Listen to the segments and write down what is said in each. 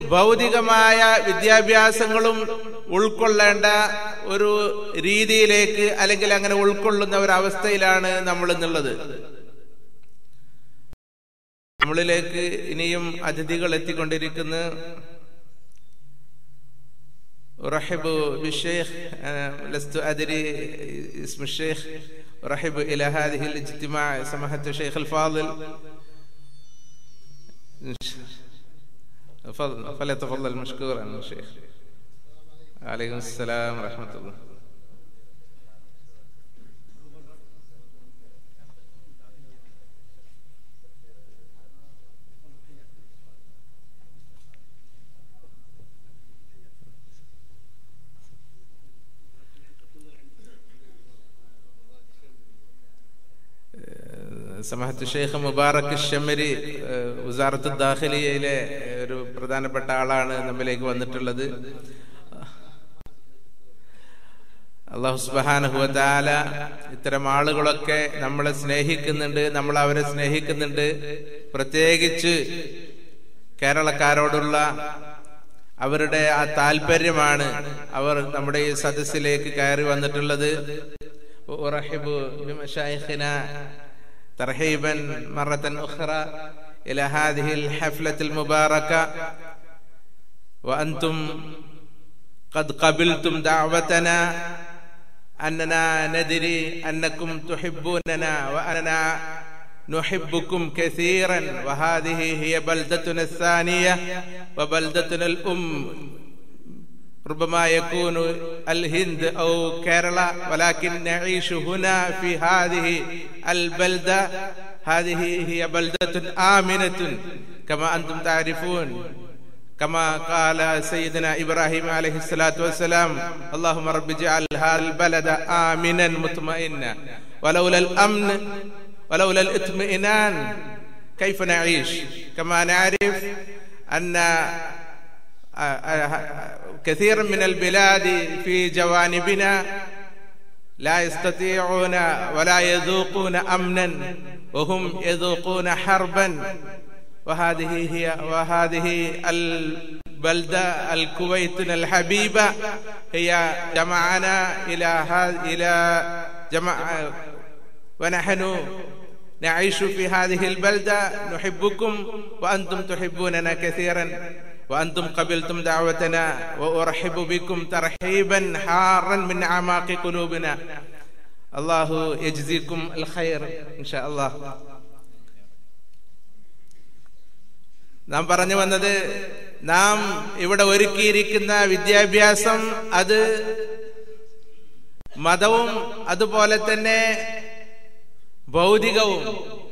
ഭൗതികമായ വിദ്യാഭ്യാസങ്ങളും ഉൾക്കൊള്ളേണ്ട ഒരു രീതിയിലേക്ക് അല്ലെങ്കിൽ അങ്ങനെ ഉൾക്കൊള്ളുന്ന ഒരു അവസ്ഥയിലാണ് നമ്മൾ എന്നുള്ളത് നമ്മളിലേക്ക് ഇനിയും അതിഥികൾ എത്തിക്കൊണ്ടിരിക്കുന്നു أرحب بالشيخ أنا لست أدري اسم الشيخ أرحب إلى هذه الاجتماع سماحة الشيخ الفاضل فليتفضل مشكورا الشيخ عليكم السلام ورحمة الله സമഹത്ത് ഷെയ്ഖ് മുബാറക് ഷമരി ഉസാറത്ത് ദാഖലിയയിലെ ഒരു പ്രധാനപ്പെട്ട ആളാണ് നമ്മിലേക്ക് വന്നിട്ടുള്ളത് അള്ളാഹു സുബാനഹുല ഇത്തരം ആളുകളൊക്കെ നമ്മളെ സ്നേഹിക്കുന്നുണ്ട് നമ്മൾ അവരെ സ്നേഹിക്കുന്നുണ്ട് പ്രത്യേകിച്ച് കേരളക്കാരോടുള്ള അവരുടെ ആ താല്പര്യമാണ് അവർ നമ്മുടെ ഈ സദസ്സിലേക്ക് കയറി വന്നിട്ടുള്ളത് أرحب بمشايخنا ترحيبا مرة أخرى إلى هذه الحفلة المباركة وأنتم قد قبلتم دعوتنا أننا ندري أنكم تحبوننا وأننا نحبكم كثيرا وهذه هي بلدتنا الثانية وبلدتنا الأم ربما يكون الهند او كيرلا ولكن نعيش هنا في هذه البلده هذه هي بلده امنه كما انتم تعرفون كما قال سيدنا ابراهيم عليه الصلاه والسلام اللهم رب اجعل هذا البلد امنا مطمئنا ولولا الامن ولولا الاطمئنان كيف نعيش كما نعرف ان كثير من البلاد في جوانبنا لا يستطيعون ولا يذوقون امنا وهم يذوقون حربا وهذه هي وهذه البلده الكويتنا الحبيبه هي جمعنا الى الى جمع ونحن نعيش في هذه البلده نحبكم وانتم تحبوننا كثيرا وأنتم قبلتم دعوتنا وأرحب بكم ترحيبا حارا من أعماق قلوبنا الله يجزيكم الخير إن شاء الله നാം പറഞ്ഞു വന്നത് നാം ഇവിടെ ഒരുക്കിയിരിക്കുന്ന വിദ്യാഭ്യാസം അത് മതവും അതുപോലെ തന്നെ ഭൗതികവും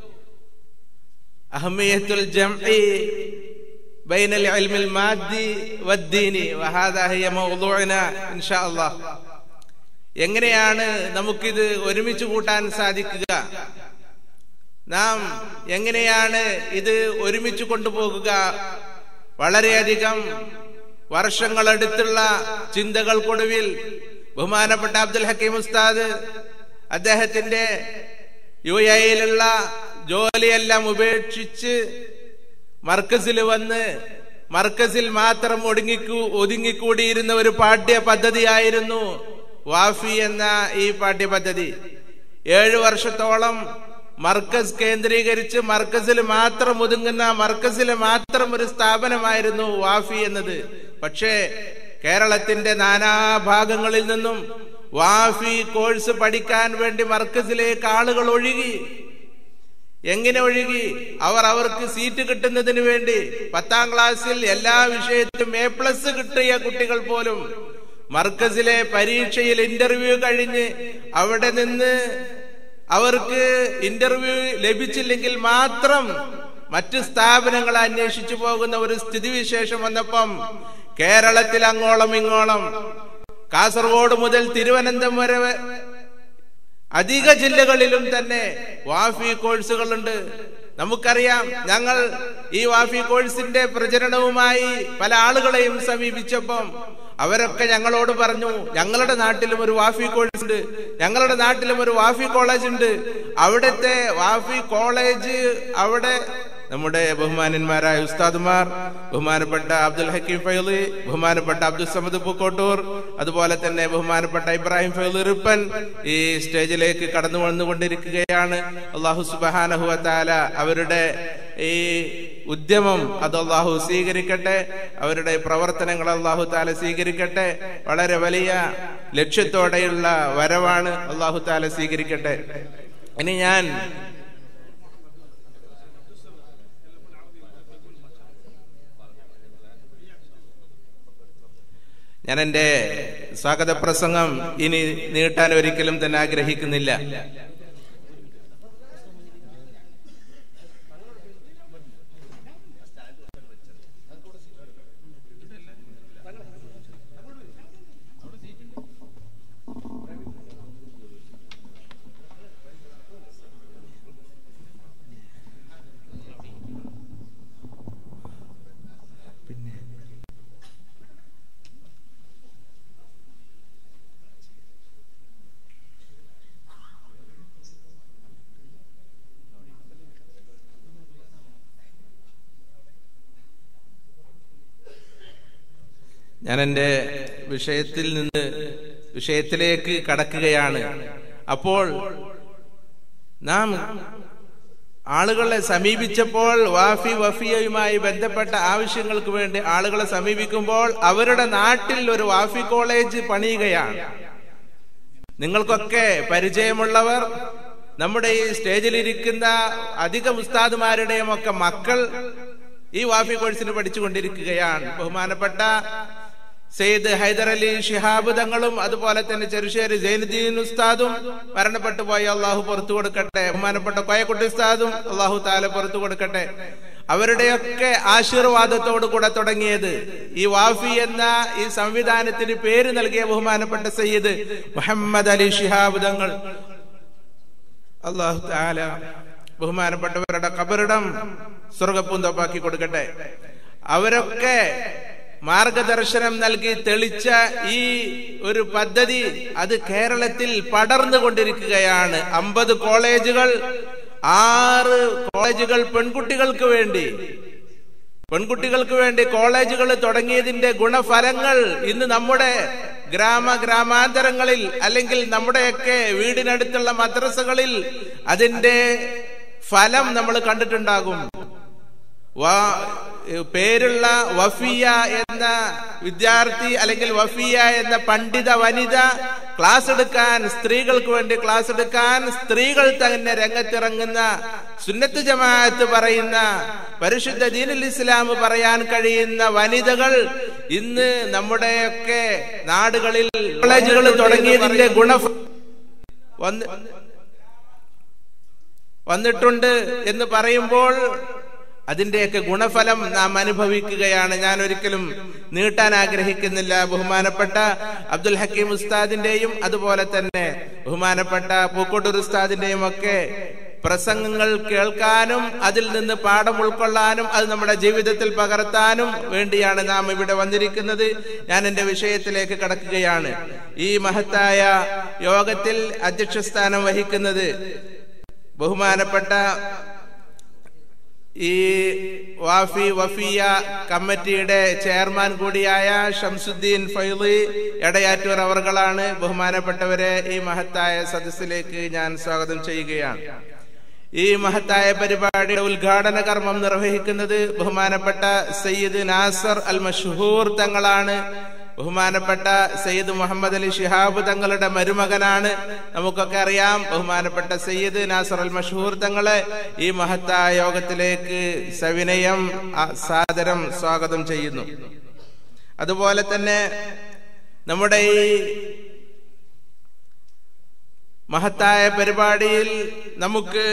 അഹമിയത്തുൽ ജംഇ بين العلم المادي والديني وهذا هي موضوعنا إن شاء الله എങ്ങനെയാണ് നമുക്കിത് ഒരുമിച്ച് കൂട്ടാൻ സാധിക്കുക നാം എങ്ങനെയാണ് ഇത് ഒരുമിച്ച് കൊണ്ടുപോകുക വളരെയധികം വർഷങ്ങളെടുത്തുള്ള ചിന്തകൾക്കൊടുവിൽ ബഹുമാനപ്പെട്ട അബ്ദുൽ ഹക്കീം ഉസ്താദ് അദ്ദേഹത്തിന്റെ യു എയിലുള്ള ജോലിയെല്ലാം ഉപേക്ഷിച്ച് മർക്കസിൽ വന്ന് മർക്കസിൽ മാത്രം ഒടുങ്ങിക്കൂ ഒതുങ്ങിക്കൂടിയിരുന്ന ഒരു പാഠ്യ പദ്ധതിയായിരുന്നു വാഫി എന്ന ഈ പാഠ്യ പദ്ധതി ഏഴു വർഷത്തോളം മർക്കസ് കേന്ദ്രീകരിച്ച് മർക്കസിൽ മാത്രം ഒതുങ്ങുന്ന മർക്കസിൽ മാത്രം ഒരു സ്ഥാപനമായിരുന്നു വാഫി എന്നത് പക്ഷേ കേരളത്തിന്റെ നാനാഭാഗങ്ങളിൽ നിന്നും വാഫി കോഴ്സ് പഠിക്കാൻ വേണ്ടി മർക്കസിലേക്ക് ആളുകൾ ഒഴുകി എങ്ങനെ ഒഴുകി അവർ അവർക്ക് സീറ്റ് കിട്ടുന്നതിന് വേണ്ടി പത്താം ക്ലാസ്സിൽ എല്ലാ വിഷയത്തിലും എ പ്ലസ് കിട്ടിയ കുട്ടികൾ പോലും മർക്കസിലെ പരീക്ഷയിൽ ഇന്റർവ്യൂ കഴിഞ്ഞ് അവിടെ നിന്ന് അവർക്ക് ഇന്റർവ്യൂ ലഭിച്ചില്ലെങ്കിൽ മാത്രം മറ്റ് സ്ഥാപനങ്ങളെ അന്വേഷിച്ചു പോകുന്ന ഒരു സ്ഥിതിവിശേഷം വന്നപ്പം കേരളത്തിൽ അങ്ങോളം ഇങ്ങോളം കാസർഗോഡ് മുതൽ തിരുവനന്തപുരം വരെ അധിക ജില്ലകളിലും തന്നെ വാഫി കോഴ്സുകളുണ്ട് നമുക്കറിയാം ഞങ്ങൾ ഈ വാഫി കോഴ്സിന്റെ പ്രചരണവുമായി പല ആളുകളെയും സമീപിച്ചപ്പം അവരൊക്കെ ഞങ്ങളോട് പറഞ്ഞു ഞങ്ങളുടെ നാട്ടിലും ഒരു വാഫി കോഴ്സ് ഉണ്ട് ഞങ്ങളുടെ നാട്ടിലും ഒരു വാഫി കോളേജ് ഉണ്ട് അവിടുത്തെ വാഫി കോളേജ് അവിടെ നമ്മുടെ ബഹുമാനന്മാരായ ഉസ്താദുമാർ ബഹുമാനപ്പെട്ട അബ്ദുൽ ഹക്കീം ഫൈലി ബഹുമാനപ്പെട്ട അബ്ദുൽ സമദ് പൂക്കോട്ടൂർ അതുപോലെ തന്നെ ബഹുമാനപ്പെട്ട ഇബ്രാഹിം ഫൈലി റിപ്പൻ ഈ സ്റ്റേജിലേക്ക് കടന്നു വന്നുകൊണ്ടിരിക്കുകയാണ് അള്ളാഹു സുബാനഹുവത്താല അവരുടെ ഈ ഉദ്യമം അത് അള്ളാഹു സ്വീകരിക്കട്ടെ അവരുടെ പ്രവർത്തനങ്ങൾ അള്ളാഹു താല സ്വീകരിക്കട്ടെ വളരെ വലിയ ലക്ഷ്യത്തോടെയുള്ള വരവാണ് അള്ളാഹു താല സ്വീകരിക്കട്ടെ ഇനി ഞാൻ ഞാൻ എന്റെ സ്വാഗത പ്രസംഗം ഇനി നീട്ടാൻ ഒരിക്കലും തന്നെ ആഗ്രഹിക്കുന്നില്ല ഞാൻ എൻ്റെ വിഷയത്തിൽ നിന്ന് വിഷയത്തിലേക്ക് കടക്കുകയാണ് അപ്പോൾ നാം ആളുകളെ സമീപിച്ചപ്പോൾ വാഫി വഫിയയുമായി ബന്ധപ്പെട്ട ആവശ്യങ്ങൾക്ക് വേണ്ടി ആളുകളെ സമീപിക്കുമ്പോൾ അവരുടെ നാട്ടിൽ ഒരു വാഫി കോളേജ് പണിയുകയാണ് നിങ്ങൾക്കൊക്കെ പരിചയമുള്ളവർ നമ്മുടെ ഈ സ്റ്റേജിലിരിക്കുന്ന അധികം ഉസ്താദുമാരുടെയും ഒക്കെ മക്കൾ ഈ വാഫി കോഴ്സിന് പഠിച്ചുകൊണ്ടിരിക്കുകയാണ് ബഹുമാനപ്പെട്ട സെയ്ദ് ഹൈദർ അലി ഷിഹാബ് തങ്ങളും അതുപോലെ തന്നെ ചെറുശ്ശേരി ജൈനുദ്ദീൻ ഉസ്താദും മരണപ്പെട്ടു പോയ അള്ളാഹു പുറത്തു കൊടുക്കട്ടെ ബഹുമാനപ്പെട്ട കോയക്കുട്ടി ഉസ്താദും അള്ളാഹു താല പുറത്തു കൊടുക്കട്ടെ അവരുടെയൊക്കെ ആശീർവാദത്തോടു കൂടെ തുടങ്ങിയത് ഈ വാഫി എന്ന ഈ സംവിധാനത്തിന് പേര് നൽകിയ ബഹുമാനപ്പെട്ട സയ്യിദ് മുഹമ്മദ് അലി ഷിഹാബ് തങ്ങൾ അള്ളാഹു താല ബഹുമാനപ്പെട്ടവരുടെ കബറിടം സ്വർഗപ്പൂന്തപ്പാക്കി കൊടുക്കട്ടെ അവരൊക്കെ മാർഗദർശനം നൽകി തെളിച്ച ഈ ഒരു പദ്ധതി അത് കേരളത്തിൽ പടർന്നുകൊണ്ടിരിക്കുകയാണ് അമ്പത് കോളേജുകൾ ആറ് കോളേജുകൾ പെൺകുട്ടികൾക്ക് വേണ്ടി പെൺകുട്ടികൾക്ക് വേണ്ടി കോളേജുകൾ തുടങ്ങിയതിന്റെ ഗുണഫലങ്ങൾ ഇന്ന് നമ്മുടെ ഗ്രാമ ഗ്രാമാന്തരങ്ങളിൽ അല്ലെങ്കിൽ നമ്മുടെയൊക്കെ വീടിനടുത്തുള്ള മദ്രസകളിൽ അതിന്റെ ഫലം നമ്മൾ കണ്ടിട്ടുണ്ടാകും പേരുള്ള വഫിയ എന്ന വിദ്യാർത്ഥി അല്ലെങ്കിൽ വഫിയ എന്ന പണ്ഡിത വനിത ക്ലാസ് എടുക്കാൻ സ്ത്രീകൾക്ക് വേണ്ടി ക്ലാസ് എടുക്കാൻ സ്ത്രീകൾ തന്നെ രംഗത്തിറങ്ങുന്ന സുന്നത്ത് ജമാഅത്ത് പറയുന്ന പരിശുദ്ധ ദീനുൽ ഇസ്ലാം പറയാൻ കഴിയുന്ന വനിതകൾ ഇന്ന് നമ്മുടെയൊക്കെ നാടുകളിൽ കോളേജുകൾ തുടങ്ങിയതിന്റെ ഗുണ വന്ന് വന്നിട്ടുണ്ട് എന്ന് പറയുമ്പോൾ അതിന്റെയൊക്കെ ഗുണഫലം നാം അനുഭവിക്കുകയാണ് ഞാൻ ഒരിക്കലും നീട്ടാൻ ആഗ്രഹിക്കുന്നില്ല ബഹുമാനപ്പെട്ട അബ്ദുൽ ഹക്കീം ഉസ്താദിന്റെയും അതുപോലെ തന്നെ ബഹുമാനപ്പെട്ട പൂക്കോട്ടൂർ ഉസ്താദിന്റെയും ഒക്കെ പ്രസംഗങ്ങൾ കേൾക്കാനും അതിൽ നിന്ന് പാഠം ഉൾക്കൊള്ളാനും അത് നമ്മുടെ ജീവിതത്തിൽ പകർത്താനും വേണ്ടിയാണ് നാം ഇവിടെ വന്നിരിക്കുന്നത് ഞാൻ എന്റെ വിഷയത്തിലേക്ക് കടക്കുകയാണ് ഈ മഹത്തായ യോഗത്തിൽ അധ്യക്ഷസ്ഥാനം വഹിക്കുന്നത് ബഹുമാനപ്പെട്ട ഈ വാഫി വഫിയ കമ്മിറ്റിയുടെ ചെയർമാൻ കൂടിയായ ഷംസുദ്ദീൻ ഫൈലി എടയാറ്റൂർ അവർകളാണ് ബഹുമാനപ്പെട്ടവരെ ഈ മഹത്തായ സദസ്സിലേക്ക് ഞാൻ സ്വാഗതം ചെയ്യുകയാണ് ഈ മഹത്തായ പരിപാടിയുടെ ഉദ്ഘാടന കർമ്മം നിർവഹിക്കുന്നത് ബഹുമാനപ്പെട്ട സയ്യിദ് നാസർ അൽ മഷൂർ തങ്ങളാണ് ബഹുമാനപ്പെട്ട സയ്യിദ് മുഹമ്മദ് അലി ഷിഹാബ് തങ്ങളുടെ മരുമകനാണ് നമുക്കൊക്കെ അറിയാം ബഹുമാനപ്പെട്ട സയ്യിദ് നാസർ അൽ മഷൂർ തങ്ങളെ ഈ മഹത്തായ യോഗത്തിലേക്ക് സവിനയം സാദരം സ്വാഗതം ചെയ്യുന്നു അതുപോലെ തന്നെ നമ്മുടെ ഈ മഹത്തായ പരിപാടിയിൽ നമുക്ക്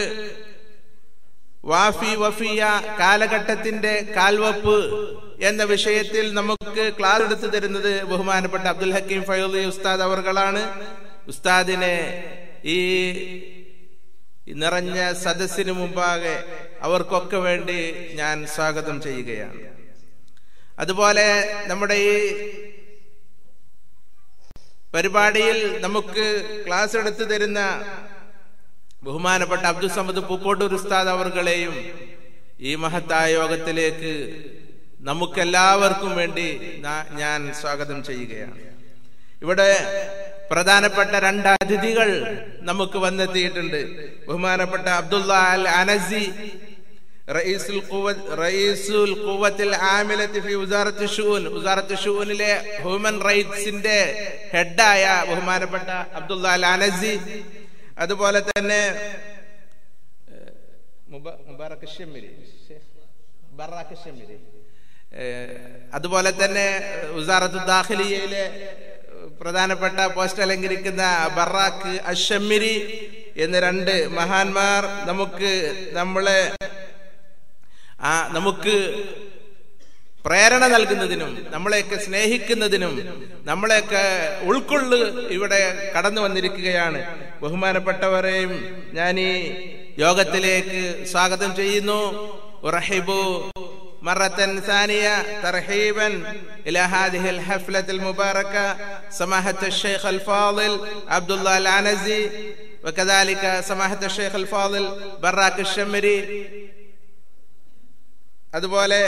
വാഫി വഫിയ കാലഘട്ടത്തിന്റെ കാൽവപ്പ് എന്ന വിഷയത്തിൽ നമുക്ക് ക്ലാസ് എടുത്തു തരുന്നത് ബഹുമാനപ്പെട്ട അബ്ദുൽ ഹക്കീം ഫൈലി ഉസ്താദ് അവർകളാണ് ഉസ്താദിനെ ഈ നിറഞ്ഞ സദസ്സിന് മുമ്പാകെ അവർക്കൊക്കെ വേണ്ടി ഞാൻ സ്വാഗതം ചെയ്യുകയാണ് അതുപോലെ നമ്മുടെ ഈ പരിപാടിയിൽ നമുക്ക് ക്ലാസ് എടുത്തു തരുന്ന ബഹുമാനപ്പെട്ട അബ്ദുൽ സമദ് പൂക്കോട്ടൂർ ഉസ്താദ് അവർകളെയും ഈ മഹത്തായ യോഗത്തിലേക്ക് നമുക്കെല്ലാവർക്കും വേണ്ടി നാ- ഞാൻ സ്വാഗതം ചെയ്യുകയാണ് ഇവിടെ പ്രധാനപ്പെട്ട രണ്ട് അതിഥികൾ നമുക്ക് വന്നെത്തിയിട്ടുണ്ട് ബഹുമാനപ്പെട്ട അബ്ദുള്ള അൽ അനസി റയീസുൽ ഖുവ- റയീസുൽ ഖുവത്തിൽ ആമിലത്തി ഫി ഉസാറത്ത് ഷൂൻ ഉസാറത്ത് ഷൂനിലെ ഹ്യൂമൻ റൈറ്റ്സിന്റെ ഹെഡായ ബഹുമാനപ്പെട്ട അബ്ദുള്ള അൽ അനസി അതുപോലെ തന്നെ ഏഹ്, മുബ- Mubarak Shammari Sheikh Barak Shammari ഏഹ്, അതുപോലെ തന്നെ ഉസാറത്ത് ദാഖിലിയയിലെ പ്രധാനപ്പെട്ട പോസ്റ്റ് അലങ്കരിക്കുന്ന ബറാഖ് അഷമിരി എന്ന് രണ്ട് മഹാന്മാർ നമുക്ക് നമ്മളെ ആ നമുക്ക് പ്രേരണ നൽകുന്നതിനും നമ്മളെയൊക്കെ സ്നേഹിക്കുന്നതിനും നമ്മളെയൊക്കെ ഉൾക്കൊള്ളു ഇവിടെ കടന്നു വന്നിരിക്കുകയാണ് ബഹുമാനപ്പെട്ടവരെയും ഞാൻ ഈ യോഗത്തിലേക്ക് സ്വാഗതം ചെയ്യുന്നു ഉറഹിബു مرة ثانية ترحيبا إلى هذه الحفلة المباركة سماحة الشيخ الفاضل عبد الله العنزي وكذلك سماحة الشيخ الفاضل براك الشمري അതുപോലെ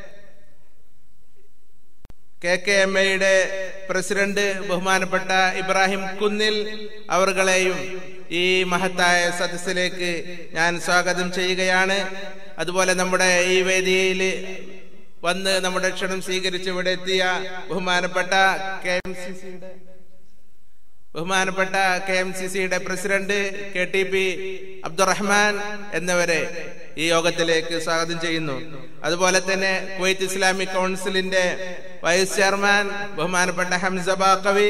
കെ കെ എം എയുടെ പ്രസിഡന്റ് ബഹുമാനപ്പെട്ട ഇബ്രാഹിം കുന്നിൽ അവർകളെയും ഈ മഹത്തായ സദസ്സിലേക്ക് ഞാൻ സ്വാഗതം ചെയ്യുകയാണ് അതുപോലെ നമ്മുടെ ഈ വേദിയിൽ വന്ന് നമ്മുടെ ക്ഷണം സ്വീകരിച്ച് ഇവിടെ എത്തിയ ബഹുമാനപ്പെട്ട കെ എം സി സിയുടെ ബഹുമാനപ്പെട്ട കെ എം സി സിയുടെ president K T P Abdurahman എന്നിവരെ ഈ യോഗത്തിലേക്ക് സ്വാഗതം ചെയ്യുന്നു അതുപോലെ തന്നെ കുവൈത്ത് ഇസ്ലാമിക് കൗൺസിലിന്റെ വൈസ് ചെയർമാൻ ബഹുമാനപ്പെട്ട ഹംസ ബാക്കവി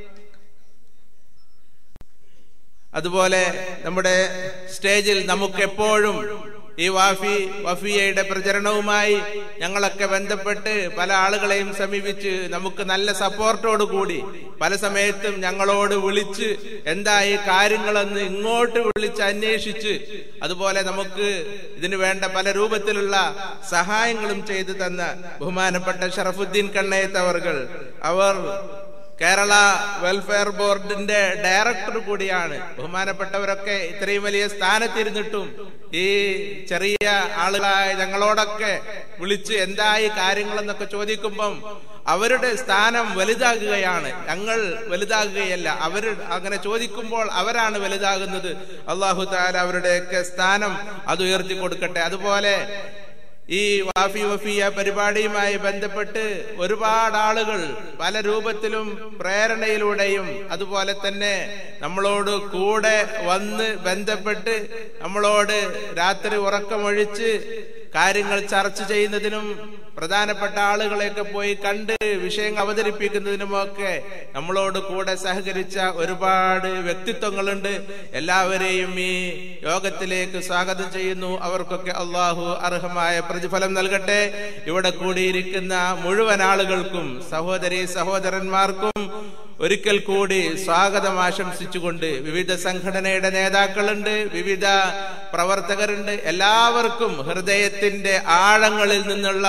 അതുപോലെ നമ്മുടെ സ്റ്റേജിൽ നമുക്ക് എപ്പോഴും ഈ വാഫി വഫിയയുടെ പ്രചരണവുമായി ഞങ്ങളൊക്കെ ബന്ധപ്പെട്ട് പല ആളുകളെയും സമീപിച്ച് നമുക്ക് നല്ല സപ്പോർട്ടോട് കൂടി പല സമയത്തും ഞങ്ങളോട് വിളിച്ച് എന്തായി കാര്യങ്ങളെന്ന് ഇങ്ങോട്ട് വിളിച്ച് അന്വേഷിച്ച് അതുപോലെ നമുക്ക് ഇതിനു വേണ്ട പല രൂപത്തിലുള്ള സഹായങ്ങളും ചെയ്തു തന്ന ബഹുമാനപ്പെട്ട ഷറഫുദ്ദീൻ കണ്ണയത്ത് അവർകൾ അവർ കേരള വെൽഫെയർ ബോർഡിന്റെ ഡയറക്ടർ കൂടിയാണ് ബഹുമാനപ്പെട്ടവരൊക്കെ ഇത്രയും വലിയ സ്ഥാനത്തിരുന്നിട്ടും ഈ ചെറിയ ആളുകളായ ഞങ്ങളോടൊക്കെ വിളിച്ച് എന്തായി കാര്യങ്ങളെന്നൊക്കെ ചോദിക്കുമ്പം അവരുടെ സ്ഥാനം വലുതാകുകയാണ് ഞങ്ങൾ വലുതാകുകയല്ല അവർ അങ്ങനെ ചോദിക്കുമ്പോൾ അവരാണ് വലുതാകുന്നത് അള്ളാഹു താല അവരുടെയൊക്കെ സ്ഥാനം അത് ഉയർത്തി കൊടുക്കട്ടെ അതുപോലെ ഈ വാഫി വഫിയ പരിപാടിയുമായി ബന്ധപ്പെട്ട് ഒരുപാട് ആളുകൾ പല രൂപത്തിലും പ്രേരണയിലൂടെയും അതുപോലെ തന്നെ നമ്മളോട് കൂടെ വന്ന് ബന്ധപ്പെട്ട് നമ്മളോട് രാത്രി ഉറക്കമൊഴിച്ച് കാര്യങ്ങൾ ചർച്ച ചെയ്യുന്നതിനും പ്രധാനപ്പെട്ട ആളുകളെയൊക്കെ പോയി കണ്ട് വിഷയങ്ങൾ അവതരിപ്പിക്കുന്നതിനുമൊക്കെ നമ്മളോട് കൂടെ സഹകരിച്ച ഒരുപാട് വ്യക്തിത്വങ്ങളുണ്ട് എല്ലാവരെയും ഈ യോഗത്തിലേക്ക് സ്വാഗതം ചെയ്യുന്നു അവർക്കൊക്കെ അള്ളാഹു അർഹമായ പ്രതിഫലം നൽകട്ടെ ഇവിടെ കൂടിയിരിക്കുന്ന മുഴുവൻ ആളുകൾക്കും സഹോദരി സഹോദരന്മാർക്കും ഒരിക്കൽ കൂടി സ്വാഗതം ആശംസിച്ചുകൊണ്ട് വിവിധ സംഘടനയുടെ നേതാക്കളുണ്ട് വിവിധ പ്രവർത്തകരുണ്ട് എല്ലാവർക്കും ഹൃദയത്തിന്റെ ആഴങ്ങളിൽ നിന്നുള്ള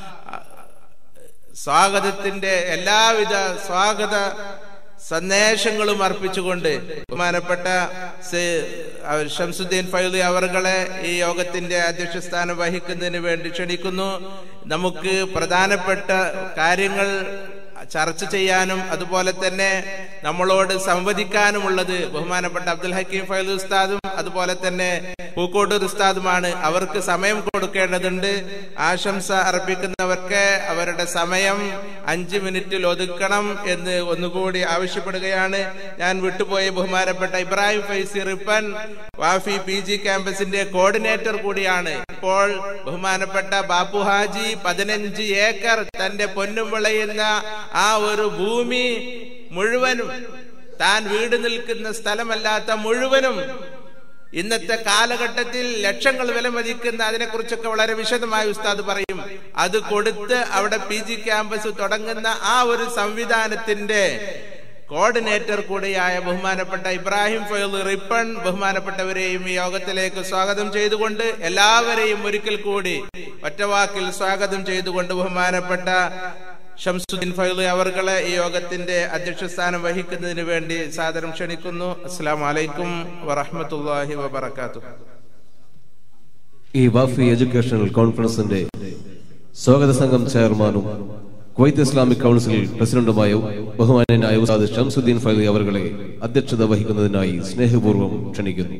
സ്വാഗതത്തിന്റെ എല്ലാവിധ സ്വാഗത സന്ദേശങ്ങളും അർപ്പിച്ചുകൊണ്ട് ബഹുമാനപ്പെട്ട സെ- അവർ ഷംസുദ്ദീൻ ഫൈലി അവർകളെ ഈ യോഗത്തിന്റെ അധ്യക്ഷ സ്ഥാനം വഹിക്കുന്നതിന് വേണ്ടി ക്ഷണിക്കുന്നു നമുക്ക് പ്രധാനപ്പെട്ട കാര്യങ്ങൾ ചർച്ച ചെയ്യാനും അതുപോലെ തന്നെ നമ്മളോട് സംവദിക്കാനുമുള്ളത് ബഹുമാനപ്പെട്ട അബ്ദുൽ ഹക്കീം ഫൈലു ഉസ്താദും അതുപോലെ തന്നെ പൂക്കോട്ടൂർ ഉസ്താദുമാണ് അവർക്ക് സമയം കൊടുക്കേണ്ടതുണ്ട് ആശംസ അർപ്പിക്കുന്നവർക്ക് അവരുടെ സമയം അഞ്ച് മിനിറ്റിൽ ഒതുക്കണം എന്ന് ഒന്നുകൂടി ആവശ്യപ്പെടുകയാണ് ഞാൻ വിട്ടുപോയ ബഹുമാനപ്പെട്ട ഇബ്രാഹിം ഫൈസി റിപ്പൻ വാഫി പി ജി ക്യാമ്പസിന്റെ കോർഡിനേറ്റർ കൂടിയാണ് ഇപ്പോൾ ബഹുമാനപ്പെട്ട ബാപ്പു ഹാജി പതിനഞ്ച് ഏക്കർ തന്റെ പൊന്നും വിളയുന്ന ആ ഒരു ഭൂമി മുഴുവനും താൻ വീട് നിൽക്കുന്ന സ്ഥലമല്ലാത്ത മുഴുവനും ഇന്നത്തെ കാലഘട്ടത്തിൽ ലക്ഷങ്ങൾ വില മതിക്കുന്ന അതിനെക്കുറിച്ചൊക്കെ വളരെ വിശദമായി ഉസ്താദ് പറയും അത് കൊടുത്ത് അവിടെ പി ജി ക്യാമ്പസ് തുടങ്ങുന്ന ആ ഒരു സംവിധാനത്തിന്റെ കോർഡിനേറ്റർ കൂടിയായ ബഹുമാനപ്പെട്ട ഇബ്രാഹിം ഫൈൽ റിപ്പൺ ബഹുമാനപ്പെട്ടവരെയും ഈ യോഗത്തിലേക്ക് സ്വാഗതം ചെയ്തുകൊണ്ട് എല്ലാവരെയും ഒരിക്കൽ കൂടി ഒറ്റവാക്കിൽ സ്വാഗതം ചെയ്തുകൊണ്ട് ബഹുമാനപ്പെട്ട ഷംസുദ്ദീൻ ഫൈലി അവർകളെ ഈ യോഗത്തിന്റെ അധ്യക്ഷ സ്ഥാനം വഹിക്കുന്നതിന് വേണ്ടി സാദരം ക്ഷണിക്കുന്നു അസ്സാം വലൈക്കും വറഹമത്തല്ലാഹി വബർക്കാത്തു ഈ വാഫി എഡ്യൂക്കേഷണൽ കോൺഫറൻസിന്റെ സ്വാഗത സംഘം ചെയർമാനും കുവൈത്ത് ഇസ്ലാമിക് കൗൺസിൽ പ്രസിഡന്റുമായ ബഹുമാന്യനായ ഉസ്താദ് ഷംസുദ്ദീൻ ഫൈലി അവர்களെ അധ്യക്ഷത വഹിക്കുന്നതിനായി സ്നേഹപൂർവ്വം ക്ഷണിക്കുന്നു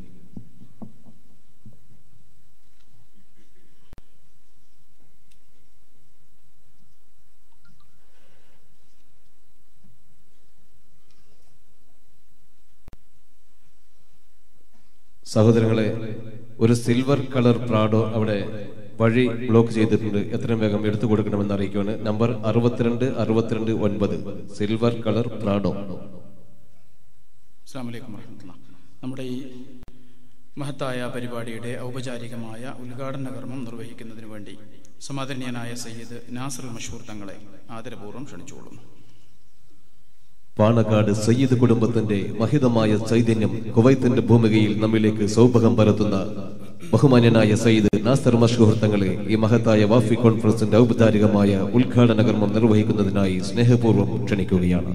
സഹോദരങ്ങളെ ഒരു സിൽവർ കളർ പ്രാഡോ അവിടെ വഴി ബ്ലോക്ക് ചെയ്തിട്ടുണ്ട് എത്രയും വേഗം എടുത്തു കൊടുക്കണമെന്ന് അറിയിക്കുകയാണ് നമ്പർ അറുപത്തിരണ്ട് അറുപത്തിരണ്ട് ഒൻപത് സിൽവർ കളർ പ്രാഡോ അസ്സാം വലൈക്കും വർഹമത്തുള്ള നമ്മുടെ ഈ മഹത്തായ പരിപാടിയുടെ ഔപചാരികമായ ഉദ്ഘാടന കർമ്മം നിർവഹിക്കുന്നതിന് വേണ്ടി സമാദരണീയനായ സയ്യിദ് നാസർ മഷൂർ തങ്ങളെ ആദരപൂർവ്വം ക്ഷണിച്ചുകൊള്ളുന്നു പാണക്കാട് സയ്യിദ് കുടുംബത്തിന്റെ മഹിതമായ ചൈതന്യം കുവൈത്തിന്റെ ഭൂമികയിൽ നമ്മിലേക്ക് സൗഭകം പരത്തുന്ന ബഹുമാന്യനായ സയ്യിദ് നാസർ മഷ്ഹൂർ തങ്ങളെ ഈ മഹത്തായ വാഫി കോൺഫറൻസിന്റെ ഔപചാരികമായ ഉദ്ഘാടന കർമ്മം നിർവഹിക്കുന്നതിനായി സ്നേഹപൂർവ്വം ക്ഷണിക്കുകയാണ്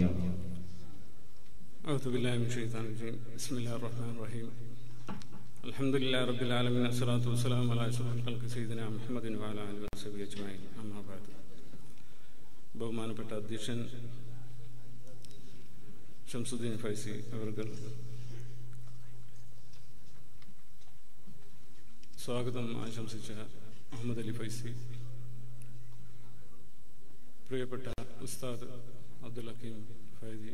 أعوذ بالله من الشيطان الرجيم بسم الله الرحمن الرحيم الحمد لله رب العالمين والصلاة والسلام على أشرف الخلق سيدنا محمد وعلى آله وصحبه أجمعين أما بعد ബഹുമാനപ്പെട്ട അധ്യക്ഷൻ ഷംസുദ്ദീൻ ഫൈസി അവർകൾ സ്വാഗതം ആശംസിച്ച മുഹമ്മദ് അലി ഫൈസി പ്രിയപ്പെട്ട ഉസ്താദ് അബ്ദുൽ ഹക്കീം ഫൈദി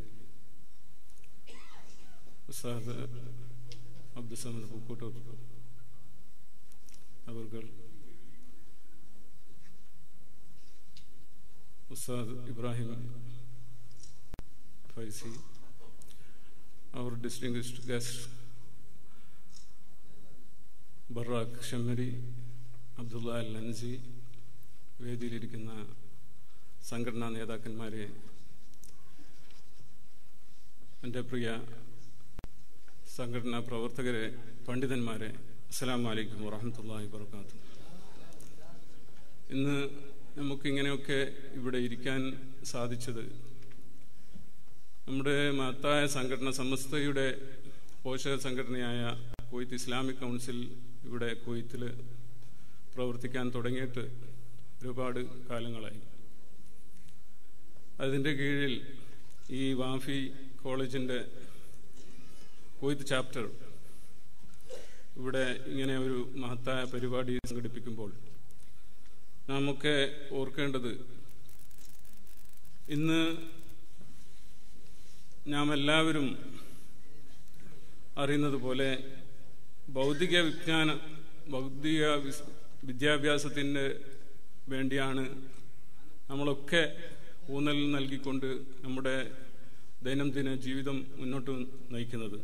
ഉസ്താദ് അബ്ദുസമദ് പൂക്കോട്ടൂർ അവർ ഉസ്താദ് ഇബ്രാഹിം ഫൈസി അവർ distinguished guest Barak Shammari Abdullah Al Anazi വേദിയിലിരിക്കുന്ന സംഘടനാ നേതാക്കന്മാരെ എൻ്റെ പ്രിയ സംഘടനാ പ്രവർത്തകരെ പണ്ഡിതന്മാരെ അസ്സലാം വലൈക്കും വറഹമത്തല്ലാഹി വർക്കാത്തു ഇന്ന് നമുക്കിങ്ങനെയൊക്കെ ഇവിടെ ഇരിക്കാൻ സാധിച്ചത് നമ്മുടെ മഹത്തായ സംഘടന സമസ്തയുടെ പോഷക സംഘടനയായ കുവൈത്ത് ഇസ്ലാമിക് കൗൺസിൽ ഇവിടെ കുവൈത്തിൽ പ്രവർത്തിക്കാൻ തുടങ്ങിയിട്ട് ഒരുപാട് കാലങ്ങളായി അതിൻ്റെ കീഴിൽ ഈ വാഫി കോളേജിൻ്റെ കുവൈത്ത് ചാപ്റ്റർ ഇവിടെ ഇങ്ങനെ ഒരു മഹത്തായ പരിപാടി സംഘടിപ്പിക്കുമ്പോൾ നമുക്ക് ഓർക്കേണ്ടത് ഇന്ന് നാം എല്ലാവരും അറിയുന്നത് പോലെ ഭൗതിക വിജ്ഞാന ഭൗതിക വിസ്- വിദ്യാഭ്യാസത്തിന് വേണ്ടിയാണ് നമ്മളൊക്കെ ഊന്നൽ നൽകിക്കൊണ്ട് നമ്മുടെ ദൈനംദിന ജീവിതം മുന്നോട്ട് നയിക്കുന്നത്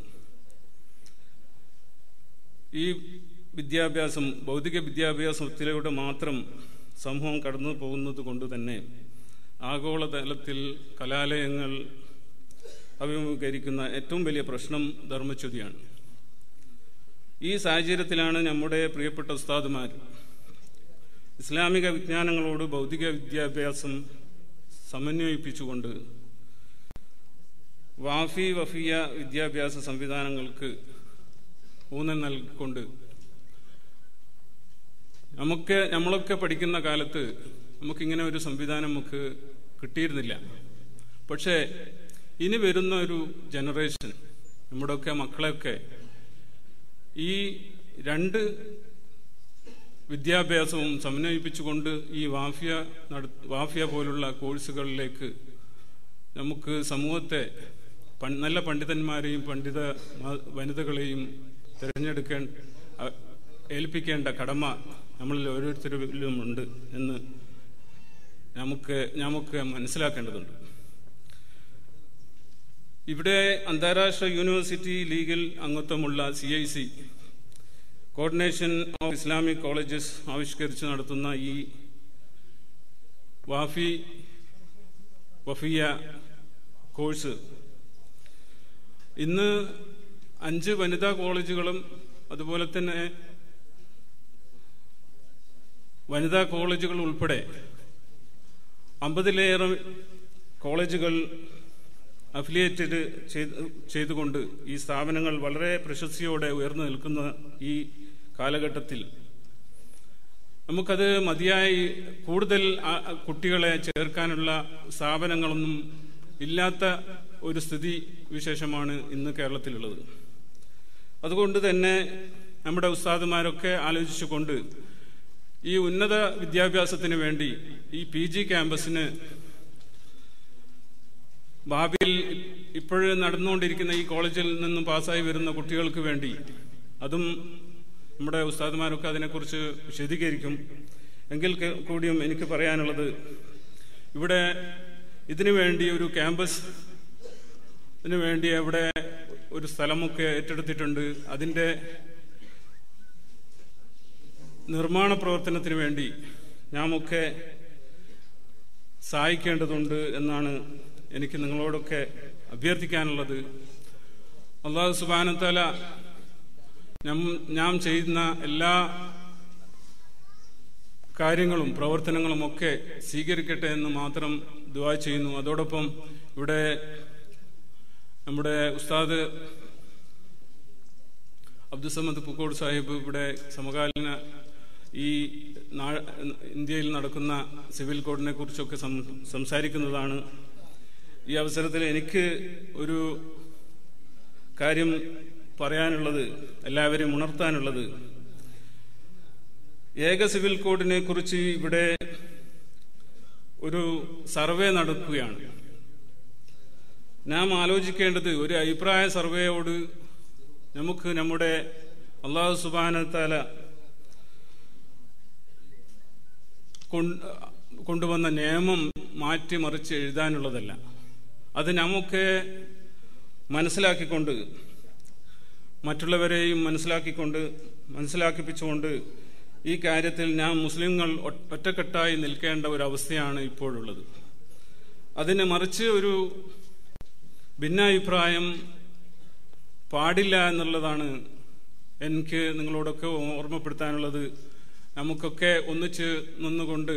ഈ വിദ്യാഭ്യാസം ഭൗതിക വിദ്യാഭ്യാസത്തിലൂടെ മാത്രം സമൂഹം കടന്നു പോകുന്നത് കൊണ്ട് തന്നെ ആഗോളതലത്തിൽ കലാലയങ്ങൾ അഭിമുഖീകരിക്കുന്ന ഏറ്റവും വലിയ പ്രശ്നം ധർമ്മച്യുതിയാണ് ഈ സാഹചര്യത്തിലാണ് നമ്മുടെ പ്രിയപ്പെട്ട ഉസ്താദുമാർ ഇസ്ലാമിക വിജ്ഞാനങ്ങളോട് ഭൗതിക വിദ്യാഭ്യാസം സമന്വയിപ്പിച്ചുകൊണ്ട് വാഫി വഫിയ വിദ്യാഭ്യാസ സംവിധാനങ്ങൾക്ക് ഊന്നൽ നൽകിക്കൊണ്ട് നമുക്ക് നമ്മളൊക്കെ പഠിക്കുന്ന കാലത്ത് നമുക്കിങ്ങനെ ഒരു സംവിധാനം നമുക്ക് കിട്ടിയിരുന്നില്ല പക്ഷേ ഇനി വരുന്ന ഒരു ജനറേഷൻ നമ്മുടെയൊക്കെ മക്കളെയൊക്കെ ഈ രണ്ട് വിദ്യാഭ്യാസവും സമന്വയിപ്പിച്ചുകൊണ്ട് ഈ വാഫിയ നട വാഫിയ പോലുള്ള കോഴ്സുകളിലേക്ക് നമുക്ക് സമൂഹത്തെ പൺ- നല്ല പണ്ഡിതന്മാരെയും പണ്ഡിത മ- വനിതകളെയും തിരഞ്ഞെടുക്കേണ്ട അ- ഏൽപ്പിക്കേണ്ട കടമ നമ്മളിൽ ഓരോരുത്തരിലും ഉണ്ട് എന്ന് നമുക്ക് നമുക്ക് മനസ്സിലാക്കേണ്ടതുണ്ട് ഇവിടെ അന്താരാഷ്ട്ര യൂണിവേഴ്സിറ്റി ലീഗിൽ അംഗത്വമുള്ള C I C coordination of Islamic colleges ആവിഷ്കരിച്ച് നടത്തുന്ന ഈ വാഫി വഫിയ കോഴ്സ് ഇന്ന് അഞ്ച് വനിതാ കോളേജുകളും അതുപോലെ തന്നെ വനിതാ കോളേജുകൾ ഉൾപ്പെടെ അമ്പതിലേറെ കോളേജുകൾ അഫിലിയേറ്റഡ് ചെയ്ത് ചെയ്തുകൊണ്ട് ഈ സ്ഥാപനങ്ങൾ വളരെ പ്രശസ്തിയോടെ ഉയർന്നു നിൽക്കുന്ന ഈ കാലഘട്ടത്തിൽ നമുക്കത് മതിയായി കൂടുതൽ ആ- ആ കുട്ടികളെ ചേർക്കാനുള്ള സ്ഥാപനങ്ങളൊന്നും ഇല്ലാത്ത ഒരു സ്ഥിതി വിശേഷമാണ് ഇന്ന് കേരളത്തിലുള്ളത് അതുകൊണ്ട് തന്നെ നമ്മുടെ ഉസ്താദുമാരൊക്കെ ആലോചിച്ചുകൊണ്ട് ഈ ഉന്നത വിദ്യാഭ്യാസത്തിന് വേണ്ടി ഈ പി ജി ക്യാമ്പസിന് ഭാവിയിൽ ഇപ്പോഴും നടന്നുകൊണ്ടിരിക്കുന്ന ഈ കോളേജിൽ നിന്നും പാസ്സായി വരുന്ന കുട്ടികൾക്ക് വേണ്ടി അതും നമ്മുടെ ഉസ്താദുമാരൊക്കെ അതിനെക്കുറിച്ച് വിശദീകരിക്കും എങ്കിൽ ക- കൂടിയും എനിക്ക് പറയാനുള്ളത് ഇവിടെ ഇതിനു വേണ്ടി ഒരു ക്യാമ്പസ് ഇതിനു വേണ്ടി അവിടെ ഒരു സ്ഥലമൊക്കെ ഏറ്റെടുത്തിട്ടുണ്ട് അതിൻ്റെ നിർമ്മാണ പ്രവർത്തനത്തിന് വേണ്ടി നാമൊക്കെ സഹായിക്കേണ്ടതുണ്ട് എന്നാണ് എനിക്ക് നിങ്ങളോടൊക്കെ അഭ്യർത്ഥിക്കാനുള്ളത് അള്ളാഹു സുബാനത്തല ഞാൻ ചെയ്യുന്ന എല്ലാ കാര്യങ്ങളും പ്രവർത്തനങ്ങളും ഒക്കെ സ്വീകരിക്കട്ടെ എന്ന് മാത്രം ദുവാ ചെയ്യുന്നു അതോടൊപ്പം ഇവിടെ നമ്മുടെ ഉസ്താദ് അബ്ദുസമദ് പുക്കോട് സാഹിബ് ഇവിടെ സമകാലീന ഈ നാ- ഇന്ത്യയിൽ നടക്കുന്ന സിവിൽ കോഡിനെ കുറിച്ചൊക്കെ സം- സംസാരിക്കുന്നതാണ് ഈ അവസരത്തിൽ എനിക്ക് ഒരു കാര്യം പറയാനുള്ളത് എല്ലാവരെയും ഉണർത്താനുള്ളത് ഏക സിവിൽ കോഡിനെ കുറിച്ച് ഇവിടെ ഒരു സർവേ നടക്കുകയാണ് നാം ആലോചിക്കേണ്ടത് ഒരു അഭിപ്രായ സർവേയോട് നമുക്ക് നമ്മുടെ അള്ളാഹു സുബാനത്താല കൊണ്ടുവന്ന നിയമം മാറ്റിമറിച്ച് എഴുതാനുള്ളതല്ല അത് നമുക്ക് മനസ്സിലാക്കിക്കൊണ്ട് മറ്റുള്ളവരെയും മനസ്സിലാക്കിക്കൊണ്ട് മനസ്സിലാക്കിപ്പിച്ചുകൊണ്ട് ഈ കാര്യത്തിൽ ഞാൻ മുസ്ലിങ്ങൾ ഒ- ഒറ്റക്കെട്ടായി നിൽക്കേണ്ട ഒരു അവസ്ഥയാണ് ഇപ്പോഴുള്ളത് അതിന് മറിച്ച് ഒരു ഭിന്നാഭിപ്രായം പാടില്ല എന്നുള്ളതാണ് എനിക്ക് നിങ്ങളോടൊക്കെ ഓർമ്മപ്പെടുത്താനുള്ളത് നമുക്കൊക്കെ ഒന്നിച്ച് നിന്നുകൊണ്ട്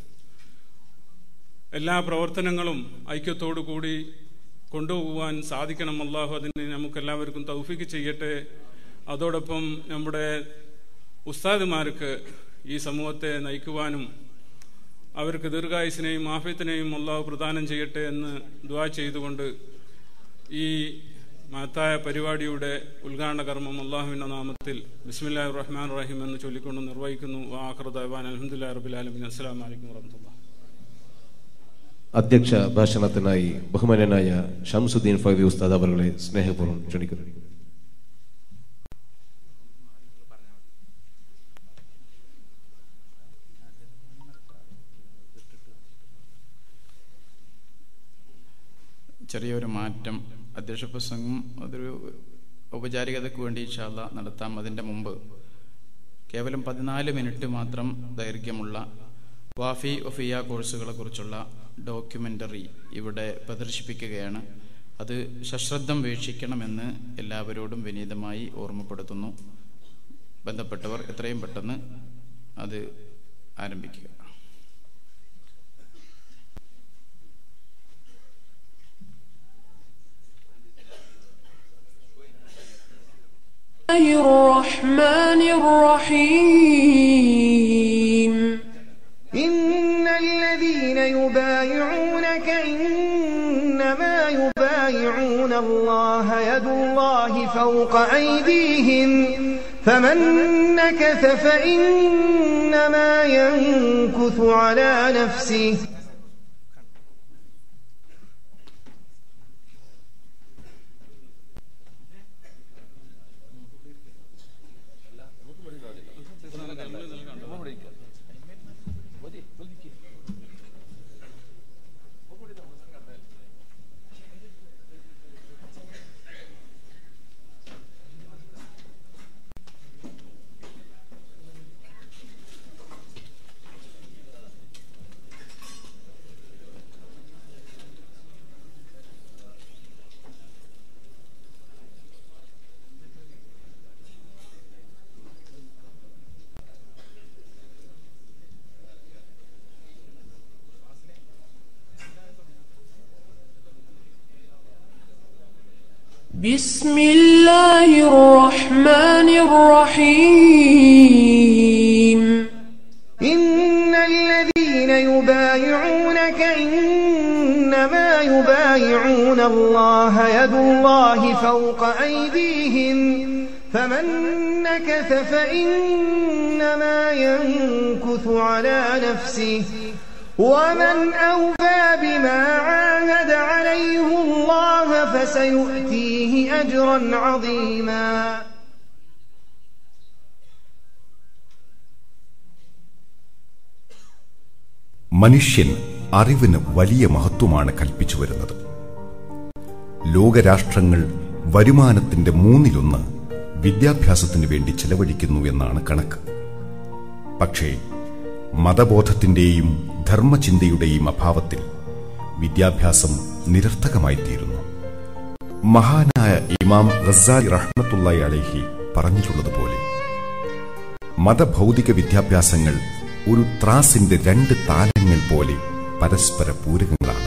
എല്ലാ പ്രവർത്തനങ്ങളും ഐക്യത്തോടു കൂടി കൊണ്ടുപോകുവാൻ സാധിക്കണം അള്ളാഹു അതിന് നമുക്ക് എല്ലാവർക്കും തൗഫീക്ക് ചെയ്യട്ടെ അതോടൊപ്പം നമ്മുടെ ഉസ്താദുമാർക്ക് ഈ സമൂഹത്തെ നയിക്കുവാനും അവർക്ക് ദീർഘായുസിനെയും ആഫ്യത്തിനെയും അള്ളാഹു പ്രദാനം ചെയ്യട്ടെ എന്ന് ദ്വാ ചെയ്തുകൊണ്ട് ഈ മഹത്തായ പരിപാടിയുടെ ഉദ്ഘാടന കർമ്മം അള്ളാഹുവിന്റെ നാമത്തിൽ ബിസ്മില്ലാ റഹ്മാൻ റഹീം എന്ന് ചൊല്ലിക്കൊണ്ട് നിർവഹിക്കുന്നു വാഹൃദാൻ അലഹമുല്ലാ റബുലാലമിൻ അസ്സാം വലൈക്കും വർഹമത്തുള്ള അധ്യക്ഷ ഭാഷണത്തിനായി ബഹുമാനനായ ഷംസുദ്ദീൻ ഫൈദി ഉസ്താദ് അവരുടെ സ്നേഹപൂർവ്വം ക്ഷണിക്കുന്നു ചെറിയൊരു മാറ്റം അധ്യക്ഷ പ്രസംഗം അതൊരു ഔപചാരികതയ്ക്ക് വേണ്ടി ഇൻഷാല്ല നടത്താം അതിൻ്റെ മുമ്പ് കേവലം പതിനാല് മിനിറ്റ് മാത്രം ദൈർഘ്യമുള്ള വാഫി ഒഫിയ കോഴ്സുകളെ കുറിച്ചുള്ള ഡോക്യുമെൻ്ററി ഇവിടെ പ്രദർശിപ്പിക്കുകയാണ് അത് സശ്രദ്ധം വീക്ഷിക്കണമെന്ന് എല്ലാവരോടും വിനീതമായി ഓർമ്മപ്പെടുത്തുന്നു ബന്ധപ്പെട്ടവർ എത്രയും പെട്ടെന്ന് അത് ആരംഭിക്കുക الله الرحمن الرحيم إن الذين يبايعونك إنما يبايعون الله يد الله فوق أيديهم فمن نكث فإنما ينكث على نفسه بسم الله الرحمن الرحيم الذين يبايعونك إنما يبايعون الله يد الله فوق أيديهم فمن نكث فإنما ينكث على نفسه ومن أوفى بما عاهد عليه الله فسيؤتيه أجرا عظيما മനുഷ്യൻ അറിവിന് വലിയ മഹത്വമാണ് കൽപ്പിച്ചു വരുന്നത് ലോകരാഷ്ട്രങ്ങൾ വരുമാനത്തിന്റെ മൂന്നിലൊന്ന് വിദ്യാഭ്യാസത്തിന് വേണ്ടി ചെലവഴിക്കുന്നു എന്നാണ് കണക്ക് പക്ഷേ മതബോധത്തിന്റെയും ധർമ്മചിന്തയുടെയും അഭാവത്തിൽ വിദ്യാഭ്യാസം നിരർത്ഥകമായിത്തീരുന്നു മഹാനായ ഇമാം റസാലി റഹ്മത്തുള്ളി അലൈഹി പറഞ്ഞിട്ടുള്ളതുപോലെ മതഭൗതിക വിദ്യാഭ്യാസങ്ങൾ ഒരു ത്രാസിന്റെ രണ്ട് താലങ്ങൾ പോലെ പരസ്പര പൂരകങ്ങളാണ്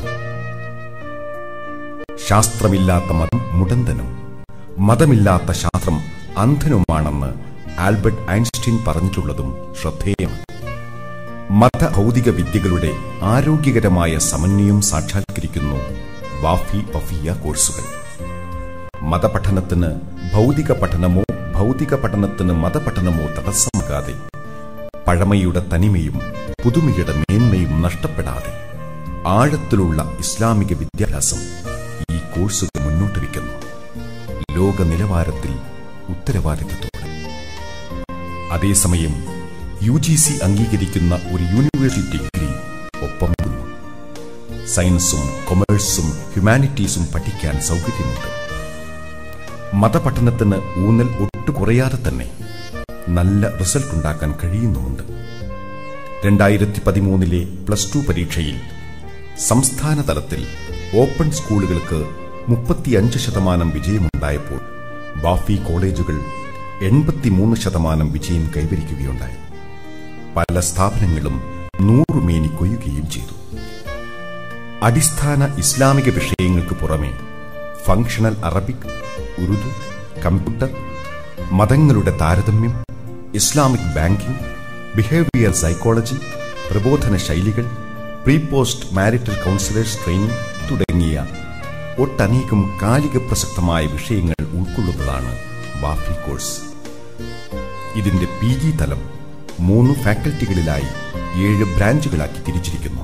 ശാസ്ത്രമില്ലാത്ത മതം മുടന്തനും മതമില്ലാത്ത ശാസ്ത്രം അന്ധനുമാണെന്ന് ആൽബർട്ട് ഐൻസ്റ്റീൻ പറഞ്ഞിട്ടുള്ളതും ശ്രദ്ധേയമാണ് മതഭൗതിക വിദ്യകളുടെ ആരോഗ്യകരമായ സമന്വയം സാക്ഷാത്കരിക്കുന്നു വാഫി വഫിയ കോഴ്സുകൾ മതപഠനത്തിന് ഭൗതിക പഠനമോ ഭൗതിക പഠനത്തിന് മതപഠനമോ തടസ്സമാകാതെ പഴമയുടെ തനിമയും പുതുമയുടെ മേന്മയും നഷ്ടപ്പെടാതെ ആഴത്തിലുള്ള ഇസ്ലാമിക വിദ്യാഭ്യാസം ഈ കോഴ്സുകൾ മുന്നോട്ട് വയ്ക്കുന്നു ലോക നിലവാരത്തിൽ ഉത്തരവാദിത്തത്തോടെ അതേസമയം യു ജി സി അംഗീകരിക്കുന്ന ഒരു യൂണിവേഴ്സിറ്റി ഡിഗ്രി ഒപ്പം നൽകുന്നു സയൻസും കൊമേഴ്സും ഹ്യൂമാനിറ്റീസും പഠിക്കാൻ സൗകര്യമുണ്ട് മതപഠനത്തിന് ഊന്നൽ ഒട്ടു കുറയാതെ തന്നെ നല്ല റിസൾട്ട് ഉണ്ടാക്കാൻ കഴിയുന്നുമുണ്ട് രണ്ടായിരത്തി പതിമൂന്നിലെ പ്ലസ് ടു പരീക്ഷയിൽ സംസ്ഥാന തലത്തിൽ ഓപ്പൺ സ്കൂളുകൾക്ക് മുപ്പത്തിയഞ്ച് ശതമാനം വിജയമുണ്ടായപ്പോൾ ബാഫി കോളേജുകൾ എൺപത്തിമൂന്ന് ശതമാനം വിജയം കൈവരിക്കുകയുണ്ടായി പല സ്ഥാപനങ്ങളും നൂറുമേനി കൊയ്യുകയും ചെയ്തു അടിസ്ഥാന ഇസ്ലാമിക വിഷയങ്ങൾക്ക് പുറമെ ഫങ്ഷണൽ അറബിക് ഉറുദു കമ്പ്യൂട്ടർ മതങ്ങളുടെ താരതമ്യം ഇസ്ലാമിക് ബാങ്കിംഗ് ബിഹേവിയർ സൈക്കോളജി പ്രബോധന ശൈലികൾ pre post marital counsellors training തുടങ്ങിയ ഒട്ടനേകം കാലിക പ്രസക്തമായ വിഷയങ്ങൾ ഉൾക്കൊള്ളുന്നതാണ് വാഫി കോഴ്സ് ഇതിന്റെ പി ജി തലം മൂന്ന് ഫാക്കൽറ്റികളിലായി ഏഴ് ബ്രാഞ്ചുകളാക്കി തിരിച്ചിരിക്കുന്നു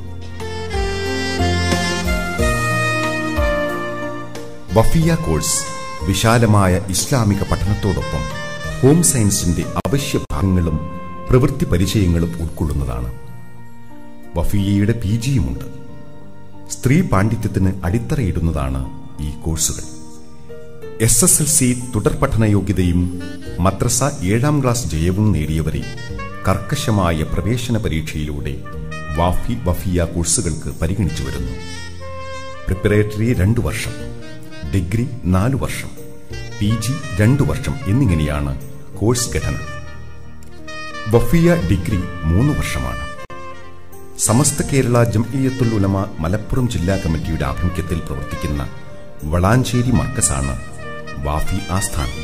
വഫിയ കോഴ്സ് വിശാലമായ ഇസ്ലാമിക പഠനത്തോടൊപ്പം ഹോം സയൻസിന്റെ അവശ്യ ഭാഗങ്ങളും പ്രവൃത്തി പരിചയങ്ങളും ഉൾക്കൊള്ളുന്നതാണ് വഫിയയുടെ പി ജിയുമുണ്ട് സ്ത്രീ പാണ്ഡിത്യത്തിന് അടിത്തറയിടുന്നതാണ് ഈ കോഴ്സുകൾ എസ് എസ് എൽ സി തുടർ പഠന യോഗ്യതയും മദ്രസ ഏഴാം ക്ലാസ് ജയവും നേടിയവരെ കർക്കശമായ പ്രവേശന പരീക്ഷയിലൂടെ വാഫി വഫിയ കോഴ്സുകൾക്ക് പരിഗണിച്ചു വരുന്നു പ്രിപ്പറേറ്ററി രണ്ടു വർഷം ഡിഗ്രി നാലു വർഷം പി ജി രണ്ടു വർഷം എന്നിങ്ങനെയാണ് കോഴ്സ് ഘടന വഫിയ ഡിഗ്രി മൂന്ന് വർഷമാണ് സമസ്ത കേരള ജംഇയ്യത്തുൽ ഉലമ മലപ്പുറം ജില്ലാ കമ്മിറ്റിയുടെ ആഭിമുഖ്യത്തിൽ പ്രവർത്തിക്കുന്ന വളാഞ്ചേരി മർക്കസാണ് വാഫി ആസ്ഥാനം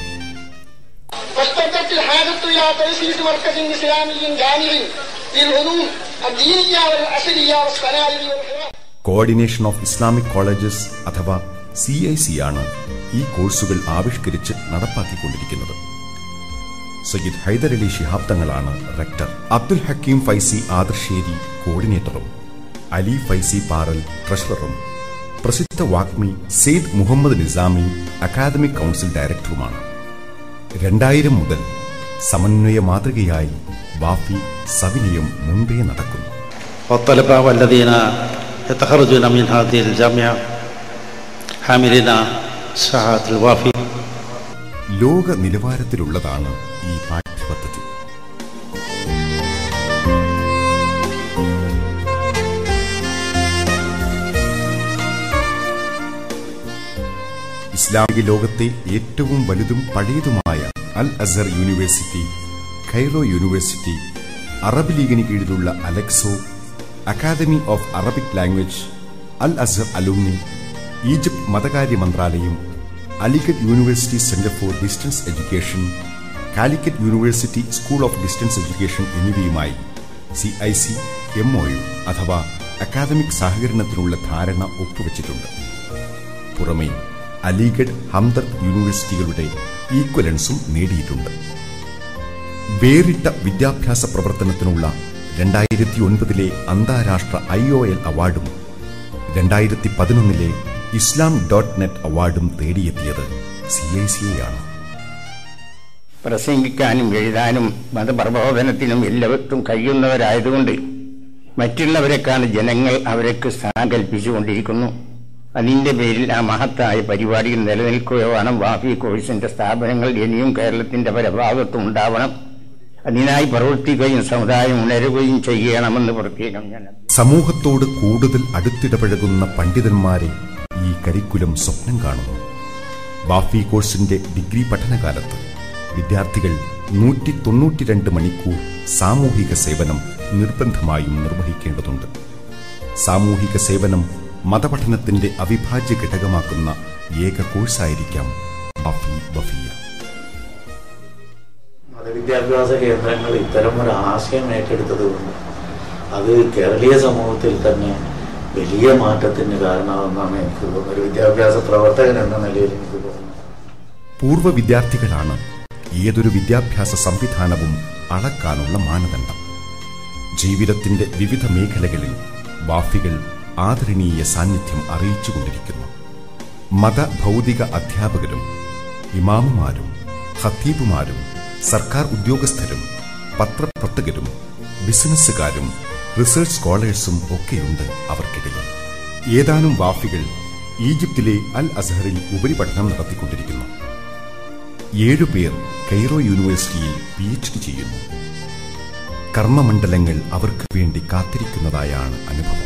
واشتدت الحاجة إلى تأسيس مركز إسلامي جامع للعلوم الدينية والأصلية والصناعية والحرف കോർഡിനേഷൻ ഓഫ് ഇസ്ലാമിക് കോളേജസ് അഥവാ സി ഐ സി ആണ് ഈ കോഴ്സുകൾ ആവിഷ്കരിച്ച് നടപ്പാക്കിക്കൊണ്ടിരിക്കുന്നത് സയ്യിദ് ഹൈദരലി ശിഹാബ് തങ്ങളാണ് റെക്ടർ അബ്ദുൽ ഹക്കീം ഫൈസി ആദർശേരി കോർഡിനേറ്ററും അലി ഫൈസി പാറൽ ട്രഷററും പ്രസിദ്ധ വാഗ്മി സെയ്ദ് മുഹമ്മദ് നിസാമി അക്കാദമിക് കൗൺസിൽ ഡയറക്ടറുമാണ് രണ്ടായിരം മുതൽ സമന്വയ മാതൃകയായി വാഫി സവിനയം മുൻപേ നടക്കുന്നു والطلبة والذين يتخرجون من هذه الجامعة حاملين شهادة الوافي ലോക നിലവാരത്തിലുള്ളതാണ് ഈ പാഠ്യപദ്ധതി ഇസ്ലാമിക ലോകത്തെ ഏറ്റവും വലുതും പഴയതുമായ Al Azhar university Cairo university Arab ലീഗിന് കീഴിലുള്ള ALECSO academy of Arabic language Al Azhar alumni Egypt മതകാര്യ മന്ത്രാലയം Aligarh university centre for distance education Calicut university school of distance education എന്നിവയുമായി സി ഐ സി എം അഥവാ അക്കാദമിക് സഹകരണത്തിനുള്ള ധാരണ ഒപ്പുവച്ചിട്ടുണ്ട് പുറമെ അലിഗഡ് ഹംദർദ് യൂണിവേഴ്സിറ്റികളുടെ ഈക്വലൻസും നേടിയിട്ടുണ്ട് വേറിട്ട വിദ്യാഭ്യാസ പ്രവർത്തനത്തിനുള്ള രണ്ടായിരത്തി ഒൻപതിലെ അന്താരാഷ്ട്ര ഐ ഒ എൽ അവാർഡും രണ്ടായിരത്തി പതിനൊന്നിലെ ഇസ്ലാം ഡോട്ട് നെറ്റ് അവാർഡും തേടിയെത്തിയത് സി ഐ സി ആണ് പ്രസംഗിക്കാനും എഴുതാനും മതപ്രബോധനത്തിനും എല്ലാവർക്കും കഴിയുന്നവരായതുകൊണ്ട് മറ്റുള്ളവരെക്കാണ് ജനങ്ങൾ അവർക്ക് സ്ഥാനം കൽപ്പിച്ചുകൊണ്ടിരിക്കുന്നു അതിന്റെ പേരിൽ ആ മഹത്തായ പരിപാടിയിൽ നിലനിൽക്കുകയോ വേണം വാഫി കോഴ്സിന്റെ സ്ഥാപനങ്ങൾ ഇനിയും കേരളത്തിന്റെ പല ഭാഗത്തും ഉണ്ടാവണം അതിനായി പ്രവർത്തിക്കുകയും സമുദായം ഉണരുകയും ചെയ്യണമെന്ന് പ്രത്യേകം ഞാൻ സമൂഹത്തോട് കൂടുതൽ അടുത്തിടപഴകുന്ന പണ്ഡിതന്മാരെ ഈ കരിക്കുലം സ്വപ്നം കാണുന്നു വാഫി കോഴ്സിന്റെ ഡിഗ്രി പഠനകാലത്ത് വിദ്യാർത്ഥികൾ നൂറ്റി തൊണ്ണൂറ്റിരണ്ട് മണിക്കൂർ സാമൂഹിക സേവനം നിർബന്ധമായും നിർവഹിക്കേണ്ടതുണ്ട് സാമൂഹിക സേവനം മതപഠനത്തിന്റെ അവിഭാജ്യ ഘടകമാക്കുന്ന ഏക കോഴ്സായിരിക്കാം വാഫി വഫിയ മതവിദ്യാഭ്യാസ കേന്ദ്രങ്ങൾ ഇത്തരം ഒരു ആശയം ഏറ്റെടുത്തത് കൊണ്ട് അത് കേരളീയ സമൂഹത്തിൽ തന്നെ വലിയ മാറ്റത്തിന് കാരണമാണെന്നാണ് എനിക്ക് തോന്നുന്നത് ഒരു വിദ്യാഭ്യാസ പ്രവർത്തകൻ എന്ന നിലയിൽ എനിക്ക് തോന്നുന്നത് പൂർവ്വ വിദ്യാർത്ഥികളാണ് ഏതൊരു വിദ്യാഭ്യാസ സംവിധാനവും അളക്കാനുള്ള മാനദണ്ഡം ജീവിതത്തിന്റെ വിവിധ മേഖലകളിൽ വാഫികൾ ആദരണീയ സാന്നിധ്യം അറിയിച്ചുകൊണ്ടിരിക്കുന്നു മത ഭൗതിക അധ്യാപകരും ഇമാമുമാരും ഹത്തീബുമാരും സർക്കാർ ഉദ്യോഗസ്ഥരും പത്രപ്രവർത്തകരും ബിസിനസ്സുകാരും റിസർച്ച് സ്കോളേഴ്സും ഒക്കെയുണ്ട് അവർക്കിടയിൽ ഏതാനും വാഫികൾ ഈജിപ്തിലെ അൽ അസഹറിൽ ഉപരിപഠനം നടത്തിക്കൊണ്ടിരിക്കുന്നു ഏഴുപേർ കൈറോ യൂണിവേഴ്സിറ്റിയിൽ പി എച്ച് ഡി ചെയ്യുന്നു കർമ്മമണ്ഡലങ്ങൾ അവർക്ക് വേണ്ടി കാത്തിരിക്കുന്നതായാണ് അനുഭവം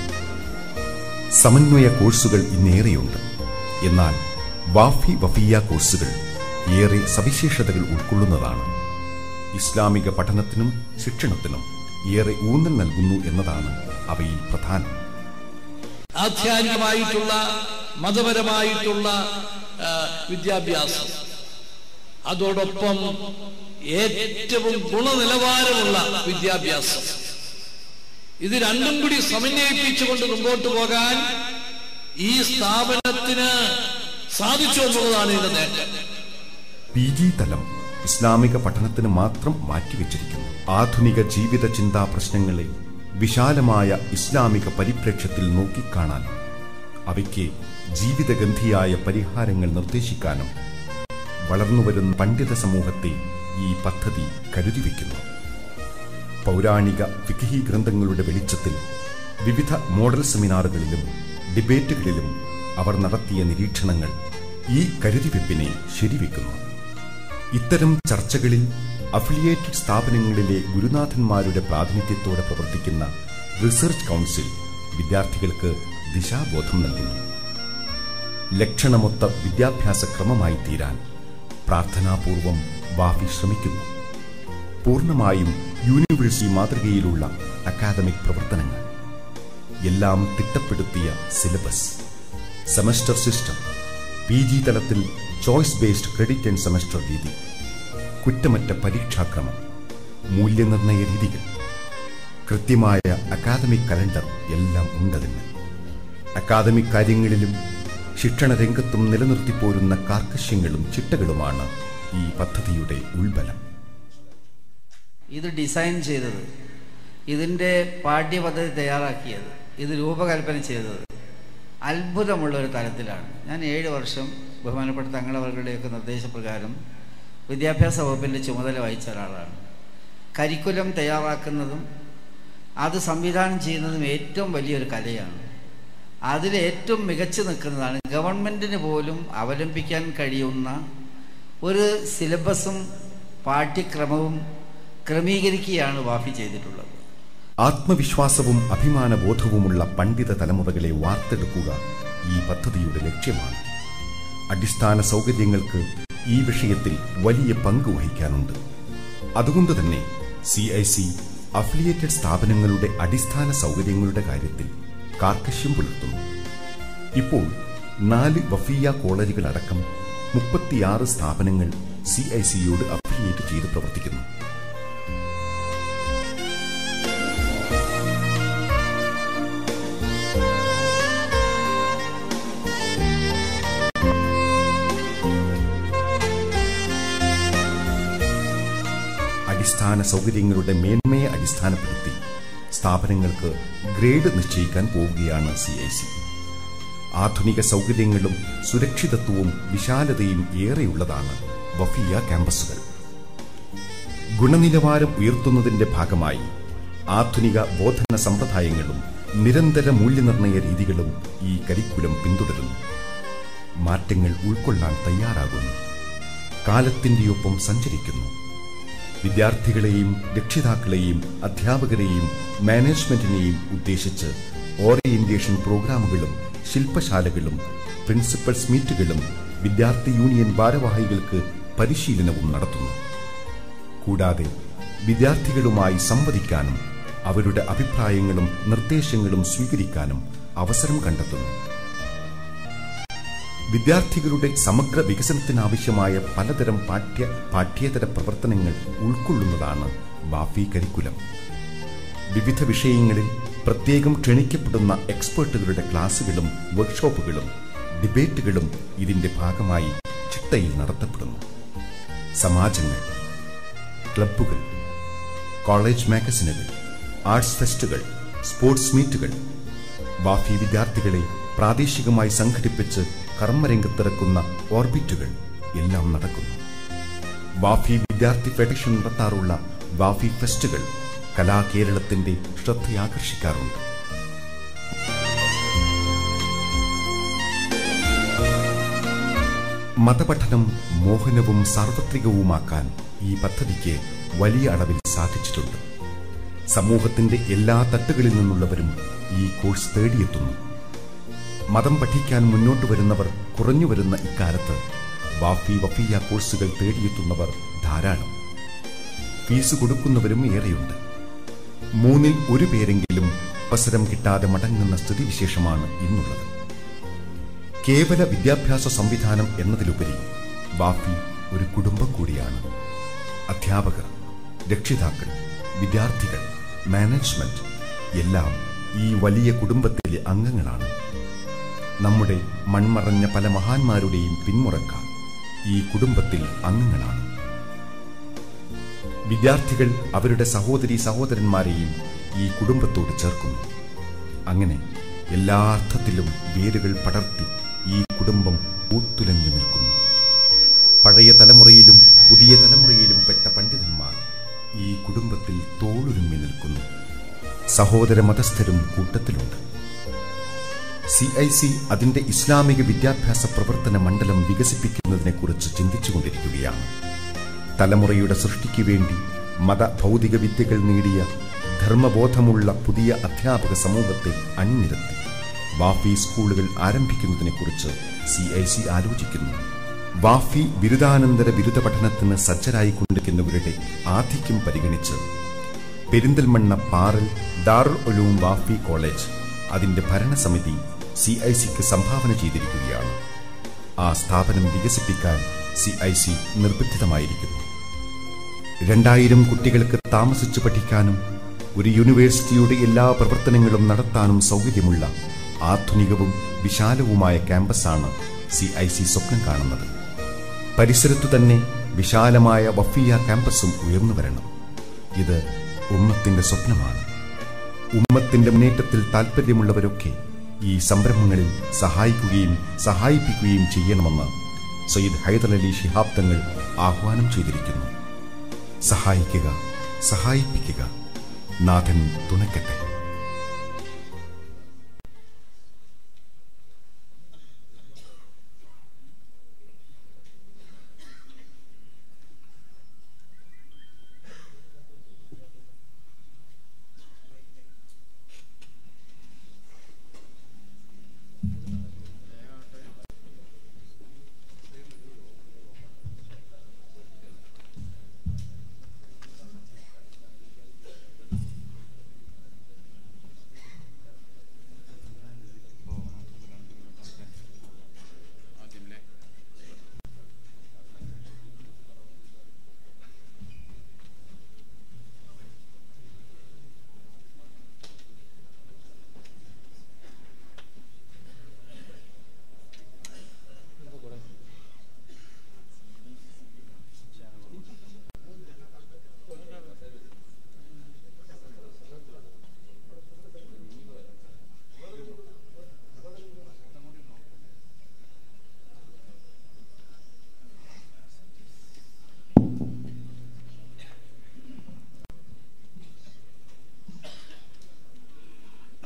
സമന്വയ കോഴ്സുകൾ ഇന്നേറെയുണ്ട് എന്നാൽ വാഫി വഫിയ കോഴ്സുകൾ ഏറെ സവിശേഷതകൾ ഉൾക്കൊള്ളുന്നതാണ് ഇസ്ലാമിക പഠനത്തിനും ശിക്ഷണത്തിനും ഏറെ ഊന്നൽ നൽകുന്നു എന്നതാണ് അവയിൽ പ്രധാനം ആധ്യാത്മികമായിട്ടുള്ള മതപരമായിട്ടുള്ള ആ, വിദ്യാഭ്യാസം അതോടൊപ്പം ഏറ്റവും ഗുണനിലവാരമുള്ള വിദ്യാഭ്യാസം ഇത് രണ്ടും കൂടി സമന്വയിപ്പിച്ചുകൊണ്ട് മുമ്പോട്ട് പോകാൻ ഈ സ്ഥാപനത്തിന് സാധിച്ചു എന്നുള്ളതാണ് ഇതിന്റെ നേട്ടം പി ജി തലം ഇസ്ലാമിക പഠനത്തിന് മാത്രം മാറ്റിവെച്ചിരിക്കുന്നു ആധുനിക ജീവിത ചിന്താ പ്രശ്നങ്ങളെ വിശാലമായ ഇസ്ലാമിക പരിപ്രേക്ഷ്യത്തിൽ നോക്കിക്കാണാനും അവയ്ക്ക് ജീവിതഗന്ധിയായ പരിഹാരങ്ങൾ നിർദ്ദേശിക്കാനും വളർന്നുവരുന്ന പണ്ഡിത സമൂഹത്തെ ഈ പദ്ധതി കരുതിവെക്കുന്നു പൗരാണിക വിഖി ഗ്രന്ഥങ്ങളുടെ വെളിച്ചത്തിൽ വിവിധ മോഡൽ സെമിനാറുകളിലും ഡിബേറ്റുകളിലും അവർ നടത്തിയ നിരീക്ഷണങ്ങൾ ഈ കരുതിവെപ്പിനെ ശരിവെക്കുന്നു ഇത്തരം ചർച്ചകളിൽ അഫിലിയേറ്റഡ് സ്ഥാപനങ്ങളിലെ ഗുരുനാഥന്മാരുടെ പ്രാതിനിധ്യത്തോടെ പ്രവർത്തിക്കുന്ന റിസർച്ച് കൗൺസിൽ വിദ്യാർത്ഥികൾക്ക് ദിശാബോധം നൽകുന്നു ലക്ഷണമൊത്ത വിദ്യാഭ്യാസ ക്രമമായി തീരാൻ പ്രാർത്ഥനാപൂർവം വാഫി ശ്രമിക്കുന്നു പൂർണ്ണമായും യൂണിവേഴ്സിറ്റി മാതൃകയിലുള്ള അക്കാദമിക് പ്രവർത്തനങ്ങൾ എല്ലാം തിട്ടപ്പെടുത്തിയ syllabus semester system P G തലത്തിൽ choice based credit and semester രീതി കുറ്റമറ്റ പരീക്ഷാക്രമം മൂല്യനിർണയ രീതികൾ കൃത്യമായ അക്കാദമിക് കലണ്ടർ എല്ലാം ഉണ്ടതിന് അക്കാദമിക് കാര്യങ്ങളിലും ശിക്ഷണ രംഗത്തും നിലനിർത്തിപ്പോരുന്ന കാർക്കശ്യങ്ങളും ചിട്ടകളുമാണ് ഈ പദ്ധതിയുടെ ഉൾബലം ഇത് ഡിസൈൻ ചെയ്തത് ഇതിൻ്റെ പാഠ്യപദ്ധതി തയ്യാറാക്കിയത് ഇത് രൂപകൽപ്പന ചെയ്തത് അത്ഭുതമുള്ള ഒരു തലത്തിലാണ് ഞാൻ ഏഴ് വർഷം ബഹുമാനപ്പെട്ട തങ്ങളവர்களுടെയൊക്കെ നിർദ്ദേശപ്രകാരം വിദ്യാഭ്യാസ വകുപ്പിൻ്റെ ചുമതല വഹിച്ച ഒരാളാണ് കരിക്കുലം തയ്യാറാക്കുന്നതും അത് സംവിധാനം ചെയ്യുന്നതും ഏറ്റവും വലിയൊരു കലയാണ് അതിൽ ഏറ്റവും മികച്ചു നിൽക്കുന്നതാണ് ഗവൺമെൻറ്റിന് പോലും അവലംബിക്കാൻ കഴിയുന്ന ഒരു സിലബസും പാഠ്യക്രമവും ക്രമീകരിക്കുകയാണ് വാഫി ചെയ്തിട്ടുള്ളത് ആത്മവിശ്വാസവും അഭിമാനബോധവുമുള്ള പണ്ഡിത തലമുറകളെ വാർത്തെടുക്കുക ഈ പദ്ധതിയുടെ ലക്ഷ്യമാണ് അടിസ്ഥാന സൗകര്യങ്ങൾക്ക് ഈ വിഷയത്തിൽ വലിയ പങ്ക് വഹിക്കാനുണ്ട് അതുകൊണ്ട് തന്നെ സി ഐ സി അഫിലിയേറ്റഡ് സ്ഥാപനങ്ങളുടെ അടിസ്ഥാന സൗകര്യങ്ങളുടെ കാര്യത്തിൽ കാർക്കശ്യം പുലർത്തുന്നു ഇപ്പോൾ നാല് വഫിയ കോളേജുകളടക്കം മുപ്പത്തിയാറ് സ്ഥാപനങ്ങൾ സി ഐ സിയോട് അഫിലിയേറ്റ് ചെയ്ത് പ്രവർത്തിക്കുന്നു അടിസ്ഥാന സൗകര്യങ്ങളുടെ മേന്മയെ അടിസ്ഥാനപ്പെടുത്തി സ്ഥാപനങ്ങൾക്ക് ഗ്രേഡ് നിശ്ചയിക്കാൻ പോവുകയാണ് സി ഐ സി ആധുനിക സൗകര്യങ്ങളും സുരക്ഷിതത്വവും വിശാലതയും ഏറെയുള്ളതാണ് വഫിയ ക്യാമ്പസുകൾ ഗുണനിലവാരം ഉയർത്തുന്നതിന്റെ ഭാഗമായി ആധുനിക ബോധന സമ്പ്രദായങ്ങളും നിരന്തര മൂല്യനിർണയ രീതികളും ഈ കരിക്കുലം പിന്തുടരുന്നു മാറ്റങ്ങൾ ഉൾക്കൊള്ളാൻ തയ്യാറാകുന്നു കാലത്തിന്റെയൊപ്പം സഞ്ചരിക്കുന്നു വിദ്യാർത്ഥികളെയും രക്ഷിതാക്കളെയും അധ്യാപകരെയും മാനേജ്മെന്റിനെയും ഉദ്ദേശിച്ച് ഓറിയന്റേഷൻ പ്രോഗ്രാമുകളും ശില്പശാലകളും പ്രിൻസിപ്പൽസ് മീറ്റുകളും വിദ്യാർത്ഥി യൂണിയൻ ഭാരവാഹികൾക്ക് പരിശീലനവും നടത്തുന്നു കൂടാതെ വിദ്യാർത്ഥികളുമായി സംവദിക്കാനും അവരുടെ അഭിപ്രായങ്ങളും നിർദ്ദേശങ്ങളും സ്വീകരിക്കാനും അവസരം കണ്ടെത്തുന്നു വിദ്യാർത്ഥികളുടെ സമഗ്ര വികസനത്തിനാവശ്യമായ പലതരം പാഠ്യ പാഠ്യേതര പ്രവർത്തനങ്ങൾ ഉൾക്കൊള്ളുന്നതാണ് ബാഫി കരിക്കുലം വിവിധ വിഷയങ്ങളിൽ പ്രത്യേകം ക്ഷണിക്കപ്പെടുന്ന എക്സ്പേർട്ടുകളുടെ ക്ലാസുകളും വർക്ക്ഷോപ്പുകളും ഡിബേറ്റുകളും ഇതിന്റെ ഭാഗമായി ചിട്ടയിൽ നടത്തപ്പെടുന്നു സമാജങ്ങൾ ക്ലബ്ബുകൾ കോളേജ് മാഗസിനുകൾ ആർട്സ് ഫെസ്റ്റുകൾ സ്പോർട്സ് മീറ്റുകൾ വാഫി വിദ്യാർത്ഥികളെ പ്രാദേശികമായി സംഘടിപ്പിച്ച് കർമ്മരംഗത്തിറക്കുന്ന ഓർബിറ്റുകൾ എല്ലാം നടക്കുന്നു വാഫി വിദ്യാർത്ഥി ഫെഡറേഷൻ നടത്താറുള്ള വാഫി ഫെസ്റ്റുകൾ കലാകേരളത്തിന്റെ ശ്രദ്ധയാകർഷിക്കാറുണ്ട് മതപഠനം മോഹനവും സാർവത്രികവുമാക്കാൻ ഈ പദ്ധതിക്ക് വലിയ അളവിൽ സാധിച്ചിട്ടുണ്ട് സമൂഹത്തിന്റെ എല്ലാ തട്ടുകളിൽ നിന്നുള്ളവരും ഈ കോഴ്സ് തേടിയെത്തുന്നു മതം പഠിക്കാൻ മുന്നോട്ട് വരുന്നവർ കുറഞ്ഞു വരുന്ന ഇക്കാലത്ത് വാഫി വഫിയ കോഴ്സുകൾ തേടിയെത്തുന്നവർ ധാരാളം ഫീസ് കൊടുക്കുന്നവരും ഏറെയുണ്ട് മൂന്നിൽ ഒരു പേരെങ്കിലും അവസരം കിട്ടാതെ മടങ്ങുന്ന സ്ഥിതിവിശേഷമാണ് ഇന്നുള്ളത് കേവല വിദ്യാഭ്യാസ സംവിധാനം എന്നതിലുപരി വാഫി ഒരു കുടുംബം കൂടിയാണ് അധ്യാപകർ രക്ഷിതാക്കൾ വിദ്യാർത്ഥികൾ മാനേജ്മെന്റ് എല്ലാം ഈ വലിയ കുടുംബത്തിലെ അംഗങ്ങളാണ് നമ്മുടെ മൺമറഞ്ഞ പല മഹാന്മാരുടെയും പിന്മുറക്കാർ ഈ കുടുംബത്തിൽ അംഗങ്ങളാണ് വിദ്യാർത്ഥികൾ അവരുടെ സഹോദരി സഹോദരന്മാരെയും ഈ കുടുംബത്തോട് ചേർക്കുന്നു അങ്ങനെ എല്ലാ അർത്ഥത്തിലും വേരുകൾ പടർത്തി ഈ കുടുംബം ഊത്തുലഞ്ഞു നിൽക്കുന്നു പഴയ തലമുറയിലും പുതിയ തലമുറയിലും പെട്ട പണ്ഡിതന്മാർ ഈ കുടുംബത്തിൽ തോളുരുമ്മി നിൽക്കുന്നു സഹോദര മതസ്ഥരും കൂട്ടത്തിലുണ്ട് സി ഐ സി അതിന്റെ ഇസ്ലാമിക വിദ്യാഭ്യാസ പ്രവർത്തന മണ്ഡലം വികസിപ്പിക്കുന്നതിനെക്കുറിച്ച് ചിന്തിച്ചുകൊണ്ടിരിക്കുകയാണ് തലമുറയുടെ സൃഷ്ടിക്ക് വേണ്ടി മത ഭൗതിക വിദ്യകൾ നേടിയ ധർമ്മബോധമുള്ള പുതിയ അധ്യാപക സമൂഹത്തെ അണിനിരത്തി വാഫി സ്കൂളുകൾ ആരംഭിക്കുന്നതിനെക്കുറിച്ച് സി ഐ സി ആലോചിക്കുന്നു വാഫി ബിരുദാനന്തര ബിരുദ പഠനത്തിന് സജ്ജരായിക്കൊണ്ടിരിക്കുന്നവരുടെ ആധിക്യം പരിഗണിച്ച് പെരിന്തൽമണ്ണ പാറൽ ദാറുൽ ഉലൂം വാഫി കോളേജ് അതിന്റെ ഭരണസമിതി സി ഐ സിക്ക് സംഭാവന ചെയ്തിരിക്കുകയാണ് ആ സ്ഥാപനം വികസിപ്പിക്കാൻ സി ഐ സി നിർബന്ധിതമായിരിക്കുന്നു രണ്ടായിരം കുട്ടികൾക്ക് താമസിച്ചു പഠിക്കാനും ഒരു യൂണിവേഴ്സിറ്റിയുടെ എല്ലാ പ്രവർത്തനങ്ങളും നടത്താനും സൗകര്യമുള്ള ആധുനികവും വിശാലവുമായ ക്യാമ്പസാണ് സി ഐ സി സ്വപ്നം കാണുന്നത് പരിസരത്തു തന്നെ വിശാലമായ വഫിയ ക്യാമ്പസും ഉയർന്നു വരണം ഇത് ഉമ്മത്തിന്റെ സ്വപ്നമാണ് ഉമ്മത്തിന്റെ മുന്നേറ്റത്തിൽ താൽപ്പര്യമുള്ളവരൊക്കെ ഈ സംരംഭങ്ങളിൽ സഹായിക്കുകയും സഹായിപ്പിക്കുകയും ചെയ്യണമെന്ന് സയ്യിദ് ഹൈദർ അലി ശിഹാബ് തങ്ങൾ ആഹ്വാനം ചെയ്തിരിക്കുന്നു സഹായിക്കുക സഹായിപ്പിക്കുക നാഥൻ തുണയ്ക്കട്ടെ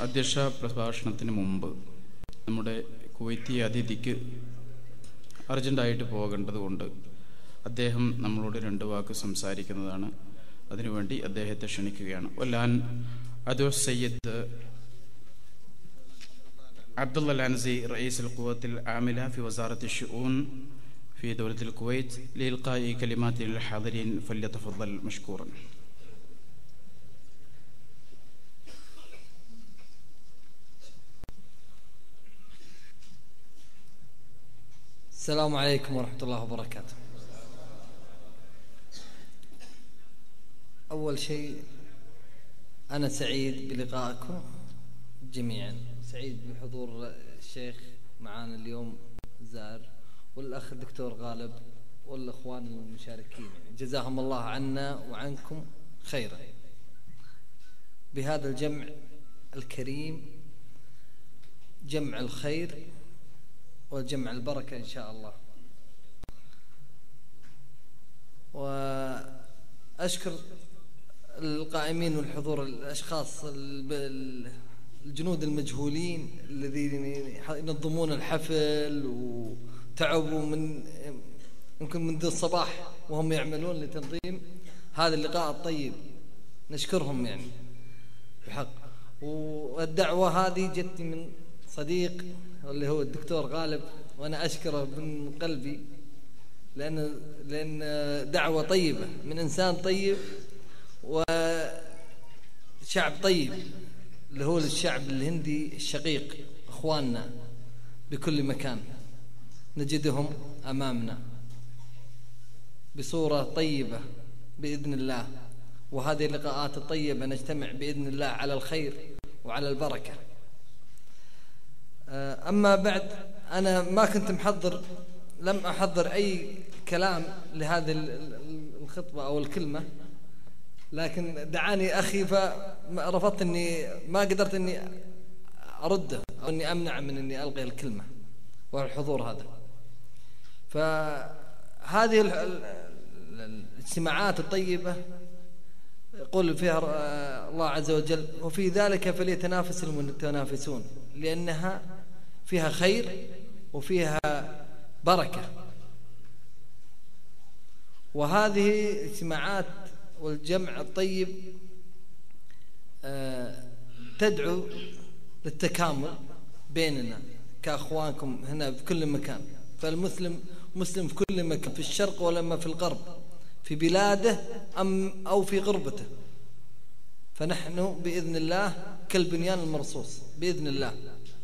അധ്യക്ഷ പ്രഭാഷണത്തിന് മുമ്പ് നമ്മുടെ കുവൈത്തി അതിഥിക്ക് അർജൻറ്റായിട്ട് പോകേണ്ടതുകൊണ്ട് അദ്ദേഹം നമ്മളോട് രണ്ട് വാക്ക് സംസാരിക്കുന്നതാണ് അതിനുവേണ്ടി അദ്ദേഹത്തെ ക്ഷണിക്കുകയാണ് ഒലാൻ അദു സയ്യിദ് عبد الله العنزي رئيس القوات العاملة في وزارة الشؤون في دولة الكويت لإلقاء كلمات للحاضرين فليتفضل مشكورا السلام عليكم ورحمة الله وبركاته أول شيء أنا سعيد بلقائكم جميعا سعيد بحضور الشيخ معانا اليوم زار والأخ الدكتور غالب والإخوان المشاركين جزاهم الله عنا وعنكم خيرا بهذا الجمع الكريم جمع الخير وجمع البركة إن شاء الله وأشكر القائمين والحضور الأشخاص ال- الجنود المجهولين الذين ينظمون الحفل وتعبوا من يمكن منذ الصباح وهم يعملون لتنظيم هذا اللقاء الطيب نشكرهم يعني بحق والدعوة هذه جتني من صديق اللي هو الدكتور غالب وأنا أشكره من قلبي لأن لأن دعوة طيبة من إنسان طيب وشعب طيب اللي هو الشعب الهندي الشقيق اخواننا بكل مكان نجدهم امامنا بصوره طيبه باذن الله وهذه اللقاءات الطيبه نجتمع باذن الله على الخير وعلى البركه آه، اما بعد انا ما كنت محضر لم احضر اي كلام لهذه ال- ال- الخطبه او الكلمه لكن دعاني اخي فرفضت اني ما قدرت اني ارده او اني امنع من اني القي الكلمه والحضور هذا فهذه ال- ال- الاجتماعات الطيبه يقول فيها ر- الله عز وجل وفي ذلك فليتنافس المتنافسون لانها فيها خير وفيها بركه وهذه اجتماعات والجمع الطيب آه، تدعو للتكامل بيننا كاخوانكم هنا في كل مكان فالمسلم مسلم في كل مكان في الشرق ولما في الغرب في بلاده ام او في غربته فنحن باذن الله كالبنيان المرصوص باذن الله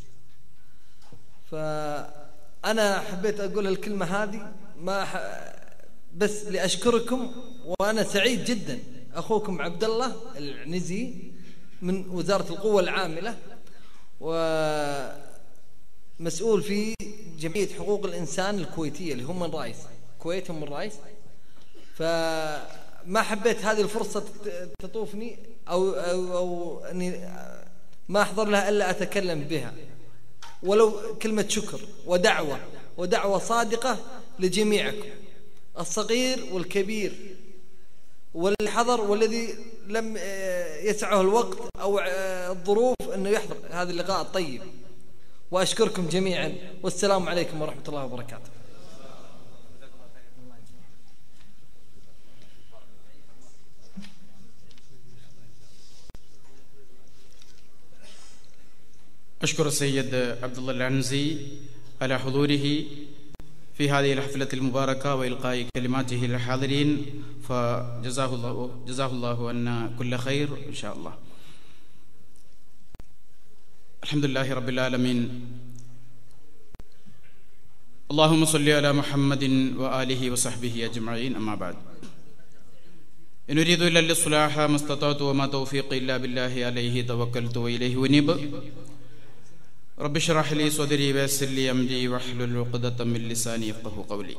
فانا حبيت اقول الكلمه هذه ما ح... بس لاشكركم وانا سعيد جدا اخوكم عبد الله العنزي من وزاره القوه العامله ومسؤول في جمعيه حقوق الانسان الكويتيه اللي هم من رايس كويت هم من رايس فما حبيت هذه الفرصه تت- تطوفني او او, أو اني ما احضر لها الا اتكلم بها ولو كلمه شكر ودعوه ودعوه صادقه لجميعكم الصغير والكبير واللي حضر والذي لم آه، يسعه الوقت او آه، الظروف انه يحضر هذا اللقاء الطيب واشكركم جميعا والسلام عليكم ورحمه الله وبركاته أشكر السيد عبد الله العنزي على حضوره في هذه الحفلة المباركة وإلقاء كلماته للحاضرين فجزاه الله جزاه الله عنا كل خير إن شاء الله الحمد لله رب العالمين اللهم صل على محمد وآله وصحبه أجمعين أما بعد إن أريد إلا الإصلاح ما استطعت وما توفيقي إلا بالله عليه توكلت وإليه ونيب رب اشرح لي صدري ويسر لي أمري واحلل عقدة من لساني يفقه قولي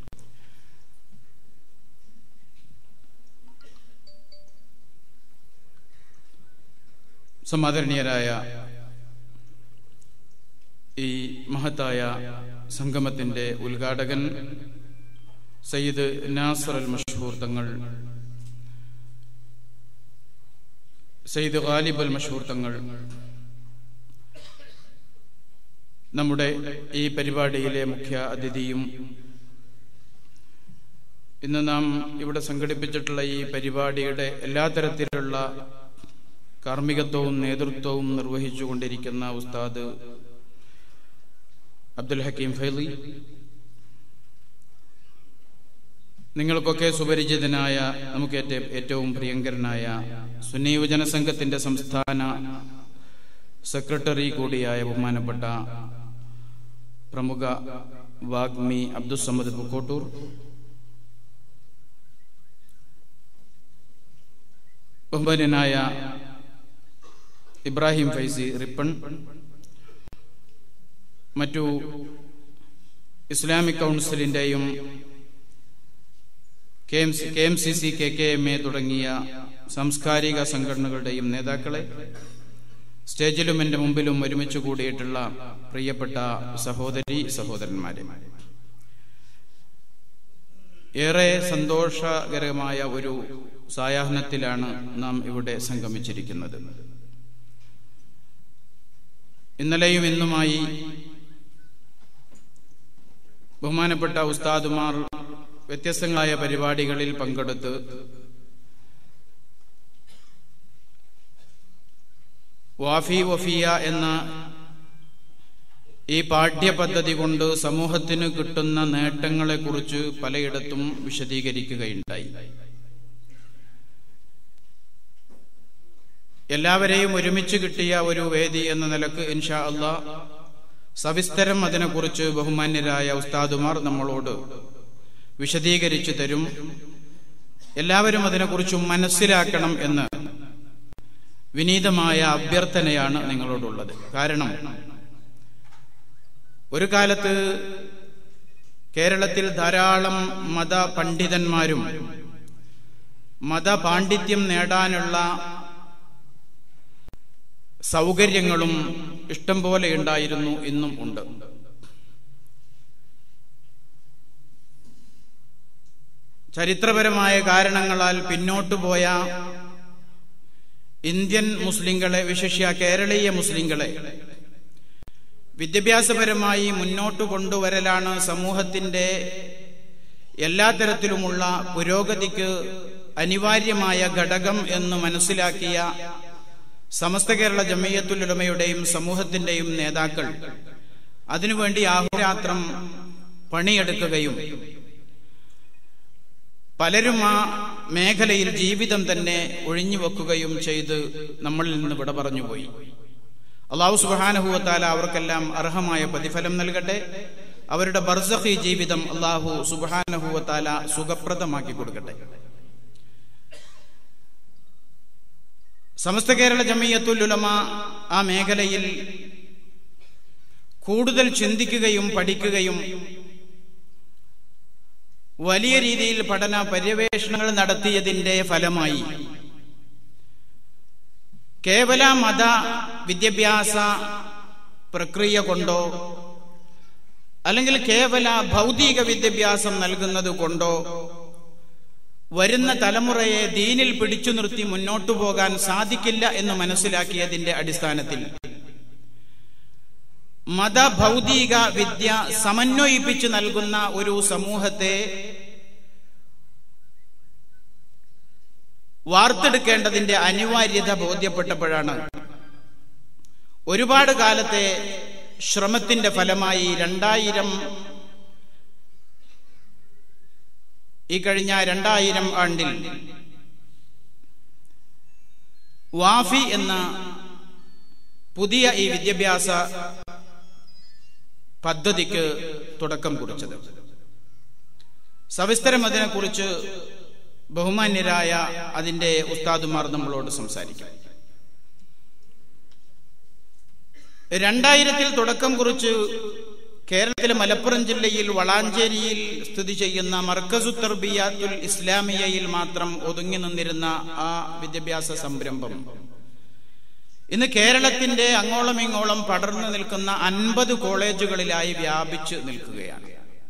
സമാദരണീയരായ ഈ മഹത്തായ സംഗമത്തിന്റെ ഉദ്ഘാടകൻ സയ്യിദ് നാസർ അൽ മഷഹൂർ തങ്ങൾ സയ്യിദ് ഗാലിബ് അൽ മഷഹൂർ തങ്ങൾ നമ്മുടെ ഈ പരിപാടിയിലെ മുഖ്യ അതിഥിയും ഇന്ന് നാം ഇവിടെ സംഘടിപ്പിച്ചിട്ടുള്ള ഈ പരിപാടിയുടെ എല്ലാ തരത്തിലുള്ള കാർമ്മികത്വവും നേതൃത്വവും നിർവഹിച്ചുകൊണ്ടിരിക്കുന്ന ഉസ്താദ് അബ്ദുൽ ഹക്കീം ഫൈലി നിങ്ങൾക്കൊക്കെ സുപരിചിതനായ നമുക്ക് ഏറ്റ- ഏറ്റവും പ്രിയങ്കരനായ സുന്നി യുവജന സംഘത്തിന്റെ സംസ്ഥാന സെക്രട്ടറി കൂടിയായ ബഹുമാനപ്പെട്ട പ്രമുഖ വാഗ്മി അബ്ദുസമ്മദ് പുക്കോട്ടൂർ ബഹുമാന്യനായ ഇബ്രാഹിം ഫൈസി റിപ്പൺ മറ്റു ഇസ്ലാമിക് കൗൺസിലിന്റെയും K M C K M C C K K M A തുടങ്ങിയ സാംസ്കാരിക സംഘടനകളുടെയും നേതാക്കളെ സ്റ്റേജിലും എന്റെ മുമ്പിലും ഒരുമിച്ച് കൂടിയിട്ടുള്ള പ്രിയപ്പെട്ട സഹോദരി സഹോദരന്മാരെ ഏറെ സന്തോഷകരമായ ഒരു സായാഹ്നത്തിലാണ് നാം ഇവിടെ സംഗമിച്ചിരിക്കുന്നത് ഇന്നലെയും ഇന്നുമായി ബഹുമാനപ്പെട്ട ഉസ്താദുമാർ വ്യത്യസ്തങ്ങളായ പരിപാടികളിൽ പങ്കെടുത്ത് വാഫി വഫിയ എന്ന ഈ പാഠ്യപദ്ധതി കൊണ്ട് സമൂഹത്തിന് കിട്ടുന്ന നേട്ടങ്ങളെക്കുറിച്ച് പലയിടത്തും വിശദീകരിക്കുകയുണ്ടായി എല്ലാവരെയും ഒരുമിച്ച് കിട്ടിയ ഒരു വേദി എന്ന നിലക്ക് ഇൻഷാ അള്ളാ സവിസ്തരം അതിനെക്കുറിച്ച് ബഹുമാന്യരായ ഉസ്താദുമാർ നമ്മളോട് വിശദീകരിച്ചു തരും എല്ലാവരും അതിനെക്കുറിച്ച് മനസ്സിലാക്കണം എന്ന് വിനീതമായ അഭ്യർത്ഥനയാണ് നിങ്ങളോടുള്ളത് കാരണം ഒരു കാലത്ത് കേരളത്തിൽ ധാരാളം മത പണ്ഡിതന്മാരും മതപാണ്ഡിത്യം നേടാനുള്ള സൗകര്യങ്ങളും ഇഷ്ടം പോലെ ഉണ്ടായിരുന്നു ഇന്നും ഉണ്ട് ചരിത്രപരമായ കാരണങ്ങളാൽ പിന്നോട്ടു പോയ ഇന്ത്യൻ മുസ്ലിങ്ങളെ വിശേഷ്യ കേരളീയ മുസ്ലിങ്ങളെ വിദ്യാഭ്യാസപരമായി മുന്നോട്ട് കൊണ്ടുവരലാണ് സമൂഹത്തിന്റെ എല്ലാ തരത്തിലുമുള്ള പുരോഗതിക്ക് അനിവാര്യമായ ഘടകം എന്ന് മനസ്സിലാക്കിയ സമസ്ത കേരള ജമയത്തുലുലമയുടെയും സമൂഹത്തിന്റെയും നേതാക്കൾ അതിനുവേണ്ടി ആഹുരാത്രം പണിയെടുക്കുകയും പലരും ആ മേഖലയിൽ ജീവിതം തന്നെ ഒഴിഞ്ഞുവെക്കുകയും ചെയ്ത് നമ്മളിൽ നിന്ന് വിട പറഞ്ഞുപോയി അള്ളാഹു സുബാനഹുവത്താല അവർക്കെല്ലാം അർഹമായ പ്രതിഫലം നൽകട്ടെ അവരുടെ ബർസഖി ജീവിതം അള്ളാഹു സുബാനഹുവത്താല സുഖപ്രദമാക്കി കൊടുക്കട്ടെ സമസ്ത കേരള ജമയ്യത്തുൽ ഉലമ ആ മേഖലയിൽ കൂടുതൽ ചിന്തിക്കുകയും പഠിക്കുകയും വലിയ രീതിയിൽ പഠന പര്യവേഷണങ്ങൾ നടത്തിയതിന്റെ ഫലമായി കേവല മത വിദ്യാഭ്യാസ പ്രക്രിയ കൊണ്ടോ അല്ലെങ്കിൽ കേവല ഭൗതിക വിദ്യാഭ്യാസം നൽകുന്നത് കൊണ്ടോ വരുന്ന തലമുറയെ ദീനിൽ പിടിച്ചു നിർത്തി മുന്നോട്ടു പോകാൻ സാധിക്കില്ല എന്ന് മനസ്സിലാക്കിയതിന്റെ അടിസ്ഥാനത്തിൽ മതഭൗതിക വിദ്യ സമന്വയിപ്പിച്ച് നൽകുന്ന ഒരു സമൂഹത്തെ വാർത്തെടുക്കേണ്ടതിന്റെ അനിവാര്യത ബോധ്യപ്പെട്ടപ്പോഴാണ് ഒരുപാട് കാലത്തെ ശ്രമത്തിന്റെ ഫലമായി രണ്ടായിരം ഈ കഴിഞ്ഞ രണ്ടായിരം ആണ്ടിൽ വാഫി എന്ന പുതിയ ഈ വിദ്യാഭ്യാസ പദ്ധതിക്ക് തുടക്കം കുറിച്ചത് സവിസ്തരം അതിനെക്കുറിച്ച് ബഹുമാന്യരായ അതിന്റെ ഉസ്താദുമാർ നമ്മളോട് സംസാരിക്കും രണ്ടായിരത്തിൽ തുടക്കം കുറിച്ച് കേരളത്തിലെ മലപ്പുറം ജില്ലയിൽ വളാഞ്ചേരിയിൽ സ്ഥിതി ചെയ്യുന്ന മർക്കസു തർബിയാത്തുൽ ഇസ്ലാമിയയിൽ മാത്രം ഒതുങ്ങി നിന്നിരുന്ന ആ വിദ്യാഭ്യാസ സംരംഭം ഇന്ന് കേരളത്തിന്റെ അങ്ങോളം ഇങ്ങോളം പടർന്നു നിൽക്കുന്ന അൻപത് കോളേജുകളിലായി വ്യാപിച്ചു നിൽക്കുകയാണ്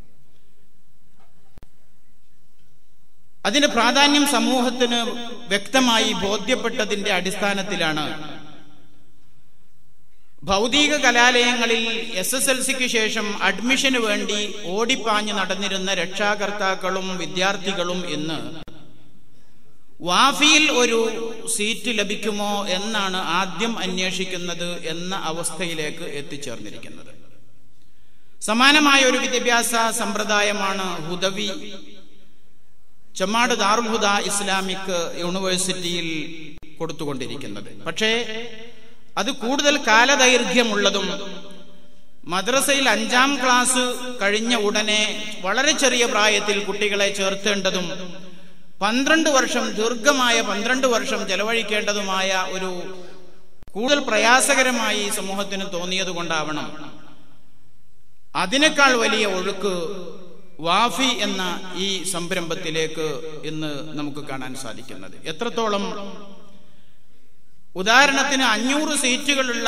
അതിന്റെ പ്രാധാന്യം സമൂഹത്തിന് വ്യക്തമായി ബോധ്യപ്പെട്ടതിന്റെ അടിസ്ഥാനത്തിലാണ് ഭൗതിക കലാലയങ്ങളിൽ എസ് എസ് എൽ സിക്ക് ശേഷം അഡ്മിഷന് വേണ്ടി ഓടിപ്പാഞ്ഞ് നടന്നിരുന്ന രക്ഷാകർത്താക്കളും വിദ്യാർത്ഥികളും ഇന്ന് വാഫിയിൽ ഒരു സീറ്റ് ലഭിക്കുമോ എന്നാണ് ആദ്യം അന്വേഷിക്കുന്നത് എന്ന അവസ്ഥയിലേക്ക് എത്തിച്ചേർന്നിരിക്കുന്നത് സമാനമായ ഒരു വിദ്യാഭ്യാസ സമ്പ്രദായമാണ് ഹുദവി ചെമ്മാട് ദാറുൽ ഹുദ ഇസ്ലാമിക് യൂണിവേഴ്സിറ്റിയിൽ കൊടുത്തുകൊണ്ടിരിക്കുന്നത് പക്ഷേ അത് കൂടുതൽ കാലദൈർഘ്യമുള്ളതും മദ്രസയിൽ അഞ്ചാം ക്ലാസ് കഴിഞ്ഞ ഉടനെ വളരെ ചെറിയ പ്രായത്തിൽ കുട്ടികളെ ചേർത്തേണ്ടതും പന്ത്രണ്ട് വർഷം ദീർഘമായ പന്ത്രണ്ട് വർഷം ചെലവഴിക്കേണ്ടതുമായ ഒരു കൂടുതൽ പ്രയാസകരമായി സമൂഹത്തിന് തോന്നിയത് കൊണ്ടാവണം അതിനേക്കാൾ വലിയ ഒഴുക്ക് വാഫി എന്ന ഈ സംരംഭത്തിലേക്ക് ഇന്ന് നമുക്ക് കാണാൻ സാധിക്കുന്നത് എത്രത്തോളം ഉദാഹരണത്തിന് അഞ്ഞൂറ് സീറ്റുകളുള്ള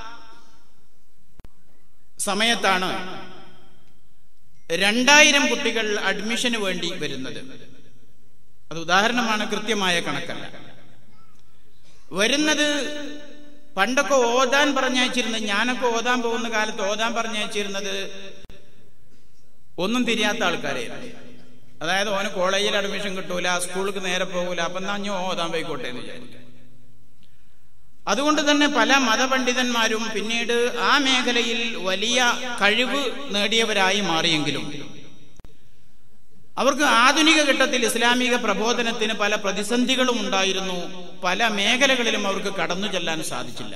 സമയത്താണ് രണ്ടായിരം കുട്ടികൾ അഡ്മിഷന് വേണ്ടി വരുന്നത് അത് ഉദാഹരണമാണ് കൃത്യമായ കണക്കല്ല വരുന്നത് പണ്ടൊക്കെ ഓതാൻ പറഞ്ഞയച്ചിരുന്നത് ഞാനൊക്കെ ഓതാൻ പോകുന്ന കാലത്ത് ഓതാൻ പറഞ്ഞയച്ചിരുന്നത് ഒന്നും തിരിയാത്ത ആൾക്കാരെയായിരുന്നു അതായത് ഓന് കോളേജിൽ അഡ്മിഷൻ കിട്ടൂല സ്കൂൾക്ക് നേരെ പോകൂല അപ്പം എന്നാ ഞാൻ ഓതാൻ പോയിക്കോട്ടെ എന്ന് വിചാരിക്കും അതുകൊണ്ട് തന്നെ പല മതപണ്ഡിതന്മാരും പിന്നീട് ആ മേഖലയിൽ വലിയ കഴിവ് നേടിയവരായി മാറിയെങ്കിലും അവർക്ക് ആധുനിക ഘട്ടത്തിൽ ഇസ്ലാമിക പ്രബോധനത്തിന് പല പ്രതിസന്ധികളും ഉണ്ടായിരുന്നു പല മേഖലകളിലും അവർക്ക് കടന്നു ചെല്ലാൻ സാധിച്ചില്ല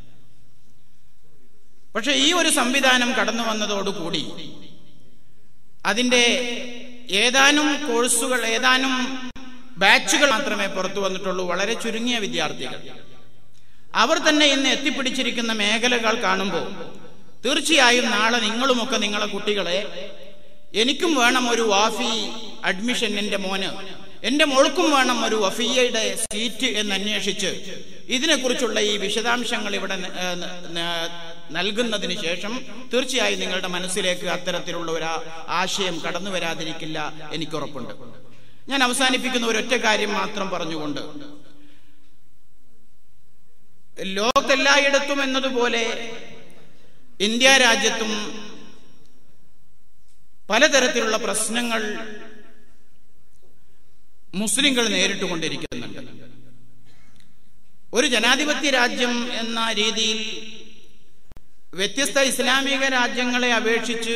പക്ഷെ ഈ ഒരു സംവിധാനം കടന്നു വന്നതോടുകൂടി അതിന്റെ ഏതാനും കോഴ്സുകൾ ഏതാനും ബാച്ചുകൾ മാത്രമേ പുറത്തു വന്നിട്ടുള്ളൂ വളരെ ചുരുങ്ങിയ വിദ്യാർത്ഥികൾ അവർ തന്നെ ഇന്ന് എത്തിപ്പിടിച്ചിരിക്കുന്ന മേഖലകൾ കാണുമ്പോൾ തീർച്ചയായും നാളെ നിങ്ങളുമൊക്കെ നിങ്ങളെ കുട്ടികളെ എനിക്കും വേണം ഒരു വാഫി അഡ്മിഷൻ എന്റെ മോന് എന്റെ മോൾക്കും വേണം ഒരു വഫിയയുടെ സീറ്റ് എന്ന് അന്വേഷിച്ച് ഇതിനെക്കുറിച്ചുള്ള ഈ വിശദാംശങ്ങൾ ഇവിടെ നൽകുന്നതിന് ശേഷം തീർച്ചയായും നിങ്ങളുടെ മനസ്സിലേക്ക് അത്തരത്തിലുള്ള ഒരു ആശയം കടന്നു വരാതിരിക്കില്ല എനിക്കുറപ്പുണ്ട് ഞാൻ അവസാനിപ്പിക്കുന്ന ഒരൊറ്റ കാര്യം മാത്രം പറഞ്ഞുകൊണ്ട് ലോകത്തെല്ലായിടത്തും എന്നതുപോലെ ഇന്ത്യ രാജ്യത്തും പലതരത്തിലുള്ള പ്രശ്നങ്ങൾ മുസ്ലിങ്ങൾ നേരിട്ടുകൊണ്ടിരിക്കുന്നുണ്ട് ഒരു ജനാധിപത്യ രാജ്യം എന്ന രീതിയിൽ വ്യത്യസ്ത ഇസ്ലാമിക രാജ്യങ്ങളെ അപേക്ഷിച്ച്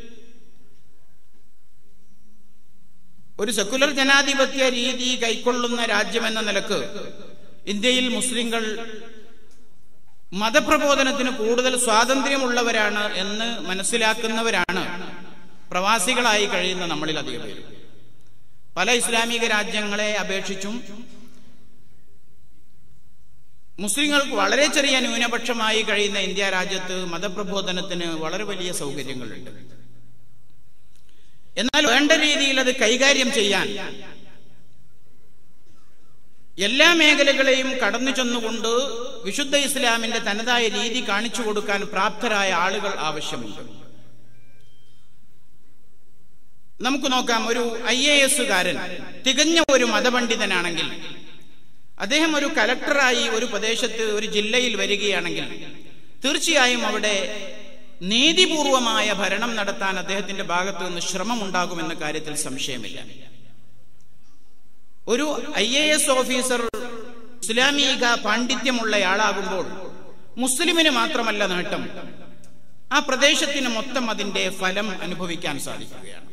ഒരു സെക്കുലർ ജനാധിപത്യ രീതി കൈക്കൊള്ളുന്ന രാജ്യം എന്ന നിലക്ക് ഇന്ത്യയിൽ മുസ്ലിങ്ങൾ മതപ്രബോധനത്തിന് കൂടുതൽ സ്വാതന്ത്ര്യമുള്ളവരാണ് എന്ന് മനസ്സിലാക്കുന്നവരാണ് പ്രവാസികളായി കഴിയുന്ന നമ്മളിൽ അധികം പേര് പല ഇസ്ലാമിക രാജ്യങ്ങളെ അപേക്ഷിച്ചും മുസ്ലിങ്ങൾക്ക് വളരെ ചെറിയ ന്യൂനപക്ഷമായി കഴിയുന്ന ഇന്ത്യ രാജ്യത്ത് മതപ്രബോധനത്തിന് വളരെ വലിയ സൗകര്യങ്ങളുണ്ട് എന്നാൽ വേണ്ട രീതിയിൽ അത് കൈകാര്യം ചെയ്യാൻ എല്ലാ മേഖലകളെയും കടന്നു ചെന്നുകൊണ്ട് വിശുദ്ധ ഇസ്ലാമിന്റെ തനതായ രീതി കാണിച്ചു കൊടുക്കാൻ പ്രാപ്തരായ ആളുകൾ ആവശ്യമുണ്ട് നമുക്ക് നോക്കാം ഒരു ഐ എ എസുകാരൻ തികഞ്ഞ ഒരു മതപണ്ഡിതനാണെങ്കിൽ അദ്ദേഹം ഒരു കലക്ടറായി ഒരു പ്രദേശത്ത് ഒരു ജില്ലയിൽ വരികയാണെങ്കിൽ തീർച്ചയായും അവിടെ നീതിപൂർവമായ ഭരണം നടത്താൻ അദ്ദേഹത്തിന്റെ ഭാഗത്തു നിന്ന് ശ്രമമുണ്ടാകുമെന്ന കാര്യത്തിൽ സംശയമില്ല ഒരു ഐ എ എസ് ഓഫീസർ ഇസ്ലാമിക പാണ്ഡിത്യമുള്ളയാളാകുമ്പോൾ മുസ്ലിമിന് മാത്രമല്ല നേട്ടം ആ പ്രദേശത്തിന് മൊത്തം അതിന്റെ ഫലം അനുഭവിക്കാൻ സാധിക്കുകയാണ്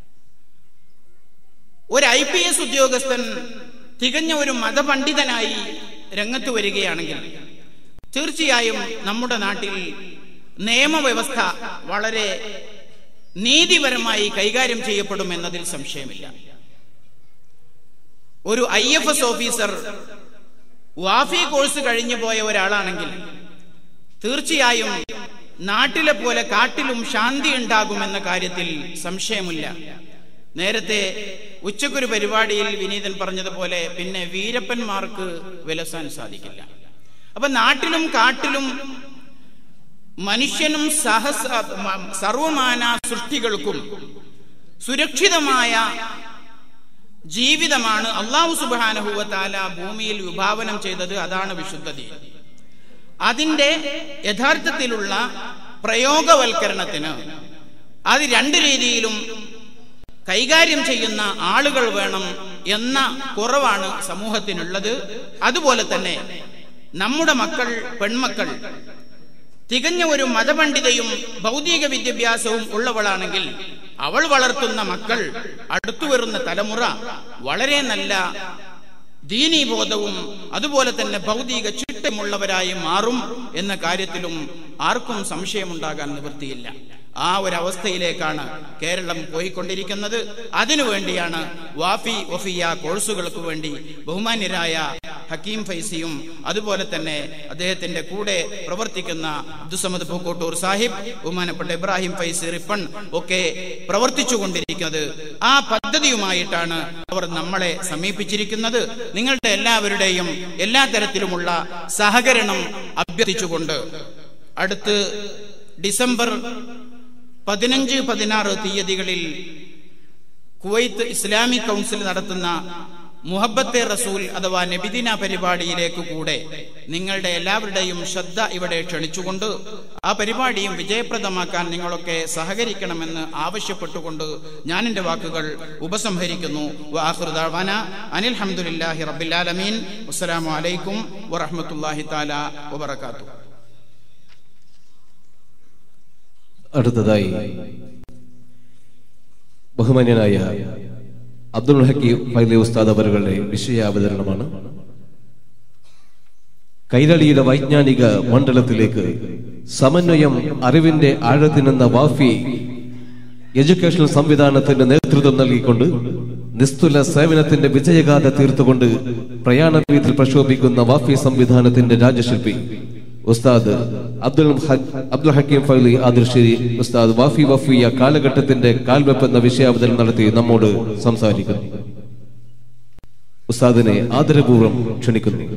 ഒരു ഐ പി എസ് ഉദ്യോഗസ്ഥൻ തികഞ്ഞ ഒരു മതപണ്ഡിതനായി രംഗത്ത് വരികയാണെങ്കിൽ തീർച്ചയായും നമ്മുടെ നാട്ടിൽ നിയമവ്യവസ്ഥ വളരെ നീതിപരമായി കൈകാര്യം ചെയ്യപ്പെടും എന്നതിൽ സംശയമില്ല ഒരു I F S officer Wafy course കഴിഞ്ഞു പോയ ഒരാളാണെങ്കിൽ തീർച്ചയായും നാട്ടിലെ പോലെ കാട്ടിലും ശാന്തി ഉണ്ടാകുമെന്ന കാര്യത്തിൽ സംശയമില്ല നേരത്തെ ഉച്ചക്കൊരു പരിപാടിയിൽ വിനീതൻ പറഞ്ഞതുപോലെ പിന്നെ വീരപ്പന്മാർക്ക് വിലസാൻ സാധിക്കില്ല അപ്പൊ നാട്ടിലും കാട്ടിലും മനുഷ്യനും സഹസ സർവമാന സൃഷ്ടികൾക്കും സുരക്ഷിതമായ ജീവിതമാണ് അള്ളാഹു സുബാനഹുവത്താല ഭൂമിയിൽ വിഭാവനം ചെയ്തത് അതാണ് വിശുദ്ധ ദീൻ അതിൻ്റെ യഥാർത്ഥത്തിലുള്ള പ്രയോഗവൽക്കരണത്തിന് അത് രണ്ട് രീതിയിലും കൈകാര്യം ചെയ്യുന്ന ആളുകൾ വേണം എന്ന കുറവാണ് സമൂഹത്തിനുള്ളത് അതുപോലെ തന്നെ നമ്മുടെ മക്കൾ പെൺമക്കൾ തികഞ്ഞ ഒരു മതപണ്ഡിതയും ഭൗതിക വിദ്യാഭ്യാസവും ഉള്ളവളാണെങ്കിൽ അവൾ വളർത്തുന്ന മക്കൾ അടുത്തു വരുന്ന തലമുറ വളരെ നല്ല ദീനീബോധവും അതുപോലെ തന്നെ ഭൗതിക ചിട്ടമുള്ളവരായി മാറും എന്ന കാര്യത്തിലും ആർക്കും സംശയമുണ്ടാകാൻ നിവൃത്തിയില്ല ആ ഒരു അവസ്ഥയിലേക്കാണ് കേരളം പോയിക്കൊണ്ടിരിക്കുന്നത് അതിനുവേണ്ടിയാണ് വാഫി വഫിയ കോഴ്സുകൾക്ക് വേണ്ടി ബഹുമാന്യരായ ഹക്കീം ഫൈസിയും അതുപോലെ തന്നെ അദ്ദേഹത്തിന്റെ കൂടെ പ്രവർത്തിക്കുന്ന അബ്ദുസമദ് പൂക്കോട്ടൂർ സാഹിബ് ബഹുമാനപ്പെട്ട ഇബ്രാഹിം ഫൈസി റിപ്പൺ ഒക്കെ പ്രവർത്തിച്ചുകൊണ്ടിരിക്കുന്നത് ആ പദ്ധതിയുമായിട്ടാണ് അവർ നമ്മളെ സമീപിച്ചിരിക്കുന്നത് നിങ്ങളുടെ എല്ലാവരുടെയും എല്ലാ തരത്തിലുമുള്ള സഹകരണം അഭ്യർത്ഥിച്ചുകൊണ്ട് അടുത്ത് ഡിസംബർ പതിനഞ്ച് പതിനാറ് തീയതികളിൽ കുവൈത്ത് ഇസ്ലാമിക് കൗൺസിൽ നടത്തുന്ന മുഹബത്തെ റസൂൽ അഥവാ നബിദിന പരിപാടിയിലേക്ക് കൂടെ നിങ്ങളുടെ എല്ലാവരുടെയും ശ്രദ്ധ ഇവിടെ ക്ഷണിച്ചുകൊണ്ട് ആ പരിപാടിയും വിജയപ്രദമാക്കാൻ നിങ്ങളൊക്കെ സഹകരിക്കണമെന്ന് ആവശ്യപ്പെട്ടുകൊണ്ട് ഞാൻ എൻ്റെ വാക്കുകൾ ഉപസംഹരിക്കുന്നു വാഹൃദാന അനിൽ ഹംദുലില്ലാഹി റബ്ബിലാലമീൻ അസ്സലാമു അലൈക്കും വറഹ്മത്തുള്ളാഹി താല വബറകാതുഹു അടുത്തതായി ബഹുമാന്യനായ അബ്ദുൽ ഹക്കീം ഫൈലി ഉസ്താദ് അവരുടെ വിഷയാവതരണമാണ് കൈരളിയുടെ വൈജ്ഞാനിക മണ്ഡലത്തിലേക്ക് സമന്വയം അറിവിന്റെ ആഴത്തിനെന്ന വാഫി എഡ്യൂക്കേഷണൽ സംവിധാനത്തിന്റെ നേതൃത്വം നൽകിക്കൊണ്ട് നിസ്തുല സേവനത്തിന്റെ വിജയഗാഥ തീർത്തുകൊണ്ട് പ്രയാണവീതിൽ പ്രക്ഷോഭിക്കുന്ന വാഫി സംവിധാനത്തിന്റെ രാജശില്പി ഉസ്താദ് അബ്ദുൽ ഹ- അബ്ദുൽ ഹക്കീം ഫൈലി ആദിർശ്ശേരി ഉസ്താദ് വാഫി വഫിയ കാലഘട്ടത്തിന്റെ കാൽവെപ്പ് എന്ന വിഷയാവതരണം നടത്തി നമ്മോട് സംസാരിക്കുന്നു ഉസ്താദിനെ ആദരപൂർവ്വം ക്ഷണിക്കുന്നു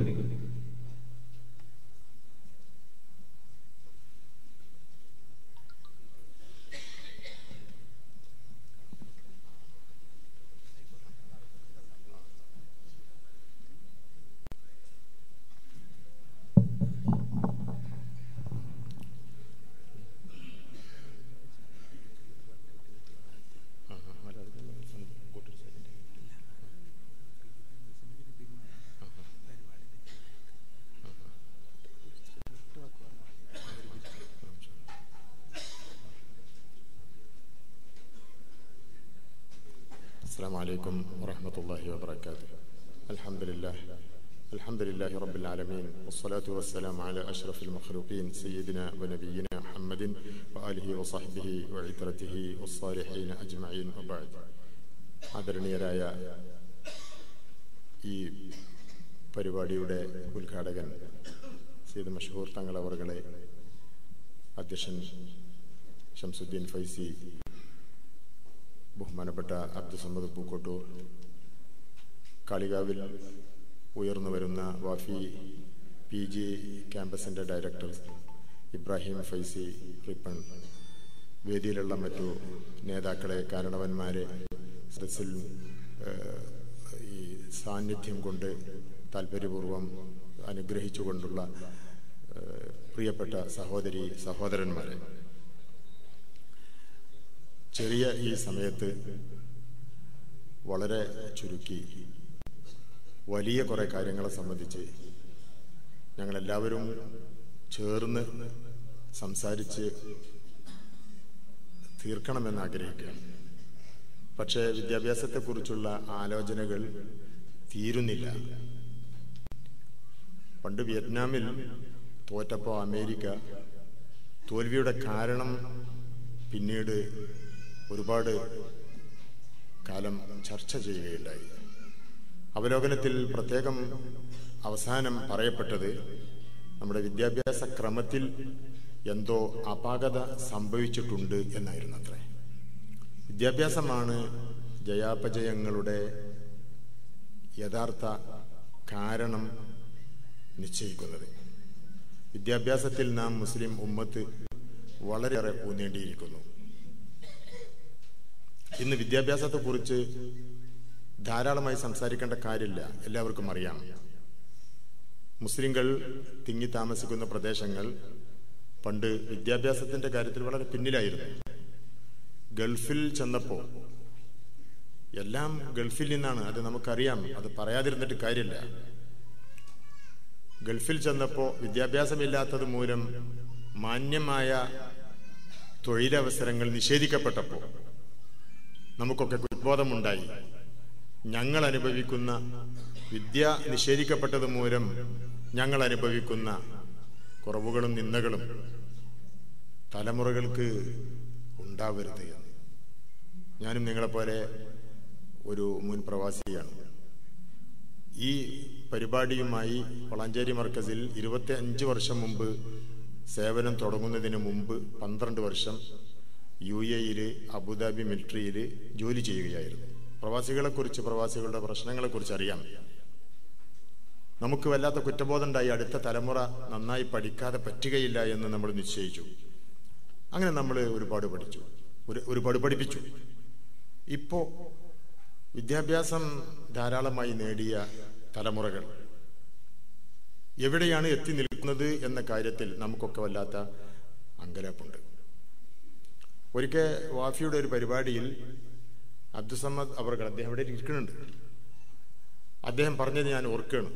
السلام عليكم ورحمة الله وبركاته الحمد لله الحمد لله رب العالمين والصلاة والسلام على أشرف المخلوقين سيدنا ونبينا محمد وآله وصحبه وعترته والصالحين أجمعين وبعد ആദരണീയരായ ഈ പരിപാടിയുടെ ഉദ്ഘാടകൻ സീദ് മഷഹൂർ തങ്ങൾ അവർകളെ അധ്യക്ഷൻ ഷംസുദ്ദീൻ ഫൈസി ബഹുമാനപ്പെട്ട അബ്ദുസമ്മദ് പൂക്കോട്ടൂർ കാളികാവിൽ ഉയർന്നു വരുന്ന വാഫി പി ജി ക്യാമ്പസിൻ്റെ ഡയറക്ടർ ഇബ്രാഹിം ഫൈസി റിപ്പൺ വേദിയിലുള്ള മറ്റു നേതാക്കളെ കാരണവന്മാരെ സദസ്സിൽ ഏഹ്, ഈ സാന്നിധ്യം കൊണ്ട് താല്പര്യപൂർവം അനുഗ്രഹിച്ചുകൊണ്ടുള്ള ഏഹ്, പ്രിയപ്പെട്ട സഹോദരി സഹോദരന്മാരെ ചെറിയ ഈ സമയത്ത് വളരെ ചുരുക്കി വലിയ കുറെ കാര്യങ്ങളെ സംബന്ധിച്ച് ഞങ്ങളെല്ലാവരും ചേർന്ന് സംസാരിച്ച് തീർക്കണമെന്ന് ആഗ്രഹിക്കുകയാണ് പക്ഷേ വിദ്യാഭ്യാസത്തെക്കുറിച്ചുള്ള ആലോചനകൾ തീരുന്നില്ല പണ്ട് വിയറ്റ്നാമിൽ തോറ്റപ്പോൾ അമേരിക്ക തോൽവിയുടെ കാരണം പിന്നീട് ഒരുപാട് കാലം ചർച്ച ചെയ്യുകയുണ്ടായി അവലോകനത്തിൽ പ്രത്യേകം അവസാനം പറയപ്പെട്ടത് നമ്മുടെ വിദ്യാഭ്യാസ ക്രമത്തിൽ എന്തോ അപാകത സംഭവിച്ചിട്ടുണ്ട് എന്നായിരുന്നു അത്രേ വിദ്യാഭ്യാസമാണ് ജയാപജയങ്ങളുടെ യഥാർത്ഥ കാരണം നിശ്ചയിക്കുന്നത് വിദ്യാഭ്യാസത്തിൽ നാം മുസ്ലിം ഉമ്മത്ത് വളരെയേറെ ഊന്നേണ്ടിയിരിക്കുന്നു ഇന്ന് വിദ്യാഭ്യാസത്തെക്കുറിച്ച് ധാരാളമായി സംസാരിക്കേണ്ട കാര്യമില്ല എല്ലാവർക്കും അറിയാം മുസ്ലിങ്ങൾ തിങ്ങി താമസിക്കുന്ന പ്രദേശങ്ങൾ പണ്ട് വിദ്യാഭ്യാസത്തിന്റെ കാര്യത്തിൽ വളരെ പിന്നിലായിരുന്നു ഗൾഫിൽ ചെന്നപ്പോൾ എല്ലാം ഗൾഫിൽ നിന്നാണ് അത് നമുക്കറിയാം അത് പറയാതിരുന്നിട്ട് കാര്യമില്ല ഗൾഫിൽ ചെന്നപ്പോൾ വിദ്യാഭ്യാസമില്ലാത്തത് മൂലം മാന്യമായ തൊഴിലവസരങ്ങൾ നിഷേധിക്കപ്പെട്ടപ്പോൾ നമുക്കൊക്കെ കുറ്റബോധമുണ്ടായി ഞങ്ങൾ അനുഭവിക്കുന്ന വിദ്യ നിഷേധിക്കപ്പെട്ടത് മൂലം ഞങ്ങൾ അനുഭവിക്കുന്ന കുറവുകളും നിന്ദകളും തലമുറകൾക്ക് ഉണ്ടാവരുത് എന്ന് ഞാനും നിങ്ങളെപ്പോലെ ഒരു മുൻ പ്രവാസിയാണ് ഈ പരിപാടിയുമായി വളാഞ്ചേരി മർക്കസിൽ ഇരുപത്തി അഞ്ച് വർഷം മുമ്പ് സേവനം തുടങ്ങുന്നതിന് മുമ്പ് പന്ത്രണ്ട് വർഷം യു എയിൽ അബുദാബി മിലിറ്ററിയിൽ ജോലി ചെയ്യുകയായിരുന്നു പ്രവാസികളെക്കുറിച്ച് പ്രവാസികളുടെ പ്രശ്നങ്ങളെക്കുറിച്ച് അറിയാം നമുക്ക് വല്ലാത്ത കുറ്റബോധം ഉണ്ടായി അടുത്ത തലമുറ നന്നായി പഠിക്കാതെ പറ്റുകയില്ല എന്ന് നമ്മൾ നിശ്ചയിച്ചു അങ്ങനെ നമ്മൾ ഒരുപാട് പഠിച്ചു ഒരു ഒരുപാട് പഠിപ്പിച്ചു ഇപ്പോ വിദ്യാഭ്യാസം ധാരാളമായി നേടിയ തലമുറകൾ എവിടെയാണ് എത്തി നിൽക്കുന്നത് എന്ന കാര്യത്തിൽ നമുക്കൊക്കെ വല്ലാത്ത അങ്കലാപ്പുണ്ട് ഒരിക്കൽ വാഫിയുടെ ഒരു പരിപാടിയിൽ അബ്ദുസമ്മദ് അവർ അദ്ദേഹം ഇവിടെ ഇരിക്കുന്നുണ്ട് അദ്ദേഹം പറഞ്ഞത് ഞാൻ ഓർക്കുകയാണ്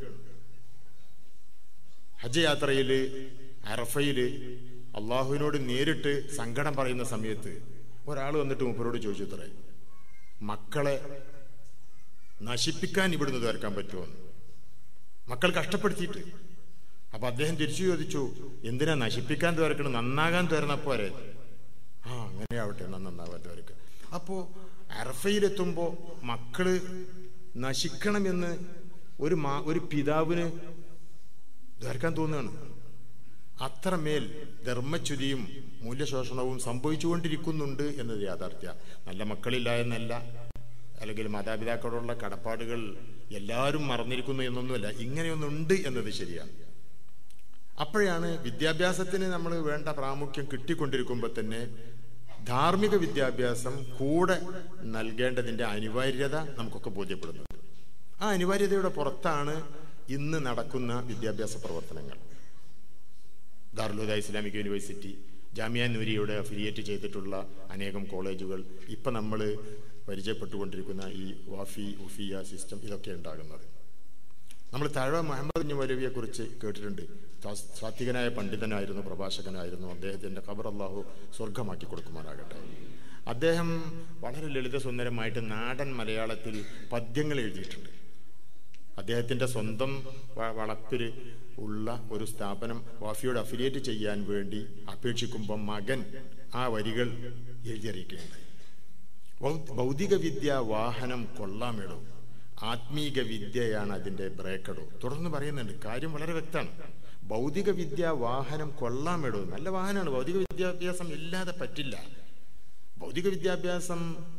ഹജ്ജ് യാത്രയിൽ അറഫയിൽ അള്ളാഹുവിനോട് നേരിട്ട് സങ്കടം പറയുന്ന സമയത്ത് ഒരാൾ വന്നിട്ട് മൂപ്പരോട് ചോദിച്ചു അത്രേ മക്കളെ നശിപ്പിക്കാൻ ഇവിടുന്ന് തീർക്കാൻ പറ്റുമോ മക്കൾ കഷ്ടപ്പെടുത്തിയിട്ട് അപ്പൊ അദ്ദേഹം തിരിച്ചു ചോദിച്ചു എന്തിനാ നശിപ്പിക്കാൻ തീർക്കണം നന്നാകാൻ തീർന്ന പോരെ ആ അങ്ങനെ ആവട്ടെ എന്നാ നന്നാവാൻ തീർക്കുക അപ്പോ അറഫയിലെത്തുമ്പോ മക്കള് നശിക്കണമെന്ന് ഒരു മാ ഒരു പിതാവിന് ധരിക്കാൻ തോന്നുകയാണ് അത്രമേൽ ധർമ്മച്യുതിയും മൂല്യശോഷണവും സംഭവിച്ചുകൊണ്ടിരിക്കുന്നുണ്ട് എന്നത് യാഥാർത്ഥ്യ നല്ല മക്കളില്ല എന്നല്ല അല്ലെങ്കിൽ മാതാപിതാക്കളോടുള്ള കടപ്പാടുകൾ എല്ലാവരും മറന്നിരിക്കുന്നു എന്നൊന്നുമല്ല ഇങ്ങനെയൊന്നുണ്ട് എന്നത് ശരിയാണ് അപ്പോഴാണ് വിദ്യാഭ്യാസത്തിന് നമ്മൾ വേണ്ട പ്രാമുഖ്യം കിട്ടിക്കൊണ്ടിരിക്കുമ്പോൾ തന്നെ ധാർമ്മിക വിദ്യാഭ്യാസം കൂടെ നൽകേണ്ടതിന്റെ അനിവാര്യത നമുക്കൊക്കെ ബോധ്യപ്പെടുന്നത് ആ അനിവാര്യതയുടെ പുറത്താണ് ഇന്ന് നടക്കുന്ന വിദ്യാഭ്യാസ പ്രവർത്തനങ്ങൾ ദാറുലുദ ഇസ്ലാമിക് യൂണിവേഴ്സിറ്റി ജാമിയ നൂരിയുടെ അഫിലിയേറ്റ് ചെയ്തിട്ടുള്ള അനേകം കോളേജുകൾ ഇപ്പം നമ്മൾ പരിചയപ്പെട്ടുകൊണ്ടിരിക്കുന്ന ഈ വാഫി ഉഫിയ സിസ്റ്റം ഇതൊക്കെ ഉണ്ടാകുന്നത് നമ്മൾ താഴെ മുഹമ്മദ് കുഞ്ഞു മൗലവിയെ കുറിച്ച് കേട്ടിട്ടുണ്ട് സാത്വികനായ പണ്ഡിതനായിരുന്നു പ്രഭാഷകനായിരുന്നു അദ്ദേഹത്തിന്റെ ഖബർ അള്ളാഹു സ്വർഗമാക്കി കൊടുക്കുമാറാകട്ടെ അദ്ദേഹം വളരെ ലളിതസുന്ദരമായിട്ട് നാടൻ മലയാളത്തിൽ പദ്യങ്ങൾ എഴുതിയിട്ടുണ്ട് അദ്ദേഹത്തിന്റെ സ്വന്തം വളപ്പിൽ ഉള്ള ഒരു സ്ഥാപനം വാഫിയോട് അഫിലിയേറ്റ് ചെയ്യാൻ വേണ്ടി അപേക്ഷിക്കുമ്പോൾ മകൻ ആ വരികൾ എഴുതിയറിയിക്കുകയുണ്ടായി ഭൗതിക വിദ്യ വാഹനം കൊള്ളാമിടോ ആത്മീക വിദ്യയാണ് അതിന്റെ ബ്രേക്കടോ തുടർന്ന് പറയുന്നുണ്ട് കാര്യം വളരെ വ്യക്തമാണ് ഭൗതിക വിദ്യ വാഹനം കൊള്ളാമിടോ നല്ല വാഹനമാണ് ഭൗതിക വിദ്യാഭ്യാസം ഇല്ലാതെ പറ്റില്ല ഭൗതിക വിദ്യാഭ്യാസം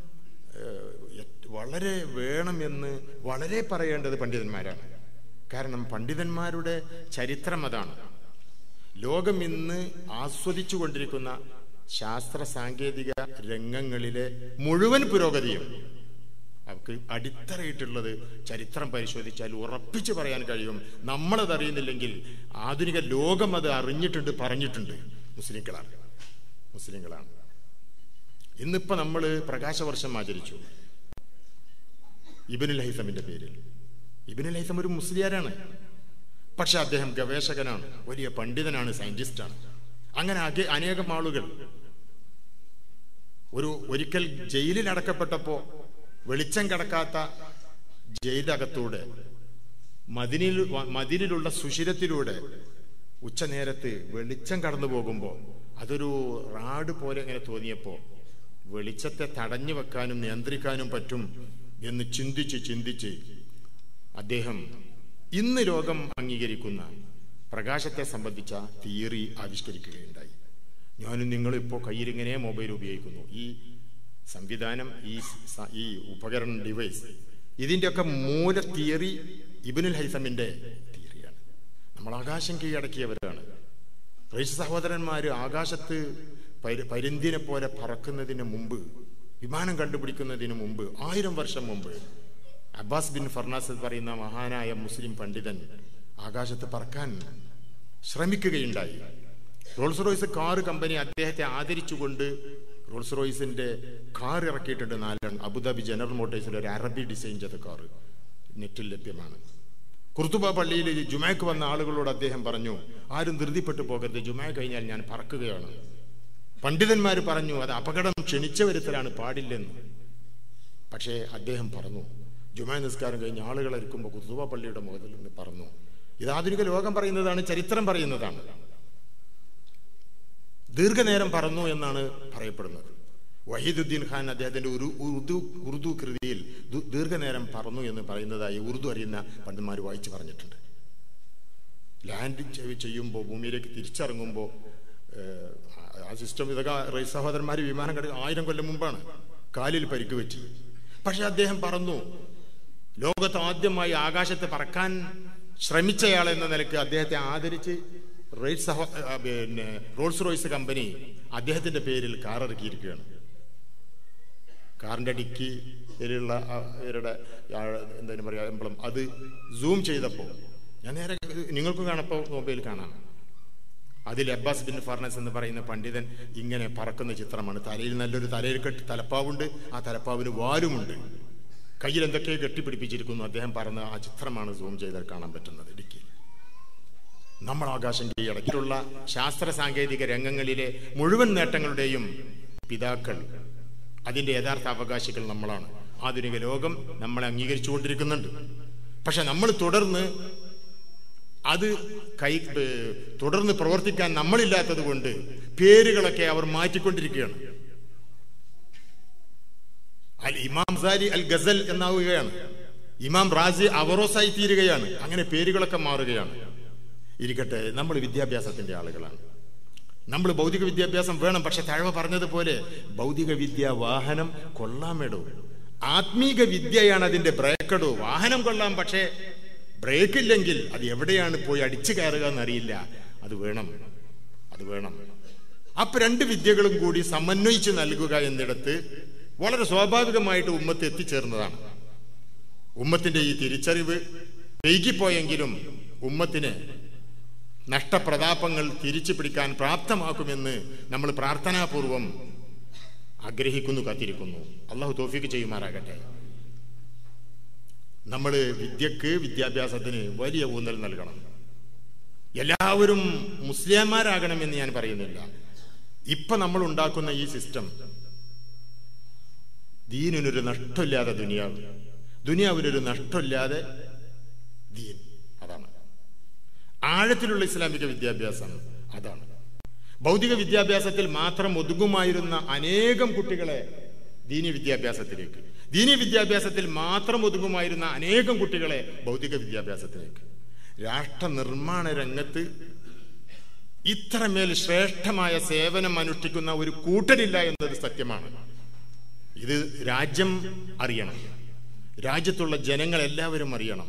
വളരെ വേണമെന്ന് വളരെ പറയേണ്ടത് പണ്ഡിതന്മാരാണ് കാരണം പണ്ഡിതന്മാരുടെ ചരിത്രം അതാണ് ലോകം ഇന്ന് ആസ്വദിച്ചു കൊണ്ടിരിക്കുന്ന ശാസ്ത്ര സാങ്കേതിക രംഗങ്ങളിലെ മുഴുവൻ പുരോഗതിയും അവർക്ക് അടിത്തറയിട്ടുള്ളത് ചരിത്രം പരിശോധിച്ചാൽ ഉറപ്പിച്ചു പറയാൻ കഴിയും നമ്മളത് അറിയുന്നില്ലെങ്കിൽ ആധുനിക ലോകം അത് അറിഞ്ഞിട്ടുണ്ട് പറഞ്ഞിട്ടുണ്ട് മുസ്ലിങ്ങളാണ് മുസ്ലിങ്ങളാണ് ഇന്നിപ്പോ നമ്മൾ പ്രകാശവർഷം ആചരിച്ചു ഇബിനുൽ ഹൈസമിന്റെ പേരിൽ ഇബിനുൽ ഹൈസം ഒരു മുസ്ലിയാരാണ് പക്ഷെ അദ്ദേഹം ഗവേഷകനാണ് വലിയ പണ്ഡിതനാണ് സയന്റിസ്റ്റാണ് അങ്ങനെ അനേകം ആളുകൾ ഒരു ഒരിക്കൽ ജയിലിൽ അടക്കപ്പെട്ടപ്പോ വെളിച്ചം കിടക്കാത്ത ജയിലകത്തൂടെ മതിനിൽ മതിലിലുള്ള സുഷിരത്തിലൂടെ ഉച്ചനേരത്ത് വെളിച്ചം കടന്നു പോകുമ്പോൾ അതൊരു റാഡ് പോലെ ഇങ്ങനെ തോന്നിയപ്പോൾ വെളിച്ചത്തെ തടഞ്ഞു വെക്കാനും നിയന്ത്രിക്കാനും പറ്റും എന്ന് ചിന്തിച്ച് ചിന്തിച്ച് അദ്ദേഹം ഇന്ന് ലോകം അംഗീകരിക്കുന്ന പ്രകാശത്തെ സംബന്ധിച്ച തിയറി ആവിഷ്കരിക്കുകയുണ്ടായി ഞാനും നിങ്ങളിപ്പോൾ കയ്യിലിങ്ങനെ മൊബൈൽ ഉപയോഗിക്കുന്നു ഈ സംവിധാനം ഈ ഈ ഉപകരണം ഡിവൈസ് ഇതിൻ്റെയൊക്കെ മൂല തിയറി ഇബിനുൽ ഹൈസമിന്റെ തിയറിയാണ് നമ്മൾ ആകാശം കീഴടക്കിയവരാണ് റൈസ് സഹോദരന്മാര് ആകാശത്ത് പരിന്തിനെ പോലെ പറക്കുന്നതിന് മുമ്പ് വിമാനം കണ്ടുപിടിക്കുന്നതിന് മുമ്പ് ആയിരം വർഷം മുമ്പ് അബ്ബാസ് ബിൻ ഫർണാസ് പറയുന്ന മഹാനായ മുസ്ലിം പണ്ഡിതൻ ആകാശത്ത് പറക്കാൻ ശ്രമിക്കുകയുണ്ടായി റോൾസ് റോയ്സ് കാർ കമ്പനി അദ്ദേഹത്തെ ആദരിച്ചുകൊണ്ട് റോൾസ് റോയ്സിന്റെ കാർ ഇറക്കിയിട്ടുണ്ട് നാലെണ്ണം അബുദാബി ജനറൽ മോട്ടോഴ്സിൽ ഒരു അറബി ഡിസൈൻ ചെയ്ത കാർ നെറ്റിൽ ലഭ്യമാണ് കുർത്തുബ പള്ളിയിൽ ജുമാക്ക് വന്ന ആളുകളോട് അദ്ദേഹം പറഞ്ഞു ആരും ധൃതിപ്പെട്ടു പോകരുത് ജുമാ കഴിഞ്ഞാൽ ഞാൻ പറക്കുകയാണ് പണ്ഡിതന്മാർ പറഞ്ഞു അത് അപകടം ക്ഷണിച്ച വരുത്തലാണ് പാടില്ലെന്ന് പക്ഷേ അദ്ദേഹം പറഞ്ഞു ജുമാ നിസ്കാരം കഴിഞ്ഞ് ആളുകൾ ഇരിക്കുമ്പോൾ കുർത്തുബ പള്ളിയുടെ മുഖത്തിൽ നിന്ന് പറഞ്ഞു ഇത് ആധുനിക ലോകം പറയുന്നതാണ് ചരിത്രം പറയുന്നതാണ് ദീർഘനേരം പറന്നു എന്നാണ് പറയപ്പെടുന്നത് വഹീദുദ്ദീൻ ഖാൻ അദ്ദേഹത്തിന്റെ ഒരു ഉറുദു ഉറുദു കൃതിയിൽ ദു- ദീർഘനേരം പറന്നു എന്ന് പറയുന്നതായി ഉറുദു അറിയുന്ന പണ്ഡിതന്മാർ വായിച്ചു പറഞ്ഞിട്ടുണ്ട് ലാൻഡ് ചെയ്- ചെയ്യുമ്പോൾ ഭൂമിയിലേക്ക് തിരിച്ചിറങ്ങുമ്പോൾ ഏഹ്, ആ സിസ്റ്റം ഇതൊക്കെ റൈസ് സഹോദരന്മാർ വിമാനം കട ആയിരം കൊല്ലം മുമ്പാണ് കാലിൽ പരിക്ക് പറ്റി പക്ഷെ അദ്ദേഹം പറന്നു ലോകത്ത് ആദ്യമായി ആകാശത്ത് പറക്കാൻ ശ്രമിച്ചയാൾ എന്ന നിലക്ക് അദ്ദേഹത്തെ ആദരിച്ച് റൈസ് സഹോ ആ, പിന്നെ റോൾസ് റോയ്സ് കമ്പനി അദ്ദേഹത്തിന്റെ പേരിൽ കാർ ഇറക്കിയിരിക്കുകയാണ് കാറിന്റെ ഡിക്കിയിലുള്ള ആ ഇവരുടെ ആ, എന്തായാലും പറയാ എംബ്ലം അത് സൂം ചെയ്തപ്പോൾ ഞാൻ നേരെ നിങ്ങൾക്ക് കാണപ്പോൾ മൊബൈൽ കാണാം അതിൽ അബ്ബാസ് ബിൻ ഫർണസ് എന്ന് പറയുന്ന പണ്ഡിതൻ ഇങ്ങനെ പറക്കുന്ന ചിത്രമാണ് തലയിൽ നല്ലൊരു തലയിൽ കെട്ടി തലപ്പാവുണ്ട് ആ തലപ്പാവിന് വാലുമുണ്ട് കയ്യിൽ എന്തൊക്കെയോ കെട്ടിപ്പിടിപ്പിച്ചിരിക്കുന്നു അദ്ദേഹം പറഞ്ഞ ആ ചിത്രമാണ് സൂം ചെയ്താൽ കാണാൻ പറ്റുന്നത് ഇടുക്കി നമ്മൾ ആകാശം കീഴടക്കിയിട്ടുള്ള ശാസ്ത്ര സാങ്കേതിക രംഗങ്ങളിലെ മുഴുവൻ നേട്ടങ്ങളുടെയും പിതാക്കൾ അതിന്റെ യഥാർത്ഥ അവകാശികൾ നമ്മളാണ് ആധുനിക ലോകം നമ്മളെ അംഗീകരിച്ചുകൊണ്ടിരിക്കുന്നുണ്ട് പക്ഷെ നമ്മൾ തുടർന്ന് അത് കൈ ഏർ തുടർന്ന് പ്രവർത്തിക്കാൻ നമ്മളില്ലാത്തത് കൊണ്ട് പേരുകളൊക്കെ അവർ മാറ്റിക്കൊണ്ടിരിക്കുകയാണ് അൽ ഇമാം സാരി അൽ ഗസൽ എന്നാവുകയാണ് ഇമാം റാസി അവറോസായി തീരുകയാണ് അങ്ങനെ പേരുകളൊക്കെ മാറുകയാണ് ഇരിക്കട്ടെ നമ്മൾ വിദ്യാഭ്യാസത്തിന്റെ ആളുകളാണ് നമ്മൾ ഭൗതിക വിദ്യാഭ്യാസം വേണം പക്ഷെ തഴവ പറഞ്ഞതുപോലെ ഭൗതിക വിദ്യ വാഹനം കൊള്ളാമെടോ ആത്മീക വിദ്യയാണ് അതിന്റെ ബ്രേക്കടോ വാഹനം കൊള്ളാം പക്ഷേ ബ്രേക്ക് ഇല്ലെങ്കിൽ അത് എവിടെയാണ് പോയി അടിച്ചു കയറുക എന്നറിയില്ല അത് വേണം അത് വേണം അപ്പൊ രണ്ട് വിദ്യകളും കൂടി സമന്വയിച്ച് നൽകുക എന്നിടത്ത് വളരെ സ്വാഭാവികമായിട്ട് ഉമ്മത്ത് എത്തിച്ചേർന്നതാണ് ഉമ്മത്തിന്റെ ഈ തിരിച്ചറിവ് വൈകിപ്പോയെങ്കിലും ഉമ്മത്തിന് നഷ്ടപ്രതാപങ്ങൾ തിരിച്ചു പിടിക്കാൻ പ്രാപ്തമാക്കുമെന്ന് നമ്മൾ പ്രാർത്ഥനാപൂർവം ആഗ്രഹിക്കുന്നു കാത്തിരിക്കുന്നു അള്ളാഹു തോഫിക്ക് ചെയ്യുമാറാകട്ടെ നമ്മൾ വിദ്യക്ക് വിദ്യാഭ്യാസത്തിന് വലിയ ഊന്നൽ നൽകണം എല്ലാവരും മുസ്ലിംമാരാകണമെന്ന് ഞാൻ പറയുന്നില്ല ഇപ്പൊ നമ്മൾ ഉണ്ടാക്കുന്ന ഈ സിസ്റ്റം ദീനിനൊരു നഷ്ടമില്ലാതെ ദുനിയാവ് ദുനിയാവിനൊരു നഷ്ടമില്ലാതെ ദീൻ അതാണ് ആഴത്തിലുള്ള ഇസ്ലാമിക വിദ്യാഭ്യാസം അതാണ് ഭൗതിക വിദ്യാഭ്യാസത്തിൽ മാത്രം ഒതുങ്ങുമായിരുന്ന അനേകം കുട്ടികളെ ദീനി വിദ്യാഭ്യാസത്തിലേക്ക് ദീനി വിദ്യാഭ്യാസത്തിൽ മാത്രം ഒതുങ്ങുമായിരുന്ന അനേകം കുട്ടികളെ ഭൗതിക വിദ്യാഭ്യാസത്തിലേക്ക് രാഷ്ട്ര നിർമ്മാണ രംഗത്ത് ഇത്രമേൽ ശ്രേഷ്ഠമായ സേവനം അനുഷ്ഠിക്കുന്ന ഒരു കൂട്ടരില്ല എന്നത് സത്യമാണ് ഇത് രാജ്യം അറിയണം രാജ്യത്തുള്ള ജനങ്ങൾ എല്ലാവരും അറിയണം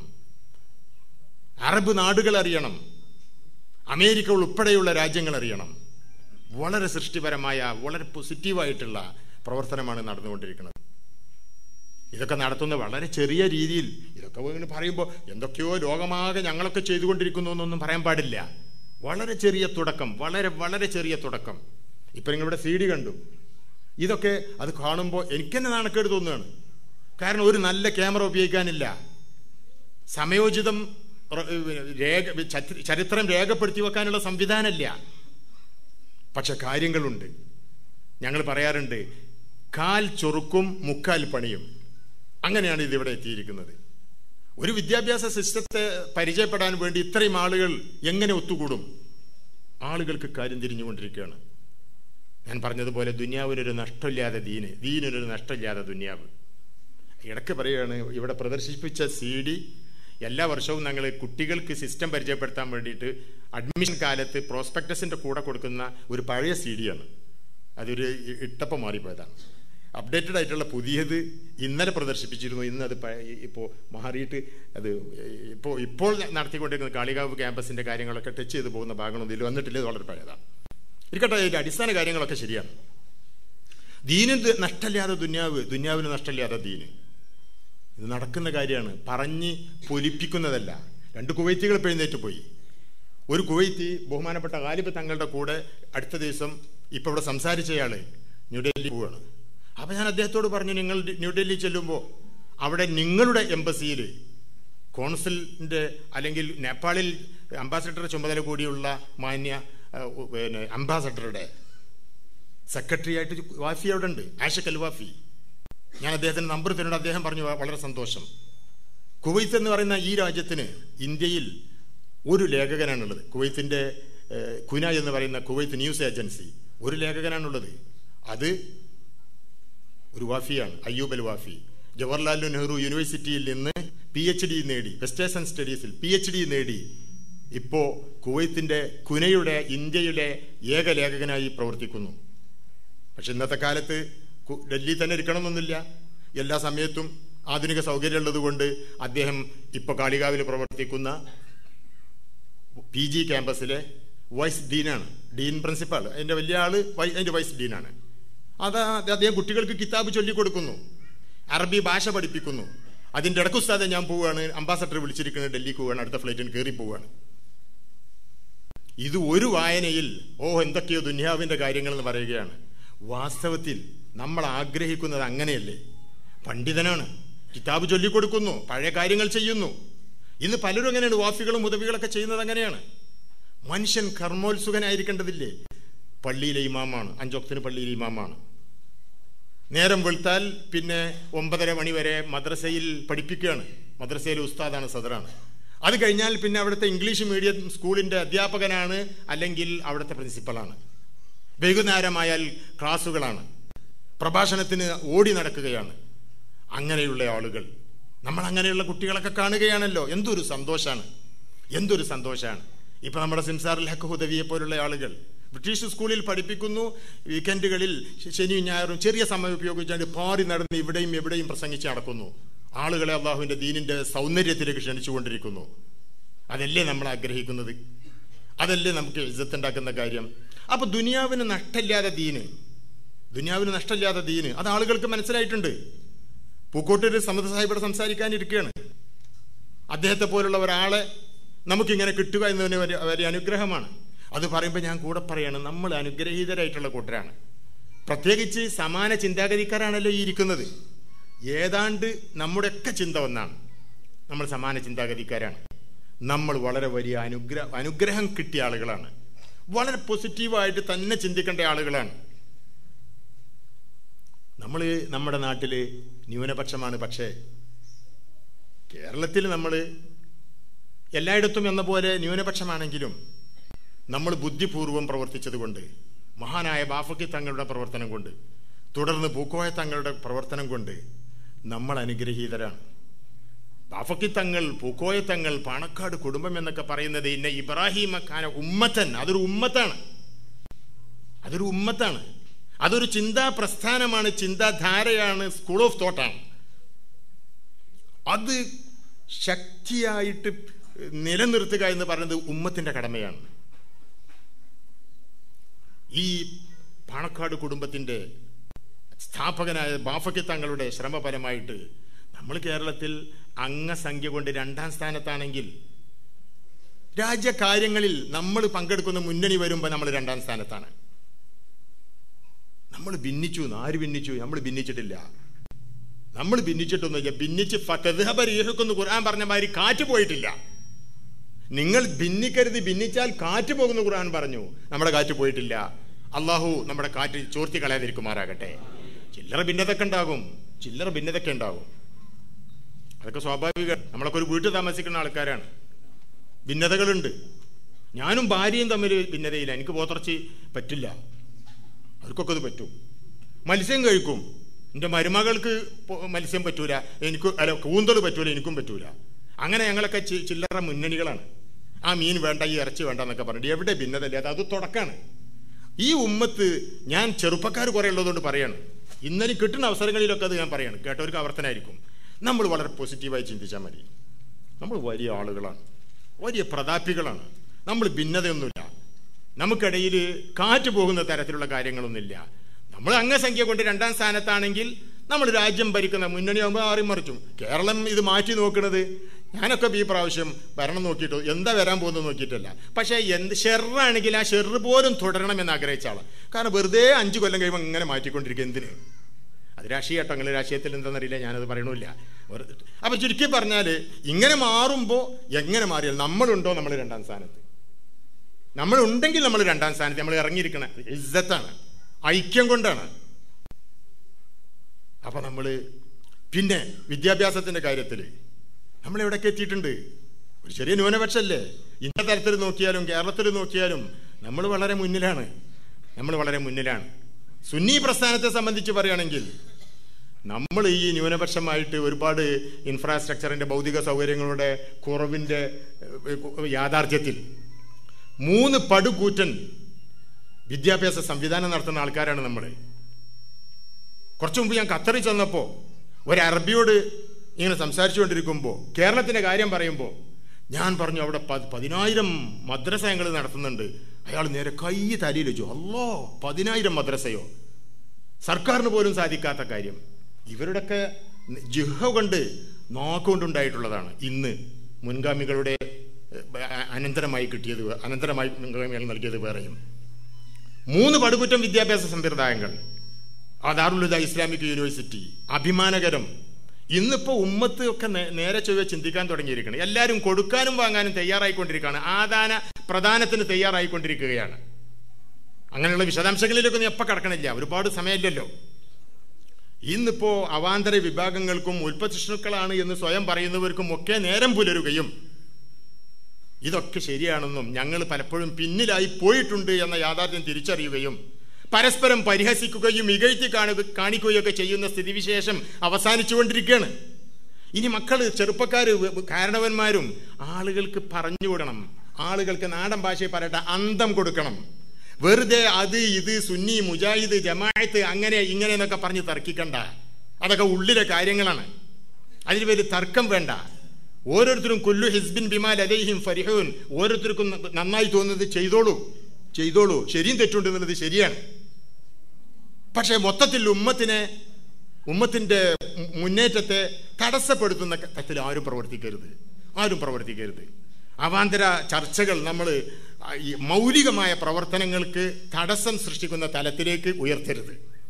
അറബ് നാടുകൾ അറിയണം അമേരിക്ക ഉൾപ്പെടെയുള്ള രാജ്യങ്ങൾ അറിയണം വളരെ സൃഷ്ടിപരമായ വളരെ പോസിറ്റീവായിട്ടുള്ള പ്രവർത്തനമാണ് നടന്നുകൊണ്ടിരിക്കുന്നത് ഇതൊക്കെ നടത്തുന്ന വളരെ ചെറിയ രീതിയിൽ ഇതൊക്കെ ഇങ്ങനെ പറയുമ്പോൾ എന്തൊക്കെയോ ലോകമാകെ ഞങ്ങളൊക്കെ ചെയ്തുകൊണ്ടിരിക്കുന്നു എന്നൊന്നും പറയാൻ പാടില്ല വളരെ ചെറിയ തുടക്കം വളരെ വളരെ ചെറിയ തുടക്കം ഇപ്പൊ നിങ്ങളിവിടെ സി ഡി കണ്ടു ഇതൊക്കെ അത് കാണുമ്പോൾ എനിക്ക് തന്നെ നാണക്കേട് തോന്നുകയാണ് കാരണം ഒരു നല്ല ക്യാമറ ഉപയോഗിക്കാനില്ല സമയോചിതം റ- രേഖ ചരി- ചരിത്രം രേഖപ്പെടുത്തി വെക്കാനുള്ള സംവിധാനമില്ല പക്ഷെ കാര്യങ്ങളുണ്ട് ഞങ്ങൾ പറയാറുണ്ട് കാൽ ചൊറുക്കും മുക്കാൽ പണിയും അങ്ങനെയാണ് ഇതിവിടെ എത്തിയിരിക്കുന്നത് ഒരു വിദ്യാഭ്യാസ സിസ്റ്റത്തെ പരിചയപ്പെടാൻ വേണ്ടി ഇത്രയും ആളുകൾ എങ്ങനെ ഒത്തുകൂടും ആളുകൾക്ക് കാര്യം തിരിഞ്ഞുകൊണ്ടിരിക്കുകയാണ് ഞാൻ പറഞ്ഞതുപോലെ ദുന്യാവിനൊരു നഷ്ടമില്ലാതെ ദീന് ദീനിനൊരു നഷ്ടമില്ലാതെ ദുന്യാവ് ഇടയ്ക്ക് പറയുകയാണ് ഇവിടെ പ്രദർശിപ്പിച്ച സി ഡി എല്ലാ വർഷവും ഞങ്ങൾ കുട്ടികൾക്ക് സിസ്റ്റം പരിചയപ്പെടുത്താൻ വേണ്ടിയിട്ട് അഡ്മിഷൻ കാലത്ത് പ്രോസ്പെക്ടസിന്റെ കൂടെ കൊടുക്കുന്ന ഒരു പഴയ സി ഡിയാണ് അതൊരു ഇ- ഇട്ടപ്പം മാറിപ്പോയതാണ് അപ്ഡേറ്റഡ് ആയിട്ടുള്ള പുതിയത് ഇന്നലെ പ്രദർശിപ്പിച്ചിരുന്നു ഇന്ന് അത് ഇപ്പോൾ മാറിയിട്ട് അത് ഇപ്പോൾ ഇപ്പോൾ നടത്തിക്കൊണ്ടിരിക്കുന്ന കാളികാവ് ക്യാമ്പസിന്റെ കാര്യങ്ങളൊക്കെ ടച്ച് ചെയ്ത് പോകുന്ന ഭാഗങ്ങളൊന്നും ഇതിൽ വന്നിട്ടില്ല ഇത് വളരെ പഴയതാണ് ഇരിക്കട്ടെ ഇതിന്റെ അടിസ്ഥാന കാര്യങ്ങളൊക്കെ ശരിയാണ് ദീനിന് നഷ്ടമില്ലാതെ ദുന്യാവ് ദുന്യാവിന് നഷ്ടമില്ലാതെ ദീന് ഇത് നടക്കുന്ന കാര്യമാണ് പറഞ്ഞ് പൊലിപ്പിക്കുന്നതല്ല രണ്ട് കുവൈത്തികൾ ഇപ്പോൾ എഴുന്നേറ്റ് പോയി ഒരു കുവൈത്തി ബഹുമാനപ്പെട്ട ഗാലിബ് തങ്ങളുടെ കൂടെ അടുത്ത ദിവസം ഇപ്പോൾ ഇവിടെ സംസാരിച്ചയാള് ന്യൂഡൽഹി പോവുകയാണ് അപ്പോൾ ഞാൻ അദ്ദേഹത്തോട് പറഞ്ഞു നിങ്ങൾ ന്യൂഡൽഹി ചെല്ലുമ്പോൾ അവിടെ നിങ്ങളുടെ എംബസിയിൽ കോൺസുലിൻ്റെ അല്ലെങ്കിൽ നേപ്പാളിൽ അംബാസഡർ ചുമതല കൂടിയുള്ള മാന്യ ആ, പിന്നെ അംബാസഡറുടെ സെക്രട്ടറി ആയിട്ട് വാഫി അവിടെ ഉണ്ട് ആഷക് അൽ വാഫി ഞാൻ അദ്ദേഹത്തിന് നമ്പർ തരുന്നുണ്ട് അദ്ദേഹം പറഞ്ഞു "വ- വളരെ സന്തോഷം കുവൈത്ത് എന്ന് പറയുന്ന ഈ രാജ്യത്തിന് ഇന്ത്യയിൽ ഒരു ലേഖകനാണുള്ളത് കുവൈത്തിൻ്റെ ഏഹ്, കുന എന്ന് പറയുന്ന കുവൈത്ത് ന്യൂസ് ഏജൻസി ഒരു ലേഖകനാണുള്ളത് അത് ഒരു വാഫിയാണ് അയ്യൂബ് അൽ വാഫി ജവഹർലാൽ നെഹ്റു യൂണിവേഴ്സിറ്റിയിൽ നിന്ന് പി എച്ച് ഡി നേടി വെസ്റ്റേഴ്സൺ സ്റ്റഡീസിൽ പി എച്ച് ഡി നേടി ഇപ്പോ കുവൈത്തിന്റെ കുനയുടെ ഇന്ത്യയുടെ ഏക ലേഖകനായി പ്രവർത്തിക്കുന്നു പക്ഷെ ഇന്നത്തെ കാലത്ത് കു- ഡൽഹി തന്നെ ഇരിക്കണമെന്നൊന്നുമില്ല എല്ലാ സമയത്തും ആധുനിക സൗകര്യമുള്ളത് കൊണ്ട് അദ്ദേഹം ഇപ്പൊ കാളികാവിൽ പ്രവർത്തിക്കുന്ന പി ജി ക്യാമ്പസിലെ വൈസ് ഡീനാണ് ഡീൻ പ്രിൻസിപ്പാൾ അതിന്റെ വലിയ ആള് വൈ- അതിന്റെ വൈസ് ഡീനാണ് അത് അദ്ദേഹം കുട്ടികൾക്ക് കിതാബ് ചൊല്ലിക്കൊടുക്കുന്നു അറബി ഭാഷ പഠിപ്പിക്കുന്നു അതിന്റെ ഇടയ്ക്ക് ഉസ്താദെ ഞാൻ പോവുകയാണ് അംബാസഡർ വിളിച്ചിരിക്കുന്നത് ഡൽഹിക്ക് പോവുകയാണ് അടുത്ത ഫ്ലൈറ്റിന് കയറി പോവുകയാണ് ഇത് ഒരു വായനയിൽ ഓ എന്തൊക്കെയോ ദുന്യാവിന്റെ കാര്യങ്ങൾ എന്ന് പറയുകയാണ് വാസ്തവത്തിൽ നമ്മൾ ആഗ്രഹിക്കുന്നത് അങ്ങനെയല്ലേ പണ്ഡിതനാണ് കിതാബ് ചൊല്ലിക്കൊടുക്കുന്നു പഴയ കാര്യങ്ങൾ ചെയ്യുന്നു ഇന്ന് പലരും അങ്ങനെയാണ് വാഫികളും ഉദവികളൊക്കെ ചെയ്യുന്നത് അങ്ങനെയാണ് മനുഷ്യൻ കർമ്മോത്സുകനായിരിക്കേണ്ടതില്ലേ പള്ളിയിലെ ഇമാമാണ് അഞ്ചൊക്തിന് പള്ളിയിലെ ഇമാമാണ് നേരം വെളുത്താൽ പിന്നെ ഒമ്പതര മണി വരെ മദ്രസയിൽ പഠിപ്പിക്കുകയാണ് മദ്രസയിലെ ഉസ്താദാണ് സദറാണ് അത് കഴിഞ്ഞാൽ പിന്നെ അവിടുത്തെ ഇംഗ്ലീഷ് മീഡിയം സ്കൂളിന്റെ അധ്യാപകനാണ് അല്ലെങ്കിൽ അവിടുത്തെ പ്രിൻസിപ്പളാണ് വൈകുന്നേരമായാൽ ക്ലാസ്സുകളാണ് പ്രഭാഷണത്തിന് ഓടി നടക്കുകയാണ് അങ്ങനെയുള്ള ആളുകൾ നമ്മൾ അങ്ങനെയുള്ള കുട്ടികളൊക്കെ കാണുകയാണല്ലോ എന്തൊരു സന്തോഷാണ് എന്തൊരു സന്തോഷാണ് ഇപ്പൊ നമ്മുടെ സിംസാറിൽ ഹക്ക് ഹുദവിയെ പോലുള്ള ആളുകൾ ബ്രിട്ടീഷ് സ്കൂളിൽ പഠിപ്പിക്കുന്നു വീക്കെൻഡുകളിൽ ശ- ശനിയും ഞായറും ചെറിയ സമയം ഉപയോഗിച്ചുകൊണ്ട് പാറി നടന്ന് ഇവിടെയും എവിടെയും പ്രസംഗിച്ച് നടക്കുന്നു ആളുകളെ അള്ളാഹുവിന്റെ ദീനിന്റെ സൗന്ദര്യത്തിലേക്ക് ക്ഷണിച്ചുകൊണ്ടിരിക്കുന്നു അതല്ലേ നമ്മൾ ആഗ്രഹിക്കുന്നത് അതല്ലേ നമുക്ക് ഇജ്ജത്തുണ്ടാക്കുന്ന കാര്യം അപ്പൊ ദുനിയാവിന് നഷ്ടമില്ലാതെ ദീന് ദുനിയാവിന് നഷ്ടമില്ലാതെ ദീന് അത് ആളുകൾക്ക് മനസ്സിലായിട്ടുണ്ട് പൂക്കോട്ടൂര് സമദ് സാഹിബിടെ സംസാരിക്കാനിരിക്കുകയാണ് അദ്ദേഹത്തെ പോലുള്ള ഒരാളെ നമുക്കിങ്ങനെ കിട്ടുക എന്നതിന് വലിയ വലിയ അനുഗ്രഹമാണ് അത് പറയുമ്പോൾ ഞാൻ കൂടെ പറയാണ് നമ്മൾ അനുഗ്രഹീതരായിട്ടുള്ള കൂട്ടരാണ് പ്രത്യേകിച്ച് സമാന ചിന്താഗതിക്കാരാണല്ലോ ഈ ഇരിക്കുന്നത് ഏതാണ്ട് നമ്മുടെയൊക്കെ ചിന്ത ഒന്നാണ് നമ്മൾ സമാന ചിന്താഗതിക്കാരാണ് നമ്മൾ വളരെ വലിയ അനുഗ്രഹ അനുഗ്രഹം കിട്ടിയ ആളുകളാണ് വളരെ പോസിറ്റീവായിട്ട് തന്നെ ചിന്തിക്കേണ്ട ആളുകളാണ് നമ്മൾ നമ്മുടെ നാട്ടിൽ ന്യൂനപക്ഷമാണ് പക്ഷേ കേരളത്തിൽ നമ്മൾ എല്ലായിടത്തും എന്ന പോലെ ന്യൂനപക്ഷമാണെങ്കിലും നമ്മൾ ബുദ്ധിപൂർവം പ്രവർത്തിച്ചതുകൊണ്ട് മഹാനായ ബാഫക്കി തങ്ങളുടെ പ്രവർത്തനം കൊണ്ട് തുടർന്ന് പൂക്കോയ തങ്ങളുടെ പ്രവർത്തനം കൊണ്ട് നമ്മൾ അനുഗ്രഹീതരാണ് ബാഫക്കി തങ്ങൾ പൂക്കോയ തങ്ങൾ പാണക്കാട് കുടുംബം എന്നൊക്കെ പറയുന്നത് ഇന്ന ഇബ്രാഹിം ഖാന ഉമ്മത്തൻ അതൊരു ഉമ്മത്താണ് അതൊരു ഉമ്മത്താണ് അതൊരു ചിന്താ പ്രസ്ഥാനമാണ് ചിന്താധാരയാണ് സ്കൂൾ ഓഫ് തോട്ടാണ് അത് ശക്തിയായിട്ട് നിലനിർത്തുക എന്ന് പറയുന്നത് ഉമ്മത്തിന്റെ കടമയാണ് ഈ പാണക്കാട് കുടുംബത്തിന്റെ സ്ഥാപകനായ ബാഫയ്ക്ക് തങ്ങളുടെ ശ്രമപരമായിട്ട് നമ്മൾ കേരളത്തിൽ അംഗസംഖ്യ കൊണ്ട് രണ്ടാം സ്ഥാനത്താണെങ്കിൽ രാജ്യകാര്യങ്ങളിൽ നമ്മൾ പങ്കെടുക്കുന്ന മുന്നണി വരുമ്പോൾ നമ്മൾ രണ്ടാം സ്ഥാനത്താണ് നമ്മൾ ഭിന്നിച്ചു എന്ന്. ആര് ഭിന്നിച്ചു നമ്മൾ ഭിന്നിച്ചിട്ടില്ല നമ്മൾ ഭിന്നിച്ചിട്ടൊന്നുമില്ല ഭിന്നിച്ച് ഫതദ്ഹബരീഹുക്കെന്ന് ഖുർആൻ പറഞ്ഞ മാതിരി കാറ്റ് പോയിട്ടില്ല നിങ്ങൾ ഭിന്നിക്കരുത് ഭിന്നിച്ചാൽ കാറ്റ് പോകുന്ന ഖുർആൻ പറഞ്ഞു നമ്മുടെ കാറ്റ് പോയിട്ടില്ല അള്ളാഹു നമ്മുടെ കാറ്റ് ചോർത്തി കളയാതിരിക്കുമാറാകട്ടെ ചില്ലറ ഭിന്നതൊക്കെ ഉണ്ടാകും ചില്ലറ ഭിന്നതൊക്കെ ഉണ്ടാകും അതൊക്കെ സ്വാഭാവിക നമ്മളൊക്കെ ഒരു വീട്ടിൽ താമസിക്കുന്ന ആൾക്കാരാണ് ഭിന്നതകളുണ്ട് ഞാനും ഭാര്യയും തമ്മിൽ ഭിന്നതയില്ല എനിക്ക് പോത്തിറച്ചി പറ്റില്ല അവർക്കൊക്കെ അത് പറ്റും മത്സ്യം കഴിക്കും എൻ്റെ മരുമകൾക്ക് പൊ- മത്സ്യം പറ്റൂല എനിക്ക് അല്ല കൂന്തൽ പറ്റൂല എനിക്കും പറ്റൂല അങ്ങനെ ഞങ്ങളൊക്കെ ചി- ചില്ലറ മുന്നണികളാണ് ആ മീൻ വേണ്ട ഈ ഇറച്ചി വേണ്ട എന്നൊക്കെ പറഞ്ഞിട്ട് എവിടെ ഭിന്നതയില്ലാതെ അത് തുടക്കാണ് ഈ ഉമ്മത്ത് ഞാൻ ചെറുപ്പക്കാർ കുറെ ഉള്ളതുകൊണ്ട് പറയാണ് ഇന്നലെ കിട്ടുന്ന അവസരങ്ങളിലൊക്കെ അത് ഞാൻ പറയാണ് കേട്ടവർക്ക് ആവർത്തനായിരിക്കും നമ്മൾ വളരെ പോസിറ്റീവായി ചിന്തിച്ചാൽ മതി നമ്മൾ വലിയ ആളുകളാണ് വലിയ പ്രതാപികളാണ് നമ്മൾ ഭിന്നതയൊന്നുമില്ല നമുക്കിടയിൽ കാറ്റ് പോകുന്ന തരത്തിലുള്ള കാര്യങ്ങളൊന്നുമില്ല നമ്മൾ അംഗസംഖ്യ കൊണ്ട് രണ്ടാം സ്ഥാനത്താണെങ്കിൽ നമ്മൾ രാജ്യം ഭരിക്കുന്ന മുന്നണിയാകുമ്പോൾ ആറി മറിച്ചും കേരളം ഇത് മാറ്റി നോക്കുന്നത് ഞാനൊക്കെ ഈ പ്രാവശ്യം ഭരണം നോക്കിയിട്ട് എന്താ വരാൻ പോകുന്നത് നോക്കിയിട്ടല്ല പക്ഷേ എന്ത് ഷെറാണെങ്കിൽ ആ ഷെറ് പോലും തുടരണം എന്ന് ആഗ്രഹിച്ച ആളാണ് കാരണം വെറുതെ അഞ്ച് കൊല്ലം കഴിയുമ്പോൾ ഇങ്ങനെ മാറ്റിക്കൊണ്ടിരിക്കുക എന്തിന് അത് രാഷ്ട്രീയട്ടോ അങ്ങനെ രാഷ്ട്രീയത്തിൽ എന്താണെന്നറിയില്ല ഞാനത് പറയണില്ല അപ്പം ചുരുക്കി പറഞ്ഞാൽ ഇങ്ങനെ മാറുമ്പോൾ എങ്ങനെ മാറിയാൽ നമ്മളുണ്ടോ നമ്മൾ രണ്ടാം സ്ഥാനത്ത് നമ്മളുണ്ടെങ്കിൽ നമ്മൾ രണ്ടാം സ്ഥാനത്ത് നമ്മൾ ഇറങ്ങിയിരിക്കണം ഇജ്ജത്താണ് ഐക്യം കൊണ്ടാണ് അപ്പം നമ്മൾ പിന്നെ വിദ്യാഭ്യാസത്തിൻ്റെ കാര്യത്തിൽ നമ്മൾ എവിടെയൊക്കെ എത്തിയിട്ടുണ്ട് ഒരു ചെറിയ ന്യൂനപക്ഷമല്ലേ ഇന്ന തരത്തിൽ നോക്കിയാലും കേരളത്തിൽ നോക്കിയാലും നമ്മൾ വളരെ മുന്നിലാണ് നമ്മൾ വളരെ മുന്നിലാണ് സുന്നി പ്രസ്ഥാനത്തെ സംബന്ധിച്ച് പറയുകയാണെങ്കിൽ നമ്മൾ ഈ ന്യൂനപക്ഷമായിട്ട് ഒരുപാട് ഇൻഫ്രാസ്ട്രക്ചറിൻ്റെ ഭൗതിക സൗകര്യങ്ങളുടെ കുറവിൻ്റെ ഏഹ്, യാഥാർത്ഥ്യത്തിൽ മൂന്ന് പടുകൂറ്റൻ വിദ്യാഭ്യാസ സംവിധാനം നടത്തുന്ന ആൾക്കാരാണ് നമ്മൾ കുറച്ചു മുമ്പ് ഞാൻ ഖത്തറിൽ ചെന്നപ്പോൾ ഒരു അറബിയോട് ഇങ്ങനെ സംസാരിച്ചുകൊണ്ടിരിക്കുമ്പോൾ കേരളത്തിൻ്റെ കാര്യം പറയുമ്പോൾ ഞാൻ പറഞ്ഞു അവിടെ പ- പതിനായിരം മദ്രസ ഞങ്ങൾ നടത്തുന്നുണ്ട് അയാൾ നേരെ കൈ തലയിൽ വെച്ചു അല്ലോ പതിനായിരം മദ്രസയോ സർക്കാരിന് പോലും സാധിക്കാത്ത കാര്യം ഇവരുടെയൊക്കെ ജിഹ കൊണ്ട് നോക്കൊണ്ടുണ്ടായിട്ടുള്ളതാണ് ഇന്ന് മുൻഗാമികളുടെ ഏഹ്, അനന്തരമായി കിട്ടിയത് വേ- അനന്തരമായി മുൻഗാമികൾ നൽകിയത് വേറെയും മൂന്ന് പടുകുറ്റം വിദ്യാഭ്യാസ സമ്പ്രദായങ്ങൾ ആ ദാറുലുദ ഇസ്ലാമിക് യൂണിവേഴ്സിറ്റി അഭിമാനകരം ഇന്നിപ്പോ ഉമ്മത്ത് ഒക്കെ നേ- നേരെ ചൊവ്വ ചിന്തിക്കാൻ തുടങ്ങിയിരിക്കണം എല്ലാവരും കൊടുക്കാനും വാങ്ങാനും തയ്യാറായിക്കൊണ്ടിരിക്കുകയാണ് ആദാന പ്രധാനത്തിന് തയ്യാറായിക്കൊണ്ടിരിക്കുകയാണ് അങ്ങനെയുള്ള വിശദാംശങ്ങളിലൊക്കെ നീ എപ്പോൾ കടക്കണില്ല ഒരുപാട് സമയമില്ലല്ലോ ഇന്നിപ്പോ അവാന്തര വിഭാഗങ്ങൾക്കും ഉൽപ്പതിഷ്ണുക്കളാണ് എന്ന് സ്വയം പറയുന്നവർക്കും ഒക്കെ നേരം പുലരുകയും ഇതൊക്കെ ശരിയാണെന്നും ഞങ്ങൾ പലപ്പോഴും പിന്നിലായി പോയിട്ടുണ്ട് എന്ന യാഥാർത്ഥ്യം തിരിച്ചറിയുകയും പരസ്പരം പരിഹസിക്കുകയും ഇകഴ്ത്തി കാണുക കാണിക്കുകയൊക്കെ ചെയ്യുന്ന സ്ഥിതിവിശേഷം അവസാനിച്ചുകൊണ്ടിരിക്കുകയാണ് ഇനി മക്കൾ ചെറുപ്പക്കാർ കാരണവന്മാരും ആളുകൾക്ക് പറഞ്ഞു വിടണം ആളുകൾക്ക് നാടൻ ഭാഷയിൽ പറയട്ടെ അന്തം കൊടുക്കണം വെറുതെ അത് ഇത് സുന്നി മുജാഹിദ് ജമാഅത്ത് അങ്ങനെ ഇങ്ങനെ എന്നൊക്കെ പറഞ്ഞ് തർക്കിക്കണ്ട അതൊക്കെ ഉള്ളിലെ കാര്യങ്ങളാണ് അതിന് പേര് തർക്കം വേണ്ട ഓരോരുത്തരും കൊല്ലു ഹിസ്ബിൻ ബിമാൽ അലൈഹിം ഫരിഹൂൻ ഓരോരുത്തർക്കും ന- നന്നായി തോന്നുന്നത് ചെയ്തോളൂ ചെയ്തോളൂ ശരിയും തെറ്റുണ്ട് എന്നുള്ളത് ശരിയാണ് പക്ഷേ മൊത്തത്തിൽ ഉമ്മത്തിനെ ഉമ്മത്തിന്റെ മു- മുന്നേറ്റത്തെ തടസ്സപ്പെടുത്തുന്ന തരത്തിൽ ആരും പ്രവർത്തിക്കരുത് ആരും പ്രവർത്തിക്കരുത് അവാന്തര ചർച്ചകൾ നമ്മൾ ഈ മൗലികമായ പ്രവർത്തനങ്ങൾക്ക് തടസ്സം സൃഷ്ടിക്കുന്ന തലത്തിലേക്ക് ഉയർത്തരുത്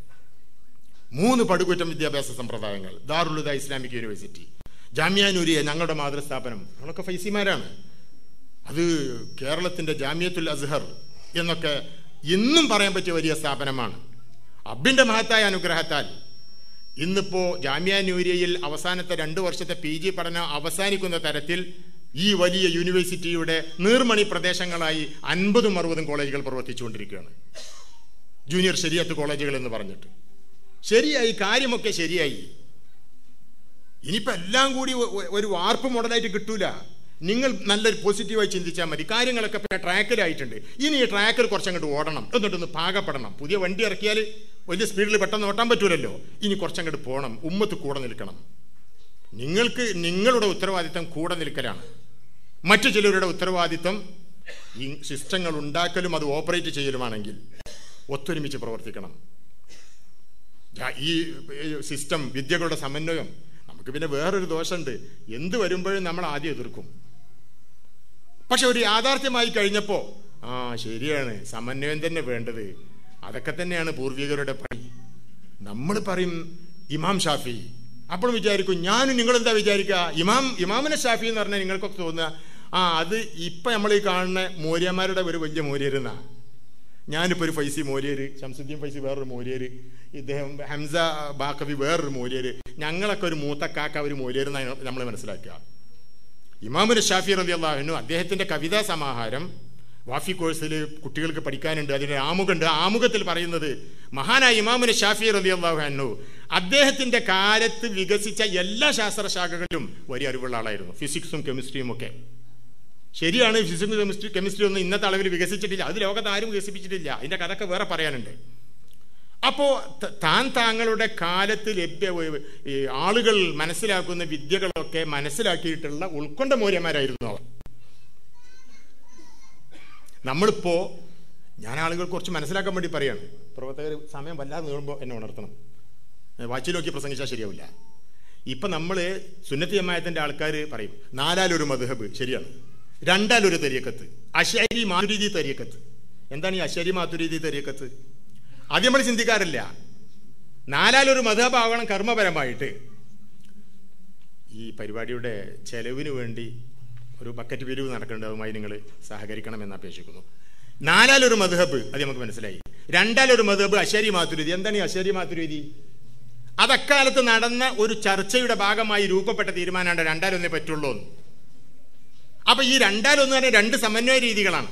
മൂന്ന് പടുകുറ്റം വിദ്യാഭ്യാസ സമ്പ്രദായങ്ങൾ ദാറുലുദ ഇസ്ലാമിക് യൂണിവേഴ്സിറ്റി ജാമ്യ നൂരിയ ഞങ്ങളുടെ മാതൃസ്ഥാപനം നമ്മളൊക്കെ ഫൈസിമാരാണ് അത് കേരളത്തിന്റെ ജാമിയത്തുൽ അസ്ഹർ എന്നൊക്കെ ഇന്നും പറയാൻ പറ്റിയ വലിയ സ്ഥാപനമാണ് അബിന്റെ മഹത്തായ അനുഗ്രഹത്താൽ ഇന്നിപ്പോ ജാമ്യ നൂരിയയിൽ അവസാനത്തെ രണ്ട് വർഷത്തെ പി ജി പഠനം അവസാനിക്കുന്ന തരത്തിൽ ഈ വലിയ യൂണിവേഴ്സിറ്റിയുടെ നീർമണി പ്രദേശങ്ങളായി അൻപതും അറുപതും കോളേജുകൾ പ്രവർത്തിച്ചുകൊണ്ടിരിക്കുകയാണ് ജൂനിയർ ശരിയത്ത് കോളേജുകൾ എന്ന് പറഞ്ഞിട്ട് ശരിയായി കാര്യമൊക്കെ ശരിയായി ഇനിയിപ്പോ എല്ലാം കൂടി ഒ- ഒ- ഒരു വാർപ്പ് മോഡലായിട്ട് കിട്ടൂല നിങ്ങൾ നല്ലൊരു പോസിറ്റീവായി ചിന്തിച്ചാൽ മതി കാര്യങ്ങളൊക്കെ ഇപ്പൊ ട്രാക്കിലായിട്ടുണ്ട് ഇനി ഈ ട്രാക്കിൽ കുറച്ചങ്ങോട്ട് ഓടണം എന്നിട്ടൊന്ന് പാകപ്പെടണം പുതിയ വണ്ടി ഇറക്കിയാൽ വലിയ സ്പീഡിൽ പെട്ടെന്ന് ഓട്ടാൻ പറ്റൂലല്ലോ ഇനി കുറച്ചങ്ങോട്ട് പോകണം ഉമ്മത്ത് കൂടെ നിൽക്കണം നിങ്ങൾക്ക് നിങ്ങളുടെ ഉത്തരവാദിത്തം കൂടെ നിൽക്കലാണ് മറ്റു ചിലരുടെ ഉത്തരവാദിത്തം ഈ സിസ്റ്റങ്ങൾ ഉണ്ടാക്കലും അത് ഓപ്പറേറ്റ് ചെയ്യലുമാണെങ്കിൽ ഒത്തൊരുമിച്ച് പ്രവർത്തിക്കണം ആ, ഈ സിസ്റ്റം വിദ്യകളുടെ സമന്വയം നമുക്ക് പിന്നെ വേറൊരു ദോഷമുണ്ട് എന്ത് വരുമ്പോഴും നമ്മൾ ആദ്യം എതിർക്കും പക്ഷെ ഒരു യാഥാർത്ഥ്യമായി കഴിഞ്ഞപ്പോൾ ആ ശരിയാണ് സമന്വയം തന്നെ വേണ്ടത് അതൊക്കെ തന്നെയാണ് പൂർവികരുടെ പണി നമ്മൾ പറയും ഇമാം ഷാഫി അപ്പോൾ വിചാരിക്കും ഞാനും നിങ്ങളെന്താ വിചാരിക്കുക ഇമാം ഇമാമിനെ ഷാഫി എന്ന് പറഞ്ഞാൽ നിങ്ങൾക്കൊക്കെ തോന്നുക ആ അത് ഇപ്പം നമ്മൾ ഈ കാണുന്ന മോര്യന്മാരുടെ ഒരു വലിയ മോര്യരുന്നാ ഞാനിപ്പോൾ ഒരു ഫൈസി മോര്യര് ശംസുദ്ദീൻ ഫൈസി വേറൊരു മോര്യര് ഇദ്ദേഹം ഹംസ ബാക്കവി വേറൊരു മോര്യര് ഞങ്ങളൊക്കെ ഒരു മൂത്തക്കാക്ക ഒരു മോര്യര് നമ്മൾ മനസ്സിലാക്കുക ഇമാമുൽ ഷാഫി റലി അള്ളാഹുനു അദ്ദേഹത്തിന്റെ കവിതാ സമാഹാരം വാഫി കോഴ്സിൽ കുട്ടികൾക്ക് പഠിക്കാനുണ്ട് അതിന്റെ ആമുഖമുണ്ട് ആ ആമുഖത്തിൽ പറയുന്നത് മഹാനായ ഇമാമുൽ ഷാഫി റലി അള്ളാഹു അദ്ദേഹത്തിന്റെ കാലത്ത് വികസിച്ച എല്ലാ ശാസ്ത്രശാഖകളിലും വലിയ അറിവുള്ള ആളായിരുന്നു ഫിസിക്സും കെമിസ്ട്രിയും ഒക്കെ ശരിയാണ് ഫിസിക്സ് കെമിസ്ട്രി കെമിസ്ട്രി ഒന്നും ഇന്നത്തെ അളവിൽ വികസിച്ചിട്ടില്ല അത് ലോകത്ത് ആരും വികസിപ്പിച്ചിട്ടില്ല അതിന്റെ കഥയൊക്കെ വേറെ പറയാനുണ്ട് അപ്പോ ത- താൻ താങ്കളുടെ കാലത്ത് ലഭ്യ ഈ ആളുകൾ മനസ്സിലാക്കുന്ന വിദ്യകളൊക്കെ മനസ്സിലാക്കിയിട്ടുള്ള ഉൾക്കൊണ്ട മൂല്യന്മാരായിരുന്നു അവർ നമ്മളിപ്പോ ഞാൻ ആളുകൾ കുറച്ച് മനസ്സിലാക്കാൻ വേണ്ടി പറയാണ് പ്രവർത്തകർ സമയം വല്ലാതെ നീളുമ്പോൾ എന്നെ ഉണർത്തണം ഏ, വാച്ചിൽ നോക്കി പ്രസംഗിച്ചാൽ ശരിയാവില്ല ഇപ്പൊ നമ്മൾ സുന്നത്തി ജമായത്തിന്റെ ആൾക്കാർ പറയും നാലാലൊരു മധുഹബ് ശരിയാണ് രണ്ടാലൊരു തെരിയക്കത്ത് അശരി മാതുരീതി തെരിയക്കത്ത് എന്താണ് ഈ അശരി മാതുരീതി തെരിയക്കത്ത് അത് നമ്മൾ ചിന്തിക്കാറില്ല നാലാലൊരു മധുഹബ് ആവണം കർമ്മപരമായിട്ട് ഈ പരിപാടിയുടെ ചെലവിന് വേണ്ടി ഒരു ബക്കറ്റ് പിരിവ് നടക്കുന്നുണ്ട് അതുമായി നിങ്ങൾ സഹകരിക്കണമെന്ന് അപേക്ഷിക്കുന്നു നാലാലൊരു മധുഹബ് അത് നമുക്ക് മനസ്സിലായി രണ്ടാലൊരു മധുഹബ് അശരി മാതുരീതി എന്താണ് ഈ അശരി മാതുരീതി അത് അക്കാലത്ത് നടന്ന ഒരു ചർച്ചയുടെ ഭാഗമായി രൂപപ്പെട്ട തീരുമാനമാണ് രണ്ടാലൊന്നേ പറ്റുള്ളൂ എന്ന് അപ്പൊ ഈ രണ്ടാലൊന്ന് പറഞ്ഞ രണ്ട് സമന്വയ രീതികളാണ്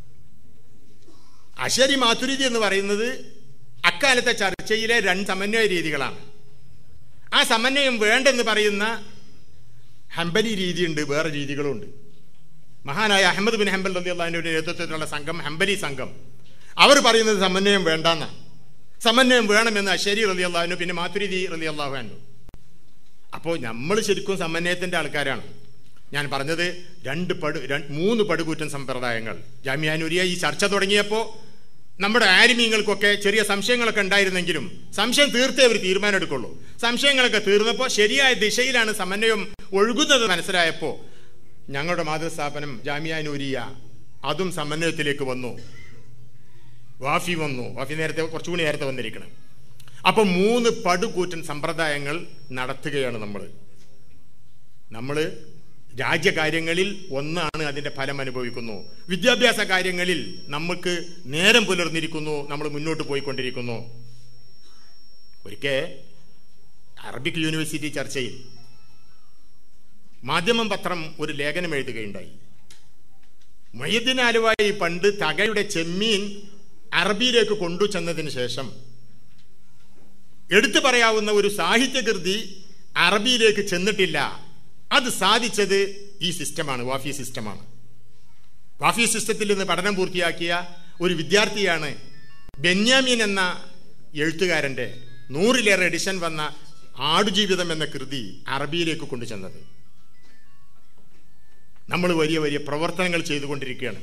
അശരി മാതുരീതി എന്ന് പറയുന്നത് അക്കാലത്തെ ചർച്ചയിലെ രണ്ട് സമന്വയ രീതികളാണ് ആ സമന്വയം വേണ്ടെന്ന് പറയുന്ന ഹംബലി രീതിയുണ്ട് വേറെ രീതികളുണ്ട് മഹാനായ അഹമ്മദ് ബിൻ ഹംബൽ റലി അള്ളാഹിന്റെ നേതൃത്വത്തിലുള്ള സംഘം ഹംബലി സംഘം അവർ പറയുന്നത് സമന്വയം വേണ്ടെന്ന സമന്വയം വേണമെന്ന് അശരി റലി അള്ളാഹുനു പിന്നെ മാതുരിതി റലി അള്ളാഹുനു അപ്പോൾ നമ്മൾ ശരിക്കും സമന്വയത്തിന്റെ ആൾക്കാരാണ് ഞാൻ പറഞ്ഞത് രണ്ട് പടു രണ്ട് മൂന്ന് പടുകൂറ്റൻ സമ്പ്രദായങ്ങൾ ജാമ്യാനൂരിയ ഈ ചർച്ച തുടങ്ങിയപ്പോൾ നമ്മുടെ ആരിമീങ്ങൾക്കൊക്കെ ചെറിയ സംശയങ്ങളൊക്കെ ഉണ്ടായിരുന്നെങ്കിലും സംശയം തീർത്തേ അവർ തീരുമാനം എടുക്കുള്ളൂ സംശയങ്ങളൊക്കെ തീർന്നപ്പോൾ ശരിയായ ദിശയിലാണ് സമന്വയം ഒഴുകുന്നത് മനസ്സിലായപ്പോൾ ഞങ്ങളുടെ മാതൃസ്ഥാപനം ജാമ്യാനൂരിയ അതും സമന്വയത്തിലേക്ക് വന്നു വാഫി വന്നു വാഫി നേരത്തെ കുറച്ചുകൂടി നേരത്തെ വന്നിരിക്കണം അപ്പൊ മൂന്ന് പടുകൂറ്റൻ സമ്പ്രദായങ്ങൾ നടത്തുകയാണ് നമ്മൾ നമ്മൾ രാജ്യകാര്യങ്ങളിൽ ഒന്നാണ് അതിന്റെ ഫലം അനുഭവിക്കുന്നു വിദ്യാഭ്യാസ കാര്യങ്ങളിൽ നമുക്ക് നേരം പുലർന്നിരിക്കുന്നു നമ്മൾ മുന്നോട്ട് പോയിക്കൊണ്ടിരിക്കുന്നു ഒരിക്കൽ അറബിക് യൂണിവേഴ്സിറ്റി ചർച്ചയിൽ മാധ്യമം പത്രം ഒരു ലേഖനം എഴുതുകയുണ്ടായി മൊയ്യദ്ദീൻ ആലുവായി പണ്ട് തകയുടെ ചെമ്മീൻ അറബിയിലേക്ക് കൊണ്ടുചെന്നതിന് ശേഷം എടുത്തു പറയാവുന്ന ഒരു സാഹിത്യകൃതി അറബിയിലേക്ക് ചെന്നിട്ടില്ല അത് സാധിച്ചത് ഈ സിസ്റ്റമാണ് വാഫി സിസ്റ്റമാണ് വാഫി സിസ്റ്റത്തിൽ നിന്ന് പഠനം പൂർത്തിയാക്കിയ ഒരു വിദ്യാർത്ഥിയാണ് ബെന്യാമിൻ എന്ന എഴുത്തുകാരന്റെ നൂറിലേറെ എഡിഷൻ വന്ന ആടുജീവിതം എന്ന കൃതി അറബിയിലേക്ക് കൊണ്ടുചെന്നത് നമ്മൾ വലിയ വലിയ പ്രവർത്തനങ്ങൾ ചെയ്തുകൊണ്ടിരിക്കുകയാണ്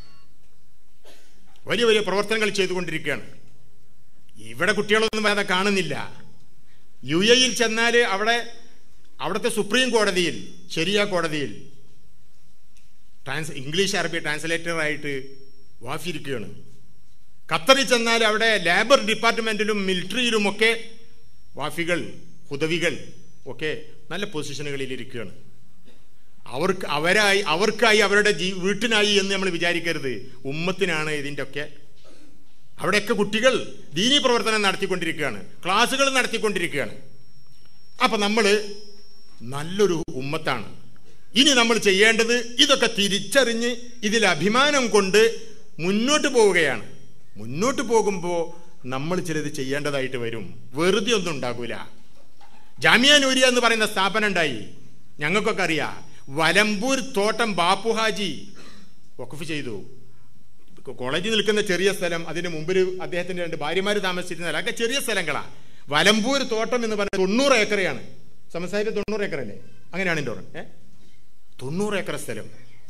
വലിയ വലിയ പ്രവർത്തനങ്ങൾ ചെയ്തുകൊണ്ടിരിക്കുകയാണ് ഇവിടെ കുട്ടികളൊന്നും വേറെ കാണുന്നില്ല യു എയിൽ ചെന്നാൽ അവിടെ അവിടുത്തെ സുപ്രീം കോടതിയിൽ ശരിയ കോടതിയിൽ ട്രാൻസ് ഇംഗ്ലീഷ് അറബി ട്രാൻസ്ലേറ്ററായിട്ട് വാഫിരിക്കുകയാണ് ഖത്തറിൽ ചെന്നാൽ അവിടെ ലേബർ ഡിപ്പാർട്ട്മെന്റിലും മിലിറ്ററിയിലുമൊക്കെ വാഫികൾ ഹുദവികൾ ഒക്കെ നല്ല പൊസിഷനുകളിൽ ഇരിക്കുകയാണ് അവർക്ക് അവരായി അവർക്കായി അവരുടെ ജീ വീട്ടിനായി എന്ന് നമ്മൾ വിചാരിക്കരുത് ഉമ്മത്തിനാണ് ഇതിൻ്റെ ഒക്കെ അവിടെയൊക്കെ കുട്ടികൾ ദീനീ പ്രവർത്തനം നടത്തിക്കൊണ്ടിരിക്കുകയാണ് ക്ലാസ്സുകൾ നടത്തിക്കൊണ്ടിരിക്കുകയാണ് അപ്പൊ നമ്മൾ നല്ലൊരു ഉമ്മത്താണ് ഇനി നമ്മൾ ചെയ്യേണ്ടത് ഇതൊക്കെ തിരിച്ചറിഞ്ഞ് ഇതിൽ അഭിമാനം കൊണ്ട് മുന്നോട്ട് പോവുകയാണ് മുന്നോട്ട് പോകുമ്പോൾ നമ്മൾ ചിലത് ചെയ്യേണ്ടതായിട്ട് വരും വെറുതെ ഒന്നും ഉണ്ടാകൂല ജാമിയ നൂരിയ എന്ന് പറയുന്ന സ്ഥാപനം ഉണ്ടായി ഞങ്ങൾക്കൊക്കെ അറിയാം വലമ്പൂർ തോട്ടം ബാപ്പുഹാജി വഖഫ് ചെയ്തു കോളേജിൽ നിൽക്കുന്ന ചെറിയ സ്ഥലം അതിന് മുമ്പിൽ അദ്ദേഹത്തിന്റെ രണ്ട് ഭാര്യമാര് താമസിച്ചിരുന്ന സ്ഥലം ഒക്കെ ചെറിയ സ്ഥലങ്ങളാണ് വലമ്പൂർ തോട്ടം എന്ന് പറയുന്നത് തൊണ്ണൂറ് ഏക്കറയാണ് സമസായിട്ട് തൊണ്ണൂറ് ഏക്കർ അല്ലേ അങ്ങനെയാണ് എൻ്റെ ഓർമ്മ ഏ തൊണ്ണൂറ് ഏക്കർ സ്ഥലം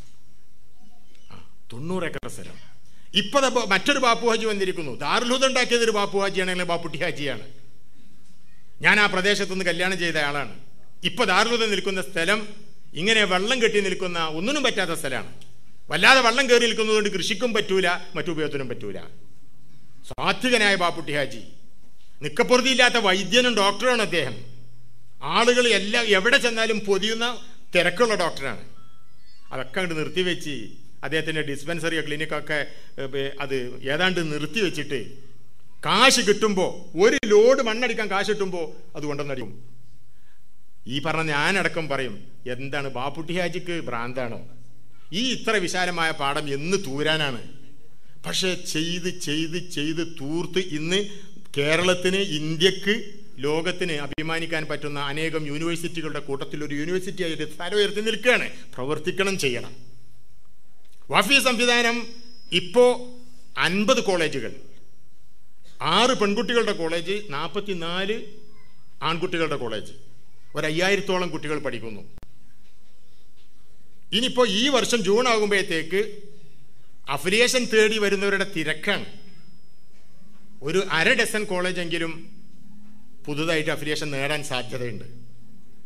ആ തൊണ്ണൂറ് ഏക്കർ സ്ഥലം ഇപ്പൊ ദാ മറ്റൊരു ബാപ്പു ഹാജി വന്നിരിക്കുന്നു ദാറുൽഹുദ ഉണ്ടാക്കിയത് ഒരു ബാപ്പു ഹാജിയാണെങ്കിൽ ബാപ്പുട്ടി ഹാജിയാണ് ഞാൻ ആ പ്രദേശത്ത് നിന്ന് കല്യാണം ചെയ്ത ആളാണ് ഇപ്പൊ ദാറുൽഹുദ നിൽക്കുന്ന സ്ഥലം ഇങ്ങനെ വെള്ളം കെട്ടി നിൽക്കുന്ന ഒന്നിനും പറ്റാത്ത സ്ഥലമാണ് വല്ലാതെ വെള്ളം കയറി നിൽക്കുന്നതുകൊണ്ട് കൃഷിക്കും പറ്റൂല മറ്റുപയോഗത്തിനും പറ്റൂല സാത്വികനായ ബാപ്പുട്ടി ഹാജി നിക്കപ്പുറതിയില്ലാത്ത വൈദ്യനും ഡോക്ടറാണ് അദ്ദേഹം ആളുകൾ എല്ലാം എവിടെ ചെന്നാലും പൊതിയുന്ന തിരക്കുള്ള ഡോക്ടറാണ് അതൊക്കെ അങ്ങോട്ട് നിർത്തിവെച്ച് അദ്ദേഹത്തിൻ്റെ ഡിസ്പെൻസറിയോ ക്ലിനിക്കൊക്കെ അത് ഏതാണ്ട് നിർത്തി വെച്ചിട്ട് കാശ് കിട്ടുമ്പോൾ ഒരു ലോഡ് മണ്ണടിക്കാൻ കാശ് കിട്ടുമ്പോൾ അത് കൊണ്ടുവന്നടിക്കും ഈ പറഞ്ഞ ഞാനടക്കം പറയും എന്താണ് ബാപ്പുട്ടി ഹാജിക്ക് ഭ്രാന്താണോ ഈ ഇത്ര വിശാലമായ പാഠം എന്ന് തൂരാനാണ് പക്ഷെ ചെയ്ത് ചെയ്ത് ചെയ്ത് തൂർത്ത് ഇന്ന് കേരളത്തിന് ഇന്ത്യക്ക് ലോകത്തിന് അഭിമാനിക്കാൻ പറ്റുന്ന അനേകം യൂണിവേഴ്സിറ്റികളുടെ കൂട്ടത്തിൽ ഒരു യൂണിവേഴ്സിറ്റി ആയിട്ട് തല ഉയർത്തി നിൽക്കുകയാണ് പ്രവർത്തിക്കണം ചെയ്യണം വാഫി സംവിധാനം ഇപ്പോ അൻപത് കോളേജുകൾ ആറ് പെൺകുട്ടികളുടെ കോളേജ് നാൽപ്പത്തിനാല് ആൺകുട്ടികളുടെ കോളേജ് ഒരു അയ്യായിരത്തോളം കുട്ടികൾ പഠിക്കുന്നു ഇനിയിപ്പോ ഈ വർഷം ജൂൺ ആകുമ്പോഴത്തേക്ക് അഫിലിയേഷൻ തേടി വരുന്നവരുടെ തിരക്കാണ് ഒരു അര ഡസൻ കോളേജെങ്കിലും പുതുതായിട്ട് അഫിലിയേഷൻ നേടാൻ സാധ്യതയുണ്ട്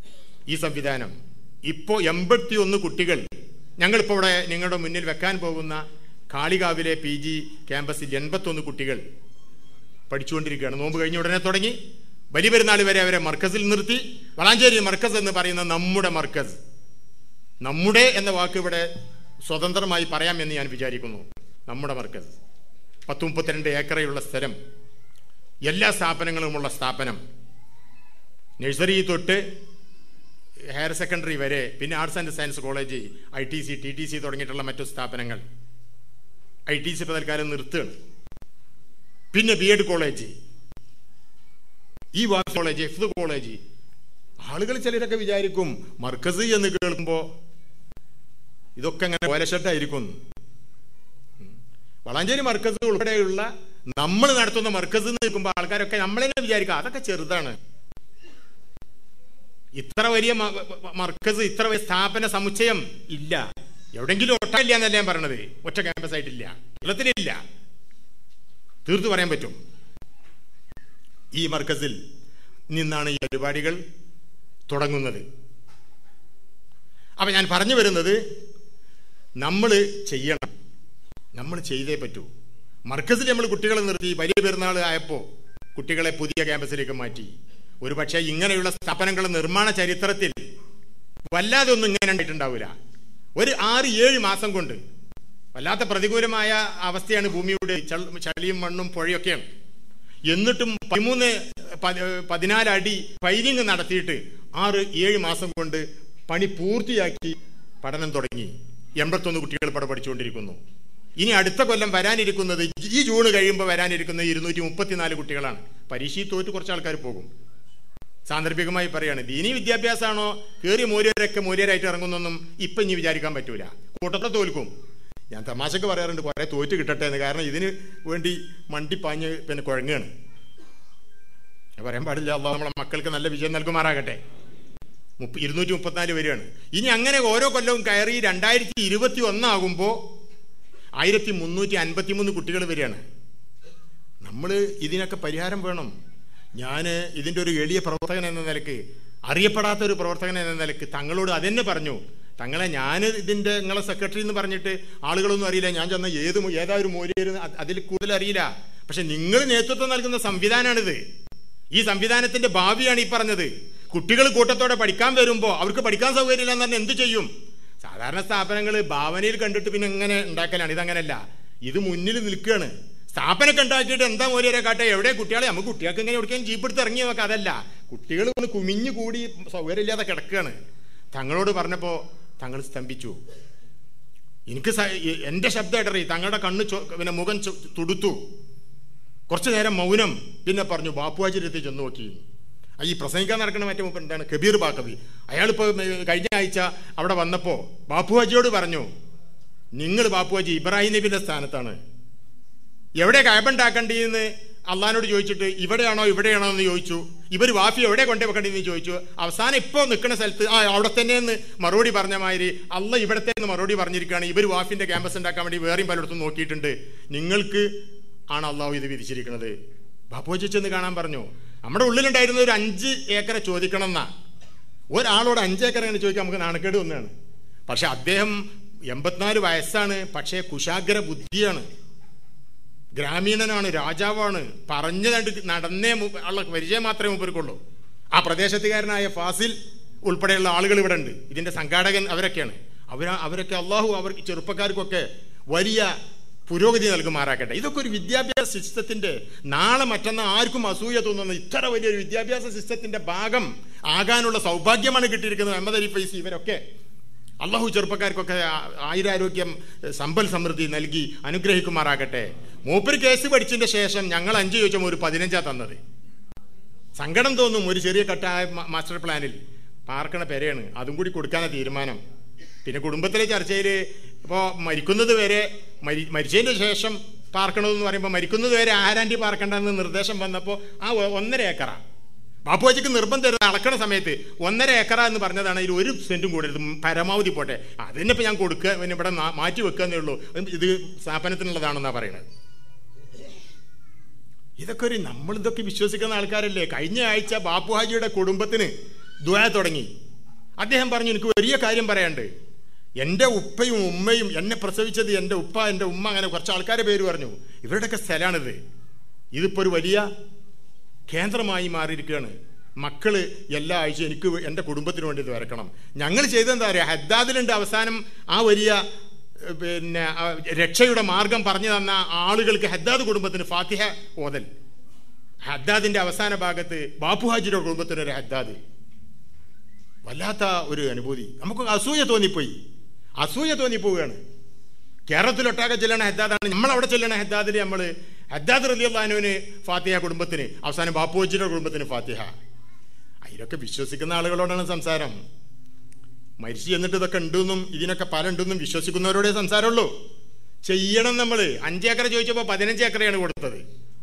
ഈ സംവിധാനം ഇപ്പോൾ എൺപത്തി ഒന്ന് കുട്ടികൾ ഞങ്ങളിപ്പോൾ ഇവിടെ നിങ്ങളുടെ മുന്നിൽ വെക്കാൻ പോകുന്ന കാളികാവിലെ പി ജി ക്യാമ്പസിൽ എൺപത്തൊന്ന് കുട്ടികൾ പഠിച്ചുകൊണ്ടിരിക്കുകയാണ് നോമ്പ് കഴിഞ്ഞ ഉടനെ തുടങ്ങി വലിയ പെരുന്നാൾ വരെ അവരെ മർക്കസിൽ നിർത്തി വളാഞ്ചേരി മർക്കസ് എന്ന് പറയുന്ന നമ്മുടെ മർക്കസ് നമ്മുടെ എന്ന വാക്ക് ഇവിടെ സ്വതന്ത്രമായി പറയാമെന്ന് ഞാൻ വിചാരിക്കുന്നു നമ്മുടെ മർക്കസ് പത്ത് മുപ്പത്തിരണ്ട് ഏക്കറയുള്ള സ്ഥലം എല്ലാ സ്ഥാപനങ്ങളുമുള്ള സ്ഥാപനം നഴ്സറി തൊട്ട് ഹയർ സെക്കൻഡറി വരെ പിന്നെ arts and science college I T C T T C തുടങ്ങിയിട്ടുള്ള മറ്റു സ്ഥാപനങ്ങൾ ഐ ടി സി ഇപ്പോൾ തൽക്കാലം നിർത്തുകയാണ് പിന്നെ ബി എഡ് കോളേജ് ഈ വാസ് കോളേജ് എഫ് കോളേജ് ആളുകൾ ചിലരൊക്കെ വിചാരിക്കും മർക്കസ് എന്ന് കേൾക്കുമ്പോൾ ഇതൊക്കെ അങ്ങനെ ഓലഷട്ടായിരിക്കും വളാഞ്ചേരി മർക്കസ് ഉൾപ്പെടെയുള്ള നമ്മൾ നടത്തുന്ന മർക്കസ് എന്ന് നിൽക്കുമ്പോൾ ആൾക്കാരൊക്കെ നമ്മളെന്നെ വിചാരിക്കുക അതൊക്കെ ചെറുതാണ് ഇത്ര വലിയ മ- മ- മർക്കസ് ഇത്ര വലിയ സ്ഥാപന സമുച്ചയം ഇല്ല എവിടെങ്കിലും ഒട്ടല്ല എന്നല്ല ഞാൻ പറയണത് ഒറ്റ ക്യാമ്പസ് ആയിട്ടില്ല കേരളത്തിലില്ല തീർത്തു പറയാൻ പറ്റും ഈ മർക്കസിൽ നിന്നാണ് ഈ പരിപാടികൾ തുടങ്ങുന്നത് അപ്പൊ ഞാൻ പറഞ്ഞു വരുന്നത് നമ്മൾ ചെയ്യണം നമ്മൾ ചെയ്തേ പറ്റൂ മർക്കസിൽ നമ്മൾ കുട്ടികളെ നിർത്തി വലിയ പെരുന്നാൾ ആയപ്പോൾ കുട്ടികളെ പുതിയ ക്യാമ്പസിലേക്ക് മാറ്റി ഒരു പക്ഷേ ഇങ്ങനെയുള്ള സ്ഥാപനങ്ങളുടെ നിർമ്മാണ ചരിത്രത്തിൽ വല്ലാതെ ഒന്നും ഇങ്ങനെ ഉണ്ടായിട്ടുണ്ടാവില്ല ഒരു ആറ് ഏഴ് മാസം കൊണ്ട് വല്ലാത്ത പ്രതികൂലമായ അവസ്ഥയാണ് ഭൂമിയുടെ ചൾ- ചളിയും മണ്ണും പുഴയൊക്കെയാണ് എന്നിട്ടും പതിമൂന്ന് പതി- പതിനാല് അടി പൈലിങ് നടത്തിയിട്ട് ആറ് ഏഴ് മാസം കൊണ്ട് പണി പൂർത്തിയാക്കി പഠനം തുടങ്ങി എൺപത്തൊന്ന് കുട്ടികൾ ഇവിടെ പഠിച്ചുകൊണ്ടിരിക്കുന്നു ഇനി അടുത്ത കൊല്ലം വരാനിരിക്കുന്നത് ഈ ജൂൺ കഴിയുമ്പോൾ വരാനിരിക്കുന്നത് ഇരുന്നൂറ്റി മുപ്പത്തിനാല് കുട്ടികളാണ് പരീക്ഷയിൽ തോറ്റ് കുറച്ച് ആൾക്കാർ പോകും സാന്ദർഭികമായി പറയാണ് ദീനി വിദ്യാഭ്യാസമാണോ കയറി മൂര്യരൊക്കെ മൂര്യരായിട്ട് ഇറങ്ങുന്നൊന്നും ഇപ്പൊ ഇനി വിചാരിക്കാൻ പറ്റൂല കൂട്ടത്തെ തോൽക്കും ഞാൻ തമാശക്ക് പറയാറുണ്ട് കുറെ തോറ്റ് കിട്ടട്ടെ എന്ന് കാരണം ഇതിന് വേണ്ടി മണ്ടിപ്പാഞ്ഞ് പിന്നെ കുഴങ്ങുകയാണ് ഞാൻ പറയാൻ പാടില്ല അള്ളാഹ് നമ്മളെ മക്കൾക്ക് നല്ല വിജയം നൽകുമാറാകട്ടെ മുപ്പ ഇരുന്നൂറ്റി മുപ്പത്തിനാല് വരികയാണ് ഇനി അങ്ങനെ ഓരോ കൊല്ലവും കയറി രണ്ടായിരത്തി ഇരുപത്തി ഒന്നാകുമ്പോൾ ആയിരത്തി മുന്നൂറ്റി അൻപത്തി മൂന്ന് കുട്ടികൾ വരികയാണ് നമ്മൾ ഇതിനൊക്കെ പരിഹാരം വേണം ഞാൻ ഇതിൻ്റെ ഒരു എളിയ പ്രവർത്തകൻ എന്ന നിലക്ക് അറിയപ്പെടാത്ത ഒരു പ്രവർത്തകൻ എന്ന നിലക്ക് തങ്ങളോട് അതെന്നെ പറഞ്ഞു തങ്ങളെ ഞാൻ ഇതിൻ്റെ നിങ്ങളെ സെക്രട്ടറി എന്ന് പറഞ്ഞിട്ട് ആളുകളൊന്നും അറിയില്ല ഞാൻ ചെന്ന ഏത് മു- ഏതാ ഒരു മൂല്യം അതിൽ കൂടുതൽ അറിയില്ല പക്ഷെ നിങ്ങൾ നേതൃത്വം നൽകുന്ന സംവിധാനമാണിത് ഈ സംവിധാനത്തിന്റെ ഭാവിയാണ് ഈ പറഞ്ഞത് കുട്ടികൾ കൂട്ടത്തോടെ പഠിക്കാൻ വരുമ്പോൾ അവർക്ക് പഠിക്കാൻ സൗകര്യമില്ല എന്ന് പറഞ്ഞാൽ എന്ത് ചെയ്യും സാധാരണ സ്ഥാപനങ്ങൾ ഭാവനയിൽ കണ്ടിട്ട് പിന്നെ എങ്ങനെ ഉണ്ടാക്കലാണ് ഇതങ്ങനല്ല ഇത് മുന്നിൽ നിൽക്കുകയാണ് സ്ഥാപനമൊക്കെ ഉണ്ടാക്കിയിട്ട് എന്താ മോരിയരെ കാട്ടെ എവിടെ കുട്ടികളെ നമുക്ക് കുട്ടികൾക്ക് ഇങ്ങനെ എവിടേക്കും ജീപ്പ് എടുത്ത് ഇറങ്ങി നോക്കാം അതല്ല കുട്ടികൾ ഒന്ന് കുമിഞ്ഞു കൂടി സൗകര്യമില്ലാതെ കിടക്കുകയാണ് തങ്ങളോട് പറഞ്ഞപ്പോൾ തങ്ങൾ സ്തംഭിച്ചു എനിക്ക് സ- എ- എന്റെ ശബ്ദം ഇടറി തങ്ങളുടെ കണ്ണ് ചൊ- പിന്നെ മുഖം ചൊ- തുടുത്തു കുറച്ചു നേരം മൗനം പിന്നെ പറഞ്ഞു ബാപ്പുവാജിരത്തി ചെന്ന് നോക്കി ആ ഈ പ്രസംഗിക്കാൻ നടക്കുന്ന മറ്റേ മുമ്പ് എന്താണ് കബീർ ബാക്കബി അയാളിപ്പോൾ കഴിഞ്ഞ ആഴ്ച അവിടെ വന്നപ്പോൾ ബാപ്പുവാജിയോട് പറഞ്ഞു നിങ്ങൾ ബാപ്പുവാജി ഇബ്രാഹിം നബിന്റെ സ്ഥാനത്താണ് എവിടെ കയബുണ്ടാക്കേണ്ടിയെന്ന് അള്ളഹാനോട് ചോദിച്ചിട്ട് ഇവിടെയാണോ ഇവിടെയാണോ എന്ന് ചോദിച്ചു ഇവർ വാഫി എവിടെ കൊണ്ടേ വെക്കേണ്ടതെന്ന് ചോദിച്ചു അവസാനം ഇപ്പോൾ നിൽക്കുന്ന സ്ഥലത്ത് ആ അവിടെ തന്നെയെന്ന് മറുപടി പറഞ്ഞ മാതിരി അള്ള ഇവിടത്തെ എന്ന് മറുപടി പറഞ്ഞിരിക്കുകയാണ് ഇവർ വാഫിന്റെ ക്യാമ്പസ് ഉണ്ടാക്കാൻ വേണ്ടി വേറെയും പലയിടത്തും നോക്കിയിട്ടുണ്ട് നിങ്ങൾക്ക് ആണ് അള്ളാഹു ഇത് വിധിച്ചിരിക്കുന്നത് ബാപ്പുവച്ചി ചെന്ന് കാണാൻ പറഞ്ഞു നമ്മുടെ ഉള്ളിലുണ്ടായിരുന്ന ഒരു അഞ്ച് ഏക്കറെ ചോദിക്കണം എന്നാ ഒരാളോട് അഞ്ച് ഏക്കർ അങ്ങനെ ചോദിക്കാൻ നമുക്ക് നാണക്കേട് ഒന്നാണ് പക്ഷെ അദ്ദേഹം എൺപത്തിനാല് വയസ്സാണ് പക്ഷേ കുശാഗ്ര ബുദ്ധിയാണ് ഗ്രാമീണനാണ് രാജാവാണ് പറഞ്ഞു കണ്ട് നടന്നേ മു- ഉള്ള പരിചയം മാത്രമേ മൂപ്പർക്കുള്ളൂ ആ പ്രദേശത്തുകാരനായ ഫാസിൽ ഉൾപ്പെടെയുള്ള ആളുകൾ ഇവിടെ ഉണ്ട് ഇതിന്റെ സംഘാടകൻ അവരൊക്കെയാണ് അവർ അവരൊക്കെ അള്ളാഹു അവർക്ക് ചെറുപ്പക്കാർക്കൊക്കെ വലിയ പുരോഗതി നൽകുമാറാക്കട്ടെ ഇതൊക്കെ ഒരു വിദ്യാഭ്യാസ സിസ്റ്റത്തിന്റെ നാളെ മറ്റന്നാൾ ആർക്കും അസൂയ തോന്നുന്ന ഇത്ര വലിയൊരു വിദ്യാഭ്യാസ സിസ്റ്റത്തിന്റെ ഭാഗം ആകാനുള്ള സൗഭാഗ്യമാണ് കിട്ടിയിരിക്കുന്നത് അഹമ്മദ് അലി ഫൈസി ഇവരൊക്കെ അള്ളാഹു ചെറുപ്പക്കാർക്കൊക്കെ ആ- ആയുരാരോഗ്യം സമ്പൽ സമൃദ്ധി നൽകി അനുഗ്രഹിക്കുമാറാകട്ടെ മൂപ്പര് കേസ് പഠിച്ചതിന്റെ ശേഷം ഞങ്ങൾ അഞ്ച് ചോദിച്ചപ്പോൾ ഒരു പതിനഞ്ചാ തന്നത് സങ്കടം തോന്നും ഒരു ചെറിയ കട്ടായ മ- മാസ്റ്റർ പ്ലാനിൽ പാർക്കണ പെരയാണ് അതും കൂടി കൊടുക്കാനാണ് തീരുമാനം പിന്നെ കുടുംബത്തിലെ ചർച്ചയിൽ ഇപ്പോൾ മരിക്കുന്നത് വരെ മരി മരിച്ചതിന് ശേഷം പാർക്കണമെന്ന് പറയുമ്പോൾ മരിക്കുന്നത് വരെ ആരാൻറ്റി പാർക്കണ്ടെന്ന് നിർദ്ദേശം വന്നപ്പോൾ ആ ഒ- ഒന്നര ഏക്കറ ബാപ്പുവാജിക്ക് നിർബന്ധം അളക്കണ സമയത്ത് ഒന്നര ഏക്കറ എന്ന് പറഞ്ഞതാണ് ഇതിൽ ഒരു സെന്റും കൂടരുത് പരമാവധി പോട്ടെ അതിനെ ഇപ്പം ഞാൻ കൊടുക്കുക പിന്നെ ഇവിടെ നാ- മാറ്റി വെക്കുന്നേ ഉള്ളൂ ഇത് സ്ഥാപനത്തിനുള്ളതാണെന്നാണ് പറയുന്നത് ഇതൊക്കെ ഒരു നമ്മൾ ഇതൊക്കെ വിശ്വസിക്കുന്ന ആൾക്കാരല്ലേ കഴിഞ്ഞ ആഴ്ച ബാപ്പുഹാജിയുടെ കുടുംബത്തിന് ദ്വയ തുടങ്ങി അദ്ദേഹം പറഞ്ഞു എനിക്ക് വലിയ കാര്യം പറയാണ്ട് എൻ്റെ ഉപ്പയും ഉമ്മയും എന്നെ പ്രസവിച്ചത് എൻ്റെ ഉപ്പ എൻ്റെ ഉമ്മ അങ്ങനെ കുറച്ച് ആൾക്കാരെ പേര് പറഞ്ഞു ഇവരുടെയൊക്കെ സ്ഥലമാണിത് ഇതിപ്പോൾ ഒരു വലിയ കേന്ദ്രമായി മാറിയിരിക്കുകയാണ് മക്കള് എല്ലാ ആഴ്ചയും എനിക്ക് വേ- എൻ്റെ കുടുംബത്തിന് വേണ്ടി ഇത് വരക്കണം ഞങ്ങൾ ചെയ്തെന്താ പറയുക ഹദ്ദാദിലുണ്ട് അവസാനം ആ വലിയ ഏഹ്, പിന്നെ ആ രക്ഷയുടെ മാർഗം പറഞ്ഞു തന്ന ആളുകൾക്ക് ഹദ്ദാദ് കുടുംബത്തിന് ഫാത്തിഹ ഓതൽ ഹദ്ദാദിന്റെ അവസാന ഭാഗത്ത് ബാപ്പുഹാജിയുടെ കുടുംബത്തിന് ഒരു ഹദ്ദാദ് വല്ലാത്ത ഒരു അനുഭൂതി നമുക്ക് അസൂയ തോന്നിപ്പോയി അസൂയ തോന്നിപ്പോവുകയാണ് കേരളത്തിലൊട്ടാകെ ചെല്ലണ ഹദ്ദാദാണ് നമ്മൾ അവിടെ ചെല്ലണ ഹദ്ദാദിൽ നമ്മൾ ഹദ്ദാദ് റലിയുള്ളാനുവിന് ഫാത്തിഹ കുടുംബത്തിന് അവസാനം ബാപ്പുജിയുടെ കുടുംബത്തിന് ഫാത്തിഹ അതിലൊക്കെ വിശ്വസിക്കുന്ന ആളുകളോടാണ് സംസാരം മരിച്ചു എന്നിട്ട് ഇതൊക്കെ ഉണ്ടെന്നും ഇതിനൊക്കെ പല ഉണ്ടെന്നും വിശ്വസിക്കുന്നവരോടേ സംസാരമുള്ളൂ ചെയ്യണം നമ്മൾ അഞ്ചേക്കർ ചോദിച്ചപ്പോൾ പതിനഞ്ച് ഏക്കറയാണ് കൊടുത്തത്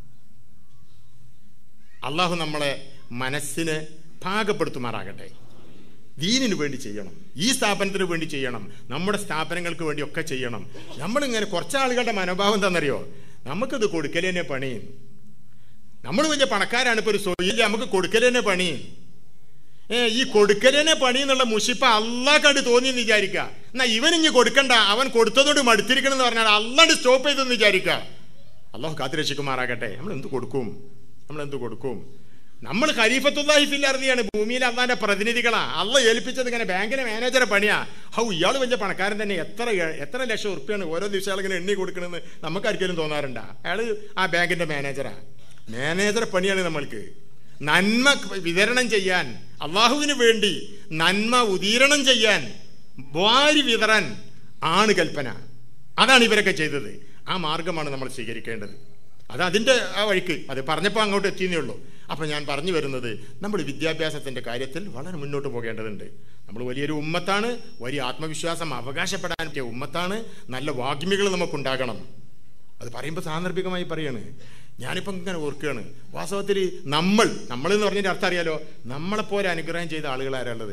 അള്ളാഹു നമ്മളെ മനസ്സിന് പാകപ്പെടുത്തുമാറാകട്ടെ ദീനിന് വേണ്ടി ചെയ്യണം ഈ സ്ഥാപനത്തിന് വേണ്ടി ചെയ്യണം നമ്മുടെ സ്ഥാപനങ്ങൾക്ക് വേണ്ടി ഒക്കെ ചെയ്യണം നമ്മളിങ്ങനെ കുറച്ച് ആളുകളുടെ മനോഭാവം എന്താണെന്നറിയോ നമുക്കിത് കൊടുക്കലേനെ പണി നമ്മൾ വലിയ പണക്കാരാണ് ഇപ്പോൾ ഒരു സൊയില് നമുക്ക് കൊടുക്കലേനെ പണി ഏ ഈ കൊടുക്കലേനെ പണി എന്നുള്ള മുഷിപ്പ അള്ളാ കണ്ട് തോന്നി എന്ന് വിചാരിക്കുക എന്നാ ഇവൻ ഇനി കൊടുക്കണ്ട അവൻ കൊടുത്തതോട് മടുത്തിരിക്കണം എന്ന് പറഞ്ഞാൽ അല്ലാണ്ട് സ്റ്റോപ്പ് ചെയ്തെന്ന് വിചാരിക്കുക അള്ളാഹു കാത്തുരക്ഷിക്കുമാറാകട്ടെ നമ്മൾ എന്ത് കൊടുക്കും നമ്മൾ എന്ത് കൊടുക്കും നമ്മൾ ഖലീഫത്തുല്ലാഹി ഫിൽ അർദിയാണ് ഭൂമിയിൽ അള്ളാന്റെ പ്രതിനിധികളാ അള്ള ഏൽപ്പിച്ചത് ഇങ്ങനെ ബാങ്കിലെ മാനേജറെ പണിയാ ഹൗ ഇയാൾ വലിയ പണക്കാരൻ തന്നെ എത്ര എത്ര ലക്ഷം ഉറുപ്പ്യാണ് ഓരോ ദിവസം അയാൾ ഇങ്ങനെ എണ്ണി കൊടുക്കണമെന്ന് നമുക്കാർക്കെങ്കിലും തോന്നാറുണ്ടാ അയാൾ ആ ബാങ്കിന്റെ മാനേജറാ മാനേജറെ പണിയാണ് നമ്മൾക്ക് നന്മ വിതരണം ചെയ്യാൻ അള്ളാഹുവിന് വേണ്ടി നന്മ ഉദീരണം ചെയ്യാൻ വാരി വിതറാൻ ആണ് കൽപ്പന അതാണ് ഇവരൊക്കെ ചെയ്തത് ആ മാർഗമാണ് നമ്മൾ സ്വീകരിക്കേണ്ടത് അത് അതിൻ്റെ ആ വഴിക്ക് അത് പറഞ്ഞപ്പോൾ അങ്ങോട്ട് എത്തിയെന്നേ ഉള്ളൂ അപ്പം ഞാൻ പറഞ്ഞു വരുന്നത് നമ്മൾ വിദ്യാഭ്യാസത്തിൻ്റെ കാര്യത്തിൽ വളരെ മുന്നോട്ട് പോകേണ്ടതുണ്ട് നമ്മൾ വലിയൊരു ഉമ്മത്താണ് വലിയ ആത്മവിശ്വാസം അവകാശപ്പെടാൻ പറ്റിയ ഉമ്മത്താണ് നല്ല വാഗ്മികൾ നമുക്കുണ്ടാകണം അത് പറയുമ്പോൾ സാന്ദർഭികമായി പറയാണ് ഞാനിപ്പം ഇങ്ങനെ ഓർക്കുകയാണ് വാസ്തവത്തിൽ നമ്മൾ നമ്മൾ എന്ന് പറഞ്ഞതിൻ്റെ അർത്ഥം അറിയാലോ നമ്മളെപ്പോലെ അനുഗ്രഹം ചെയ്ത ആളുകൾ ആരാളുള്ളത്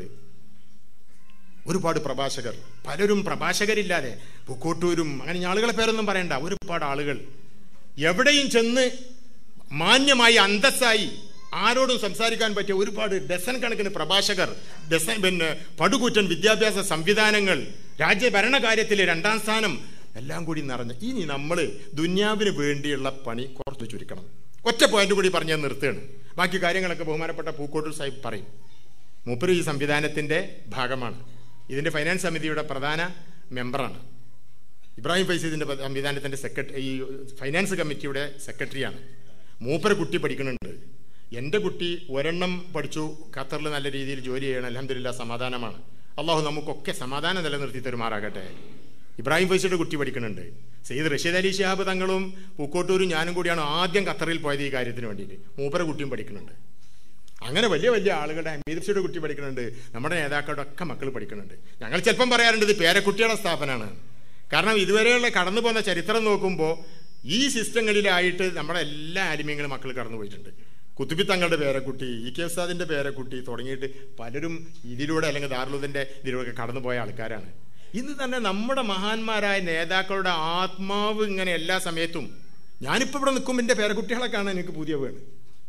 ഒരുപാട് പ്രഭാഷകർ പലരും പ്രഭാഷകരില്ലാതെ പൂക്കോട്ടൂരും അങ്ങനെ ഈ ആളുകളെ പേരൊന്നും പറയണ്ട ഒരുപാട് ആളുകൾ എവിടെയും ചെന്ന് മാന്യമായി അന്തസ്സായി ആരോടും സംസാരിക്കാൻ പറ്റിയ ഒരുപാട് ഡസൻ കണക്കിന് പ്രഭാഷകർ ഡസൻ പിന്നെ പടുകൂറ്റൻ വിദ്യാഭ്യാസ സംവിധാനങ്ങൾ രാജ്യഭരണകാര്യത്തിലെ രണ്ടാം സ്ഥാനം എല്ലാം കൂടി നിറഞ്ഞ ഇനി നമ്മൾ ദുന്യാവിന് വേണ്ടിയുള്ള പണി കുറച്ച് ചുരുക്കണം ഒറ്റ പോയിന്റ് കൂടി പറഞ്ഞ് ഞാൻ നിർത്തുകയാണ് ബാക്കി കാര്യങ്ങളൊക്കെ ബഹുമാനപ്പെട്ട പൂക്കോട്ടൂർ സാഹിബ് പറയും മൂപ്പര് ഈ സംവിധാനത്തിന്റെ ഭാഗമാണ് ഇതിന്റെ ഫൈനാൻസ് സമിതിയുടെ പ്രധാന മെമ്പറാണ് ഇബ്രാഹിം ഫൈസീദിന്റെ സംവിധാനത്തിന്റെ സെക്രട്ടറി ഈ ഫൈനാൻസ് കമ്മിറ്റിയുടെ സെക്രട്ടറിയാണ് മൂപ്പര കുട്ടി പഠിക്കുന്നുണ്ട് എൻ്റെ കുട്ടി ഒരെണ്ണം പഠിച്ചു ഖത്തറിൽ നല്ല രീതിയിൽ ജോലി ചെയ്യണം അലഹമില്ല സമാധാനമാണ് അള്ളാഹു നമുക്കൊക്കെ സമാധാനം നിലനിർത്തി തരുമാറാകട്ടെ ഇബ്രാഹിം ഫൈസിയുടെ കുട്ടി പഠിക്കുന്നുണ്ട് സെയ്ദ് റഷീദ് അലി ഷിഹാബ് തങ്ങളും പൂക്കോട്ടൂരും ഞാനും കൂടിയാണ് ആദ്യം ഖത്തറിൽ പോയത് ഈ കാര്യത്തിന് വേണ്ടിയിട്ട് മൂപ്പര കുട്ടിയും പഠിക്കുന്നുണ്ട് അങ്ങനെ വലിയ വലിയ ആളുകളുടെ അമീർസിയുടെ കുട്ടി പഠിക്കുന്നുണ്ട് നമ്മുടെ നേതാക്കളുടെ ഒക്കെ മക്കൾ പഠിക്കുന്നുണ്ട് ഞങ്ങൾ ചിലപ്പം പറയാറുണ്ട് ഇത് പേരക്കുട്ടിയുടെ സ്ഥാപനമാണ് കാരണം ഇതുവരെയുള്ള കടന്നു പോകുന്ന ചരിത്രം നോക്കുമ്പോൾ ഈ സിസ്റ്റങ്ങളിലായിട്ട് നമ്മുടെ എല്ലാ ആലിമ്യങ്ങളും മക്കൾ കടന്നു പോയിട്ടുണ്ട് കുത്തുബി തങ്ങളുടെ പേരക്കുട്ടി ഇ കെ ഉസ്താദിന്റെ പേരക്കുട്ടി തുടങ്ങിയിട്ട് പലരും ഇതിലൂടെ അല്ലെങ്കിൽ ദാറുലുദിന്റെ ഇതിലൂടെ കടന്നു പോയ ആൾക്കാരാണ് ഇന്ന് തന്നെ നമ്മുടെ മഹാന്മാരായ നേതാക്കളുടെ ആത്മാവ് ഇങ്ങനെ എല്ലാ സമയത്തും ഞാനിപ്പോൾ ഇവിടെ നിൽക്കുമ്പോൾ എൻ്റെ പേരക്കുട്ടികളെ കാണാൻ എനിക്ക് പുതിയ വേണ്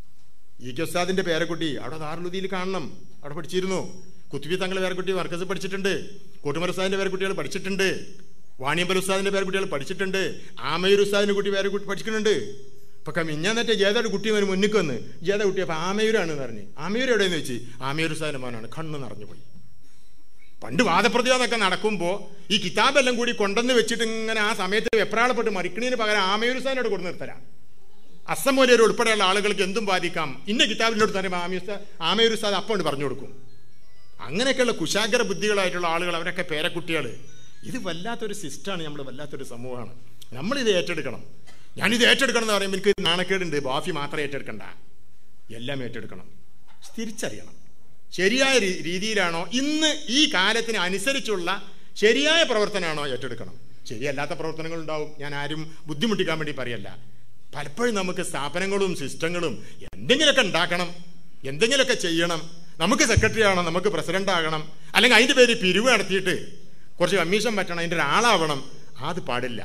ഇ കെ ഉസ്താദിന്റെ പേരക്കുട്ടി അവിടെ ദാറുലുദിയിൽ കാണണം അവിടെ പഠിച്ചിരുന്നു കുത്തുബി തങ്ങളുടെ പേരക്കുട്ടി മർക്കസ് പഠിച്ചിട്ടുണ്ട് കൂട്ടുമർ ഉസ്താദിന്റെ പേരക്കുട്ടികൾ പഠിച്ചിട്ടുണ്ട് വാണിയമ്പൽ ഉസ്താദിന്റെ പേരക്കുട്ടികൾ പഠിച്ചിട്ടുണ്ട് ആമയൂർ ഉസ്താദിന്റെ കുട്ടി പേരെ പഠിക്കുന്നുണ്ട് ഇപ്പൊ മിഞ്ഞാന്നിട്ട് ജേതയുടെ കുട്ടി വന്ന് മുന്നിക്ക് വന്ന് ജേത കുട്ടി അപ്പൊ ആമയൂരാണ് എന്ന് പറഞ്ഞു ആമയൂർ എവിടെയെന്ന് വെച്ച് ആമയൂർ ഉസ്താദിന്റെ മോനാണ് കണ്ണ് നിറഞ്ഞു പോയി പണ്ട് വാദപ്രതിവാദമൊക്കെ നടക്കുമ്പോൾ ഈ കിതാബെല്ലാം കൂടി കൊണ്ടുവന്ന് വെച്ചിട്ട് ഇങ്ങനെ ആ സമയത്ത് വെപ്രാളപ്പെട്ട് മറിക്കണതിന് പകരം ആമയൂർ ഉസ്താദിനോട് കൊണ്ടു നിർത്തരാം അസമൂലർ ഉൾപ്പെടെയുള്ള ആളുകൾക്ക് എന്തും ബാധിക്കാം ഇന്ന കിതാബിനോട് തന്നെ ആമയൂർ ഉസ്താദ് അപ്പോൾ പറഞ്ഞു കൊടുക്കും അങ്ങനെയൊക്കെയുള്ള കുശാഗ്ര ബുദ്ധികളായിട്ടുള്ള ആളുകൾ അവരൊക്കെ പേരക്കുട്ടികൾ ഇത് വല്ലാത്തൊരു സിസ്റ്റമാണ് നമ്മൾ വല്ലാത്തൊരു സമൂഹമാണ് നമ്മളിത് ഏറ്റെടുക്കണം ഞാനിത് ഏറ്റെടുക്കണം എന്ന് പറയുമ്പോൾ എനിക്ക് നാണക്കേടുണ്ട് ബാഫി മാത്രം ഏറ്റെടുക്കണ്ട എല്ലാം ഏറ്റെടുക്കണം തിരിച്ചറിയണം ശരിയായ രീതിയിലാണോ ഇന്ന് ഈ കാലത്തിന് അനുസരിച്ചുള്ള ശരിയായ പ്രവർത്തനമാണോ ഏറ്റെടുക്കണം ശരിയല്ലാത്ത പ്രവർത്തനങ്ങൾ ഉണ്ടാവും ഞാൻ ആരും ബുദ്ധിമുട്ടിക്കാൻ വേണ്ടി പറയല്ല പലപ്പോഴും നമുക്ക് സ്ഥാപനങ്ങളും സിസ്റ്റങ്ങളും എന്തെങ്കിലുമൊക്കെ ഉണ്ടാക്കണം എന്തെങ്കിലുമൊക്കെ ചെയ്യണം നമുക്ക് സെക്രട്ടറി ആവണം നമുക്ക് പ്രസിഡന്റ് ആകണം അല്ലെങ്കിൽ അതിന്റെ പേര് പിരിവ് നടത്തിയിട്ട് കുറച്ച് കമ്മീഷൻ പറ്റണം അതിൻ്റെ ഒരാളാവണം അത് പാടില്ല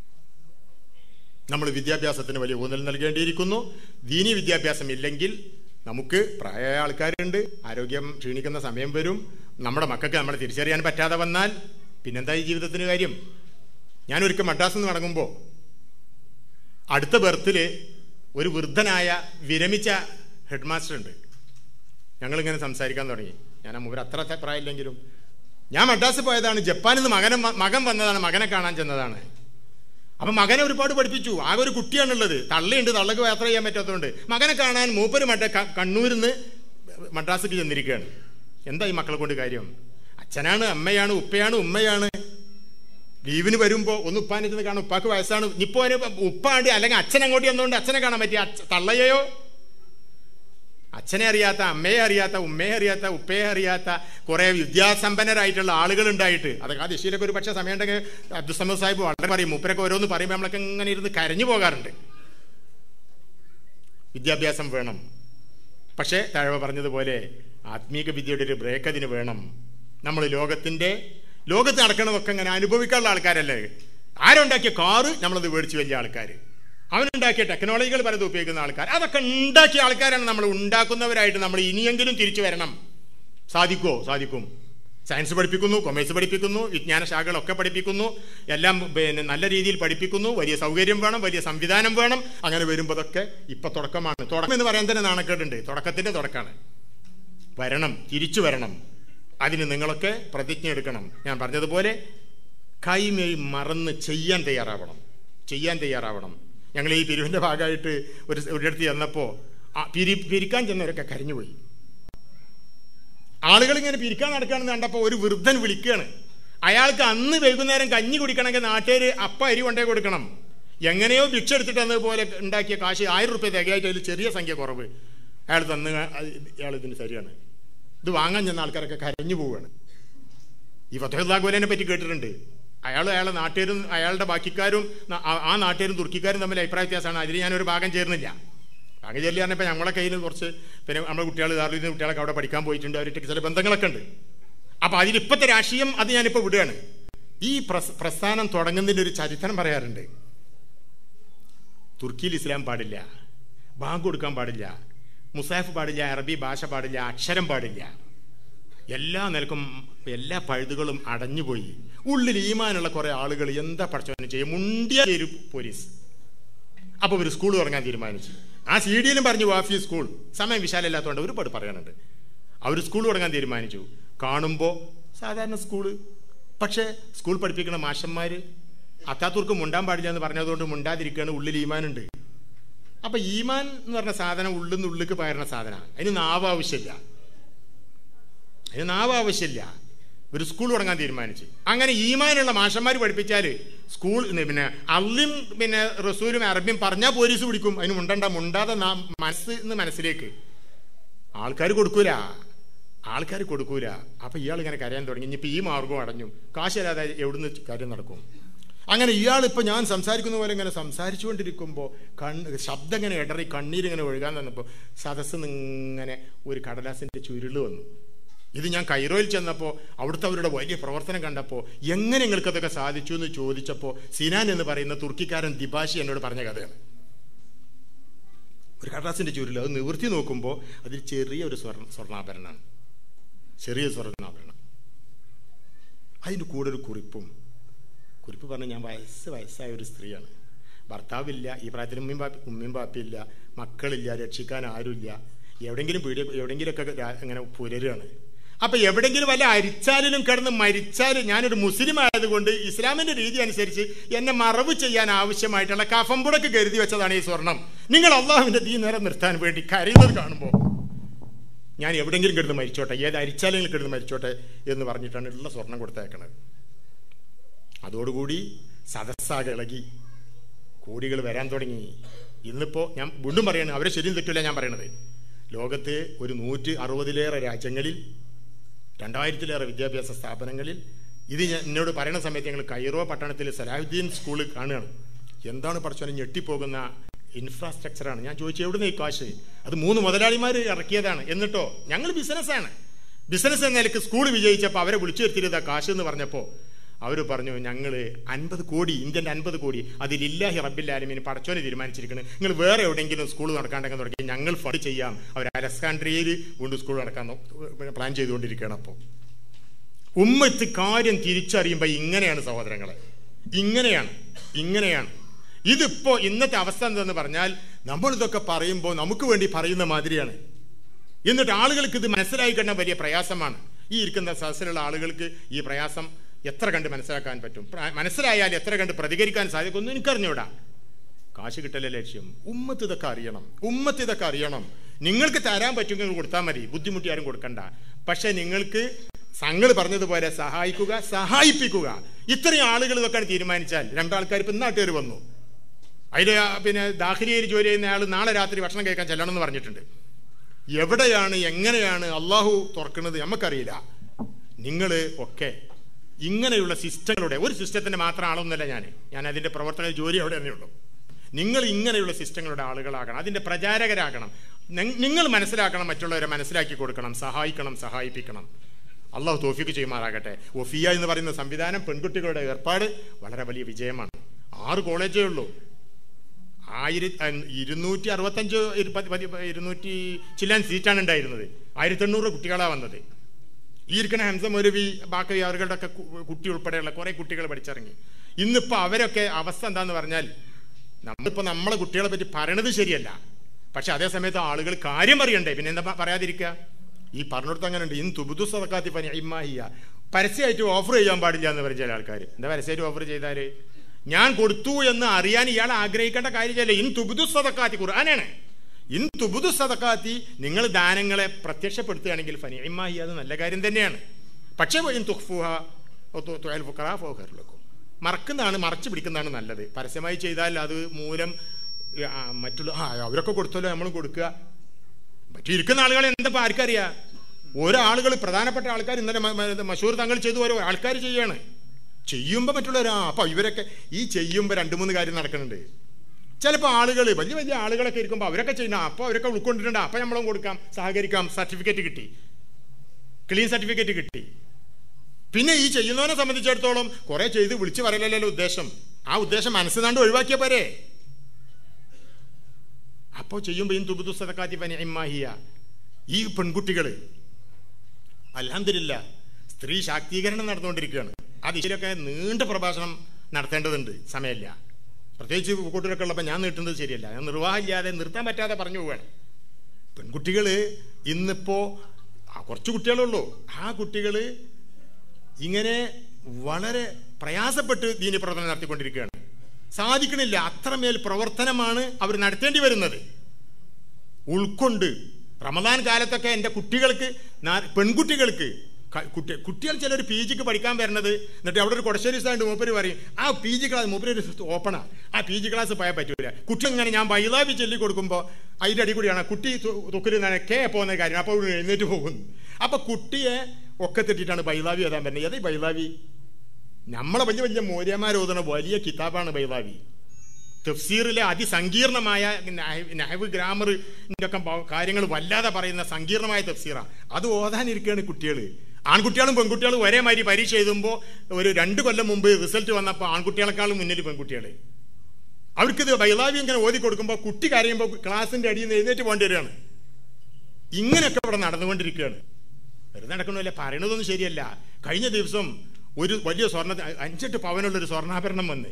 നമ്മൾ വിദ്യാഭ്യാസത്തിന് വലിയ ഊന്നൽ നൽകേണ്ടിയിരിക്കുന്നു ദീനി വിദ്യാഭ്യാസം ഇല്ലെങ്കിൽ നമുക്ക് പ്രായമായ ആൾക്കാരുണ്ട് ആരോഗ്യം ക്ഷീണിക്കുന്ന സമയം വരും നമ്മുടെ മക്കൾക്ക് നമ്മളെ തിരിച്ചറിയാൻ പറ്റാതെ വന്നാൽ പിന്നെന്താ ഈ ജീവിതത്തിന് കാര്യം ഞാൻ ഒരിക്കൽ മദ്രാസിൽ നിന്ന് മടങ്ങുമ്പോൾ അടുത്ത ബർത്തിൽ ഒരു വൃദ്ധനായ വിരമിച്ച ഹെഡ് മാസ്റ്റർ ഉണ്ട് ഞങ്ങളിങ്ങനെ സംസാരിക്കാൻ തുടങ്ങി ഞാൻ ആ മൂവർ അത്ര പ്രായമില്ലെങ്കിലും ഞാൻ മദ്രാസിൽ പോയതാണ് ജപ്പാനിൽ നിന്ന് മകനെ മകൻ വന്നതാണ് മകനെ കാണാൻ ചെന്നതാണ് അപ്പം മകനെ ഒരുപാട് പഠിപ്പിച്ചു ആകെ ഒരു കുട്ടിയാണുള്ളത് തള്ളയുണ്ട് തള്ളക്ക് യാത്ര ചെയ്യാൻ പറ്റാത്തതുകൊണ്ട് മകനെ കാണാൻ മൂപ്പര് മറ്റേ ക- കണ്ണൂരിൽ നിന്ന് മദ്രാസിക്ക് ചെന്നിരിക്കുകയാണ് എന്താ ഈ മക്കളെ കൊണ്ട് കാര്യം അച്ഛനാണ് അമ്മയാണ് ഉപ്പയാണ് ഉമ്മയാണ് ലീവിന് വരുമ്പോൾ ഒന്ന് ഉപ്പാനെ ചെന്ന് കാണാം ഉപ്പാക്ക് വയസ്സാണ് ഇനിയിപ്പോ അവന് ഉപ്പാണ്ട് അല്ലെങ്കിൽ അച്ഛൻ അങ്ങോട്ട് ചെന്നുകൊണ്ട് അച്ഛനെ കാണാൻ പറ്റിയ അച്ഛ- തള്ളയെയോ അച്ഛനെ അറിയാത്ത അമ്മയെ അറിയാത്ത ഉമ്മയെ അറിയാത്ത ഉപ്പയെ അറിയാത്ത കുറെ വിദ്യാസമ്പന്നരായിട്ടുള്ള ആളുകൾ ഉണ്ടായിട്ട് അതൊക്കെ ആ ദിശയിലൊക്കെ ഒരു പക്ഷേ സമയം ഉണ്ടെങ്കിൽ അബ്ദുസമദ് സാഹിബ് വളരെ പറയും മൂപ്പരൊക്കെ ഓരോന്ന് പറയുമ്പോൾ നമ്മളൊക്കെ ഇങ്ങനെ ഇരുന്ന് കരഞ്ഞു പോകാറുണ്ട് വിദ്യാഭ്യാസം വേണം പക്ഷേ തഴവ പറഞ്ഞതുപോലെ ആത്മീക വിദ്യയുടെ ഒരു ബ്രേക്ക് അതിന് വേണം നമ്മൾ ലോകത്തിന്റെ ലോകത്ത് നടക്കണതൊക്കെ ഇങ്ങനെ അനുഭവിക്കാനുള്ള ആൾക്കാരല്ലേ ആരുണ്ടാക്കിയ കാറ് നമ്മളത് മേടിച്ച് വലിയ ആൾക്കാർ അവനുണ്ടാക്കിയ ടെക്നോളജികൾ പലതും ഉപയോഗിക്കുന്ന ആൾക്കാർ അതൊക്കെ ഉണ്ടാക്കിയ ആൾക്കാരാണ് നമ്മൾ ഉണ്ടാക്കുന്നവരായിട്ട് നമ്മൾ ഇനിയെങ്കിലും തിരിച്ചു വരണം സാധിക്കുമോ സാധിക്കും സയൻസ് പഠിപ്പിക്കുന്നു കൊമേഴ്സ് പഠിപ്പിക്കുന്നു വിജ്ഞാന ശാഖകളൊക്കെ പഠിപ്പിക്കുന്നു എല്ലാം പിന്നെ നല്ല രീതിയിൽ പഠിപ്പിക്കുന്നു വലിയ സൗകര്യം വേണം വലിയ സംവിധാനം വേണം അങ്ങനെ വരുമ്പോൾ അതൊക്കെ ഇപ്പൊ തുടക്കമാണ് തുടക്കം എന്ന് പറയാൻ തന്നെ നാണക്കേടുണ്ട് തുടക്കത്തിന്റെ തുടക്കമാണ് വരണം തിരിച്ചു വരണം അതിന് നിങ്ങളൊക്കെ പ്രതിജ്ഞ എടുക്കണം ഞാൻ പറഞ്ഞതുപോലെ കൈമേയ് മറന്ന് ചെയ്യാൻ തയ്യാറാവണം ചെയ്യാൻ തയ്യാറാവണം ഞങ്ങൾ ഈ പിരിവിന്റെ ഭാഗമായിട്ട് ഒരു ഒരിടത്ത് ചെന്നപ്പോൾ പിരി പിരിക്കാൻ ചെന്നവരൊക്കെ കരഞ്ഞുപോയി ആളുകൾ ഇങ്ങനെ പിരിക്കാൻ നടക്കുകയാണെന്ന് കണ്ടപ്പോൾ ഒരു വൃദ്ധൻ വിളിക്കുകയാണ് അയാൾക്ക് അന്ന് വൈകുന്നേരം കഞ്ഞി കുടിക്കണമെങ്കിൽ നാട്ടുകാർ അപ്പ അരി കൊണ്ടേ കൊടുക്കണം എങ്ങനെയോ ഭിക്ഷ എടുത്തിട്ട് എന്നതുപോലെ ഉണ്ടാക്കിയ കാശ് ആയിരം റുപ്യ തികയായിട്ട് അതിൽ ചെറിയ സംഖ്യ കുറവ് അയാൾ തന്ന് അയാൾ ഇതിന് ശരിയാണ് ഇത് വാങ്ങാൻ ചെന്ന ആൾക്കാരൊക്കെ കരഞ്ഞു പോവുകയാണ് ഈ ഫത്തഹുല്ലാഖുലിനെ പറ്റി കേട്ടിട്ടുണ്ട് അയാൾ അയാളെ നാട്ടുകാരും അയാളുടെ ബാക്കിക്കാരും ന- ആ- ആ നാട്ടുകാരും തുർക്കിക്കാരും തമ്മിൽ അഭിപ്രായ വ്യത്യാസമാണ് അതിൽ ഞാനൊരു ഭാഗം ചേർന്നില്ല ഭാഗം ചേരില്ല പറഞ്ഞപ്പോൾ ഞങ്ങളെ കയ്യിൽ കുറച്ച് പിന്നെ നമ്മുടെ കുട്ടികൾ ദാറിൽ നിന്ന് കുട്ടികളൊക്കെ അവിടെ പഠിക്കാൻ പോയിട്ടുണ്ട് അവരുടെ ചില ബന്ധങ്ങളൊക്കെ ഉണ്ട് അപ്പോൾ അതിലിപ്പോഴത്തെ രാഷ്ട്രീയം അത് ഞാനിപ്പോൾ വിടുകയാണ് ഈ പ്രസ് പ്രസ്ഥാനം തുടങ്ങുന്നതിൻ്റെ ഒരു ചരിത്രം പറയാറുണ്ട് തുർക്കിയിൽ ഇസ്ലാം പാടില്ല ബാങ്ക് കൊടുക്കാൻ പാടില്ല മുസാഫ് പാടില്ല അറബി ഭാഷ പാടില്ല അക്ഷരം പാടില്ല എല്ലാ നിലക്കും എല്ലാ പഴുതുകളും അടഞ്ഞുപോയി ഉള്ളിൽ ഈമാനുള്ള കുറെ ആളുകൾ എന്താ പഠിച്ചവന് ചെയ്യും മുണ്ടിയ ഒരു പോലീസ് അപ്പൊ ഒരു സ്കൂൾ തുടങ്ങാൻ തീരുമാനിച്ചു ആ സി ഡിയിലും പറഞ്ഞു വാഫി സ്കൂൾ സമയം വിശാലമില്ലാത്തതുകൊണ്ട് ഒരുപാട് പറയാനുണ്ട് അവർ സ്കൂൾ തുടങ്ങാൻ തീരുമാനിച്ചു കാണുമ്പോൾ സാധാരണ സ്കൂള് പക്ഷേ സ്കൂൾ പഠിപ്പിക്കുന്ന മാഷന്മാര് അത്താത്തൂർക്ക് മുണ്ടാൻ പാടില്ല എന്ന് പറഞ്ഞതുകൊണ്ട് മുണ്ടാതിരിക്കുകയാണ് ഉള്ളിൽ ഈമാനുണ്ട് അപ്പൊ ഈമാൻ എന്ന് പറഞ്ഞ സാധനം ഉള്ളിൽ നിന്ന് ഉള്ളിലേക്ക് പകരുന്ന സാധനം അതിന് നാവ് ആവശ്യമില്ല അതിന് നാവ് ആവശ്യമില്ല ഒരു സ്കൂൾ തുടങ്ങാൻ തീരുമാനിച്ചു അങ്ങനെ ഈമാനുള്ള മാഷന്മാർ പഠിപ്പിച്ചാൽ സ്കൂൾ പിന്നെ അള്ളിയും പിന്നെ റസൂലും അറബിയും പറഞ്ഞാൽ പോലീസ് പിടിക്കും അതിന് മുണ്ടണ്ട മുണ്ടാതെ നാം മനസ്സ് എന്ന് മനസ്സിലേക്ക് ആൾക്കാർ കൊടുക്കൂല ആൾക്കാർ കൊടുക്കൂല അപ്പൊ ഇയാൾ ഇങ്ങനെ കരയാൻ തുടങ്ങി ഇനിയിപ്പോ ഈ മാർഗം അടഞ്ഞു കാശില്ലാതെ എവിടുന്ന് കാര്യം നടക്കും അങ്ങനെ ഇയാൾ ഇപ്പൊ ഞാൻ സംസാരിക്കുന്ന പോലെ ഇങ്ങനെ സംസാരിച്ചുകൊണ്ടിരിക്കുമ്പോൾ കണ്ണ് ശബ്ദം ഇങ്ങനെ ഇടറി കണ്ണീരിങ്ങനെ ഒഴുകാൻ തന്നപ്പോൾ സദസ്സ് ഇങ്ങനെ ഒരു കടലാസിന്റെ ചുരുള് വന്നു ഇത് ഞാൻ കൈറോയിൽ ചെന്നപ്പോൾ അവിടുത്തെ അവരുടെ വലിയ പ്രവർത്തനം കണ്ടപ്പോൾ എങ്ങനെ നിങ്ങൾക്കതൊക്കെ സാധിച്ചു എന്ന് ചോദിച്ചപ്പോൾ സിനാൻ എന്ന് പറയുന്ന തുർക്കിക്കാരൻ ദിബാഷി എന്നോട് പറഞ്ഞ കഥയാണ് ഒരു കടലാസിന്റെ ചുരുള് അത് നിവൃത്തി നോക്കുമ്പോൾ അതിൽ ചെറിയ ഒരു സ്വർണ്ണ സ്വർണ്ണാഭരണമാണ് ചെറിയ സ്വർണ്ണാഭരണം അതിൻ്റെ കൂടെ ഒരു കുറിപ്പും കുറിപ്പ് പറഞ്ഞ ഞാൻ വയസ്സ് വയസ്സായ ഒരു സ്ത്രീയാണ് ഭർത്താവില്ല ഈ പ്രായത്തിൽ ഉമ്മയും പാപ്പി ഉമ്മയും പാപ്പിയില്ല മക്കളില്ല രക്ഷിക്കാൻ ആരുമില്ല എവിടെങ്കിലും പീടിയ എവിടെങ്കിലുമൊക്കെ രാ- ഇങ്ങനെ പുലരുകയാണ് അപ്പൊ എവിടെങ്കിലും വല്ല അരിച്ചാലിലും കിടന്ന് മരിച്ചാൽ ഞാനൊരു മുസ്ലിം ആയതുകൊണ്ട് ഇസ്ലാമിന്റെ രീതി അനുസരിച്ച് എന്നെ മറവ് ചെയ്യാൻ ആവശ്യമായിട്ടുള്ള കഫമ്പുടക്ക് കരുതി വെച്ചതാണ് ഈ സ്വർണം നിങ്ങൾ അള്ളാഹുവിന്റെ തീ നേരം നിർത്താൻ വേണ്ടി കരയുന്നത് കാണുമ്പോൾ ഞാൻ എവിടെങ്കിലും കിടന്ന് മരിച്ചോട്ടെ ഏത് അരിച്ചാലെങ്കിലും കിടന്ന് മരിച്ചോട്ടെ എന്ന് പറഞ്ഞിട്ടാണ് ഉള്ള സ്വർണം കൊടുത്തേക്കണത് അതോടുകൂടി സദസ്സാകെ ഇളകി കോടികൾ വരാൻ തുടങ്ങി ഇന്നിപ്പോ ഞാൻ വീണ്ടും പറയണത് അവരെ ശരിയും തെറ്റില്ല ഞാൻ പറയണത് ലോകത്തെ ഒരു നൂറ്റി അറുപതിലേറെ രാജ്യങ്ങളിൽ രണ്ടായിരത്തിലേറെ വിദ്യാഭ്യാസ സ്ഥാപനങ്ങളിൽ ഇത് ഞാൻ എന്നോട് പറയുന്ന സമയത്ത് ഞങ്ങൾ കൈറോ പട്ടണത്തിൽ സലാഹുദ്ദീൻ സ്കൂൾ കാണുകയാണ് എന്താണ് പഠിച്ചോനെ ഞെട്ടിപ്പോകുന്ന ഇൻഫ്രാസ്ട്രക്ചറാണ് ഞാൻ ചോദിച്ചു എവിടുന്ന് ഈ കാശ് അത് മൂന്ന് മുതലാളിമാർ ഇറക്കിയതാണ് എന്നിട്ടോ ഞങ്ങൾ ബിസിനസ്സാണ് ബിസിനസ് എന്ന നിലക്ക് സ്കൂൾ വിജയിച്ചപ്പോൾ അവരെ വിളിച്ചു വരുത്തിയത് കാശ് എന്ന് പറഞ്ഞപ്പോൾ അവർ പറഞ്ഞു ഞങ്ങൾ അൻപത് കോടി ഇന്ത്യൻ്റെ അൻപത് കോടി അതിലില്ലാഹി റബ്ബില്ലാലുമിന് പടച്ചോനെ തീരുമാനിച്ചിരിക്കുന്നത് നിങ്ങൾ വേറെ എവിടെയെങ്കിലും സ്കൂൾ നടക്കാണ്ടെങ്കിൽ തുടങ്ങി ഞങ്ങൾ ഫണ്ട് ചെയ്യാം അവർ അലസ്കാൻഡ്രിയയിൽ വീണ്ടും സ്കൂൾ നടക്കാൻ നോ- പ്ലാൻ ചെയ്തുകൊണ്ടിരിക്കുകയാണ് അപ്പോൾ ഉമ്മത്ത് കാര്യം തിരിച്ചറിയുമ്പോൾ ഇങ്ങനെയാണ് സഹോദരങ്ങളെ ഇങ്ങനെയാണ് ഇങ്ങനെയാണ് ഇതിപ്പോ ഇന്നത്തെ അവസ്ഥ എന്തെന്ന് പറഞ്ഞാൽ നമ്മൾ ഇതൊക്കെ പറയുമ്പോൾ നമുക്ക് വേണ്ടി പറയുന്ന മാതിരിയാണ് എന്നിട്ട് ആളുകൾക്ക് ഇത് മനസ്സിലായി കഴിഞ്ഞാൽ വലിയ പ്രയാസമാണ് ഈ ഇരിക്കുന്ന സദസ്സിലുള്ള ആളുകൾക്ക് ഈ പ്രയാസം എത്ര കണ്ട് മനസ്സിലാക്കാൻ പറ്റും പ്ര- മനസ്സിലായാൽ എത്ര കണ്ട് പ്രതികരിക്കാൻ സാധിക്കുമെന്ന് എനിക്കറിഞ്ഞൂടാ കാശ് കിട്ടലേ ലക്ഷ്യം ഉമ്മത്ത് ഇതൊക്കെ അറിയണം ഉമ്മത്ത് ഇതൊക്കെ അറിയണം നിങ്ങൾക്ക് തരാൻ പറ്റുമെങ്കിൽ കൊടുത്താൽ മതി ബുദ്ധിമുട്ടി ആരും കൊടുക്കണ്ട പക്ഷെ നിങ്ങൾക്ക് സംഘങ്ങൾ പറഞ്ഞതുപോലെ സഹായിക്കുക സഹായിപ്പിക്കുക ഇത്രയും ആളുകൾ ഇതൊക്കെ തീരുമാനിച്ചാൽ രണ്ടാൾക്കാർ ഇപ്പം നാട്ടുകാർ വന്നു അതിൽ പിന്നെ ദാഖിലിയിൽ ജോലി ചെയ്യുന്ന ആൾ നാളെ രാത്രി ഭക്ഷണം കഴിക്കാൻ ചെല്ലണം എന്ന് പറഞ്ഞിട്ടുണ്ട് എവിടെയാണ് എങ്ങനെയാണ് അള്ളാഹു തുറക്കുന്നത് നമുക്കറിയില്ല നിങ്ങൾ ഒക്കെ ഇങ്ങനെയുള്ള സിസ്റ്റങ്ങളുടെ ഒരു സിസ്റ്റത്തിന്റെ മാത്രം ആളൊന്നുമല്ല ഞാൻ ഞാൻ അതിന്റെ പ്രവർത്തന ജോലി അവിടെ തന്നെ ഉള്ളൂ നിങ്ങൾ ഇങ്ങനെയുള്ള സിസ്റ്റങ്ങളുടെ ആളുകളാകണം അതിന്റെ പ്രചാരകരാകണം നി- നിങ്ങൾ മനസ്സിലാക്കണം മറ്റുള്ളവരെ മനസ്സിലാക്കി കൊടുക്കണം സഹായിക്കണം സഹായിപ്പിക്കണം അള്ളാഹു തോഫിക്ക് ചെയ്യുമാറാകട്ടെ ഒഫിയ എന്ന് പറയുന്ന സംവിധാനം പെൺകുട്ടികളുടെ ഏർപ്പാട് വളരെ വലിയ വിജയമാണ് ആറ് കോളേജേ ഉള്ളൂ ആയിരത്തി ഇരുന്നൂറ്റി അറുപത്തഞ്ച് ഇരു- പതി- പതി- ഇരുന്നൂറ്റി ചില്ലാൻ സീറ്റാണ് ഉണ്ടായിരുന്നത് ആയിരത്തി എണ്ണൂറ് കുട്ടികളാണ് വന്നത് ഈ ഇരിക്കുന്ന ഹംസ മൊരുവി ബാക്കി അവരുടെ ഒക്കെ കുട്ടി ഉൾപ്പെടെയുള്ള കുറെ കുട്ടികൾ പഠിച്ചിറങ്ങി ഇന്നിപ്പോ അവരൊക്കെ അവസ്ഥ എന്താന്ന് പറഞ്ഞാൽ നമ്മളിപ്പോ നമ്മളെ കുട്ടികളെ പറ്റി പറയണത് ശരിയല്ല പക്ഷെ അതേ സമയത്ത് ആളുകൾ കാര്യം പറയണ്ടേ പിന്നെ എന്താ പ- പറയാതിരിക്കുക ഈ പറഞ്ഞിടത്ത് അങ്ങനെ ഉണ്ട് ഇന്ന് തുബുദു സദക്കാത്തി പനി ഇമ്മാഹിയ പരസ്യമായിട്ട് ഓഫർ ചെയ്യാൻ പാടില്ല എന്ന് പറഞ്ഞ ചില ആൾക്കാർ എന്താ പരസ്യമായിട്ട് ഓഫർ ചെയ്താല് ഞാൻ കൊടുത്തു എന്ന് അറിയാൻ ഇയാൾ ആഗ്രഹിക്കേണ്ട കാര്യമല്ല ഇൻ തുബുദു സദക്കാത്തി ഖുർആനാണ് ഇൻ തുബുദു സദക്കാത്തി നിങ്ങൾ ദാനങ്ങളെ പ്രത്യക്ഷപ്പെടുത്തുകയാണെങ്കിൽ ഫനി ഇമ്മാഹിയ അത് നല്ല കാര്യം തന്നെയാണ് പക്ഷേ ഇൻ തുഖ്ഫുഹ ഔ തു- തുഅൽ ഫുഖറാ ഫഹുവ ഖൈറുൽ ലക്കും. മറക്കുന്നതാണ് മറച്ചു പിടിക്കുന്നതാണ് നല്ലത് പരസ്യമായി ചെയ്താൽ അത് മൂലം ആ, മറ്റുള്ള ആ അവരൊക്കെ കൊടുത്തല്ലോ നമ്മളും കൊടുക്കുക മറ്റു ഇരിക്കുന്ന ആളുകളെ എന്താ ഇപ്പൊ ആർക്കറിയാം ഓരോ ആളുകൾ പ്രധാനപ്പെട്ട ആൾക്കാർ ഇന്നലെ മ- മ- മഷൂർ തങ്ങൾ ചെയ്തു ഓരോ ആൾക്കാർ ചെയ്യാണ് ചെയ്യുമ്പോൾ മറ്റുള്ളവരാ അപ്പൊ ഇവരൊക്കെ ഈ ചെയ്യുമ്പോൾ രണ്ട് മൂന്ന് കാര്യം നടക്കുന്നുണ്ട് ചിലപ്പോൾ ആളുകൾ വലിയ വലിയ ആളുകളൊക്കെ ഇരിക്കുമ്പോൾ അവരൊക്കെ ചെയ്യണം അപ്പോൾ അവരൊക്കെ ഉൾക്കൊണ്ടിട്ടുണ്ട് അപ്പം നമ്മളും കൊടുക്കാം സഹകരിക്കാം സർട്ടിഫിക്കറ്റ് കിട്ടി ക്ലീൻ സർട്ടിഫിക്കറ്റ് കിട്ടി പിന്നെ ഈ ചെയ്യുന്നവനെ സംബന്ധിച്ചിടത്തോളം കുറെ ചെയ്ത് വിളിച്ചു പറയലല്ലോ ഉദ്ദേശം ആ ഉദ്ദേശം മനസ്സിലാണ്ട് ഒഴിവാക്കിയ പോരെ അപ്പോൾ ചെയ്യുമ്പോൾ ഈ തുബുദു സദക്കാത്തി പനി ഇമ്മാഹിയ ഈ പെൺകുട്ടികൾ അലഹമില്ല സ്ത്രീ ശാക്തീകരണം നടന്നുകൊണ്ടിരിക്കുകയാണ് അത് ഇതിലൊക്കെ നീണ്ട പ്രഭാഷണം നടത്തേണ്ടതുണ്ട് സമയമില്ല പ്രത്യേകിച്ച് കൂട്ടരൊക്കെ ഉള്ളപ്പോൾ ഞാൻ നീട്ടുന്നത് ശരിയല്ല ഞാൻ നിർവാഹമില്ലാതെ നിർത്താൻ പറ്റാതെ പറഞ്ഞു പോവാണ് പെൺകുട്ടികൾ ഇന്നിപ്പോ ആ കുറച്ച് കുട്ടികളുള്ളൂ ആ കുട്ടികൾ ഇങ്ങനെ വളരെ പ്രയാസപ്പെട്ട് ദീനി പ്രവർത്തനം നടത്തിക്കൊണ്ടിരിക്കുകയാണ് സാധിക്കണില്ല അത്രമേൽ പ്രവർത്തനമാണ് അവർ നടത്തേണ്ടി വരുന്നത് ഉൾക്കൊണ്ട് റമദാൻ കാലത്തൊക്കെ എൻ്റെ കുട്ടികൾക്ക് നാ- പെൺകുട്ടികൾക്ക് ക- കുട്ടി കുട്ടികൾ ചിലർ പി ജിക്ക് പഠിക്കാൻ വരുന്നത് എന്നിട്ട് അവിടെ ഒരു കൊടശ്ശേരി സ്ഥാണ്ട് മൂപ്പര് പറയും ആ പി ജി ക്ലാസ് മൂപ്പര് ഒരു ഓപ്പണാ ആ പി ജി ക്ലാസ് പോയാൽ പറ്റൂല കുട്ടി ഇങ്ങനെ ഞാൻ ബൈലാബി ചൊല്ലി കൊടുക്കുമ്പോൾ അതിൻ്റെ അടി കൂടിയാണ് കുട്ടി തുക്കരി കെ പോകുന്ന കാര്യം അപ്പോൾ ഇവിടെ എഴുന്നേറ്റ് പോകുന്നു അപ്പൊ കുട്ടിയെ ഒക്കെ തെറ്റിയിട്ടാണ് ബൈലാവി എഴുതാൻ പറ്റുന്നത് ഏതാ ഈ ബൈലാവി നമ്മളെ വലിയ വലിയ മൂര്യന്മാർ ഓതുന്ന വലിയ കിതാബാണ് ബൈലാവി തഫ്സീറിലെ അതിസങ്കീർണമായ നഹവ് നഹവ് ഗ്രാമർ ഒക്കെ കാര്യങ്ങൾ വല്ലാതെ പറയുന്ന സങ്കീർണമായ തഫ്സീറാണ് അത് ഓതാനിരിക്കുകയാണ് കുട്ടികൾ ആൺകുട്ടികളും പെൺകുട്ടികളും ഒരേ മാതിരി പരീക്ഷ എഴുതുമ്പോൾ ഒരു രണ്ട് കൊല്ലം മുമ്പ് റിസൾട്ട് വന്നപ്പോൾ ആൺകുട്ടികളെക്കാളും മുന്നിൽ പെൺകുട്ടികൾ അവർക്കിത് ബൈലാവി ഇങ്ങനെ ഓതി കൊടുക്കുമ്പോൾ കുട്ടി കരയുമ്പോൾ ക്ലാസിന്റെ അടിയിൽ നിന്ന് എഴുന്നേറ്റ് പോകേണ്ടി വരികയാണ് ഇങ്ങനെയൊക്കെ ഇവിടെ നടന്നുകൊണ്ടിരിക്കുകയാണ് വെറുതെ നടക്കണമല്ലേ പറയണതൊന്നും ശരിയല്ല കഴിഞ്ഞ ദിവസം ഒരു വലിയ സ്വർണ്ണ അഞ്ചെട്ട് പവനുള്ള ഒരു സ്വർണ്ണാഭരണം വന്ന്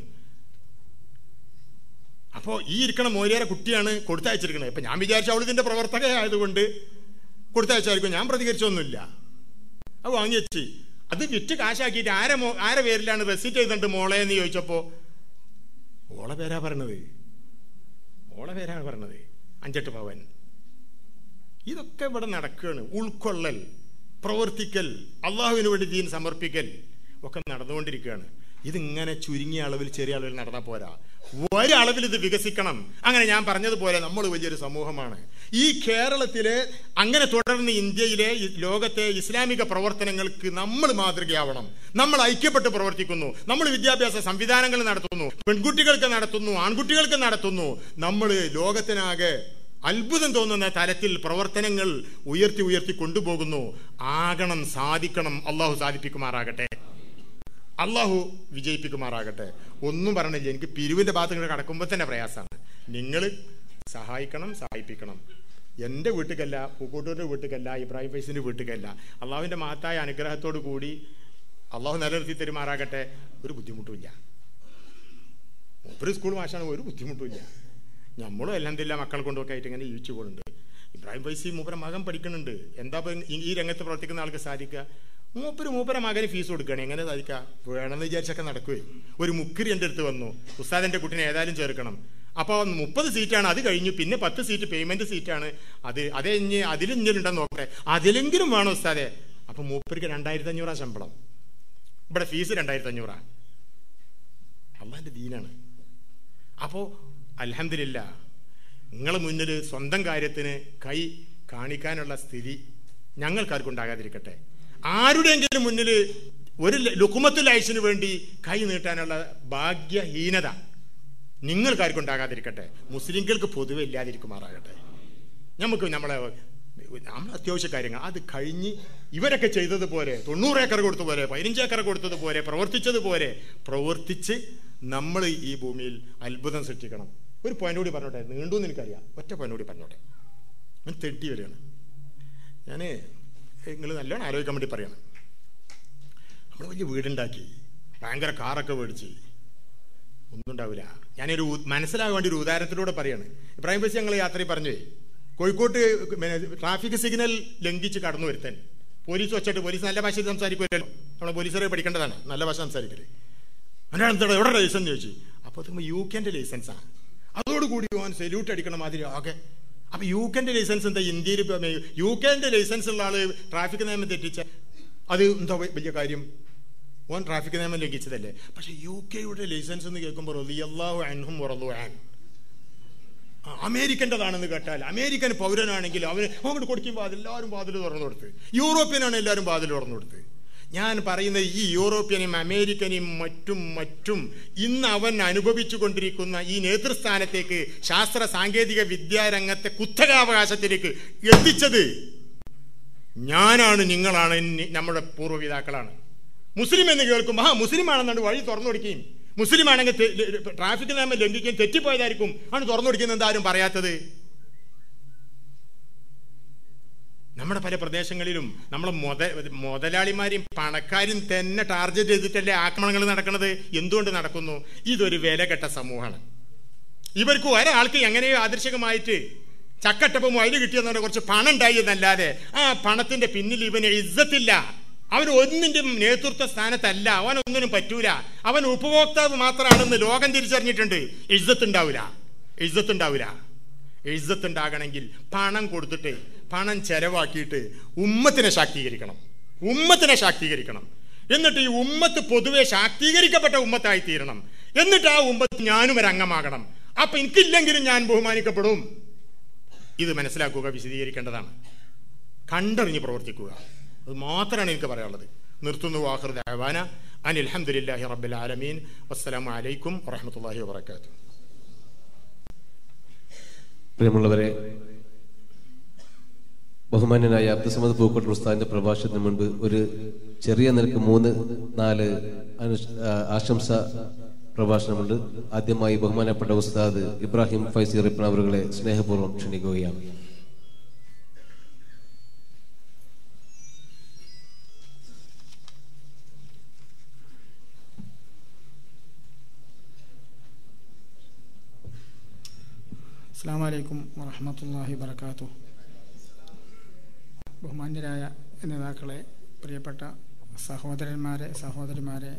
അപ്പോൾ ഈ ഇരിക്കണ മോരിയാരെ കുട്ടിയാണ് കൊടുത്തയച്ചിരിക്കുന്നത് ഇപ്പൊ ഞാൻ വിചാരിച്ച അവൾ ഇതിന്റെ പ്രവർത്തക ആയതുകൊണ്ട് കൊടുത്തയച്ചായിരിക്കും ഞാൻ പ്രതികരിച്ചൊന്നുമില്ല അത് വാങ്ങി വെച്ച് അത് വിറ്റ് കാശാക്കിയിട്ട് ആരെ മോ ആരെ പേരിലാണ് റെസിറ്റ് ചെയ്തിട്ട് മോളെ എന്ന് ചോദിച്ചപ്പോ ഓളെ പേരാ പറഞ്ഞത് ഓളെ പേരാണ് പറഞ്ഞത് അഞ്ചെട്ട് പവൻ ഇതൊക്കെ ഇവിടെ നടക്കുകയാണ് ഉൾക്കൊള്ളൽ പ്രവർത്തിക്കൽ അള്ളാഹുവിന് വേണ്ടി ദീൻ സമർപ്പിക്കൽ ഒക്കെ നടന്നുകൊണ്ടിരിക്കുകയാണ് ഇതിങ്ങനെ ചുരുങ്ങിയ അളവിൽ ചെറിയ അളവിൽ നടന്നാൽ പോരാ വലിയ അളവിൽ ഇത് വികസിക്കണം അങ്ങനെ ഞാൻ പറഞ്ഞതുപോലെ നമ്മൾ വലിയൊരു സമൂഹമാണ് ഈ കേരളത്തിലെ അങ്ങനെ തുടർന്ന് ഇന്ത്യയിലെ ഈ ലോകത്തെ ഇസ്ലാമിക പ്രവർത്തനങ്ങൾക്ക് നമ്മൾ മാതൃകയാവണം നമ്മൾ ഐക്യപ്പെട്ട് പ്രവർത്തിക്കുന്നു നമ്മൾ വിദ്യാഭ്യാസ സംവിധാനങ്ങൾ നടത്തുന്നു പെൺകുട്ടികൾക്ക് നടത്തുന്നു ആൺകുട്ടികൾക്ക് നടത്തുന്നു നമ്മൾ ലോകത്തിനാകെ അത്ഭുതം തോന്നുന്ന തലത്തിൽ പ്രവർത്തനങ്ങൾ ഉയർത്തി ഉയർത്തി കൊണ്ടുപോകുന്നു ആകണം സാധിക്കണം അള്ളാഹു സാധിപ്പിക്കുമാറാകട്ടെ അള്ളാഹു വിജയിപ്പിക്കുമാറാകട്ടെ ഒന്നും പറഞ്ഞില്ല എനിക്ക് പിരിവിന്റെ ഭാഗത്ത് ഇങ്ങനെ കടക്കുമ്പോൾ തന്നെ പ്രയാസമാണ് നിങ്ങൾ സഹായിക്കണം സഹായിപ്പിക്കണം എൻ്റെ വീട്ടിലേക്കല്ല പൂക്കോട്ടൂരിൻ്റെ വീട്ടിലേക്കല്ല ഇബ്രാഹിം ഫൈസിൻ്റെ വീട്ടിലേക്കല്ല അള്ളാഹുവിൻ്റെ മഹത്തായ അനുഗ്രഹത്തോടു കൂടി അള്ളാഹു നിലനിർത്തി തരുമാറാകട്ടെ ഒരു ബുദ്ധിമുട്ടുമില്ല മൂപ്പര് സ്കൂൾ മാഷാണ് ഒരു ബുദ്ധിമുട്ടുമില്ല നമ്മളും എല്ലാം തില്ല മക്കളെ കൊണ്ടൊക്കെ ആയിട്ട് ഇങ്ങനെ ജീവിച്ചു പോകുന്നുണ്ട് ഇബ്രാഹിം ഫൈസി മൂപ്പര മകൻ പഠിക്കുന്നുണ്ട് എന്താ ഇപ്പൊ ഈ- ഈ രംഗത്ത് പ്രവർത്തിക്കുന്ന ആൾക്ക് സാധിക്കുക മൂപ്പര് മൂപ്പര മകന് ഫീസ് കൊടുക്കുകയാണ് എങ്ങനെ സാധിക്കുക വേണമെന്ന് വിചാരിച്ചൊക്കെ നടക്കുവേ ഒരു മുക്കിരി എൻ്റെ അടുത്ത് വന്നു ഉസ്താദിന്റെ കുട്ടിനെ ഏതായാലും ചേർക്കണം അപ്പോൾ മുപ്പത് സീറ്റാണ് അത് കഴിഞ്ഞു പിന്നെ പത്ത് സീറ്റ് പേയ്മെന്റ് സീറ്റാണ് അത് അത് ഇനി അതിലെങ്കിലും നോക്കട്ടെ അതിലെങ്കിലും വേണം ഉസ്താദെ അപ്പൊ മൂപ്പർക്ക് രണ്ടായിരത്തി അഞ്ഞൂറാ ശമ്പളം ഇവിടെ ഫീസ് രണ്ടായിരത്തി അഞ്ഞൂറാ അള്ളാന്റെ ദീനാണ് അപ്പോൾ അലഹമില്ല നിങ്ങളെ മുന്നിൽ സ്വന്തം കാര്യത്തിന് കൈ കാണിക്കാനുള്ള സ്ഥിതി ഞങ്ങൾക്കാർക്കും ഉണ്ടാകാതിരിക്കട്ടെ ആരുടെയെങ്കിലും മുന്നിൽ ഒരു ലുക്കുമത്തുൽ ഐസിന് വേണ്ടി കൈ നീട്ടാനുള്ള ഭാഗ്യഹീനത നിങ്ങൾക്കാർക്കും ഉണ്ടാകാതിരിക്കട്ടെ മുസ്ലിങ്ങൾക്ക് പൊതുവെ ഇല്ലാതിരിക്കുമാറാകട്ടെ നമുക്ക് നമ്മളെ നമ്മൾ അത്യാവശ്യ കാര്യങ്ങൾ അത് കഴിഞ്ഞ് ഇവരൊക്കെ ചെയ്തതുപോലെ തൊണ്ണൂറ് ഏക്കർ കൊടുത്തതുപോലെ പതിനഞ്ച് ഏക്കർ കൊടുത്തതുപോലെ പ്രവർത്തിച്ചതുപോലെ പ്രവർത്തിച്ച് നമ്മൾ ഈ ഭൂമിയിൽ അത്ഭുതം സൃഷ്ടിക്കണം ഒരു പോയിന്റ് കൂടി പറഞ്ഞോട്ടെ നീണ്ടൂന്ന് എനിക്കറിയാം ഒറ്റ പോയിന്റ് കൂടി പറഞ്ഞോട്ടെ ഞാൻ തെറ്റി വരികയാണ് ഞാൻ നിങ്ങൾ നല്ലോണം ആലോചിക്കാൻ വേണ്ടി പറയണം നമ്മൾ വലിയ വീടുണ്ടാക്കി ഭയങ്കര കാറൊക്കെ മേടിച്ച് ഒന്നും ഉണ്ടാവില്ല ഞാനൊരു ഉ- മനസ്സിലാകാൻ വേണ്ടി ഒരു ഉദാഹരണത്തിലൂടെ പറയാണ് ഇബ്രാഹിം ബസ് ഞങ്ങൾ യാത്രയിൽ പറഞ്ഞു കോഴിക്കോട്ട് ട്രാഫിക് സിഗ്നൽ ലംഘിച്ച് കടന്നു വരുത്താൻ പോലീസ് വെച്ചിട്ട് പോലീസ് നല്ല ഭാഷയിൽ സംസാരിക്കുമല്ലോ നമ്മളെ പോലീസുകാരെ പഠിക്കേണ്ടതാണ് നല്ല ഭാഷ സംസാരിക്കല് അതിനാണ് എന്താ എവിടെ ലൈസൻസ് ചോദിച്ചു അപ്പോൾ അത് യു കെൻ്റെ ലൈസൻസാണ് അതോടുകൂടി ഓൻ സെല്യൂട്ട് അടിക്കണ മാതിരി ആകെ അപ്പൊ യു കെന്റെ ലൈസൻസ് എന്താ ഇന്ത്യയിൽ ഇപ്പൊ മേ- യു കെന്റെ ലൈസൻസ് ഉള്ള ആള് ട്രാഫിക് നിയമം തെറ്റിച്ച അത് എന്താ വ- വലിയ കാര്യം ഓൻ ട്രാഫിക് നിയമം ലംഘിച്ചതല്ലേ പക്ഷെ യു കെയുടെ ലൈസൻസ് എന്ന് കേൾക്കുമ്പോൾ റളിയല്ലാഹു അൻഹും വറളു അൻ ആ, അമേരിക്കൻ്റെതാണെന്ന് കേട്ടാൽ അമേരിക്കൻ പൗരനാണെങ്കിൽ അവന് അങ്ങോട്ട് കൊടുക്കുമ്പോൾ അതെല്ലാവരും വാതിൽ തുറന്നു കൊടുത്ത് യൂറോപ്യനാണ് എല്ലാവരും വാതിൽ തുറന്നു കൊടുത്ത് ഞാൻ പറയുന്നത് ഈ യൂറോപ്യനും അമേരിക്കനും മറ്റും മറ്റും ഇന്ന് അവൻ അനുഭവിച്ചു കൊണ്ടിരിക്കുന്ന ഈ നേതൃസ്ഥാനത്തേക്ക് ശാസ്ത്ര സാങ്കേതിക വിദ്യാരംഗത്തെ കുത്തകാവകാശത്തിലേക്ക് എത്തിച്ചത് ഞാനാണ് നിങ്ങളാണ് നി- നമ്മുടെ പൂർവ്വപിതാക്കളാണ് മുസ്ലിം എന്ന് കേൾക്കും ആ മുസ്ലിം ആണെന്നാണ് വഴി തുറന്നു കൊടുക്കുകയും മുസ്ലിം ആണെങ്കിൽ തെ- ലെ- ട്രാഫിക് നിയമം ലംഘിക്കുകയും തെറ്റിപ്പോയതായിരിക്കും ആണ് തുറന്നു കൊടുക്കുന്നത് എന്താരും പറയാത്തത് നമ്മുടെ പല പ്രദേശങ്ങളിലും നമ്മളെ മുത മുതലാളിമാരെയും പണക്കാരും തന്നെ ടാർഗറ്റ് ചെയ്തിട്ടല്ലേ ആക്രമണങ്ങൾ നടക്കുന്നത് എന്തുകൊണ്ട് നടക്കുന്നു ഇതൊരു വിലകെട്ട സമൂഹമാണ് ഇവർക്ക് ഒരാൾക്ക് എങ്ങനെയോ ആദർശകമായിട്ട് ചക്കട്ടപ്പം അതിൽ കിട്ടിയെന്നുണ്ട് കുറച്ച് പണം ഉണ്ടായി എന്നല്ലാതെ ആ പണത്തിന്റെ പിന്നിൽ ഇവന് ഇജ്ജത്തില്ല അവൻ ഒന്നിന്റെ നേതൃത്വ സ്ഥാനത്തല്ല അവൻ ഒന്നിനും പറ്റൂല അവൻ ഉപഭോക്താവ് മാത്രമാണെന്ന് ലോകം തിരിച്ചറിഞ്ഞിട്ടുണ്ട് ഇജ്ജത്ത് ഉണ്ടാവില്ല ഇജ്ജത്ത് ഉണ്ടാവില്ല ഇജ്ജത്ത് ഉണ്ടാകണമെങ്കിൽ പണം കൊടുത്തിട്ട് പണം ചെലവാക്കിയിട്ട് ഉമ്മത്തിനെ ശാക്തീകരിക്കണം ഉമ്മത്തിനെ ശാക്തീകരിക്കണം എന്നിട്ട് ഈ ഉമ്മത്ത് പൊതുവെ ശാക്തീകരിക്കപ്പെട്ട ഉമ്മത്തായി തീരണം എന്നിട്ട് ആ ഉമ്മത്ത് ഞാനും ഒരു അംഗമാകണം അപ്പൊ എനിക്കില്ലെങ്കിലും ഞാൻ ബഹുമാനിക്കപ്പെടും ഇത് മനസ്സിലാക്കുക വിശദീകരിക്കേണ്ടതാണ് കണ്ടറിഞ്ഞ് പ്രവർത്തിക്കുക അത് മാത്രമാണ് എനിക്ക് പറയാനുള്ളത് നിർത്തുന്നു വാഹൃ ദഅവാന അനിൽ അൽഹംദുലില്ലാഹി റബ്ബിൽ ആലമീൻ വസ്സലാമു അലൈക്കും വറഹ്മത്തുള്ളാഹി വബറകാതുഹു പ്രിയമുള്ളവരെ ബഹുമാന്യനായ അബ്ദുസമദ് പൂക്കോട്ട് ഉസ്താദിന്റെ പ്രഭാഷണത്തിന് മുൻപ് ഒരു ചെറിയ നിരക്ക് മൂന്ന് നാല് അനു- ആ, ആശംസ പ്രഭാഷണമുണ്ട് ആദ്യമായി ബഹുമാനപ്പെട്ട ഉസ്താദ് ഇബ്രാഹിം ഫൈസി റിപ്ന അവരുകളെ സ്നേഹപൂർവ്വം ക്ഷണിക്കുകയാണ് അസ്സാം വലൈക്കും വറഹമത്തല്ലാഹി വബർക്കാത്തു ബഹുമാന്യരായ നേതാക്കളെ പ്രിയപ്പെട്ട സഹോദരന്മാരെ സഹോദരിമാരെ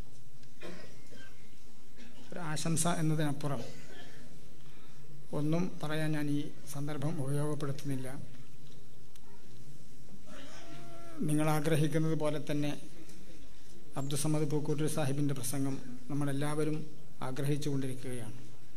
ഒരു ആശംസ എന്നതിനപ്പുറം ഒന്നും പറയാൻ ഞാൻ ഈ സന്ദർഭം ഉപയോഗപ്പെടുത്തുന്നില്ല നിങ്ങൾ ആഗ്രഹിക്കുന്നത് പോലെ തന്നെ അബ്ദുസമ്മദ് പൂക്കൂട്ടൂർ സാഹിബിൻ്റെ പ്രസംഗം നമ്മളെല്ലാവരും ആഗ്രഹിച്ചു കൊണ്ടിരിക്കുകയാണ്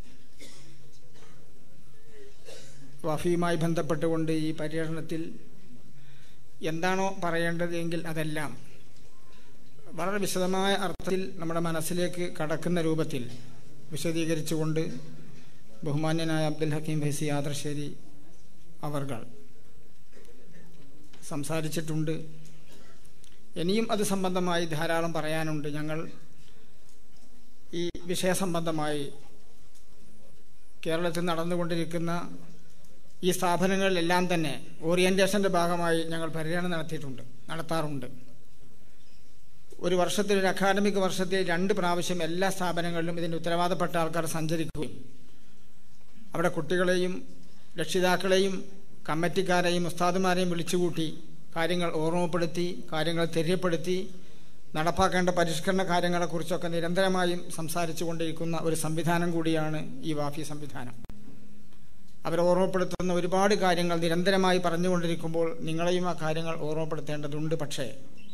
വഫിയുമായി ബന്ധപ്പെട്ടുകൊണ്ട് ഈ പര്യടനത്തിൽ എന്താണോ പറയേണ്ടത് എങ്കിൽ അതെല്ലാം വളരെ വിശദമായ അർത്ഥത്തിൽ നമ്മുടെ മനസ്സിലേക്ക് കടക്കുന്ന രൂപത്തിൽ വിശദീകരിച്ചുകൊണ്ട് ബഹുമാന്യനായ അബ്ദുൽ ഹക്കീം ഫൈസി ആദർശേരി അവർകൾ സംസാരിച്ചിട്ടുണ്ട് ഇനിയും അത് സംബന്ധമായി ധാരാളം പറയാനുണ്ട് ഞങ്ങൾ ഈ വിഷയസംബന്ധമായി കേരളത്തിൽ നടന്നുകൊണ്ടിരിക്കുന്ന ഈ സ്ഥാപനങ്ങളിലെല്ലാം തന്നെ ഓറിയന്റേഷന്റെ ഭാഗമായി ഞങ്ങൾ പര്യടനം നടത്തിയിട്ടുണ്ട് നടത്താറുണ്ട് ഒരു വർഷത്തിൽ ഒരു അക്കാഡമിക് വർഷത്തിൽ രണ്ട് പ്രാവശ്യം എല്ലാ സ്ഥാപനങ്ങളിലും ഇതിന് ഉത്തരവാദപ്പെട്ട ആൾക്കാർ സഞ്ചരിക്കുകയും അവിടെ കുട്ടികളെയും രക്ഷിതാക്കളെയും കമ്മിറ്റിക്കാരെയും ഉസ്താദുമാരെയും വിളിച്ചുകൂട്ടി കാര്യങ്ങൾ ഓർമ്മപ്പെടുത്തി കാര്യങ്ങൾ തെര്യപ്പെടുത്തി നടപ്പാക്കേണ്ട പരിഷ്കരണ കാര്യങ്ങളെക്കുറിച്ചൊക്കെ നിരന്തരമായും സംസാരിച്ചു കൊണ്ടിരിക്കുന്ന ഒരു സംവിധാനം കൂടിയാണ് ഈ വാഫി സംവിധാനം അവരെ ഓർമ്മപ്പെടുത്തുന്ന ഒരുപാട് കാര്യങ്ങൾ നിരന്തരമായി പറഞ്ഞുകൊണ്ടിരിക്കുമ്പോൾ നിങ്ങളെയും ആ കാര്യങ്ങൾ ഓർമ്മപ്പെടുത്തേണ്ടതുണ്ട് പക്ഷേ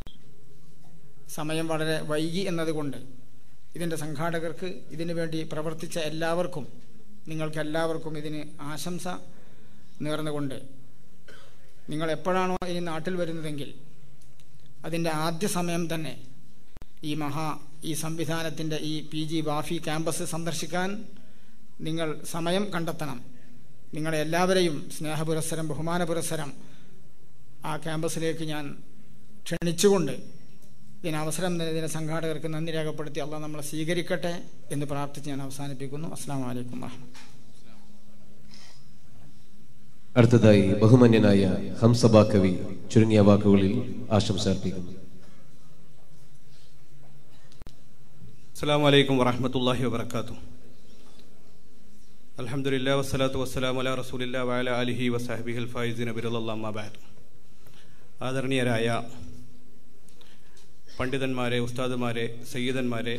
സമയം വളരെ വൈകി എന്നതുകൊണ്ട് ഇതിൻ്റെ സംഘാടകർക്ക് ഇതിനു വേണ്ടി പ്രവർത്തിച്ച എല്ലാവർക്കും നിങ്ങൾക്ക് എല്ലാവർക്കും ഇതിന് ആശംസ നേർന്നുകൊണ്ട് നിങ്ങൾ എപ്പോഴാണോ ഇനി നാട്ടിൽ വരുന്നതെങ്കിൽ അതിൻ്റെ ആദ്യ സമയം തന്നെ ഈ മഹാ ഈ സംവിധാനത്തിൻ്റെ ഈ പി ജി വാഫി ക്യാമ്പസ് സന്ദർശിക്കാൻ നിങ്ങൾ സമയം കണ്ടെത്തണം നിങ്ങളെ എല്ലാവരെയും സ്നേഹപുരസ്സരം ബഹുമാന പുരസ്സരം ആ ക്യാമ്പസിലേക്ക് ഞാൻ ക്ഷണിച്ചുകൊണ്ട് ഇതിന് അവസരം നൽകിയ സംഘാടകർക്ക് നന്ദി രേഖപ്പെടുത്തി അള്ളാഹ് നമ്മളെ സ്വീകരിക്കട്ടെ എന്ന് പ്രാർത്ഥിച്ച് ഞാൻ അവസാനിപ്പിക്കുന്നു അസ്സാം വലൈക്കും വാഹമ അടുത്തതായി ബഹുമാന്യനായ ഹംസബ കവി ചുരുങ്ങിയ വാക്കുകളിൽ ആശംസ അർപ്പിക്കുന്നു അസ്സാം വലൈക്കും വറഹമത്തല്ലാഹി വബർക്കാത്തു അലഹമുല്ലാ വസ്സലാത്തു വസ്സലാം അല റസൂലില്ല വഅല അലിഹി വസാഹബിഹൽ ഫൈസിൻ അബിറുല്ലാബാദ് ആദരണീയരായ പണ്ഡിതന്മാരെ ഉസ്താദുമാരെ സയ്യിദന്മാരെ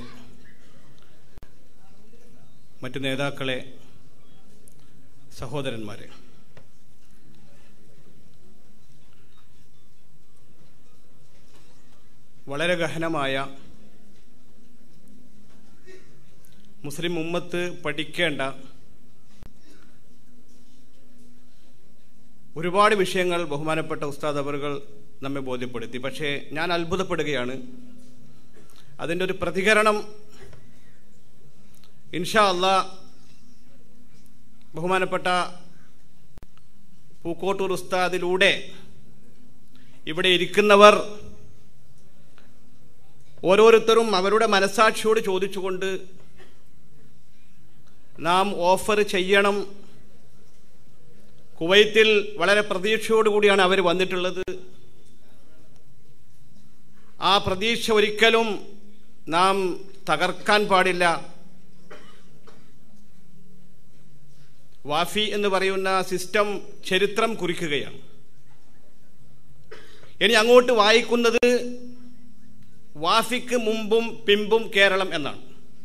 മറ്റു നേതാക്കളെ സഹോദരന്മാരെ വളരെ ഗഹനമായ മുസ്ലിം ഉമ്മത്ത് പഠിക്കേണ്ട ഒരുപാട് വിഷയങ്ങൾ ബഹുമാനപ്പെട്ട ഉസ്താദ് അവറുകൾ നമ്മെ ബോധ്യപ്പെടുത്തി പക്ഷേ ഞാൻ അത്ഭുതപ്പെടുകയാണ് അതിൻ്റെ ഒരു പ്രതികരണം ഇൻഷാ അള്ളാ ബഹുമാനപ്പെട്ട പൂക്കോട്ടൂർ ഉസ്താദിലൂടെ ഇവിടെ ഇരിക്കുന്നവർ ഓരോരുത്തരും അവരുടെ മനസാക്ഷിയോട് ചോദിച്ചുകൊണ്ട് നാം ഓഫർ ചെയ്യണം കുവൈത്തിൽ വളരെ പ്രതീക്ഷയോടുകൂടിയാണ് അവർ വന്നിട്ടുള്ളത് ആ പ്രതീക്ഷ ഒരിക്കലും നാം തകർക്കാൻ പാടില്ല വാഫി എന്ന് പറയുന്ന സിസ്റ്റം ചരിത്രം കുറിക്കുകയാണ് ഇനി അങ്ങോട്ട് വായിക്കുന്നത് വാഫിക്ക് മുമ്പും പിമ്പും കേരളം എന്നാണ്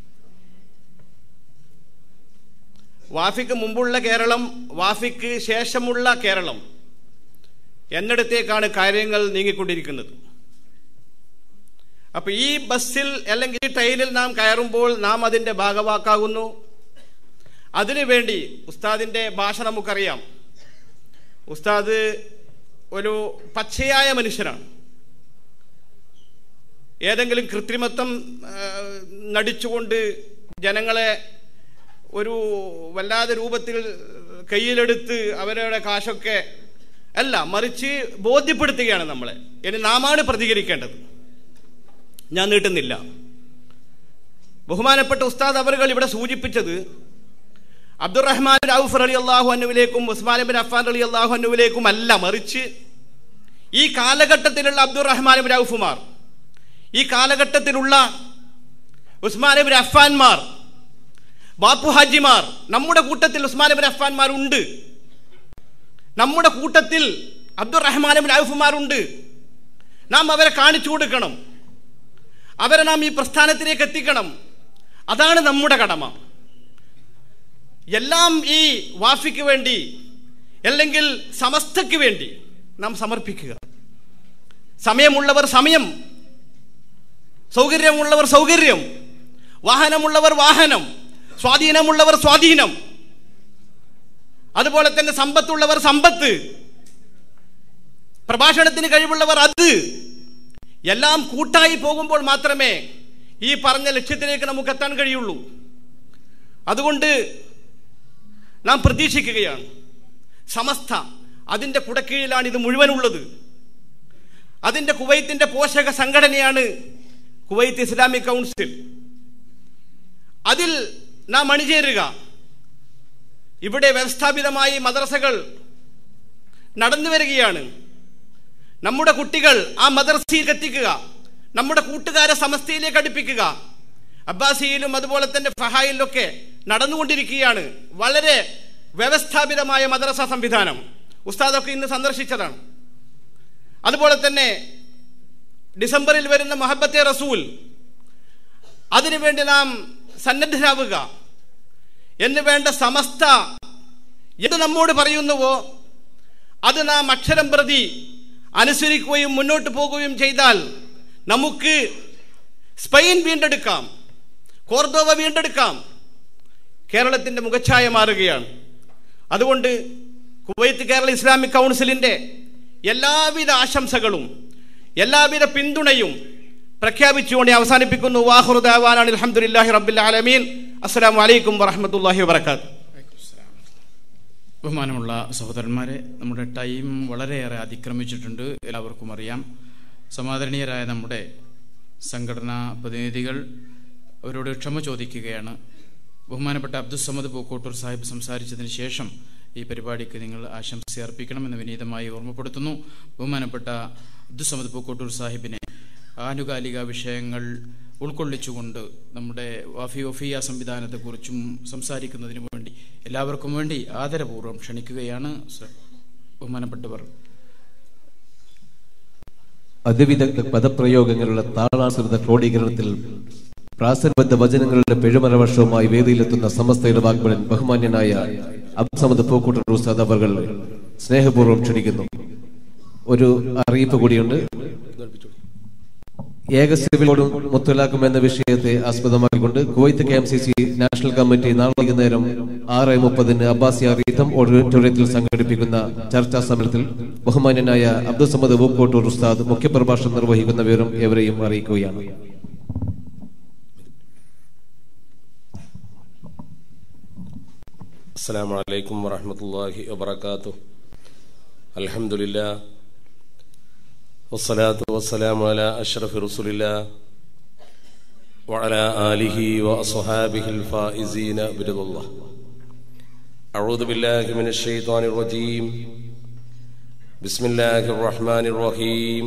വാഫിക്ക് മുമ്പുള്ള കേരളം വാഫിക്ക് ശേഷമുള്ള കേരളം എന്നിടത്തേക്കാണ് കാര്യങ്ങൾ നീങ്ങിക്കൊണ്ടിരിക്കുന്നത് അപ്പൊ ഈ ബസ്സിൽ അല്ലെങ്കിൽ ഈ ട്രെയിനിൽ നാം കയറുമ്പോൾ നാം അതിന്റെ ഭാഗവാക്കാകുന്നു അതിനുവേണ്ടി ഉസ്താദിന്റെ ഭാഷ നമുക്കറിയാം ഉസ്താദ് ഒരു പച്ചയായ മനുഷ്യനാണ് ഏതെങ്കിലും കൃത്രിമത്വം നടിച്ചുകൊണ്ട് ജനങ്ങളെ ഒരു വല്ലാതെ രൂപത്തിൽ കയ്യിലെടുത്ത് അവരുടെ കാശൊക്കെ അല്ല മറിച്ച് ബോധ്യപ്പെടുത്തുകയാണ് നമ്മളെ ഇനി നാമാണ് പ്രതികരിക്കേണ്ടത് ഞാൻ നീട്ടുന്നില്ല ബഹുമാനപ്പെട്ട ഉസ്താദ് അവറുകൾ ഇവിടെ സൂചിപ്പിച്ചത് അബ്ദുറഹ്മാൻ ഔഫർ അലി അള്ളാഹു അനുവിലേക്കും Usman bin Affan Ali Allah അനുവിലേക്കും അല്ല മറിച്ച് ഈ കാലഘട്ടത്തിലുള്ള അബ്ദുറഹ്മാൻ ബിൻ ഔഫുമാർ ഈ കാലഘട്ടത്തിലുള്ള ഉസ്മാൻ ബിൻ അഫാൻമാർ ബാപ്പു ഹാജിമാർ നമ്മുടെ കൂട്ടത്തിൽ ഉസ്മാൻ ബിൻ അഫാൻമാർ ഉണ്ട് നമ്മുടെ കൂട്ടത്തിൽ അബ്ദുറഹ്മാൻ ബിൻ ഔഫുമാരുണ്ട് നാം അവരെ കാണിച്ചു കൊടുക്കണം അവരെ നാം ഈ പ്രസ്ഥാനത്തിലേക്ക് എത്തിക്കണം അതാണ് നമ്മുടെ കടമ എല്ലാം ഈ വാഫിക്ക് വേണ്ടി അല്ലെങ്കിൽ സമസ്തയ്ക്ക് വേണ്ടി നാം സമർപ്പിക്കുക സമയമുള്ളവർ സമയം സൗകര്യമുള്ളവർ സൗകര്യം വാഹനമുള്ളവർ വാഹനം സ്വാധീനമുള്ളവർ സ്വാധീനം അതുപോലെ തന്നെ സമ്പത്തുള്ളവർ സമ്പത്ത് പ്രഭാഷണത്തിന് കഴിവുള്ളവർ അത് എല്ലാം കൂട്ടായി പോകുമ്പോൾ മാത്രമേ ഈ പറഞ്ഞ ലക്ഷ്യത്തിലേക്ക് നമുക്ക് എത്താൻ കഴിയുള്ളൂ അതുകൊണ്ട് നാം പ്രതീക്ഷിക്കുകയാണ് സമസ്ത അതിൻ്റെ കുടക്കീഴിലാണ് ഇത് മുഴുവനുള്ളത് അതിന്റെ കുവൈത്തിന്റെ പോഷക സംഘടനയാണ് കുവൈത്ത് ഇസ്ലാമിക് കൗൺസിൽ അതിൽ നാം അണിചേരുക ഇവിടെ വ്യവസ്ഥാപിതമായി മദ്രസകൾ നടന്നു വരികയാണ് നമ്മുടെ കുട്ടികൾ ആ മദ്രസയിൽ എത്തിക്കുക നമ്മുടെ കൂട്ടുകാരെ സമസ്തയിലേക്ക് അടുപ്പിക്കുക അബ്ബാസിയിലും അതുപോലെ തന്നെ ഫഹായിലൊക്കെ നടന്നുകൊണ്ടിരിക്കുകയാണ് വളരെ വ്യവസ്ഥാപിതമായ മദ്രസ സംവിധാനം ഉസ്താദൊക്കെ ഇന്ന് സന്ദർശിച്ചതാണ് അതുപോലെ തന്നെ ഡിസംബറിൽ വരുന്ന മഹബത്തെ റസൂൽ അതിനുവേണ്ടി നാം സന്നദ്ധരാവുക എന്ന് വേണ്ട സമസ്ത എന്ത് നമ്മോട് പറയുന്നുവോ അത് നാം അക്ഷരം പ്രതി അനുസരിക്കുകയും മുന്നോട്ട് പോകുകയും ചെയ്താൽ നമുക്ക് സ്പെയിൻ വീണ്ടെടുക്കാം കോർദോവ വീണ്ടെടുക്കാം കേരളത്തിന്റെ മുഖച്ഛായ മാറുകയാണ് അതുകൊണ്ട് കുവൈത്ത് കേരള ഇസ്ലാമിക് കൗൺസിലിന്റെ എല്ലാവിധ ആശംസകളും എല്ലാവിധ പിന്തുണയും പ്രഖ്യാപിച്ചുകൊണ്ട് ഞാൻ അവസാനിപ്പിക്കുന്നു വാഹുറുദാവാനാണ് അലഹമുല്ലാഹി റബ്ബിൽ ആലമീൻ അസ്സലാമു അലൈക്കും വറഹമത്തല്ലാഹി വബർക്കാത്തു ബഹുമാനമുള്ള സഹോദരന്മാരെ നമ്മുടെ ടൈം വളരെയേറെ അതിക്രമിച്ചിട്ടുണ്ട് എല്ലാവർക്കും അറിയാം സമാദരണീയരായ നമ്മുടെ സംഘടനാ പ്രതിനിധികൾ അവരോട് ക്ഷമ ചോദിക്കുകയാണ് ബഹുമാനപ്പെട്ട അബ്ദുസമ്മദ് പൂക്കോട്ടൂർ സാഹിബ് സംസാരിച്ചതിന് ശേഷം ഈ പരിപാടിക്ക് നിങ്ങൾ ആശംസ അർപ്പിക്കണമെന്ന് വിനീതമായി ഓർമ്മപ്പെടുത്തുന്നു ബഹുമാനപ്പെട്ട അബ്ദുസമ്മദ് പൂക്കോട്ടൂർ സാഹിബിനെ ആനുകാലിക വിഷയങ്ങൾ ഉൾക്കൊള്ളിച്ചുകൊണ്ട് നമ്മുടെ വാഫി ഒഫിയ സംവിധാനത്തെക്കുറിച്ചും സംസാരിക്കുന്നതിന് വേണ്ടി എല്ലാവർക്കും വേണ്ടി ആദരപൂർവ്വം ക്ഷണിക്കുകയാണ് സ- ബഹുമാനപ്പെട്ടവർ അതിവിദഗ്ധ പദപ്രയോഗങ്ങളുള്ള താളാശ്രിത ക്രോഡീകരണത്തിൽ പ്രാസൻബദ്ധ വചനങ്ങളുടെ പെഴുമര വർഷവുമായി വേദിയിലെത്തുന്ന സമസ്തയുടെ വാഗ്ബലൻ ബഹുമാന്യനായ അബ്സമദ് പൂക്കൂട്ടർ ഉസ്താദ് അവർ സ്നേഹപൂർവ്വം ക്ഷണിക്കുന്നു ഒരു അറിയിപ്പ് കൂടിയുണ്ട് ഏക സിവിലോടും മുത്തലാക്കും എന്ന വിഷയത്തെ ആസ്പദമാക്കിക്കൊണ്ട് Kuwait K M C C national committee നാളെ വൈകുന്നേരം ആറ് മുപ്പതിന് അബ്ബാസിയ റീതം ഓഡിറ്റോറിയത്തിൽ സംഘടിപ്പിക്കുന്ന ചർച്ചാ സമ്മേളനത്തിൽ ബഹുമാന്യനായ അബ്ദുൽ സമദ് പൂക്കോട്ടൂർ ഉസ്താദ് മുഖ്യപ്രഭാഷണം നിർവഹിക്കുന്ന വിവരം എവരെയും അറിയിക്കുകയാണ് السلام عليكم ورحمة الله وبركاته الحمد لله والصلاة والسلام على أشرف رسول الله وعلى آله وأصحابه الفائزين برضا الله أعوذ بالله من الشيطان الرجيم بسم الله الرحمن الرحيم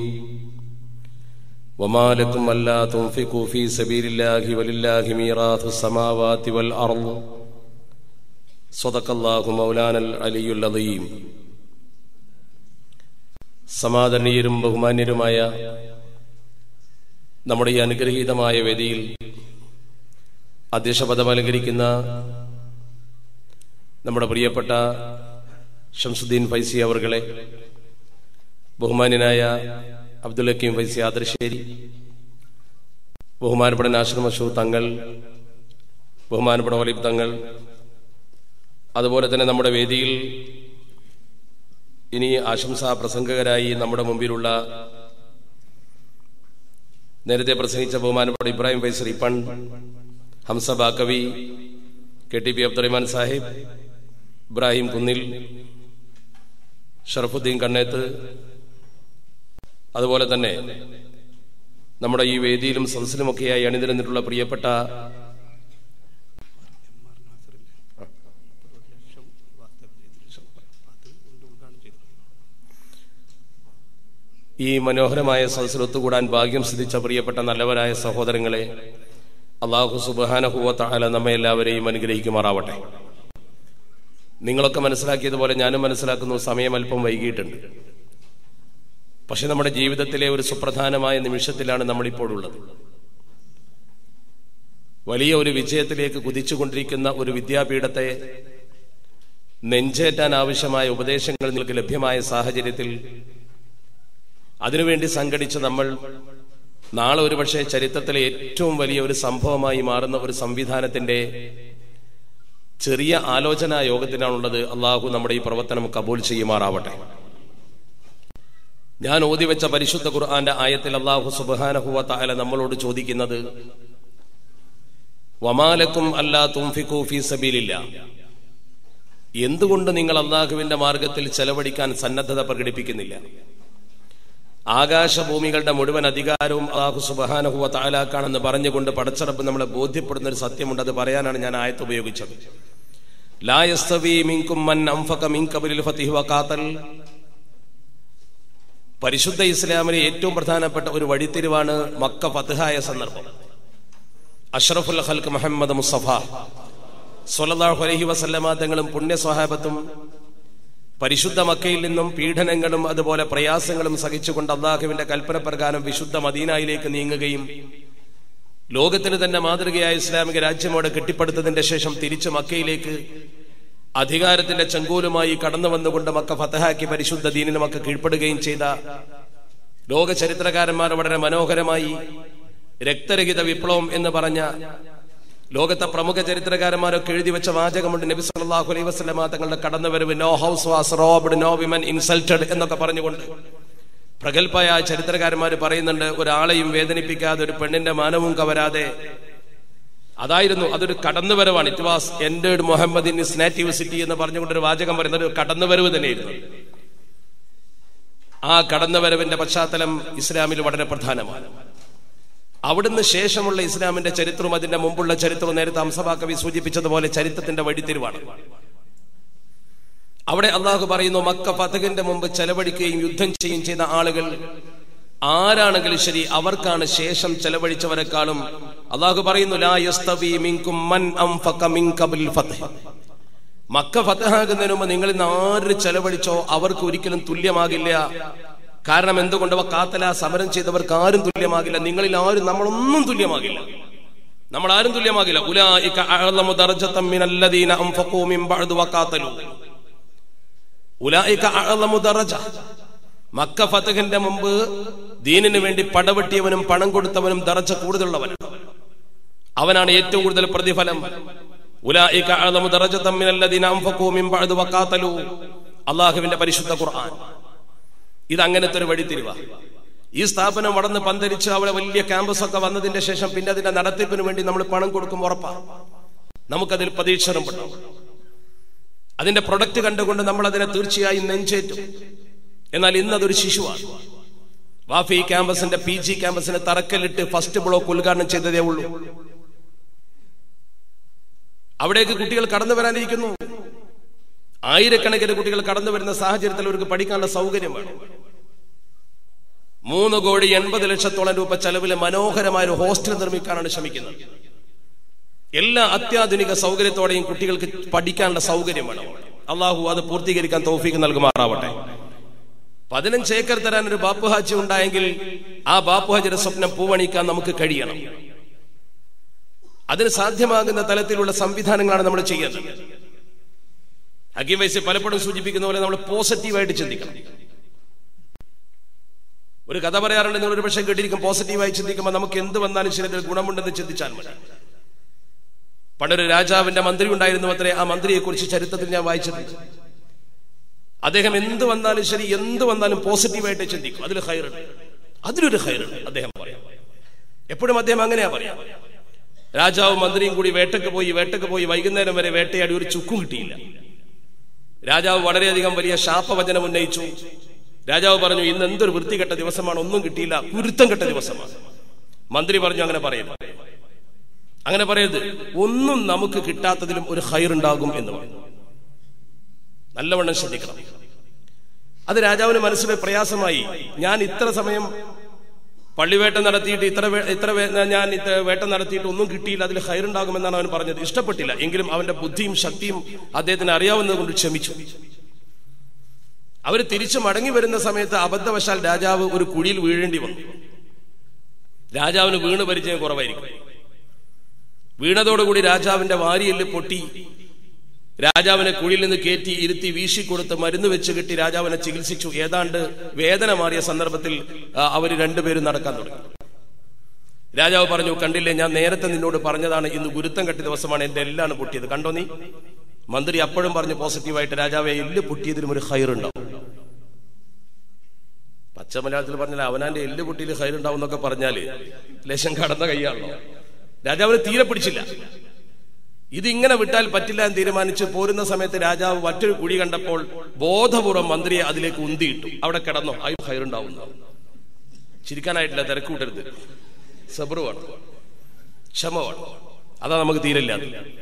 وما لكم ألا تنفقوا في سبيل الله ولله ميراث السماوات والأرض صدق الله مولانا العلي العظيم സമാദരണീയരും ബഹുമാന്യരുമായ നമ്മുടെ ഈ അനുഗ്രഹീതമായ വേദിയിൽ അധ്യക്ഷപദം അലങ്കരിക്കുന്ന നമ്മുടെ പ്രിയപ്പെട്ട ഷംസുദ്ദീൻ ഫൈസി അവർകളെ ബഹുമാന്യനായ അബ്ദുൽ ഹക്കീം ഫൈസി ആദർശേരി ബഹുമാനപ്പെട്ട നാഷർ മഷൂർ തങ്ങൾ ബഹുമാനപ്പെട്ട വലീബ് തങ്ങൾ അതുപോലെ തന്നെ നമ്മുടെ വേദിയിൽ ഇനി ആശംസാ പ്രസംഗകരായി നമ്മുടെ മുമ്പിലുള്ള നേരത്തെ പ്രസംഗിച്ച ബഹുമാനപ്പെട്ട ഇബ്രാഹിം ഫൈസർ ഇപ്പൺ Hamza Baqavi K T P Abdurahman Sahib Ibrahim Kunnil Sharafuddin കണ്ണേത്ത് അതുപോലെ തന്നെ നമ്മുടെ ഈ വേദിയിലും സദസ്സിലുമൊക്കെയായി അണിനിരന്നിട്ടുള്ള പ്രിയപ്പെട്ട ഈ മനോഹരമായ സദസ്സിൽ ഒത്തുകൂടാൻ ഭാഗ്യം സിദ്ധിച്ച പ്രിയപ്പെട്ട നല്ലവരായ സഹോദരങ്ങളെ അള്ളാഹു സുബാനഹുവല നമ്മെ എല്ലാവരെയും അനുഗ്രഹിക്കുമാറാവട്ടെ നിങ്ങളൊക്കെ മനസ്സിലാക്കിയതുപോലെ ഞാനും മനസ്സിലാക്കുന്നു സമയം അല്പം വൈകിയിട്ടുണ്ട് പക്ഷെ നമ്മുടെ ജീവിതത്തിലെ ഒരു സുപ്രധാനമായ നിമിഷത്തിലാണ് നമ്മളിപ്പോഴുള്ളത് വലിയ ഒരു വിജയത്തിലേക്ക് കുതിച്ചുകൊണ്ടിരിക്കുന്ന ഒരു വിദ്യാപീഠത്തെ നെഞ്ചേറ്റാൻ ആവശ്യമായ ഉപദേശങ്ങൾ നിങ്ങൾക്ക് ലഭ്യമായ സാഹചര്യത്തിൽ അതിനുവേണ്ടി സംഘടിച്ച് നമ്മൾ നാളെ ഒരുപക്ഷെ ചരിത്രത്തിലെ ഏറ്റവും വലിയ ഒരു സംഭവമായി മാറുന്ന ഒരു സംവിധാനത്തിന്റെ ചെറിയ ആലോചനാ യോഗത്തിനാണുള്ളത് അള്ളാഹു നമ്മുടെ ഈ പ്രവർത്തനം കബൂൽ ചെയ്യുമാറാവട്ടെ ഞാൻ ഓതിവെച്ച പരിശുദ്ധ ഖുർആന്റെ ആയത്തിൽ അള്ളാഹു സുബാനഹുവ താല നമ്മളോട് ചോദിക്കുന്നത് വമാലക്കും അല്ലാ തുംഫിക്കു ഫീ സബീലില്ല എന്തുകൊണ്ട് നിങ്ങൾ അള്ളാഹുവിന്റെ മാർഗത്തിൽ ചെലവഴിക്കാൻ സന്നദ്ധത പ്രകടിപ്പിക്കുന്നില്ല ആകാശഭൂമികളുടെ മുഴുവൻ അധികാരവും അള്ളാഹു സുബഹാനഹുവ താലാക്കാണെന്ന് പറഞ്ഞുകൊണ്ട് പടച്ചറപ്പ് നമ്മളെ ബോധ്യപ്പെടുന്ന ഒരു സത്യമുണ്ട് അത് പറയാനാണ് ഞാൻ ആയത്ത് ഉപയോഗിച്ചത് ലാ യസ്തവി മിൻകും മൻ അംഫക മിൻ ഖബലിൽ ഫതിഹ് വഖാതൽ പരിശുദ്ധ ഇസ്ലാമിലെ ഏറ്റവും പ്രധാനപ്പെട്ട ഒരു വഴിത്തിരിവാണ് മക്ക ഫതഹായ സന്ദർഭം അഷ്റഫുൽ ഖൽക്ക് മുഹമ്മദ് മുസ്തഫ സ്വല്ലല്ലാഹു അലൈഹി വസല്ലമ തങ്ങളും പുണ്യ സ്വഹാബത്തും പരിശുദ്ധ മക്കയിൽ നിന്നും പീഡനങ്ങളും അതുപോലെ പ്രയാസങ്ങളും സഹിച്ചുകൊണ്ട് അള്ളാഹുവിന്റെ കൽപ്പന പ്രകാരം വിശുദ്ധ മദീനയിലേക്ക് നീങ്ങുകയും ലോകത്തിന് തന്നെ മാതൃകയായ ഇസ്ലാമിക രാജ്യമോടെ കെട്ടിപ്പടുത്തതിന്റെ ശേഷം തിരിച്ച് മക്കയിലേക്ക് അധികാരത്തിന്റെ ചെങ്കോലുമായി കടന്നു വന്നുകൊണ്ട് മക്ക ഫതഹാക്കി പരിശുദ്ധ ദീനിന് മക്ക കീഴ്പ്പെടുകയും ചെയ്ത ലോക ചരിത്രകാരന്മാർ വളരെ മനോഹരമായി രക്തരഹിത വിപ്ലവം എന്ന് പറഞ്ഞ ലോകത്തെ പ്രമുഖ ചരിത്രകാരന്മാരൊക്കെ എഴുതി വെച്ച വാചകമുണ്ട് നബി സല്ലല്ലാഹു അലൈഹി വസല്ലമ തങ്ങളുടെ കടന്നുവരവ് no house was robbed no women insulted എന്നൊക്കെ പറഞ്ഞുകൊണ്ട് പ്രഗത്ഭയ ചരിത്രകാരന്മാർ പറയുന്നുണ്ട് ഒരാളെയും വേദനിപ്പിക്കാതെ ഒരു പെണ്ണിന്റെ മാനവും കവരാതെ അതായിരുന്നു അതൊരു കടന്നുവരവാണ് it was entered Muhammad in his native city എന്ന് പറഞ്ഞുകൊണ്ട് ഒരു വാചകം പറയുന്ന ഒരു കടന്നുവരവ് തന്നെയായിരുന്നു ആ കടന്നുവരവിന്റെ പശ്ചാത്തലം ഇസ്ലാമിൽ വളരെ പ്രധാനമാണ് അവിടുന്ന് ശേഷമുള്ള ഇസ്ലാമിന്റെ ചരിത്രവും അതിന്റെ മുമ്പുള്ള ചരിത്രവും നേരത്തെ അംസബാ കവി സൂചിപ്പിച്ചതുപോലെ ചരിത്രത്തിന്റെ വഴിത്തിരിവാണ് അവിടെ അള്ളാഹു പറയുന്നു മക്ക ഫതഹിന്റെ മുമ്പ് ചെലവഴിക്കുകയും യുദ്ധം ചെയ്യുകയും ചെയ്ത ആളുകൾ ആരാണെങ്കിലും ശരി അവർക്കാണ് ശേഷം ചെലവഴിച്ചവരെക്കാളും അള്ളാഹു പറയുന്നു ലാ യസ്തവി മിൻകും മൻ അംഫക മിൻ ഖബലിൽ ഫത്ഹ് മക്ക ഫതഹാകുന്നതിന് മുമ്പ് നിങ്ങൾ ഇന്ന് ആര് ചെലവഴിച്ചോ അവർക്ക് ഒരിക്കലും തുല്യമാകില്ല കാരണം എന്തുകൊണ്ട് അവ കാത്തല സമരം ചെയ്തവർക്ക് ആരും തുല്യമാകില്ല നിങ്ങളിൽ ആരും നമ്മളൊന്നും തുല്യമാകില്ല നമ്മൾ ആരും തുല്യമാകില്ല ഉലായിക അഅ്ലമു ദർജതൻ മിനല്ലദീന അൻഫഖൂ മിൻ ബഅദ് വഖാതലു ഉലായിക അഅ്ലമു ദർജ മക്ക ഫതഹിന്റെ മുമ്പ് ദീനിന് വേണ്ടി പടവെട്ടിയവനും പണം കൊടുത്തവനും ദർജ കൂടുതലുള്ളവനാണ് അവനാണ് ഏറ്റവും കൂടുതൽ പ്രതിഫലം ഉലായിക അഅ്ലമു ദർജതൻ മിനല്ലദീന അൻഫഖൂ മിൻ ബഅദ് വഖാതലു അല്ലാഹുവിന്റെ പരിശുദ്ധ ഖുർആൻ ഇത് അങ്ങനത്തെ ഒരു വഴിത്തിരിവ ഈ സ്ഥാപനം വളർന്ന് പന്തരിച്ച് അവിടെ വലിയ ക്യാമ്പസ് ഒക്കെ വന്നതിന്റെ ശേഷം പിന്നെ അതിന്റെ നടത്തിപ്പിന് വേണ്ടി നമ്മൾ പണം കൊടുക്കും ഉറപ്പാണ് നമുക്കതിൽ പ്രതീക്ഷറുണ്ടാവും അതിന്റെ പ്രൊഡക്റ്റ് കണ്ടുകൊണ്ട് നമ്മൾ അതിനെ തീർച്ചയായും നെഞ്ചേറ്റും എന്നാൽ ഇന്ന് അതൊരു ശിശുവാണ് വാഫി ക്യാമ്പസിന്റെ പി ജി ക്യാമ്പസിന് തറക്കല്ലിട്ട് ഫസ്റ്റ് ബ്ലോക്ക് ഉദ്ഘാടനം ചെയ്തതേ ഉള്ളൂ അവിടേക്ക് കുട്ടികൾ കടന്നു വരാനിരിക്കുന്നു ആയിരക്കണക്കിന് കുട്ടികൾ കടന്നു വരുന്ന സാഹചര്യത്തിൽ അവർക്ക് പഠിക്കാനുള്ള സൗകര്യം വേണം മൂന്ന് കോടി എൺപത് ലക്ഷത്തോളം രൂപ ചെലവിൽ മനോഹരമായ ഒരു ഹോസ്റ്റൽ നിർമ്മിക്കാനാണ് ശ്രമിക്കുന്നത് എല്ലാ അത്യാധുനിക സൗകര്യത്തോടെയും കുട്ടികൾക്ക് പഠിക്കാനുള്ള സൗകര്യം വേണം അള്ളാഹു അത് പൂർത്തീകരിക്കാൻ തൗഫീക്ക് നൽകുമാറാവട്ടെ പതിനഞ്ച് ഏക്കർ തരാൻ ഒരു ബാപ്പുഹാജി ഉണ്ടായെങ്കിൽ ആ ബാപ്പുഹാജിയുടെ സ്വപ്നം പൂവണിക്കാൻ നമുക്ക് കഴിയണം അതിന് സാധ്യമാകുന്ന തലത്തിലുള്ള സംവിധാനങ്ങളാണ് നമ്മൾ ചെയ്യുന്നത് ഹക്കീം വൈസി പലപ്പോഴും സൂചിപ്പിക്കുന്ന പോലെ നമ്മൾ പോസിറ്റീവായിട്ട് ചിന്തിക്കണം ഒരു കഥ പറയാറുണ്ട് നിങ്ങൾ ഒരു പക്ഷേ കേട്ടിരിക്കും പോസിറ്റീവായി ചിന്തിക്കുമ്പോൾ നമുക്ക് എന്ത് വന്നാലും ശരി അതിൽ ഗുണമുണ്ടെന്ന് ചിന്തിച്ചാൽ മതി പണ്ടൊരു രാജാവിന്റെ മന്ത്രി ഉണ്ടായിരുന്നു അത്രേ ആ മന്ത്രിയെ കുറിച്ച് ചരിത്രത്തിൽ ഞാൻ വായിച്ചിട്ടുണ്ട് അദ്ദേഹം എന്ത് വന്നാലും ശരി എന്ത് വന്നാലും പോസിറ്റീവായിട്ട് ചിന്തിക്കും അതിൽ ഹൈറുണ്ട് അതിലൊരു ഹൈറുണ്ട് അദ്ദേഹം പറയാം എപ്പോഴും അദ്ദേഹം അങ്ങനെയാ പറയാം രാജാവും മന്ത്രിയും കൂടി വേട്ടക്ക് പോയി വേട്ടക്ക് പോയി വൈകുന്നേരം വരെ വേട്ടയാടി ഒരു ചുക്കും കിട്ടിയില്ല രാജാവ് വളരെയധികം വലിയ ശാപവചനം ഉന്നയിച്ചു രാജാവ് പറഞ്ഞു ഇന്ന് എന്തൊരു വൃത്തികെട്ട ദിവസമാണ് ഒന്നും കിട്ടിയില്ല കുരുത്തം കെട്ട ദിവസമാണ് മന്ത്രി പറഞ്ഞു അങ്ങനെ പറയരുത് അങ്ങനെ പറയരുത് ഒന്നും നമുക്ക് കിട്ടാത്തതിലും ഒരു ഹൈറുണ്ടാകും എന്ന് പറഞ്ഞു നല്ലവണ്ണം ശ്രദ്ധിക്കണം അത് രാജാവിന് മനസ്സിലെ പ്രയാസമായി ഞാൻ ഇത്ര സമയം പള്ളിവേട്ട നടത്തിയിട്ട് ഇത്ര വേ- ഇത്ര വേ- ഞാൻ ഇത്ര വേട്ട നടത്തിയിട്ട് ഒന്നും കിട്ടിയില്ല അതിൽ ഹൈറുണ്ടാകുമെന്നാണ് അവൻ പറഞ്ഞത് ഇഷ്ടപ്പെട്ടില്ല എങ്കിലും അവന്റെ ബുദ്ധിയും ശക്തിയും അദ്ദേഹത്തിന് അറിയാവുന്നത് കൊണ്ട് ക്ഷമിച്ചു അവർ തിരിച്ചു മടങ്ങി വരുന്ന സമയത്ത് അബദ്ധവശാൽ രാജാവ് ഒരു കുഴിയിൽ വീഴേണ്ടി വന്നു രാജാവിന് വീണ് പരിചയം കുറവായിരിക്കും വീണതോടുകൂടി രാജാവിന്റെ വാരിയെല്ല് പൊട്ടി രാജാവിനെ കുഴിയിൽ നിന്ന് കയറ്റി ഇരുത്തി വീശിക്കൊടുത്ത് മരുന്ന് വെച്ച് കെട്ടി രാജാവിനെ ചികിത്സിച്ചു ഏതാണ്ട് വേദന മാറിയ സന്ദർഭത്തിൽ അവർ രണ്ടുപേരും നടക്കാൻ തുടങ്ങി രാജാവ് പറഞ്ഞു കണ്ടില്ലേ ഞാൻ നേരത്തെ നിന്നോട് പറഞ്ഞതാണ് ഇന്ന് ഗുരുത്തം കെട്ടിയ ദിവസമാണ് എന്റെ എല്ലാണ് പൊട്ടിയത് കണ്ടോ നീ മന്ത്രി അപ്പോഴും പറഞ്ഞു പോസിറ്റീവായിട്ട് രാജാവെ എല്ല് പൊട്ടിയതിലും ഒരു ഹൈറുണ്ടാവും പച്ച മലയാളത്തിൽ പറഞ്ഞാൽ അവനാന്റെ എല്ല് പൊട്ടിയിൽ ഹൈറുണ്ടാവും എന്നൊക്കെ പറഞ്ഞാല് ലേശം കടന്ന കൈയാണല്ലോ രാജാവിന് തീരെ പിടിച്ചില്ല ഇതിങ്ങനെ വിട്ടാൽ പറ്റില്ല എന്ന് തീരുമാനിച്ച് പോരുന്ന സമയത്ത് രാജാവ് മറ്റൊരു കുഴി കണ്ടപ്പോൾ ബോധപൂർവ്വം മന്ത്രിയെ അതിലേക്ക് ഉന്തിയിട്ടു അവിടെ കിടന്നോ അതിൽ ഹൈറുണ്ടാവുന്നു ചിരിക്കാനായിട്ടില്ല തിരക്ക് കൂട്ടരുത് സബറ് വേണം ക്ഷമ വേണം അതാ നമുക്ക് തീരില്ല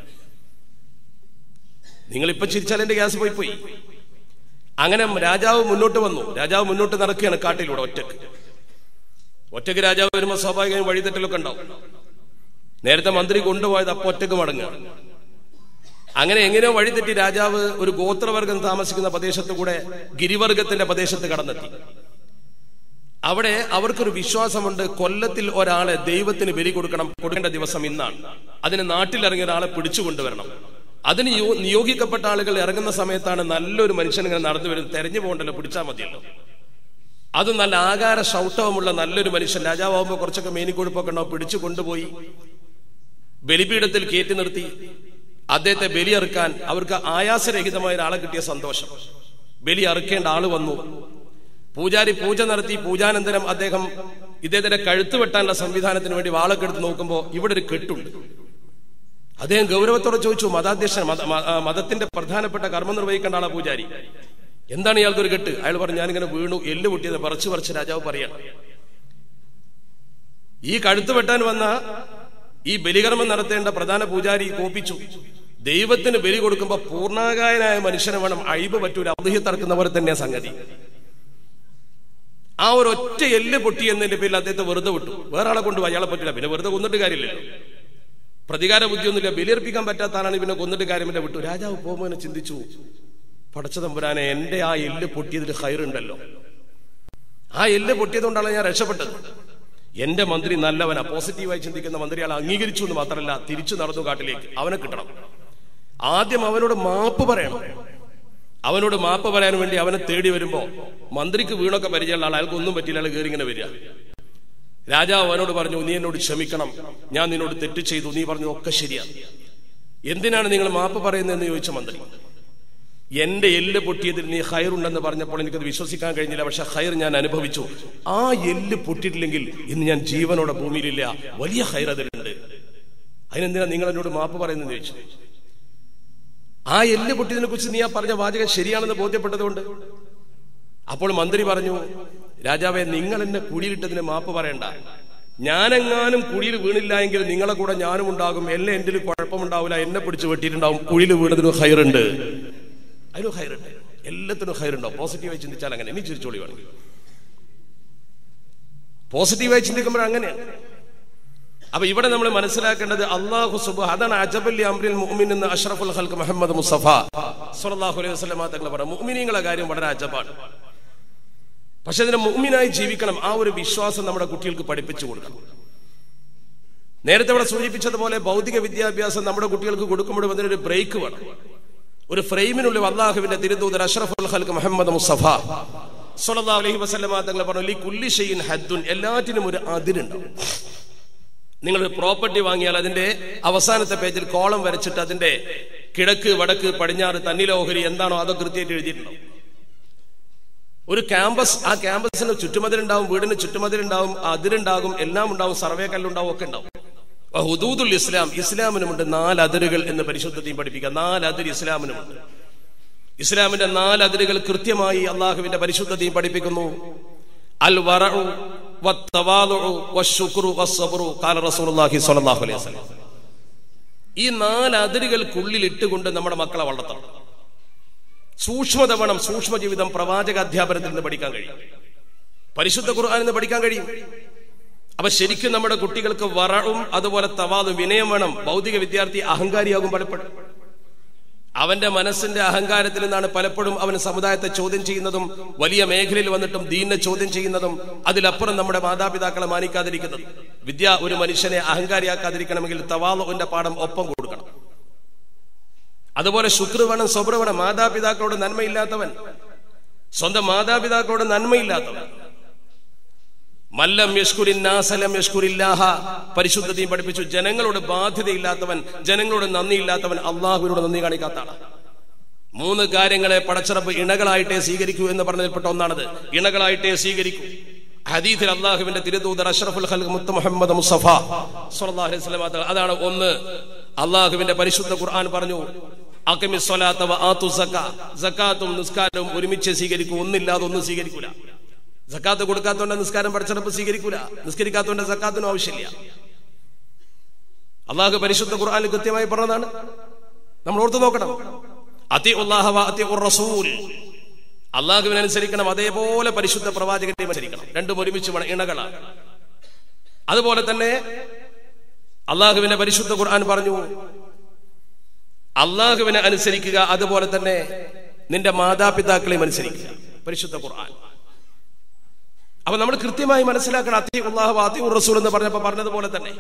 നിങ്ങൾ ഇപ്പൊ ചിരിച്ചാൽ എന്റെ ഗ്യാസ് പോയി പോയി അങ്ങനെ രാജാവ് മുന്നോട്ട് വന്നു രാജാവ് മുന്നോട്ട് നടക്കുകയാണ് കാട്ടിലൂടെ ഒറ്റക്ക് ഒറ്റക്ക് രാജാവ് വരുമ്പോൾ സ്വാഭാവികമായും വഴിതെറ്റലൊക്കെ ഉണ്ടാവും നേരത്തെ മന്ത്രി കൊണ്ടുപോയത് അപ്പൊ ഒറ്റക്ക് മടങ്ങുക അങ്ങനെ എങ്ങനെയോ വഴിതെറ്റി രാജാവ് ഒരു ഗോത്രവർഗം താമസിക്കുന്ന പ്രദേശത്ത് കൂടെ ഗിരിവർഗത്തിന്റെ പ്രദേശത്ത് കടന്നെത്തി അവിടെ അവർക്കൊരു വിശ്വാസമുണ്ട് കൊല്ലത്തിൽ ഒരാളെ ദൈവത്തിന് ബലി കൊടുക്കണം കൊടുക്കേണ്ട ദിവസം ഇന്നാണ് അതിന് നാട്ടിലിറങ്ങിയ ഒരാളെ പിടിച്ചു കൊണ്ടുവരണം അതിന് യോ- നിയോഗിക്കപ്പെട്ട ആളുകൾ ഇറങ്ങുന്ന സമയത്താണ് നല്ലൊരു മനുഷ്യൻ ഇങ്ങനെ നടന്നു വരുന്നത് തെരഞ്ഞു പോകണ്ടല്ലോ പിടിച്ചാൽ മതിയല്ലോ അത് നല്ല ആകാര ശൗട്ടവുമുള്ള നല്ലൊരു മനുഷ്യൻ രാജാവാകുമ്പോൾ കുറച്ചൊക്കെ മേനിക്കൊഴുപ്പൊക്കെ ഉണ്ടാവും പിടിച്ചു കൊണ്ടുപോയി ബലിപീഠത്തിൽ കയറ്റി നിർത്തി അദ്ദേഹത്തെ ബലിയറുക്കാൻ അവർക്ക് ആയാസരഹിതമായ ഒരാളെ കിട്ടിയ സന്തോഷം ബലി അറുക്കേണ്ട ആള് വന്നു പൂജാരി പൂജ നടത്തി പൂജാനന്തരം അദ്ദേഹം ഇദ്ദേഹത്തിന്റെ കഴുത്ത് വെട്ടാനുള്ള സംവിധാനത്തിന് വേണ്ടി വാളൊക്കെ എടുത്ത് നോക്കുമ്പോൾ ഇവിടെ ഒരു കെട്ടുണ്ട് അദ്ദേഹം ഗൗരവത്തോടെ ചോദിച്ചു മതാധ്യക്ഷൻ മത- മ- ആ, മതത്തിന്റെ പ്രധാനപ്പെട്ട കർമ്മം നിർവഹിക്കേണ്ട ആളാ പൂജാരി എന്താണ് ഇയാൾക്ക് ഒരു കെട്ട് അയാൾ പറഞ്ഞു ഞാനിങ്ങനെ വീണു എല്ല് പൊട്ടിയത് പറിച്ചു പറിച്ച് രാജാവ് പറയാണ് ഈ കഴുത്ത് വെട്ടാൻ വന്ന ഈ ബലികർമ്മം നടത്തേണ്ട പ്രധാന പൂജാരി കോപ്പിച്ചു ദൈവത്തിന് ബലി കൊടുക്കുമ്പോൾ പൂർണ്ണാകായനായ മനുഷ്യനെ വേണം അഴിവ് പറ്റൂല ഔദ്യ തറക്കുന്നവർ തന്നെ സംഗതി ആ ഒരു ഒറ്റ എല്ല് പൊട്ടി എന്നതിന്റെ പേരിൽ അദ്ദേഹത്തെ വെറുതെ വിട്ടു വേറെ ആളെ കൊണ്ട് അയാളെ പറ്റില്ല പിന്നെ വെറുതെ കൊന്നിട്ട് കാര്യമില്ലല്ലോ പ്രതികാര ബുദ്ധിയൊന്നുമില്ല ബലിയർപ്പിക്കാൻ പറ്റാത്ത ആളാണ് പിന്നെ കൊന്നിട്ട് കാര്യമില്ല വിട്ടു രാജാവ് പോകുമ്പോൾ ഇങ്ങനെ ചിന്തിച്ചു പടച്ച തമ്പുരാനെ എന്റെ ആ എല്ല് പൊട്ടിയതിൽ ഹൈറുണ്ടല്ലോ ആ എല്ല് പൊട്ടിയതുകൊണ്ടാണ് ഞാൻ രക്ഷപ്പെട്ടത് എന്റെ മന്ത്രി നല്ലവനാ പോസിറ്റീവായി ചിന്തിക്കുന്ന മന്ത്രി ആൾ അംഗീകരിച്ചു എന്ന് മാത്രമല്ല തിരിച്ചു നടന്നു കാട്ടിലേക്ക് അവനെ കിട്ടണം ആദ്യം അവനോട് മാപ്പ് പറയണം അവനോട് മാപ്പ് പറയാൻ വേണ്ടി അവനെ തേടി വരുമ്പോ മന്ത്രിക്ക് വീണൊക്കെ പരിചയമുള്ള ആൾ അയാൾക്ക് ഒന്നും പറ്റിയില്ല അയാൾ കയറി ഇങ്ങനെ വരിക രാജാവ് അവനോട് പറഞ്ഞു നീ എന്നോട് ക്ഷമിക്കണം ഞാൻ നിന്നോട് തെറ്റ് ചെയ്തു നീ പറഞ്ഞു ഒക്കെ ശരിയാണ് എന്തിനാണ് നിങ്ങൾ മാപ്പ് പറയുന്നതെന്ന് ചോദിച്ച മന്ത്രി എന്റെ എല്ല് പൊട്ടിയതിൽ നീ ഹയർ ഉണ്ടെന്ന് പറഞ്ഞപ്പോൾ എനിക്കത് വിശ്വസിക്കാൻ കഴിഞ്ഞില്ല പക്ഷെ ഹയർ ഞാൻ അനുഭവിച്ചു ആ എല്ല് പൊട്ടിയിട്ടില്ലെങ്കിൽ ഇന്ന് ഞാൻ ജീവനോടെ ഭൂമിയിലില്ല വലിയ ഹയർ അതിലുണ്ട് അതിനെന്തിനാ നിങ്ങൾ എന്നോട് മാപ്പ് പറയുന്നത് ചോദിച്ചു ആ എല്ല് പൊട്ടിയതിനെ കുറിച്ച് നീ ആ പറഞ്ഞ വാചകം ശരിയാണെന്ന് ബോധ്യപ്പെട്ടതുകൊണ്ട് അപ്പോൾ മന്ത്രി പറഞ്ഞു രാജാവെ നിങ്ങൾ എന്നെ കുടിയിലിട്ടതിന് മാപ്പ് പറയണ്ട ഞാനെങ്ങാനും കുഴിയിൽ വീണില്ല എങ്കിൽ നിങ്ങളെ കൂടെ ഞാനും ഉണ്ടാകും എല്ലാം എന്റെ കുഴപ്പമുണ്ടാവില്ല എന്നെ പിടിച്ച് വെട്ടിയിട്ടുണ്ടാവും കുഴിയിൽ വീണതിന് ഹൈറുണ്ട് അതിനും ഹൈറുണ്ട് എല്ലാത്തിനും ഹൈറുണ്ടാവും പോസിറ്റീവായി ചിന്തിച്ചാൽ അങ്ങനെ ഇനി ചിരിച്ചോളി വേണമെങ്കിൽ പോസിറ്റീവായി ചിന്തിക്കുമ്പോൾ അങ്ങനെയാണ് അപ്പൊ ഇവിടെ നമ്മൾ മനസ്സിലാക്കേണ്ടത് അള്ളാഹു സുബ് അതാണ് അജബല്ലി അമ്രിൽ മുഅ്മിൻ എന്ന് അഷ്റഫുൽ ഖൽക്ക് മുഹമ്മദ് മുസ്തഫ സല്ലല്ലാഹു അലൈഹി വസല്ലം തങ്ങൾ പറഞ്ഞു മുഅ്മിനീങ്ങളെ കാര്യം വളരെ അജബാണ് പക്ഷെ അതിനെ മുഅ്മിനായി ജീവിക്കണം ആ ഒരു വിശ്വാസം നമ്മുടെ കുട്ടികൾക്ക് പഠിപ്പിച്ചു കൊടുക്കണം നേരത്തെ ഇവിടെ സൂചിപ്പിച്ചതുപോലെ ഭൗതിക വിദ്യാഭ്യാസം നമ്മുടെ കുട്ടികൾക്ക് കൊടുക്കുമ്പോഴും അതിനൊരു ബ്രേക്ക് വേണം ഒരു ഫ്രെയിമിനുള്ളിൽ അള്ളാഹുവിന്റെ തിരുദൂതർ അഷ്റഫുൽ ഖൽക്ക് മുഹമ്മദ് മുസ്തഫ സല്ലല്ലാഹു അലൈഹി വസല്ലം തങ്ങൾ പറഞ്ഞു ലി കുല്ലി ഷൈഇൻ ഹദ്ദുൻ എല്ലാറ്റിനും ഒരു അതിരുണ്ടാവും നിങ്ങൾ ഒരു പ്രോപ്പർട്ടി വാങ്ങിയാൽ അതിന്റെ അവസാനത്തെ പേജിൽ കോളം വരച്ചിട്ട് അതിന്റെ കിഴക്ക് വടക്ക് പടിഞ്ഞാറ് തന്നിലോഹരി എന്താണോ അതോ കൃത്യമായിട്ട് എഴുതിയിട്ടുണ്ടാവും ഒരു ക്യാമ്പസ് ആ ക്യാമ്പസിന് ചുറ്റുമതിലുണ്ടാവും വീടിന് ചുറ്റുമതിലുണ്ടാവും അതിരുണ്ടാകും എല്ലാം ഉണ്ടാവും സർവേ കല്ലുണ്ടാവും ഒക്കെ ഉണ്ടാവും അപ്പൊ ഹുദൂദുൽ ഇസ്ലാം ഇസ്ലാമിനുമുണ്ട് നാല് അതിരുകൾ എന്ന് പരിശുദ്ധത്തെയും പഠിപ്പിക്കുക നാല് അതിര് ഇസ്ലാമിനുമുണ്ട് ഇസ്ലാമിന്റെ നാല് അതിരുകൾ കൃത്യമായി അള്ളാഹുവിന്റെ പരിശുദ്ധതയും പഠിപ്പിക്കുന്നു അൽ വറഉ വത്തവാദുഉ വശുക്റു വസ്സബ്റു ഖാല റസൂലുള്ളാഹി സ്വല്ലല്ലാഹു അലൈഹി വസല്ലം ഈ നാല് അതിരുകൾക്കുള്ളിൽ ഇട്ടുകൊണ്ട് നമ്മുടെ മക്കളെ വളർത്തണം സൂക്ഷ്മത വേണം സൂക്ഷ്മ ജീവിതം പ്രവാചക അധ്യാപനത്തിൽ നിന്ന് പഠിക്കാൻ കഴിയും പരിശുദ്ധ ഖുർആനിൽ നിന്ന് പഠിക്കാൻ കഴിയും അപ്പൊ ശരിക്കും നമ്മുടെ കുട്ടികൾക്ക് വറവും അതുപോലെ തവാദും വിനയം വേണം ഭൗതിക വിദ്യാർത്ഥി അഹങ്കാരിയാകും പലപ്പോഴും അവന്റെ മനസ്സിന്റെ അഹങ്കാരത്തിൽ നിന്നാണ് പലപ്പോഴും അവൻ സമുദായത്തെ ചോദ്യം ചെയ്യുന്നതും വലിയ മേഖലയിൽ വന്നിട്ടും ദീനിനെ ചോദ്യം ചെയ്യുന്നതും അതിലപ്പുറം നമ്മുടെ മാതാപിതാക്കളെ മാനിക്കാതിരിക്കുന്നതും വിദ്യ ഒരു മനുഷ്യനെ അഹങ്കാരിയാക്കാതിരിക്കണമെങ്കിൽ തവാളുവിന്റെ പാഠം ഒപ്പം കൊടുക്കണം അതുപോലെ ശുക്ർ വേണം സ്വബ്ര വേണം മാതാപിതാക്കളോട് നന്മയില്ലാത്തവൻ സ്വന്തം മാതാപിതാക്കളോട് നന്മയില്ലാത്തവൻ മല്ലം യഷ്കുരിന്നാസലം യഷ്കുരില്ലാഹ പരിശുദ്ധതയും പഠിപ്പിച്ചു ജനങ്ങളോട് ബാധ്യതയില്ലാത്തവൻ ജനങ്ങളോട് നന്ദിയില്ലാത്തവൻ അള്ളാഹുവിനോട് നന്ദി കാണിക്കാത്താണ് മൂന്ന് കാര്യങ്ങളെ പടച്ചിറപ്പ് ഇണകളായിട്ടേ സ്വീകരിക്കൂ എന്ന് പറഞ്ഞതിൽപ്പെട്ട ഒന്നാണത് ഇണകളായിട്ടേ സ്വീകരിക്കൂ ഹദീഥിൽ അള്ളാഹുവിന്റെ തിരുദൂതർ അഷ്റഫുൽ ഖൽഖ് മുത്ത് മുഹമ്മദ് മുസ്തഫ സ്വല്ലല്ലാഹു അലൈഹി വസല്ലം തങ്ങൾ അതാണ് ഒന്ന് അള്ളാഹുവിന്റെ പരിശുദ്ധ ഖുർആൻ പറഞ്ഞു അഖിമി സ്വലാത്ത വ ആതു സക്ക സക്കാത്തും നിസ്കാരവും ഒരുമിച്ച് സ്വീകരിക്കൂ ഒന്നില്ലാതെ ഒന്നും സ്വീകരിക്കൂല സക്കാത്ത് കൊടുക്കാത്തോണ്ട് നിസ്കാരം പഠിച്ചടപ്പ് സ്വീകരിക്കൂല നിസ്കരിക്കാത്തോണ്ട് സക്കാത്തിനും ആവശ്യമില്ല അള്ളാഹു പരിശുദ്ധ ഖുർആാനിൽ കൃത്യമായി പറഞ്ഞതാണ് നമ്മൾ ഓർത്തു നോക്കണം അതി ഉള്ളാഹവ അതി ഉർ റസൂൽ അള്ളാഹുവിനെ അനുസരിക്കണം അതേപോലെ പരിശുദ്ധ പ്രവാചകനെ അനുസരിക്കണം രണ്ടും ഒരുമിച്ച് വേണം ഇണകളാണ് അതുപോലെ തന്നെ അള്ളാഹുവിന്റെ പരിശുദ്ധ ഖുർആൻ പറഞ്ഞു അള്ളാഹുവിനെ അനുസരിക്കുക അതുപോലെ തന്നെ നിന്റെ മാതാപിതാക്കളെയും അനുസരിക്കുക പരിശുദ്ധ ഖുർആൻ അപ്പൊ നമ്മൾ കൃത്യമായി മനസ്സിലാക്കണം അത്തി ഉള്ളാഹു അത്തി ഉർ റസൂൽ എന്ന് പറഞ്ഞപ്പോ പറഞ്ഞതുപോലെ തന്നെ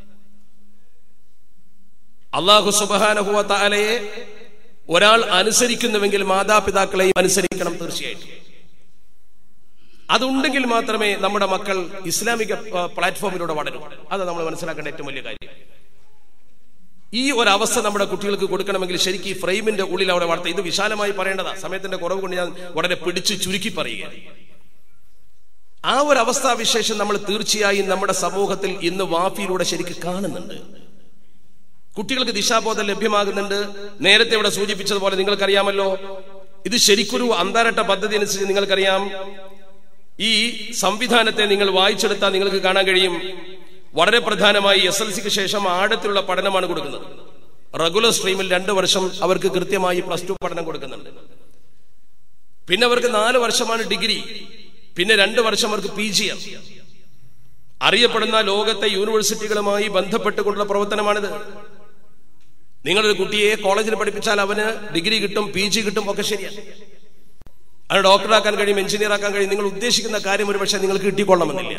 അള്ളാഹു സുബാനഹുവ താലയെ ഒരാൾ അനുസരിക്കുന്നുവെങ്കിൽ മാതാപിതാക്കളെയും അനുസരിക്കണം തീർച്ചയായിട്ടും അതുണ്ടെങ്കിൽ മാത്രമേ നമ്മുടെ മക്കൾ ഇസ്ലാമിക ആ, പ്ലാറ്റ്ഫോമിലൂടെ വളരും അത് നമ്മൾ മനസ്സിലാക്കേണ്ട ഏറ്റവും വലിയ കാര്യം ഈ ഒരു അവസ്ഥ നമ്മുടെ കുട്ടികൾക്ക് കൊടുക്കണമെങ്കിൽ ശരിക്കും ഈ ഫ്രെയിമിന്റെ ഉള്ളിൽ അവിടെ വളർത്തുക ഇത് വിശാലമായി പറയേണ്ടതാ സമയത്തിന്റെ കുറവ് കൊണ്ട് ഞാൻ വളരെ പിടിച്ച് ചുരുക്കി പറയുകയാണ് ആ ഒരു അവസ്ഥാവിശേഷം നമ്മൾ തീർച്ചയായും നമ്മുടെ സമൂഹത്തിൽ ഇന്ന് വാഫിയിലൂടെ ശരിക്കും കാണുന്നുണ്ട് കുട്ടികൾക്ക് ദിശാബോധം ലഭ്യമാകുന്നുണ്ട് നേരത്തെ ഇവിടെ സൂചിപ്പിച്ചതുപോലെ നിങ്ങൾക്കറിയാമല്ലോ ഇത് ശരിക്കൊരു അന്താരാഷ്ട്ര പദ്ധതി അനുസരിച്ച് നിങ്ങൾക്കറിയാം ഈ സംവിധാനത്തെ നിങ്ങൾ വായിച്ചെടുത്താൽ നിങ്ങൾക്ക് കാണാൻ കഴിയും വളരെ പ്രധാനമായി എസ് എൽ സിക്ക് ശേഷം ആഴത്തിലുള്ള പഠനമാണ് കൊടുക്കുന്നത് റെഗുലർ സ്ട്രീമിൽ രണ്ട് വർഷം അവർക്ക് കൃത്യമായി പ്ലസ് ടു പഠനം കൊടുക്കുന്നുണ്ട് പിന്നെ അവർക്ക് നാല് വർഷമാണ് ഡിഗ്രി പിന്നെ രണ്ട് വർഷം അവർക്ക് പി ജി അറിയപ്പെടുന്ന ലോകത്തെ യൂണിവേഴ്സിറ്റികളുമായി ബന്ധപ്പെട്ടുകൊണ്ടുള്ള പ്രവർത്തനമാണിത് നിങ്ങളൊരു കുട്ടിയെ കോളേജിൽ പഠിപ്പിച്ചാൽ അവന് ഡിഗ്രി കിട്ടും പി ജി കിട്ടും ഒക്കെ ശരിയാണ് അത് ഡോക്ടറാക്കാൻ കഴിയും എഞ്ചിനീയർ ആക്കാൻ കഴിയും നിങ്ങൾ ഉദ്ദേശിക്കുന്ന കാര്യം ഒരു പക്ഷേ നിങ്ങൾക്ക് കിട്ടിക്കൊള്ളണമെന്നില്ല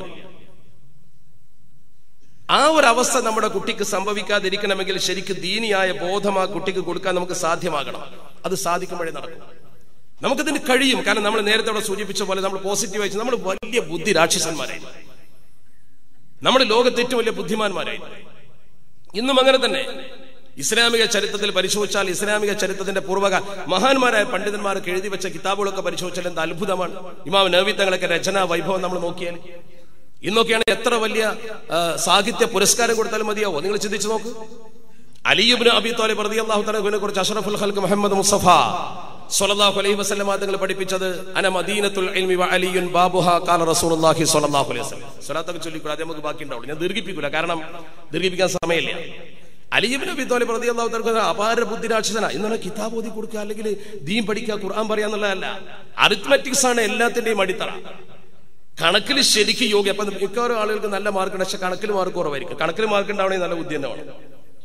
ആ ഒരു അവസ്ഥ നമ്മുടെ കുട്ടിക്ക് സംഭവിക്കാതിരിക്കണമെങ്കിൽ ശരിക്കും ദീനിയായ ബോധം ആ കുട്ടിക്ക് കൊടുക്കാൻ നമുക്ക് സാധ്യമാകണം അത് സാധിക്കുമ്പോഴേ നടക്കും നമുക്കിതിന് കഴിയും കാരണം നമ്മൾ നേരത്തെ അവിടെ സൂചിപ്പിച്ച പോലെ നമ്മൾ പോസിറ്റീവ് വെച്ച് നമ്മൾ വലിയ ബുദ്ധി രാക്ഷസന്മാരായി നമ്മൾ ലോകത്ത് ഏറ്റവും വലിയ ബുദ്ധിമാന്മാരായി ഇന്നും അങ്ങനെ തന്നെ ഇസ്ലാമിക ചരിത്രത്തിൽ പരിശോധിച്ചാൽ ഇസ്ലാമിക ചരിത്രത്തിന്റെ പൂർവ്വക മഹാന്മാരായ പണ്ഡിതന്മാർക്ക് എഴുതി വെച്ച കിതാബുകളൊക്കെ പരിശോധിച്ചാൽ എന്ത് അത്ഭുതമാണ് ഇമാം നവീത്തങ്ങളൊക്കെ രചനാ വൈഭവം നമ്മൾ നോക്കിയാൽ ഇന്നൊക്കെയാണ് എത്ര വലിയ ആ, സാഹിത്യ പുരസ്കാരം കൊടുത്താലും മതിയാവോ നിങ്ങൾ ചിന്തിച്ചു നോക്ക് അലിയുബിന് അബി താലിബ് റതി അള്ളാഹു തലഹിനെ കുറിച്ച് അഷറഫുൽ ഖൽക്ക് മുഹമ്മദ് മുസ്തഫ സ്വല്ലല്ലാഹു അലൈഹി വസല്ലം തങ്ങൾ പഠിപ്പിച്ചത് അന മദീനത്തുൽ ഇൽമി വ അലിയുൻ ബാബുഹ ഖാല റസൂലുള്ളാഹി സ്വല്ലല്ലാഹു അലൈഹി വസല്ലം സ്വലാത്തൊക്കെ ചൊല്ലിക്കൂടെ അത് നമുക്ക് ബാക്കി ഉണ്ടാവുള്ളൂ ഞാൻ ദീർഘിപ്പിക്കൂല കാരണം ദീർഘിപ്പിക്കാൻ സമയമില്ല അലിയുബിൻ അബി താലിബ് റതി അള്ളാഹു തലക്ക് അപാര ബുദ്ധിരാക്ഷസന എന്നാൽ കിതാബ് ഓതി കൊടുക്കുക അല്ലെങ്കിൽ ദീൻ പഠിക്കുക ഖുർആൻ പറയാന്നുള്ളതല്ല അരിത്മെറ്റിക്സ് ആണ് എല്ലാത്തിന്റെയും അടിത്തറ കണക്കിൽ ശരിക്കും യോഗ്യ അപ്പൊ മിക്കവാറും ആളുകൾക്ക് നല്ല മാർക്ക് ഉണ്ട് പക്ഷെ കണക്കിൽ മാർക്ക് കുറവായിരിക്കും കണക്കിൽ മാർക്ക് ഉണ്ടാവണമെങ്കിൽ നല്ല ബുദ്ധി തന്നെ വേണം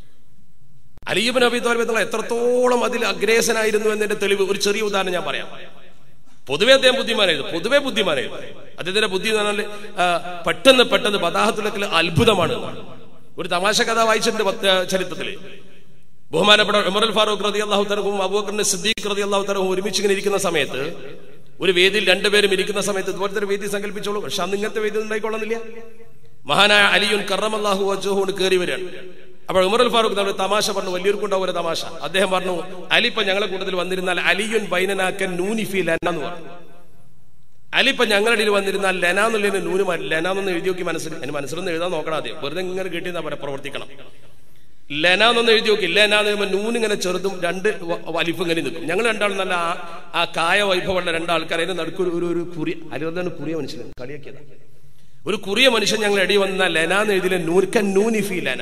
അലീബ് നബി തോൽബ് തങ്ങൾ എത്രത്തോളം അതിൽ അഗ്രേസനായിരുന്നു എന്നതിന്റെ തെളിവ് ഒരു ചെറിയ ഉദാഹരണം ഞാൻ പറയാം പൊതുവെ അദ്ദേഹം ബുദ്ധിമാനായിരുന്നു പൊതുവെ ബുദ്ധിമാനായിരുന്നു അദ്ദേഹത്തിന്റെ ബുദ്ധി എന്ന് പറഞ്ഞാൽ ആ, പെട്ടെന്ന് പെട്ടെന്ന് ബദാഹത്തുലക്കിൽ അത്ഭുതമാണ് ഒരു തമാശ കഥ വായിച്ചിട്ടുണ്ട് പത്ത് ചരിത്രത്തിൽ ബഹുമാനപ്പെട്ട ഉമറുൽ ഫാറൂഖ് റതി അള്ളാഹു തരവും അബൂബക്കറിന്റെ സിദ്ദീഖ് റതി അള്ളാഹു തരവും ഒരുമിച്ച് ഇങ്ങനെ ഇരിക്കുന്ന സമയത്ത് ഒരു വേദിയിൽ രണ്ടുപേരും ഇരിക്കുന്ന സമയത്ത് ഇതുപോലത്തെ ഒരു വേദി സങ്കല്പിച്ചോളൂ പക്ഷെ അന്ന് ഇങ്ങനത്തെ വേദി ഉണ്ടായിക്കൊള്ളുന്നില്ല മഹാനായ അലിയുൻ കറം അള്ളാഹു വജോഹുകൊണ്ട് കയറി വരികയാണ് അപ്പോൾ ഉമറുൽ ഫാറൂഖ് നമ്മൾ തമാശ പറഞ്ഞു വലിയൊരുക്കുണ്ടാവും ഒരു തമാശ അദ്ദേഹം പറഞ്ഞു അലി ഇപ്പൊ ഞങ്ങളെ കൂട്ടത്തിൽ വന്നിരുന്നാൽ അലിയുൻ ബൈനനാക്കൻ നൂനിഫി ലന എന്ന് പറഞ്ഞു അലി ഇപ്പൊ ഞങ്ങളുടെ ഇടയിൽ വന്നിരുന്നാൽ ലെന എന്നുള്ളതിന് നൂന് മാറ്റി ലെന എന്നൊന്ന് എഴുതി നോക്കി മനസ്സിൽ അതിന് മനസ്സിലൊന്ന് എഴുതാൻ നോക്കണം ആദ്യം വെറുതെ ഇങ്ങനെ കിട്ടിയെന്നാ പറയാം പ്രവർത്തിക്കണം ലെന എന്നൊന്ന് എഴുതി നോക്കി ലെന എന്ന് പറയുമ്പോൾ നൂന് ഇങ്ങനെ ചെറുതും രണ്ട് വ- വലിപ്പം ഇങ്ങനെ നിൽക്കും ഞങ്ങൾ രണ്ടാളും നല്ല ആ- ആ കായ വൈഭവമുള്ള രണ്ടാൾക്കാർ അതിന്റെ നടുക്ക് ഒരു- ഒരു ഒരു കുറി അലുവന്താണ് കുറിയ മനുഷ്യൻ കളിയാക്കിയതാ ഒരു കുറിയ മനുഷ്യൻ ഞങ്ങൾ ഇടയിൽ വന്ന ലെന എന്ന് എഴുതിയില്ല നൂൽക്കൻ നൂനിഫി ലെന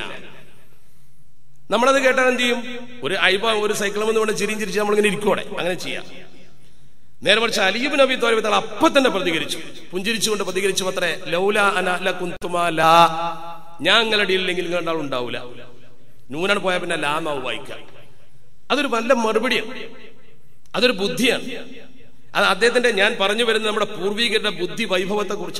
നമ്മളത് കേട്ടാൽ എന്ത് ചെയ്യും ഒരു ഐബ ഒരു സൈക്കിളും എന്ന് പറഞ്ഞാൽ ചിരിയും ചിരിച്ച് നമ്മളിങ്ങനെ ഇരിക്കോടെ അങ്ങനെ ചെയ്യാം നേരെ മറിച്ച് അലിയുബ് നബി തോലബി തങ്ങൾ അപ്പൊ തന്നെ പ്രതികരിച്ചു പുഞ്ചിരിച്ചുകൊണ്ട് പ്രതികരിച്ചു അത്രേ ലൗല അന ല കുന്തുമാ ലാ ഞാൻ നിങ്ങളുടെ ഇല്ലെങ്കിൽ നിങ്ങളുടെ ആൾ ഉണ്ടാവൂല നൂനാണ് പോയാൽ പിന്നെ ലാ എന്നാവും വായിക്കാം അതൊരു നല്ല മറുപടിയാണ് അതൊരു ബുദ്ധിയാണ് അത് അദ്ദേഹത്തിന്റെ ഞാൻ പറഞ്ഞു വരുന്നത് നമ്മുടെ പൂർവികരുടെ ബുദ്ധി വൈഭവത്തെ കുറിച്ച്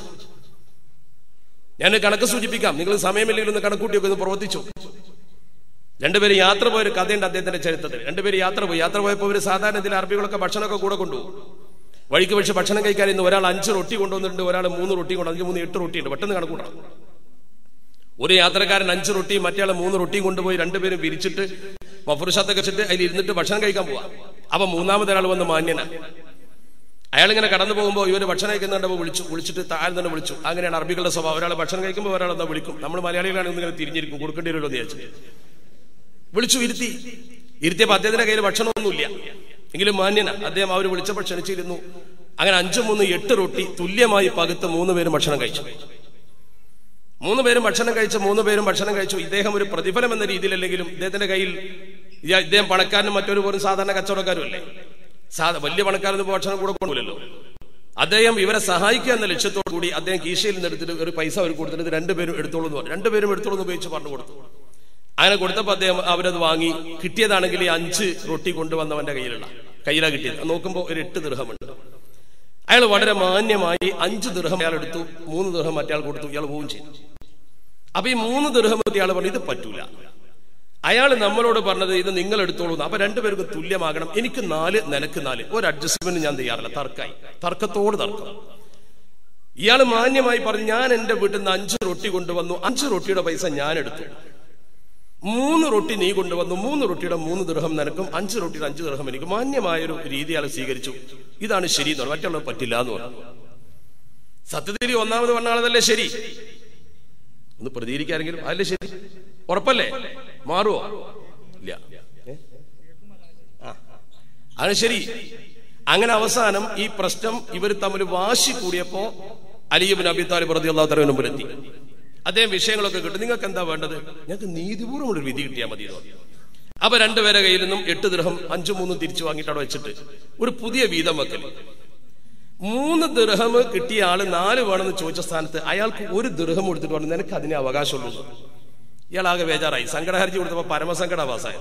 ഞാൻ കണക്ക് സൂചിപ്പിക്കാം നിങ്ങൾ സമയമില്ലെങ്കിൽ ഒന്ന് കണക്കൂട്ടിയൊക്കെ ഒന്ന് പ്രവർത്തിച്ചു രണ്ടുപേര് യാത്ര പോയ ഒരു കഥയുണ്ട് അദ്ദേഹത്തിന്റെ ചരിത്രത്തിൽ രണ്ടുപേര് യാത്ര പോയി യാത്ര പോയപ്പോൾ ഒരു സാധാരണ ഇതിൽ അറബികളൊക്കെ ഭക്ഷണമൊക്കെ കൂടെ കൊണ്ടുപോകും വഴിക്ക് പക്ഷെ ഭക്ഷണം കഴിക്കാൻ ഇന്ന് ഒരാൾ അഞ്ച് റൊട്ടി കൊണ്ടുവന്നിട്ടുണ്ട് ഒരാൾ മൂന്ന് റൊട്ടി കൊണ്ട് അഞ്ച് മൂന്ന് എട്ട് റൊട്ടി ഉണ്ട് പെട്ടെന്ന് കണക്കൂട്ടണം ഒരു യാത്രക്കാരൻ അഞ്ച് റൊട്ടിയും മറ്റേ മൂന്ന് റൊട്ടിയും കൊണ്ടുപോയി രണ്ടുപേരും വിരിച്ചിട്ട് മഫുറുഷാത്തൊക്കെ വെച്ചിട്ട് അതിൽ ഇരുന്നിട്ട് ഭക്ഷണം കഴിക്കാൻ പോവാ അപ്പൊ മൂന്നാമത് ഒരാൾ വന്ന് മാന്യന അയാൾ ഇങ്ങനെ കടന്നു പോകുമ്പോൾ ഇവര് ഭക്ഷണം കഴിക്കുന്നുണ്ടപ്പോൾ വിളിച്ചു വിളിച്ചിട്ട് താഴെ തന്നെ വിളിച്ചു അങ്ങനെയാണ് അറബികളുടെ സ്വഭാവം ഒരാൾ ഭക്ഷണം കഴിക്കുമ്പോൾ ഒരാൾ എന്താ വിളിക്കും നമ്മൾ മലയാളികളാണ് ഇങ്ങനെ തിരിഞ്ഞിരിക്കും കൊടുക്കേണ്ടി വരുമല്ലോ എന്ന് വിചാരിച്ചു വിളിച്ചു ഇരുത്തി ഇരുത്തിയപ്പോൾ അദ്ദേഹത്തിന്റെ കയ്യിൽ ഭക്ഷണമൊന്നുമില്ല എങ്കിലും മാന്യന അദ്ദേഹം അവർ വിളിച്ചപ്പോൾ ക്ഷണിച്ചിരുന്നു അങ്ങനെ അഞ്ചു മൂന്ന് എട്ട് റൊട്ടി തുല്യമായി പകുത്ത് മൂന്ന് പേരും ഭക്ഷണം കഴിച്ചു മൂന്ന് പേരും ഭക്ഷണം കഴിച്ച മൂന്ന് പേരും ഭക്ഷണം കഴിച്ചു ഇദ്ദേഹം ഒരു പ്രതിഫലം എന്ന രീതിയിലല്ലെങ്കിലും ഇദ്ദേഹത്തിന്റെ കയ്യിൽ ഇയാ- ഇദ്ദേഹം പണക്കാരനും മറ്റൊരു പോലും സാധാരണ കച്ചവടക്കാരും അല്ലേ സാധാ വലിയ പണക്കാരൊന്നും ഭക്ഷണം കൂടെ കൊണ്ടുപോലല്ലോ അദ്ദേഹം ഇവരെ സഹായിക്കുക എന്ന ലക്ഷ്യത്തോടു കൂടി അദ്ദേഹം കീശയിൽ നിന്ന് എടുത്തിട്ട് ഒരു പൈസ അവർ കൊടുത്തിട്ട് ഇത് രണ്ടുപേരും എടുത്തോളൂ എന്ന് പറഞ്ഞു രണ്ടുപേരും എടുത്തോളൂ എന്ന് ഉപയോഗിച്ച് പറഞ്ഞു കൊടുത്തു അങ്ങനെ കൊടുത്തപ്പോൾ അദ്ദേഹം അവരത് വാങ്ങി കിട്ടിയതാണെങ്കിൽ ഈ അഞ്ച് റൊട്ടി കൊണ്ടുവന്നവന്റെ കയ്യിലുള്ള കയ്യിലാ കിട്ടിയത് നോക്കുമ്പോൾ ഒരു എട്ട് ദൃഹമുണ്ട് അയാൾ വളരെ മാന്യമായി അഞ്ച് ദൃഹം അയാൾ എടുത്തു മൂന്ന് ദൃഹം മറ്റേ കൊടുത്തു ഇയാൾ പോവുകയും ചെയ്തു അപ്പൊ ഈ മൂന്ന് ദൃഹം ഇയാൾ പറഞ്ഞു ഇത് പറ്റൂല അയാൾ നമ്മളോട് പറഞ്ഞത് ഇത് നിങ്ങൾ എടുത്തോളൂ എന്ന്. അപ്പൊ രണ്ടുപേർക്ക് തുല്യമാകണം എനിക്ക് നാല് നിനക്ക് നാല് ഒരു അഡ്ജസ്റ്റ്മെന്റ് ഞാൻ തയ്യാറല്ല തർക്കായി തർക്കത്തോട് തർക്കം ഇയാൾ മാന്യമായി പറഞ്ഞു ഞാൻ എന്റെ വീട്ടിൽ നിന്ന് അഞ്ച് റൊട്ടി കൊണ്ടുവന്നു അഞ്ച് റൊട്ടിയുടെ പൈസ ഞാൻ എടുത്തു മൂന്ന് റൊട്ടി നീ കൊണ്ടുവന്നു മൂന്ന് റൊട്ടിയുടെ മൂന്ന് ദൃഹം നിനക്കും അഞ്ച് റൊട്ടിയുടെ അഞ്ച് ദൃഹം എനിക്ക് മാന്യമായൊരു രീതി അയാൾ സ്വീകരിച്ചു ഇതാണ് ശരി എന്ന് പറഞ്ഞു മറ്റുള്ളവർ പറ്റില്ല എന്ന് പറഞ്ഞു സത്യത്തിൽ ഈ ഒന്നാമത് പറഞ്ഞ ആളതല്ലേ ശരി ഒന്ന് പ്രതികരിക്കാരെങ്കിലും അതല്ലേ ശരി ഉറപ്പല്ലേ മാറുവോ ഇല്ല ഏ? ആ. അത് ശരി അങ്ങനെ അവസാനം ഈ പ്രശ്നം ഇവർ തമ്മിൽ വാശി കൂടിയപ്പോ അലിയബിൻ അബി താലിബ് റതി അള്ളാഹു തലവിന് മുമ്പിലെത്തി അദ്ദേഹം വിഷയങ്ങളൊക്കെ കിട്ടും നിങ്ങൾക്ക് എന്താ വേണ്ടത് ഞങ്ങൾക്ക് നീതിപൂർവ്വം ഒരു വിധി കിട്ടിയാൽ മതി എന്ന് പറഞ്ഞു. അപ്പൊ രണ്ടുപേരെ കയ്യിൽ നിന്നും എട്ട് ദിർഹം അഞ്ചു മൂന്നും തിരിച്ചു വാങ്ങിയിട്ട് അവിടെ വെച്ചിട്ട് ഒരു പുതിയ വീതം വെക്കൽ മൂന്ന് ദിർഹം കിട്ടിയ ആള് നാല് വേണമെന്ന് ചോദിച്ച സ്ഥാനത്ത് അയാൾക്ക് ഒരു ദിർഹം കൊടുത്തിട്ട് പറഞ്ഞു നിനക്ക് അതിനെ അവകാശമുള്ളൂ എന്ന്. ഇയാൾ ആകെ ബേജാറായി സങ്കടഹർജി കൊടുത്തപ്പോ പരമസങ്കടാവാസായി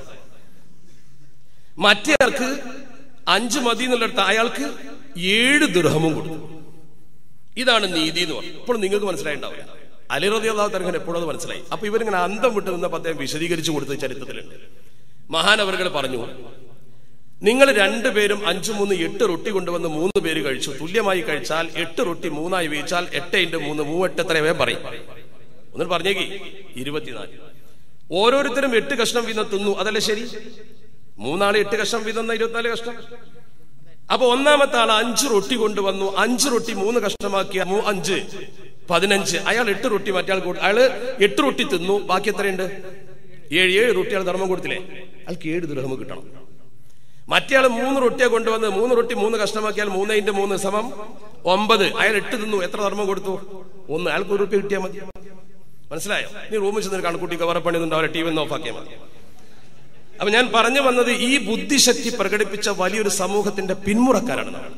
മറ്റേയാൾക്ക് അഞ്ച് മതി എന്നുള്ളിടത്ത് അയാൾക്ക് ഏഴ് ദൃഹമും കൊടുത്തു ഇതാണ് നീതി എന്ന് പറഞ്ഞു ഇപ്പോൾ നിങ്ങൾക്ക് മനസ്സിലായിണ്ടാവില്ല അലിറതി അള്ളാഹു തരങ്ങനെ എപ്പോഴും അത് മനസ്സിലായി അപ്പൊ ഇവരിങ്ങനെ അന്തം വിട്ട് നിന്നപ്പോൾ അദ്ദേഹം വിശദീകരിച്ചു കൊടുത്ത ചരിത്രത്തിലുണ്ട് മഹാനവറുകൾ പറഞ്ഞു നിങ്ങൾ രണ്ടുപേരും അഞ്ചു മൂന്ന് എട്ട് റൊട്ടി കൊണ്ടുവന്ന് മൂന്ന് പേര് കഴിച്ചു തുല്യമായി കഴിച്ചാൽ എട്ട് റൊട്ടി മൂന്നായി വീഴ്ചാൽ എട്ട് ഇൻറ്റു മൂന്ന് മൂവെട്ട് എത്രയേ പറയും ഒന്നിട്ട് പറഞ്ഞേക്ക് ഇരുപത്തിനാല് ഓരോരുത്തരും എട്ട് കഷ്ണം വീതം തിന്നു അതല്ലേ ശരി മൂന്നാള് എട്ട് കഷ്ണം വീതം എന്നാ ഇരുപത്തിനാല് കഷ്ണം അപ്പൊ ഒന്നാമത്തെ ആൾ അഞ്ച് റൊട്ടി കൊണ്ടുവന്നു അഞ്ച് റൊട്ടി മൂന്ന് കഷ്ണമാക്കിയ മൂ അഞ്ച് പതിനഞ്ച് അയാൾ എട്ട് റൊട്ടി മറ്റേ കൊടുത്തു അയാള് എട്ട് റൊട്ടി തിന്നു ബാക്കി എത്രയുണ്ട് ഏഴ് ഏഴ് റൊട്ടി അയാൾ ധർമ്മം കൊടുത്തില്ലേ അയാൾക്ക് ഏഴ് ദൃഹം കിട്ടണം മറ്റേ ആൾ മൂന്ന് റൊട്ടിയെ കൊണ്ടുവന്ന് മൂന്ന് റൊട്ടി മൂന്ന് കഷ്ണമാക്കിയാൽ മൂന്ന് ഇൻറ്റു മൂന്ന് സമം ഒമ്പത് അയാൾ എട്ട് തിന്നു എത്ര ധർമ്മം കൊടുത്തു ഒന്ന് അയാൾക്ക് ഒരു റുപ്യ കിട്ടിയാൽ മതി മനസ്സിലായോ നീ റൂമിൽ ചെന്ന് കണക്കൂട്ടി കവറപ്പണിയുന്നുണ്ട് അവരെ ടി വി ഒന്ന് ഓഫാക്കിയാൽ മതി അപ്പൊ ഞാൻ പറഞ്ഞു വന്നത് ഈ ബുദ്ധിശക്തി പ്രകടിപ്പിച്ച വലിയൊരു സമൂഹത്തിന്റെ പിന്മുറക്കാരാണ് നമ്മൾ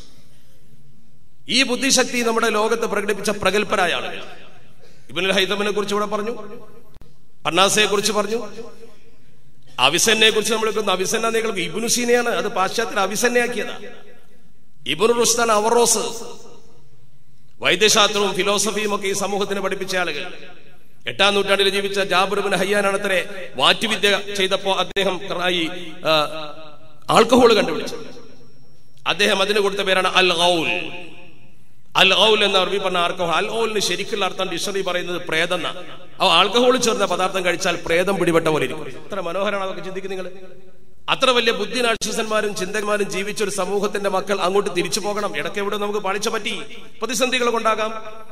ഈ ബുദ്ധിശക്തി നമ്മുടെ ലോകത്ത് പ്രകടിപ്പിച്ച പ്രഗത്ഭരായ ആളുകൾ ഇബിനുൽ ഹൈതമിനെ കുറിച്ച് ഇവിടെ പറഞ്ഞു അണ്ണാസയെ കുറിച്ച് പറഞ്ഞു അവിസന്നെ കുറിച്ച് നമ്മൾ കേൾക്കുന്നു അവിസന്ന നീക്കൾക്ക് ഇബുനുസീനയാണ് അത് പാശ്ചാത്യത്തിൽ അവിസന്നയാക്കിയതാ ഇബുനു റുസ്താൻ അവറോസ് വൈദ്യശാസ്ത്രവും ഫിലോസഫിയും ഒക്കെ ഈ സമൂഹത്തിന് പഠിപ്പിച്ച ആളുകൾ എട്ടാം നൂറ്റാണ്ടിൽ ജീവിച്ച ജാബിറുബിൻ ഹയ്യാനാണത്രേ വാറ്റുവിദ്യ ചെയ്തപ്പോ അദ്ദേഹം ഈ ആ, ആൽക്കഹോൾ കണ്ടുപിടിച്ചു അദ്ദേഹം അതിന് കൊടുത്ത പേരാണ് അൽ ഔൽ അൽ ഔൽ എന്ന അറബി പറഞ്ഞ ആൽക്കഹോൾ അൽ ഔലിന് ശരിക്കുള്ള അർത്ഥം ഡിക്ഷണറി പറയുന്നത് പ്രേതം എന്നാ ആ ആൽക്കഹോൾ ചേർന്ന പദാർത്ഥം കഴിച്ചാൽ പ്രേതം പിടിപെട്ട പോലെ ഇരിക്കും എത്ര മനോഹരമാണ് അതൊക്കെ ചിന്തിക്കും നിങ്ങൾ അത്ര വലിയ ബുദ്ധിനാക്ഷസന്മാരും ചിന്തകന്മാരും ജീവിച്ച ഒരു സമൂഹത്തിന്റെ മക്കൾ അങ്ങോട്ട് തിരിച്ചു പോകണം ഇടയ്ക്ക് ഇവിടെ നമുക്ക് പഴിച്ച പറ്റി പ്രതിസന്ധികൾ കൊണ്ടാകാം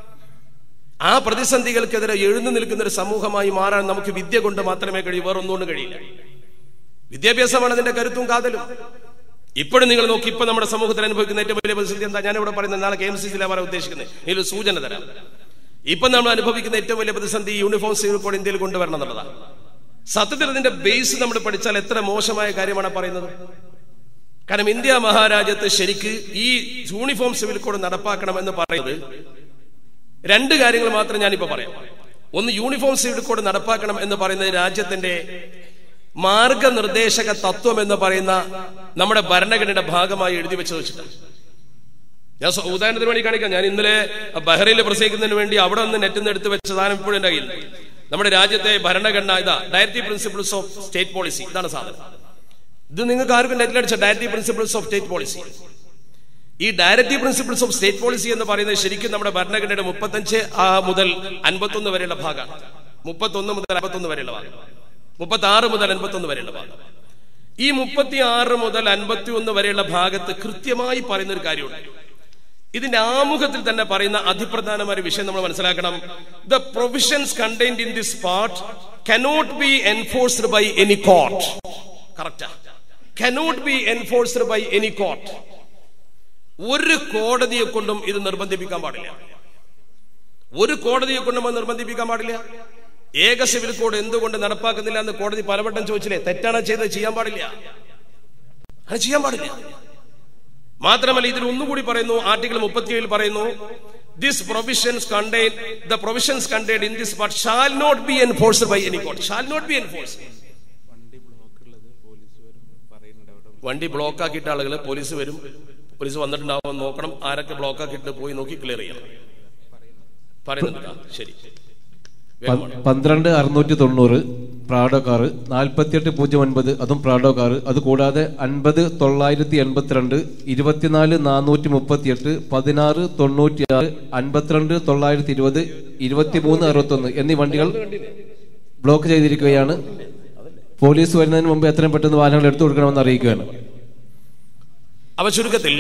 ആ പ്രതിസന്ധികൾക്കെതിരെ എഴുന്നു നിൽക്കുന്ന ഒരു സമൂഹമായി മാറാൻ നമുക്ക് വിദ്യ കൊണ്ട് മാത്രമേ കഴിയൂ വേറൊന്നുകൊണ്ട് കഴിയില്ല വിദ്യാഭ്യാസമാണ് അതിന്റെ കരുത്തും കാതലും ഇപ്പോഴും നിങ്ങൾ നോക്കി ഇപ്പൊ നമ്മുടെ സമൂഹത്തിൽ അനുഭവിക്കുന്ന ഏറ്റവും വലിയ പ്രതിസന്ധി എന്താ ഞാനിവിടെ പറയുന്നത് നാളെ കെ എം സി സിയിലാണ് പറയാൻ ഉദ്ദേശിക്കുന്നത് ഇതിൽ ഒരു സൂചന തരാം ഇപ്പൊ നമ്മൾ അനുഭവിക്കുന്ന ഏറ്റവും വലിയ പ്രതിസന്ധി യൂണിഫോം സിവിൽ കോഡ് ഇന്ത്യയിൽ കൊണ്ടുവരണം എന്നുള്ളതാണ് സത്യത്തിൽ അതിന്റെ ബേസ് നമ്മൾ പഠിച്ചാൽ എത്ര മോശമായ കാര്യമാണ് പറയുന്നത് കാരണം ഇന്ത്യ മഹാരാജ്യത്ത് ശരിക്ക് ഈ യൂണിഫോം സിവിൽ കോഡ് നടപ്പാക്കണം എന്ന് പറയുന്നത് രണ്ട് കാര്യങ്ങൾ മാത്രം ഞാനിപ്പോ പറയാം ഒന്ന് യൂണിഫോം സിവിൽ കോഡ് നടപ്പാക്കണം എന്ന് പറയുന്നത് രാജ്യത്തിന്റെ മാർഗനിർദ്ദേശക തത്വം എന്ന് പറയുന്ന നമ്മുടെ ഭരണഘടനയുടെ ഭാഗമായി എഴുതി വെച്ച് വെച്ചിട്ടാണ് ഞാൻ സ്വ- ഉദാഹരണത്തിന് വേണ്ടി കാണിക്കാം ഞാൻ ഇന്നലെ ബഹ്റൈനിൽ പ്രസംഗിക്കുന്നതിന് വേണ്ടി അവിടെ നിന്ന് നെറ്റിൽ നിന്ന് എടുത്ത് വെച്ച സാധനം ഇപ്പോഴും എന്റെ കയ്യിൽ നമ്മുടെ രാജ്യത്തെ ഭരണഘടന ഇതാ directive principles of state policy ഇതാണ് സാധനം ഇത് നിങ്ങൾക്ക് ആർക്കും നെറ്റിലടിച്ച directive principles of state policy ഈ directive principles of state policy എന്ന് പറയുന്നത് ശരിക്കും നമ്മുടെ ഭരണഘടനയുടെ മുപ്പത്തഞ്ച് ആ മുതൽ അൻപത്തൊന്ന് വരെയുള്ള ഭാഗമാണ് മുപ്പത്തൊന്ന് മുതൽ അൻപത്തൊന്ന് വരെയുള്ള ഭാഗം മുപ്പത്തി ആറ് മുതൽ അൻപത്തൊന്ന് വരെയുള്ള ഭാഗം ഈ മുപ്പത്തി ആറ് മുതൽ അൻപത്തി ഒന്ന് വരെയുള്ള ഭാഗത്ത് കൃത്യമായി പറയുന്ന ഒരു കാര്യമുണ്ട് ഇതിന്റെ ആമുഖത്തിൽ തന്നെ പറയുന്ന അതിപ്രധാനമായ ഒരു വിഷയം നമ്മൾ മനസ്സിലാക്കണം the provisions contained in this part cannot be enforced by any court കറക്റ്റാ cannot be enforced by any court ഒരു കോടതിയെ കൊണ്ടും ഇത് നിർബന്ധിപ്പിക്കാൻ പാടില്ല ഒരു കോടതിയെ കൊണ്ടും അത് നിർബന്ധിപ്പിക്കാൻ പാടില്ല ഏക സിവിൽ കോഡ് എന്തുകൊണ്ട് നടപ്പാക്കുന്നില്ല എന്ന് കോടതി പലവട്ടം ചോദിച്ചില്ലേ തെറ്റാണ് ചെയ്തത് ചെയ്യാൻ പാടില്ല അത് ചെയ്യാൻ പാടില്ല മാത്രമല്ല ഇതിൽ ഒന്നുകൂടി പറയുന്നു ആർട്ടിക്കിൾ മുപ്പത്തിയേഴിൽ പറയുന്നു this provisions contain the provisions contain in this but shall not be enforced by any court shall not be enforced വണ്ടി ബ്ലോക്ക് ആക്കിയിട്ട ആളുകൾ പോലീസ് വരും പോലീസ് വന്നിട്ടുണ്ടാവും നോക്കണം ആരൊക്കെ ബ്ലോക്ക് ആക്കിയിട്ട് പോയി നോക്കി ക്ലിയർ ചെയ്യണം പറയുന്നുണ്ട് ആ, ശരി വേഗം പ- പന്ത്രണ്ട് അറുന്നൂറ്റി തൊണ്ണൂറ് പ്രാഡോ കാറ് നാൽപ്പത്തിയെട്ട് പൂജ്യം ഒൻപത് അതും പ്രാഡോ കാറ് അത് കൂടാതെ അൻപത് തൊള്ളായിരത്തി എൺപത്തിരണ്ട് ഇരുപത്തിനാല് നാനൂറ്റി മുപ്പത്തിയെട്ട് പതിനാറ് തൊണ്ണൂറ്റി ആറ് അൻപത്തിരണ്ട് തൊള്ളായിരത്തി ഇരുപത് ഇരുപത്തിമൂന്ന് അറുപത്തൊന്ന് എന്നീ വണ്ടികൾ ബ്ലോക്ക് ചെയ്തിരിക്കുകയാണ് പോലീസ് വരുന്നതിന് മുമ്പ് എത്രയും പെട്ടെന്ന് വാഹനങ്ങൾ എടുത്തു കൊടുക്കണമെന്ന് അറിയിക്കുകയാണ് അവ ചുരുക്കത്തിൽ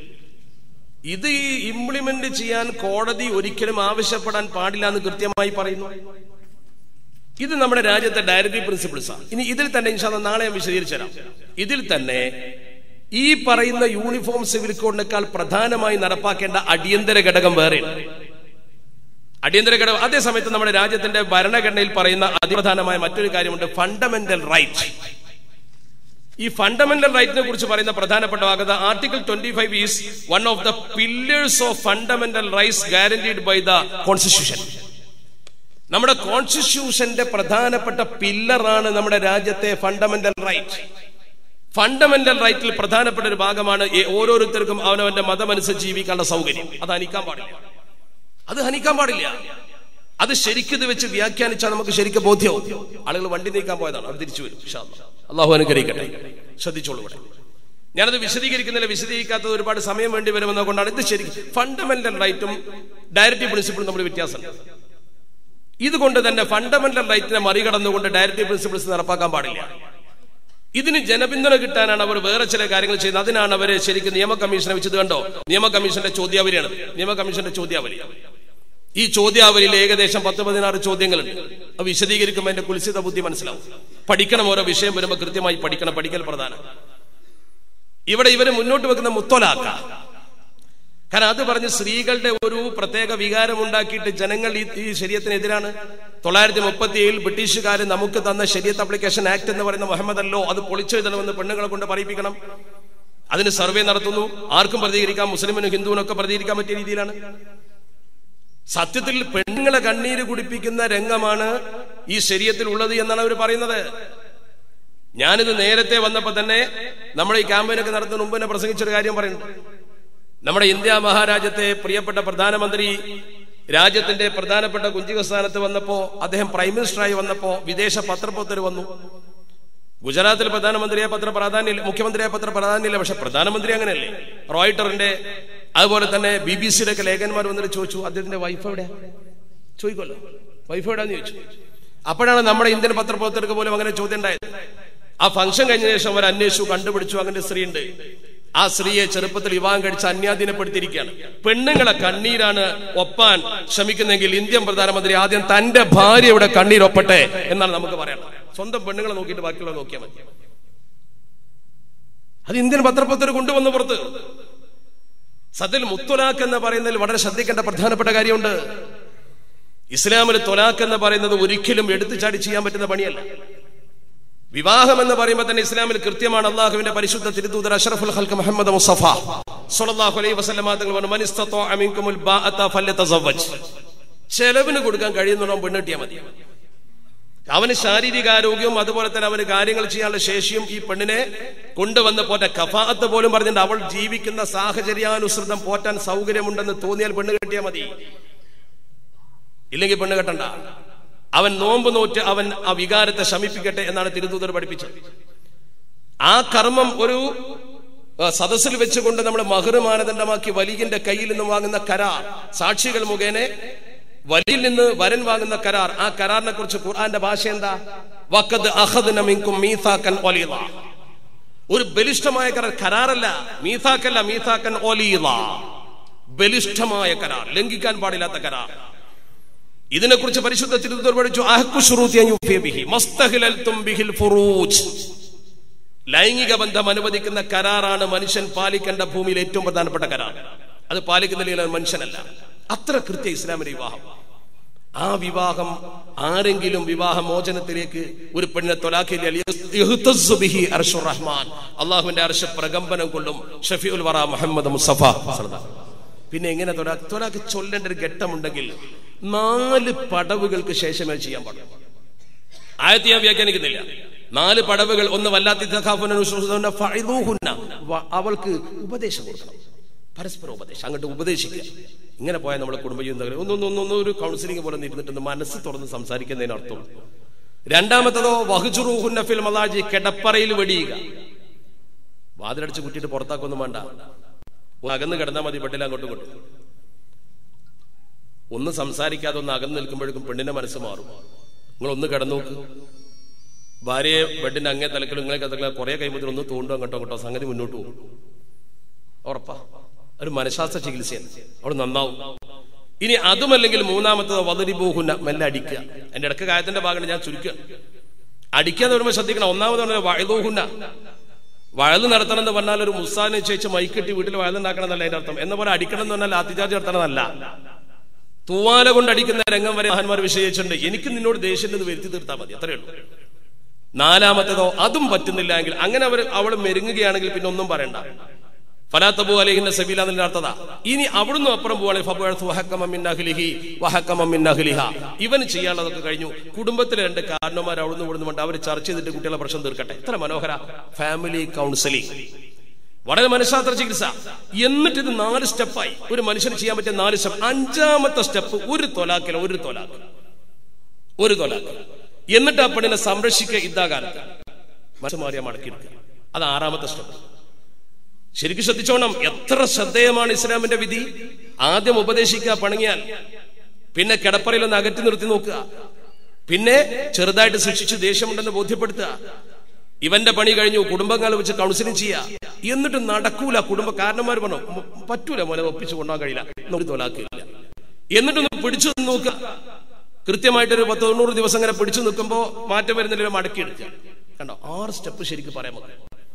ഇത് ഇംപ്ലിമെന്റ് ചെയ്യാൻ കോടതി ഒരിക്കലും ആവശ്യപ്പെടാൻ പാടില്ല എന്ന് കൃത്യമായി പറയുന്നു ഇത് നമ്മുടെ രാജ്യത്തെ ഡയറക്റ്റീവ് പ്രിൻസിപ്പിൾസ് ആണ് ഇനി ഇതിൽ തന്നെ ഇൻഷാല്ല നാളെ ഞാൻ വിശദീകരിച്ചു തരാം ഇതിൽ തന്നെ ഈ പറയുന്ന യൂണിഫോം സിവിൽ കോഡിനേക്കാൾ പ്രധാനമായി നടപ്പാക്കേണ്ട അടിയന്തര ഘടകം വേറെയാണ് അടിയന്തര ഘടകം അതേ സമയത്ത് നമ്മുടെ രാജ്യത്തിന്റെ ഭരണഘടനയിൽ പറയുന്ന അതിപ്രധാനമായ മറ്റൊരു കാര്യമുണ്ട് ഫണ്ടമെന്റൽ റൈറ്റ് ഈ ഫണ്ടമെന്റൽ റൈറ്റിനെ കുറിച്ച് പറയുന്ന പ്രധാനപ്പെട്ട ഭാഗത്ത് article twenty five is one of the pillars of fundamental rights guaranteed by the constitution നമ്മുടെ കോൺസ്റ്റിറ്റ്യൂഷന്റെ പ്രധാനപ്പെട്ട പില്ലറാണ് നമ്മുടെ രാജ്യത്തെ ഫണ്ടമെന്റൽ റൈറ്റ് ഫണ്ടമെന്റൽ റൈറ്റിൽ പ്രധാനപ്പെട്ട ഒരു ഭാഗമാണ് ഈ ഓരോരുത്തർക്കും അവനവന്റെ മതമനുസരിച്ച് ജീവിക്കാനുള്ള സൗകര്യം അത് ഹനിക്കാൻ പാടില്ല അത് ഹനിക്കാൻ പാടില്ല അത് ശരിക്കും വെച്ച് വ്യാഖ്യാനിച്ചാൽ നമുക്ക് ശരിക്കും ബോധ്യവും ആളുകൾ വണ്ടി നീക്കാൻ പോയതാണ് അവർ തിരിച്ചു വരും ഇൻഷാ അല്ലാ. അള്ളാഹു അനുഗ്രഹിക്കട്ടെ ശ്രദ്ധിച്ചോളൂ ഇവിടെ ഞാനത് വിശദീകരിക്കുന്നില്ല വിശദീകരിക്കാത്തത് ഒരുപാട് സമയം വേണ്ടി വരുമെന്നത് കൊണ്ടാണ് ഇത് ശരിക്കും ഫണ്ടമെന്റൽ റൈറ്റും ഡയറക്റ്റീവ് പ്രിൻസിപ്പിളും തമ്മിൽ വ്യത്യാസമുണ്ട് ഇതുകൊണ്ട് തന്നെ ഫണ്ടമെന്റൽ റൈറ്റിനെ മറികടന്നുകൊണ്ട് ഡയറക്റ്റീവ് പ്രിൻസിപ്പിൾസ് നടപ്പാക്കാൻ പാടില്ല ഇതിന് ജനപിന്തുണ കിട്ടാനാണ് അവർ വേറെ ചില കാര്യങ്ങൾ ചെയ്യുന്നത് അതിനാണ് അവർ ശരിക്കും നിയമ കമ്മീഷനെ വെച്ചത് കണ്ടോ നിയമ കമ്മീഷന്റെ ചോദ്യാവലിയാണ് നിയമ കമ്മീഷന്റെ ചോദ്യാവലി ഈ ചോദ്യാവലിയിൽ ഏകദേശം പത്ത് പതിനാറ് ചോദ്യങ്ങളുണ്ട് അത് വിശദീകരിക്കുമ്പോൾ എന്റെ കുൽസിത ബുദ്ധി മനസ്സിലാവും പഠിക്കണം ഓരോ വിഷയം വരുമ്പോൾ കൃത്യമായി പഠിക്കണം പഠിക്കൽ പ്രധാനം ഇവിടെ ഇവര് മുന്നോട്ട് വെക്കുന്ന മുത്തോലാക്ക കാരണം അത് പറഞ്ഞ് സ്ത്രീകളുടെ ഒരു പ്രത്യേക വികാരം ഉണ്ടാക്കിയിട്ട് ജനങ്ങൾ ഈ ഈ ശരീരത്തിനെതിരാണ് തൊള്ളായിരത്തി മുപ്പത്തി ഏഴിൽ ബ്രിട്ടീഷുകാർ നമുക്ക് തന്ന ശരീരത്ത് അപ്ലിക്കേഷൻ ആക്ട് എന്ന് പറയുന്ന മുഹമ്മദ് അല്ലോ അത് പൊളിച്ചെഴുതണമെന്ന് പെണ്ണുങ്ങളെ കൊണ്ട് പറയിപ്പിക്കണം അതിന് സർവേ നടത്തുന്നു ആർക്കും പ്രതികരിക്കാം മുസ്ലിമിനും ഹിന്ദുവിനും ഒക്കെ പ്രതികരിക്കാൻ പറ്റിയ രീതിയിലാണ് സത്യത്തിൽ പെണ്ണുങ്ങളെ കണ്ണീര് കുടിപ്പിക്കുന്ന രംഗമാണ് ഈ ശരീരത്തിൽ ഉള്ളത് എന്നാണ് അവർ പറയുന്നത് ഞാനിത് നേരത്തെ വന്നപ്പോ തന്നെ നമ്മുടെ ഈ ക്യാമ്പയിനൊക്കെ നടത്തുന്ന മുമ്പ് തന്നെ പ്രസംഗിച്ചൊരു കാര്യം പറയുന്നുണ്ട് നമ്മുടെ ഇന്ത്യ മഹാരാജ്യത്തെ പ്രിയപ്പെട്ട പ്രധാനമന്ത്രി രാജ്യത്തിന്റെ പ്രധാനപ്പെട്ട കുഞ്ചിക സ്ഥാനത്ത് വന്നപ്പോ അദ്ദേഹം പ്രൈം മിനിസ്റ്ററായി വന്നപ്പോ വിദേശ പത്രപ്രവർത്തകർ വന്നു ഗുജറാത്തിൽ പ്രധാനമന്ത്രിയെ പത്ര പ്രാധാന്യമില്ല മുഖ്യമന്ത്രിയെ പത്ര പ്രാധാന്യമില്ല പക്ഷെ പ്രധാനമന്ത്രി അങ്ങനെയല്ലേ റോയിട്ടറിന്റെ അതുപോലെ തന്നെ ബി ബി സിയുടെ ഒക്കെ ലേഖന്മാർ വന്നിട്ട് ചോദിച്ചു അദ്ദേഹത്തിന്റെ വൈഫ് എവിടെയാ ചോദിക്കുമല്ലോ വൈഫ് എവിടെയാന്ന് ചോദിച്ചു അപ്പോഴാണ് നമ്മുടെ ഇന്ത്യൻ പത്രപ്രവർത്തകർക്ക് പോലും അങ്ങനെ ചോദ്യം ഉണ്ടായത് ആ ഫംഗ്ഷൻ കഴിഞ്ഞ ശേഷം അവർ അന്വേഷിച്ചു കണ്ടുപിടിച്ചു അങ്ങനെ സ്ത്രീ ഉണ്ട് ആ സ്ത്രീയെ ചെറുപ്പത്തിൽ വിവാഹം കഴിച്ച് അന്യാധീനപ്പെടുത്തിയിരിക്കുകയാണ് പെണ്ണുങ്ങളെ കണ്ണീരാണ് ഒപ്പാൻ ശ്രമിക്കുന്നെങ്കിൽ ഇന്ത്യൻ പ്രധാനമന്ത്രി ആദ്യം തന്റെ ഭാര്യയുടെ കണ്ണീരൊപ്പട്ടെ എന്നാണ് നമുക്ക് പറയാം സ്വന്തം പെണ്ണുങ്ങളെ നോക്കിയിട്ട് ബാക്കിയുള്ള നോക്കിയാൽ മതി അത് ഇന്ത്യൻ പത്രപ്രവർത്തകർ കൊണ്ടുവന്നു പുറത്ത് സത്യത്തിൽ മുത്തൊലാഖ് എന്ന് പറയുന്നതിൽ വളരെ ശ്രദ്ധിക്കേണ്ട പ്രധാനപ്പെട്ട കാര്യമുണ്ട് ഇസ്ലാമിൽ തൊലാഖ് എന്ന് പറയുന്നത് ഒരിക്കലും എടുത്തു ചാടി ചെയ്യാൻ പറ്റുന്ന പണിയല്ല വിവാഹം എന്ന് പറയുമ്പോൾ തന്നെ ഇസ്ലാമിൽ കൃത്യമാണ് അള്ളാഹുവിന്റെ പരിശുദ്ധ തിരുദൂതർ അഷറഫുൽ ഹൽക്ക് മുഹമ്മദ് മുസ്തഫ സല്ലല്ലാഹു അലൈഹി വസല്ലമ തങ്ങൾ പറഞ്ഞു "മൻ ഇസ്തതാഅ മിൻകുമുൽ ബാഅത ഫല്യതസവ്വജ്." ചെലവിന് കൊടുക്കാൻ കഴിയുന്നവൻ പെണ്ണെട്ടിയാൽ മതി അവന് ശാരീരിക ആരോഗ്യവും അതുപോലെ തന്നെ അവന് കാര്യങ്ങൾ ചെയ്യാനുള്ള ശേഷിയും ഈ പെണ്ണിനെ കൊണ്ടുവന്ന് പോറ്റ കഫാത്ത് പോലും പറഞ്ഞിട്ട് അവൾ ജീവിക്കുന്ന സാഹചര്യാനുസൃതം പോറ്റാൻ സൗകര്യമുണ്ടെന്ന് തോന്നിയാൽ പെണ്ണ് കെട്ടിയാൽ മതി ഇല്ലെങ്കിൽ പെണ്ണ് കെട്ടണ്ട അവൻ നോമ്പ് നോറ്റ് അവൻ ആ വികാരത്തെ ശമിപ്പിക്കട്ടെ എന്നാണ് തിരുദൂതർ പഠിപ്പിച്ചത് ആ കർമ്മം ഒരു ആ, സദസ്സിൽ വെച്ചുകൊണ്ട് നമ്മൾ മഹർ മാനദണ്ഡമാക്കി വലിയന്റെ കയ്യിൽ നിന്ന് വാങ്ങുന്ന കരാർ സാക്ഷികൾ മുഖേന വലിയിൽ നിന്ന് വരൻ വാങ്ങുന്ന കരാർ ആ കരാറിനെ കുറിച്ച് ഖുർആന്റെ ഭാഷ എന്താ വക്കത് അഹദ് മിൻകും മീസാക്കൻ ഒലീദ ഒരു ബലിഷ്ഠമായ കരാർ കരാറല്ല മീസാക്കല്ല മീസാക്കൻ ഒലീദ ബലിഷ്ഠമായ കരാർ ലംഘിക്കാൻ പാടില്ലാത്ത കരാർ ഇതിനെക്കുറിച്ച് പരിശുദ്ധ തിരുത്തൂർ പഠിച്ചു അഹ്കു ശുറൂത്തി അൻ യുഫിയ ബിഹി മസ്തഹിലൽതും ബിഹിൽ ഫുറൂജ് ലൈംഗിക ബന്ധം അനുവദിക്കുന്ന കരാറാണ് മനുഷ്യൻ പാലിക്കേണ്ട ഭൂമിയിൽ ഏറ്റവും പ്രധാനപ്പെട്ട കരാർ അത് പാലിക്കുന്നില്ലെങ്കിൽ അത് മനുഷ്യനല്ല അത്ര കൃത്യ ഇസ്ലാമിന്റെ വിവാഹം ആ വിവാഹം ആരെങ്കിലും വിവാഹ മോചനത്തിലേക്ക് ഒരു പെണ്ണിനെ തൊലാക്കിയാൽ യഹ്തസ്സു ബിഹി അർശുർ റഹ്മാൻ അള്ളാഹുവിന്റെ അർശ പ്രകമ്പനം കൊള്ളും ഷഫീഉൽ വറ മുഹമ്മദ് മുസ്തഫ സല്ലല്ലാഹു പിന്നെ എങ്ങനെ തൊലാക്ക് തൊലാക്ക് ചൊല്ലേണ്ട ഒരു ഘട്ടമുണ്ടെങ്കിൽ നാല് പടവുകൾക്ക് ശേഷമേ ചെയ്യാൻ പാടുള്ളൂ ആയത്ത് ഞാൻ വ്യാഖ്യാനിക്കുന്നില്ല നാല് പടവുകൾ ഒന്ന് വല്ലാത്ത അവൾക്ക് ഉപദേശം കൊടുക്കണം പരസ്പര ഉപദേശം അങ്ങോട്ട് ഉപദേശിക്കുക ഇങ്ങനെ പോയാൽ നമ്മുടെ കുടുംബജീവിതം ഒന്നൊന്നൊന്നും ഒരു കൗൺസിലിംഗ് പോലെ ഇരുന്നിട്ട് മനസ്സ് തുറന്ന് സംസാരിക്കുന്നതിന് അർത്ഥം രണ്ടാമത്തതോ വഹുചുറൂഹുന്ന ഫിൽ മലാജി കിടപ്പറയിൽ വെടിയുക വാതിലടിച്ച് കുട്ടിയിട്ട് പുറത്താക്കൊന്നും വേണ്ട ഒന്ന് അകന്ന് കിടന്നാൽ മതി ബെഡിൽ അങ്ങോട്ടും ഇങ്ങോട്ടും ഒന്ന് സംസാരിക്കാതെ ഒന്ന് അകന്ന് നിൽക്കുമ്പോഴേക്കും പെണ്ണിന്റെ മനസ്സ് മാറും നിങ്ങൾ ഒന്ന് കിടന്നു നോക്ക് ഭാര്യയെ ബെഡിന്റെ അങ്ങേ തലക്കിലും ഇങ്ങളെ തലക്കിലും കുറെ കഴിയുമ്പോൾ ഒന്ന് തോണ്ടും അങ്ങോട്ടോ അങ്ങോട്ടോ സംഗതി മുന്നോട്ട് പോകും ഉറപ്പാ ഒരു മനഃശാസ്ത്ര ചികിത്സയാണ് അവിടെ നന്നാവും ഇനി അതുമല്ലെങ്കിൽ മൂന്നാമത്തത് വതരിബൂഹുന്ന മെല്ലെ അടിക്കുക എന്റെ ഇടക്ക് കാര്യത്തിന്റെ ഭാഗമാണ് ഞാൻ ചുരുക്കുക അടിക്കുക എന്ന് പറയുമ്പോൾ ശ്രദ്ധിക്കണം ഒന്നാമത് പറഞ്ഞാൽ വഴുതൂഹുന്ന വഴല് നടത്തണം എന്ന് പറഞ്ഞാൽ ഒരു മുസാനെ ചേച്ച് മൈക്കിട്ടി വീട്ടിൽ വഴലുണ്ടാക്കണം എന്നല്ല അതിന്റെ അർത്ഥം എന്ന പോലെ അടിക്കണം എന്ന് പറഞ്ഞാൽ ലാത്തിചാർജ് നടത്തണമെന്നല്ല തൂവാല കൊണ്ട് അടിക്കുന്ന രംഗം വരെ മഹാന്മാർ വിശദീകരിച്ചിട്ടുണ്ട് എനിക്ക് നിന്നോട് ദേഷ്യം എന്ന് വരുത്തി തീർത്താൽ മതി അത്രയേ ഉള്ളൂ നാലാമത്തേതോ അതും പറ്റുന്നില്ല എങ്കിൽ അങ്ങനെ അവർ അവൾ മെരുങ്ങുകയാണെങ്കിൽ പിന്നെ ഒന്നും പറയണ്ട ഫലാത്തബു അലഹിന്റെ സബീല എന്നതിന്റെ അർത്ഥത ഇനി അവിടുന്ന് അപ്പുറം പോവാണെങ്കിൽ ഇവന് ചെയ്യാനുള്ളതൊക്കെ കഴിഞ്ഞു കുടുംബത്തിലെ രണ്ട് കാരണന്മാർ അവിടുന്ന് ഇവിടുന്ന് കൊണ്ട് അവർ ചർച്ച ചെയ്തിട്ട് കുട്ടികളെ പ്രശ്നം തീർക്കട്ടെ എത്ര മനോഹര ഫാമിലി കൗൺസിലിംഗ് വളരെ മനഃശാസ്ത്ര ചികിത്സ എന്നിട്ട് ഇത് നാല് സ്റ്റെപ്പായി ഒരു മനുഷ്യന് ചെയ്യാൻ പറ്റിയ നാല് സ്റ്റെപ്പ് അഞ്ചാമത്തെ സ്റ്റെപ്പ് ഒരു തൊലാക്കില ഒരു തൊലാക്ക് ഒരു തൊലാക്ക് എന്നിട്ട് ആ പെണ്ണിനെ സംരക്ഷിക്കുക ഇതാകാലത്ത് മനസ്സ് മാറിയാ മടക്കിയെടുക്കുക അത് ആറാമത്തെ സ്റ്റെപ്പ് ശരിക്കും ശ്രദ്ധിച്ചോണം എത്ര ശ്രദ്ധേയമാണ് ഇസ്ലാമിന്റെ വിധി ആദ്യം ഉപദേശിക്കുക പണങ്ങിയാൽ പിന്നെ കിടപ്പറയിൽ ഒന്ന് അകറ്റി നിർത്തി നോക്കുക പിന്നെ ചെറുതായിട്ട് ശിക്ഷിച്ച് ദേഷ്യമുണ്ടെന്ന് ബോധ്യപ്പെടുത്തുക ഇവന്റെ പണി കഴിഞ്ഞു കുടുംബങ്ങൾ വെച്ച് കൗൺസിലിംഗ് ചെയ്യുക എന്നിട്ട് നടക്കൂല കുടുംബ കാരണന്മാർ പറഞ്ഞു "മ- പറ്റൂല മോനെ ഒപ്പിച്ച് കൊണ്ടുപോകാൻ കഴിയില്ല നമുക്ക് തോലാക്കില്ല എന്നിട്ടൊന്ന് പിടിച്ചു നോക്കുക കൃത്യമായിട്ടൊരു പത്ത് തൊണ്ണൂറ് ദിവസം അങ്ങനെ പിടിച്ചു നിൽക്കുമ്പോ മാറ്റം വരുന്നില്ല മടക്കിയെടുക്കുക കണ്ടോ ആറ് സ്റ്റെപ്പ് ശരിക്കും പറയാൻ മതി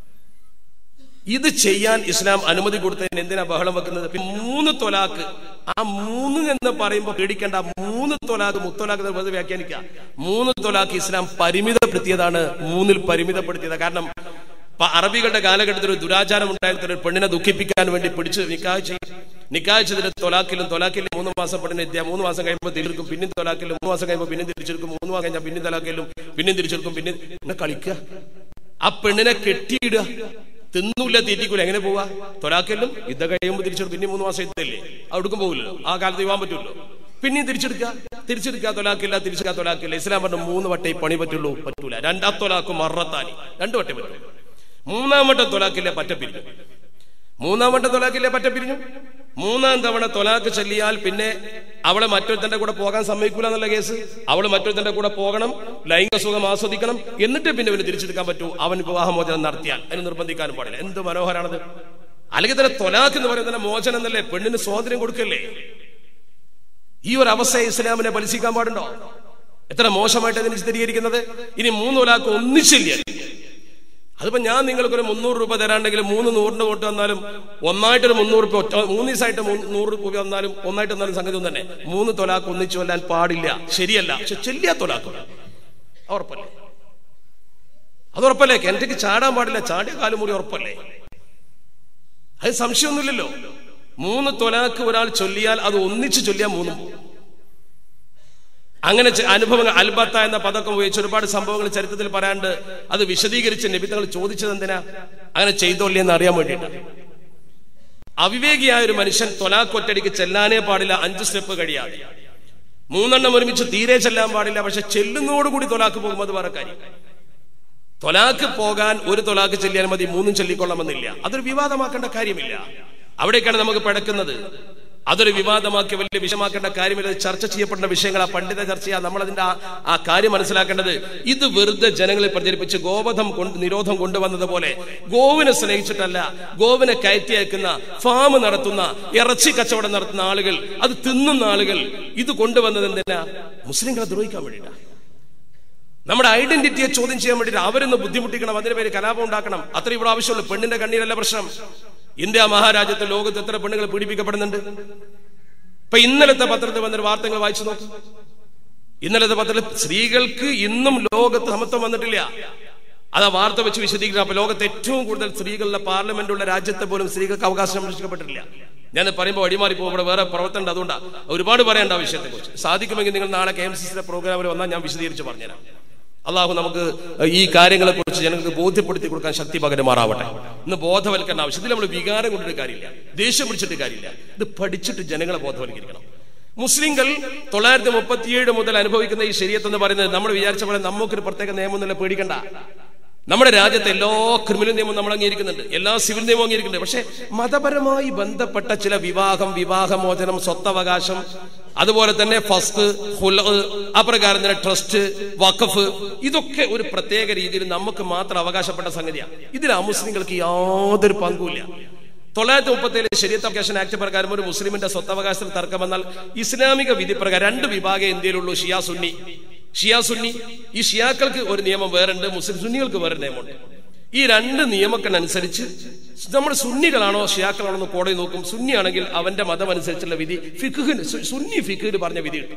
ഇത് ചെയ്യാൻ ഇസ്ലാം അനുമതി കൊടുത്തതിന് എന്തിനാ ബഹളം വെക്കുന്നത് പിന്നെ മൂന്ന് തൊലാക്ക് ആ മൂന്ന് എന്ന് പറയുമ്പോൾ പേടിക്കേണ്ട ആ മൂന്ന് തൊലാക്ക് മുത്തൊലാക്ക് എന്ന് വെറുതെ വ്യാഖ്യാനിക്കുക മൂന്ന് തൊലാക്ക് ഇസ്ലാം പരിമിതപ്പെടുത്തിയതാണ് മൂന്നിൽ പരിമിതപ്പെടുത്തിയത് കാരണം പ- അറബികളുടെ കാലഘട്ടത്തിൽ ഒരു ദുരാചാരം ഉണ്ടായിരുന്ന ഒരു പെണ്ണിനെ ദുഃഖിപ്പിക്കാൻ വേണ്ടി പിടിച്ച് നിക്കാഹ് ചെയ്യും നിക്കാഹ് ചെയ്തിട്ട് തൊലാക്കിലും തൊലാക്കിലും മൂന്ന് മാസം പെണ്ണിനെ എത്തിയാൽ മൂന്ന് മാസം കഴിയുമ്പോൾ തിരിച്ചെടുക്കും പിന്നെയും തൊലാക്കിലും മൂന്ന് മാസം കഴിയുമ്പോൾ പിന്നെയും തിരിച്ചെടുക്കും മൂന്ന് മാസം കഴിഞ്ഞാൽ പിന്നെയും തൊലാക്കിലും പിന്നെയും തിരിച്ചെടുക്കും പിന്നെ പിന്നെ കളിക്കുക ആ പെണ്ണിനെ കെട്ടിയിടുക തിന്നൂല തീറ്റിക്കൂല എങ്ങനെ പോവാ തൊലാക്കലും യുദ്ധം കഴിയുമ്പോൾ തിരിച്ചെടുക്കും പിന്നെ മൂന്ന് മാസം യുദ്ധമല്ലേ അവിടേക്കും പോകില്ലല്ലോ ആ കാലത്ത് പോകാൻ പറ്റുമല്ലോ പിന്നെയും തിരിച്ചെടുക്കുക തിരിച്ചെടുക്കുക തൊലാക്കില്ല തിരിച്ചെടുക്കുക തൊലാക്കില്ല ഇസ്ലാം പറഞ്ഞു മൂന്ന് വട്ടേ ഈ പണി പറ്റുള്ളൂ പറ്റൂല രണ്ടാം തൊലാക്കും മറത്താനി രണ്ടു വട്ടേ പറ്റുള്ളൂ മൂന്നാം വട്ടം തൊലാക്കില്ല പറ്റ പിരിഞ്ഞു മൂന്നാം വട്ടം തൊലാക്കില്ല പറ്റ പിരിഞ്ഞു മൂന്നാം തവണ തൊലാക്ക് ചൊല്ലിയാൽ പിന്നെ അവളെ മറ്റൊരുത്തന്റെ കൂടെ പോകാൻ സമ്മതിക്കൂല എന്നുള്ള കേസ് അവള് മറ്റൊരുത്തന്റെ കൂടെ പോകണം ലൈംഗിക സുഖം ആസ്വദിക്കണം എന്നിട്ട് പിന്നെ ഇവന് തിരിച്ചെടുക്കാൻ പറ്റൂ അവൻ വിവാഹമോചനം നടത്തിയാൽ അതിന് നിർബന്ധിക്കാനും പാടില്ല എന്ത് മനോഹരാണത് അല്ലെങ്കിൽ തന്നെ തൊലാക്ക് എന്ന് പറയുന്നത് തന്നെ മോചനം എന്നല്ലേ പെണ്ണിന് സ്വാതന്ത്ര്യം കൊടുക്കല്ലേ ഈ ഒരു അവസ്ഥയെ ഇസ്ലാമിനെ പലിശിക്കാൻ പാടുണ്ടോ എത്ര മോശമായിട്ട് അതിന് ചിത്രീകരിക്കുന്നത് ഇനി മൂന്ന് തൊലാക്ക് ഒന്നിച്ചില്ല അതിപ്പോ ഞാൻ നിങ്ങൾക്കൊരു മുന്നൂറ് രൂപ തരാണ്ടെങ്കിൽ മൂന്ന് നൂറിന്റെ വോട്ട് വന്നാലും ഒന്നായിട്ടൊരു മുന്നൂറ് രൂപ ഒറ്റ- മൂന്ന് ദിവസമായിട്ട് മൂ- നൂറ് രൂപ വന്നാലും ഒന്നായിട്ട് വന്നാലും സംഗതി ഒന്നും തന്നെ മൂന്ന് തൊലാക്ക് ഒന്നിച്ചു കൊല്ലാൻ പാടില്ല ശരിയല്ല പക്ഷെ ചെല്ലിയ തൊലാക്ക് ഉറപ്പല്ലേ അത് ഉറപ്പല്ലേ കിണറ്റയ്ക്ക് ചാടാൻ പാടില്ല ചാടിയ കാലം കൂടി ഉറപ്പല്ലേ അത് സംശയമൊന്നുമില്ലല്ലോ മൂന്ന് തൊലാക്ക് ഒരാൾ ചൊല്ലിയാൽ അത് ഒന്നിച്ച് ചൊല്ലിയാൽ മൂന്നും പോകും. അങ്ങനെ ചെ- അനുഭവങ്ങൾ അൽബത്ത എന്ന പദക്കം ഉപയോഗിച്ച് ഒരുപാട് സംഭവങ്ങൾ ചരിത്രത്തിൽ പറയാണ്ട് അത് വിശദീകരിച്ച് നിബിത്തങ്ങൾ ചോദിച്ചത് എന്തിനാ അങ്ങനെ ചെയ്തോല്ലേ എന്ന് അറിയാൻ വേണ്ടിയിട്ട് അവിവേകിയായ ഒരു മനുഷ്യൻ തൊലാക്ക് ഒറ്റടിക്ക് ചെല്ലാനേ പാടില്ല അഞ്ച് സ്റ്റെപ്പ് കഴിയാതെ മൂന്നെണ്ണം ഒരുമിച്ച് തീരെ ചെല്ലാൻ പാടില്ല പക്ഷെ ചെല്ലുന്നതോടുകൂടി തൊലാക്ക് പോകുമ്പോൾ അത് വേറെ കാര്യം തൊലാക്ക് പോകാൻ ഒരു തൊലാക്ക് ചെല്ലിയാൽ മതി മൂന്നും ചൊല്ലിക്കൊള്ളണമെന്നില്ല അതൊരു വിവാദമാക്കേണ്ട കാര്യമില്ല അവിടേക്കാണ് നമുക്ക് പഴക്കുന്നത് അതൊരു വിവാദമാക്കി വലിയ വിഷമാക്കേണ്ട കാര്യമില്ല ഇത് ചർച്ച ചെയ്യപ്പെടുന്ന വിഷയങ്ങൾ ആ പണ്ഡിത ചർച്ച ചെയ്യാം നമ്മൾ അതിന്റെ ആ- ആ കാര്യം മനസ്സിലാക്കേണ്ടത് ഇത് വെറുതെ ജനങ്ങളെ പ്രചരിപ്പിച്ച് ഗോവധം കൊണ്ട് നിരോധം കൊണ്ടുവന്നത് പോലെ ഗോവിനെ സ്നേഹിച്ചിട്ടല്ല ഗോവിനെ കയറ്റി അയക്കുന്ന ഫാം നടത്തുന്ന ഇറച്ചി കച്ചവടം നടത്തുന്ന ആളുകൾ അത് തിന്നുന്ന ആളുകൾ ഇത് കൊണ്ടുവന്നത് എന്തിനാ മുസ്ലിങ്ങളെ ദ്രോഹിക്കാൻ വേണ്ടിയിട്ടാ നമ്മുടെ ഐഡന്റിറ്റിയെ ചോദ്യം ചെയ്യാൻ വേണ്ടിയിട്ട് അവരൊന്ന് ബുദ്ധിമുട്ടിക്കണം അതിന് പേര് കലാപം ഉണ്ടാക്കണം അത്ര ഇവിടെ ആവശ്യമുള്ളൂ പെണ്ണിന്റെ കണ്ണീരല്ല പ്രശ്നം ഇന്ത്യ മഹാരാജ്യത്ത് ലോകത്ത് എത്ര പെണ്ണുങ്ങൾ പീഡിപ്പിക്കപ്പെടുന്നുണ്ട് ഇപ്പൊ ഇന്നലത്തെ പത്രത്തിൽ വന്നൊരു വാർത്തകൾ വായിച്ചു നോക്കും ഇന്നലത്തെ പത്രത്തിൽ സ്ത്രീകൾക്ക് ഇന്നും ലോകത്ത് സമത്വം വന്നിട്ടില്ല അത് ആ വാർത്ത വെച്ച് വിശദീകരിക്കണം അപ്പൊ ലോകത്ത് ഏറ്റവും കൂടുതൽ സ്ത്രീകളുടെ പാർലമെന്റുള്ള രാജ്യത്തെ പോലും സ്ത്രീകൾക്ക് അവകാശം സംരക്ഷിക്കപ്പെട്ടിട്ടില്ല ഞാൻ പറയുമ്പോൾ അടിമാറി പോകും ഇവിടെ വേറെ പ്രവർത്തനം അതുകൊണ്ടാണ് ഒരുപാട് പറയേണ്ട ആ വിഷയത്തെ കുറിച്ച് സാധിക്കുമെങ്കിൽ നിങ്ങൾ നാളെ കെ എം സി സിയുടെ പ്രോഗ്രാമിൽ വന്നാൽ ഞാൻ വിശദീകരിച്ച് പറഞ്ഞുതരാം അള്ളാഹു നമുക്ക് ഈ കാര്യങ്ങളെ കുറിച്ച് ജനങ്ങൾക്ക് ബോധ്യപ്പെടുത്തി കൊടുക്കാൻ ശക്തി പകരുമാറാവട്ടെ ഇന്ന് ബോധവൽക്കരണ ആവശ്യം ഇതിൽ നമ്മൾ വികാരം കൊണ്ടിട്ട് കാര്യമില്ല ദേഷ്യം പിടിച്ചിട്ട് കാര്യമില്ല ഇത് പഠിച്ചിട്ട് ജനങ്ങളെ ബോധവൽക്കരിക്കണം മുസ്ലിങ്ങൾ തൊള്ളായിരത്തി മുപ്പത്തിയേഴ് മുതൽ അനുഭവിക്കുന്ന ഈ ശരീരത്ത് എന്ന് പറയുന്നത് നമ്മൾ വിചാരിച്ച പോലെ നമുക്കൊരു പ്രത്യേക നിയമമൊന്നുമില്ല പേടിക്കണ്ട നമ്മുടെ രാജ്യത്തെ എല്ലാ ക്രിമിനൽ നിയമവും നമ്മൾ അംഗീകരിക്കുന്നുണ്ട് എല്ലാ സിവിൽ നിയമവും അംഗീകരിക്കുന്നുണ്ട് പക്ഷെ മതപരമായി ബന്ധപ്പെട്ട ചില വിവാഹം വിവാഹമോചനം സ്വത്തവകാശം അതുപോലെ തന്നെ ഫസ്റ്റ് അപ്രകാരം തന്നെ ട്രസ്റ്റ് വഖഫ് ഇതൊക്കെ ഒരു പ്രത്യേക രീതിയിൽ നമുക്ക് മാത്രം അവകാശപ്പെട്ട സംഗതിയാണ് ഇതിൽ ആ മുസ്ലിങ്ങൾക്ക് യാതൊരു പങ്കുമില്ല തൊള്ളായിരത്തി മുപ്പത്തി ഏഴ് ശരീരത്ത് അപ്ലിക്കേഷൻ ആക്ട് പ്രകാരം ഒരു മുസ്ലിമിന്റെ സ്വത്തവകാശത്തിൽ തർക്കം വന്നാൽ ഇസ്ലാമിക വിധി പ്രകാരം രണ്ട് വിഭാഗം ഇന്ത്യയിലുള്ളൂ ഷിയാ സുന്നി ഷിയാ സുന്നി ഈ ഷിയാക്കൾക്ക് ഒരു നിയമം വേറുണ്ട് മുസ്ലിം സുന്നികൾക്ക് വേറെ നിയമമുണ്ട് ഈ രണ്ട് നിയമക്കനുസരിച്ച് നമ്മൾ സുന്നികളാണോ ഷിയാക്കളാണോ എന്ന് കോടതി നോക്കും സുന്നി ആണെങ്കിൽ അവന്റെ മതം അനുസരിച്ചുള്ള വിധി ഫിഖുഹിന് സു- സുന്നി ഫിഖുഹിന് പറഞ്ഞ വിധി കിട്ടും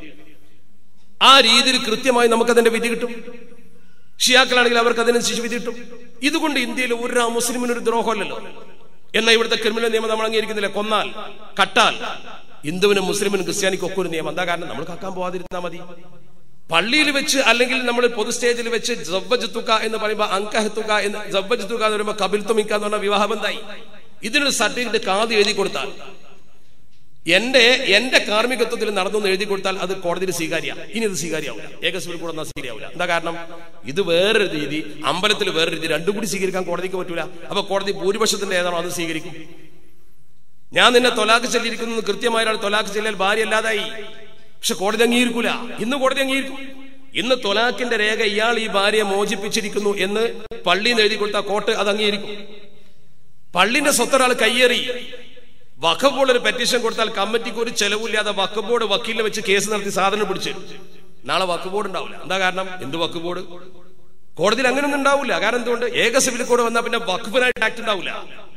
ആ രീതിയിൽ കൃത്യമായി നമുക്കതിന്റെ വിധി കിട്ടും ഷിയാക്കളാണെങ്കിൽ അവർക്ക് അതിനനുസരിച്ച് വിധി കിട്ടും ഇതുകൊണ്ട് ഇന്ത്യയിൽ ഒരു മുസ്ലിമിന് ഒരു ദ്രോഹമല്ലല്ലോ എന്നാൽ ഇവിടുത്തെ ക്രിമിനൽ നിയമം നമ്മൾ അംഗീകരിക്കുന്നില്ല കൊന്നാൽ കട്ടാൽ ഹിന്ദുവിനും മുസ്ലിമിനും ക്രിസ്ത്യാനിക്കും ഒക്കെ ഒരു നിയമം എന്താ കാരണം നമ്മൾ കക്കാൻ പോവാതിരുന്നാൽ മതി പള്ളിയിൽ വെച്ച് അല്ലെങ്കിൽ നമ്മൾ പൊതു സ്റ്റേജിൽ വെച്ച് ജവ്വജത്തുക എന്ന് പറയുമ്പോൾ അങ്കഹത്തുക എന്ന് ജവ്വജത്തുക എന്ന് പറയുമ്പോൾ കപിൽത്തുമിക്ക എന്ന് പറഞ്ഞ വിവാഹബന്ധായി ഇതിനൊരു സർട്ടിഫിക്കറ്റ് കാത് എഴുതി കൊടുത്താൽ എന്റെ എന്റെ കാർമ്മികത്വത്തിൽ നടന്നു എന്ന് എഴുതി കൊടുത്താൽ അത് കോടതിയിൽ സ്വീകാര്യ ഇനി ഇത് സ്വീകാര്യാവില്ല ഏകസ്വരം കൂടെ ഒന്നും സ്വീകരിയാവില്ല എന്താ കാരണം ഇത് വേറൊരു രീതി അമ്പലത്തിൽ വേറൊരു രീതി രണ്ടും കൂടി സ്വീകരിക്കാൻ കോടതിക്ക് പറ്റൂല അപ്പൊ കോടതി ഭൂരിപക്ഷത്തിന്റെ ഏതാണോ അത് സ്വീകരിക്കും ഞാൻ നിന്നെ തൊലാക്ക് ചൊല്ലിയിരിക്കുന്നത് കൃത്യമായ ഒരാൾ തൊലാക്ക് ചൊല്ലിയാൽ ഭാര്യ അല്ലാതായി പക്ഷെ കോടതി അംഗീകരിക്കൂല ഇന്ന് കോടതി അംഗീകരിക്കും ഇന്ന് തൊലാക്കിന്റെ രേഖ ഇയാൾ ഈ ഭാര്യയെ മോചിപ്പിച്ചിരിക്കുന്നു എന്ന് പള്ളിയിൽ നിന്ന് എഴുതി കൊടുത്ത കോർട്ട് അത് അംഗീകരിക്കും പള്ളിന്റെ സ്വത്തൊരാൾ കയ്യേറി വഖഫ് ബോർഡ് ഒരു പെറ്റീഷൻ കൊടുത്താൽ കമ്മിറ്റിക്ക് ഒരു ചെലവില്ലാതെ വഖഫ് ബോർഡ് വക്കീലിനെ വെച്ച് കേസ് നടത്തി സാധനം പിടിച്ചു നാളെ വഖഫ് ബോർഡ് ഉണ്ടാവില്ല എന്താ കാരണം എന്ത് വഖഫ് ബോർഡ് കോടതിയിൽ അങ്ങനെയൊന്നും ഉണ്ടാവില്ല കാരണം എന്തുകൊണ്ട് ഏക സിവിൽ കോഡ് വന്നാൽ പിന്നെ വഖഫിനായിട്ട് ആക്ട് ഉണ്ടാവില്ല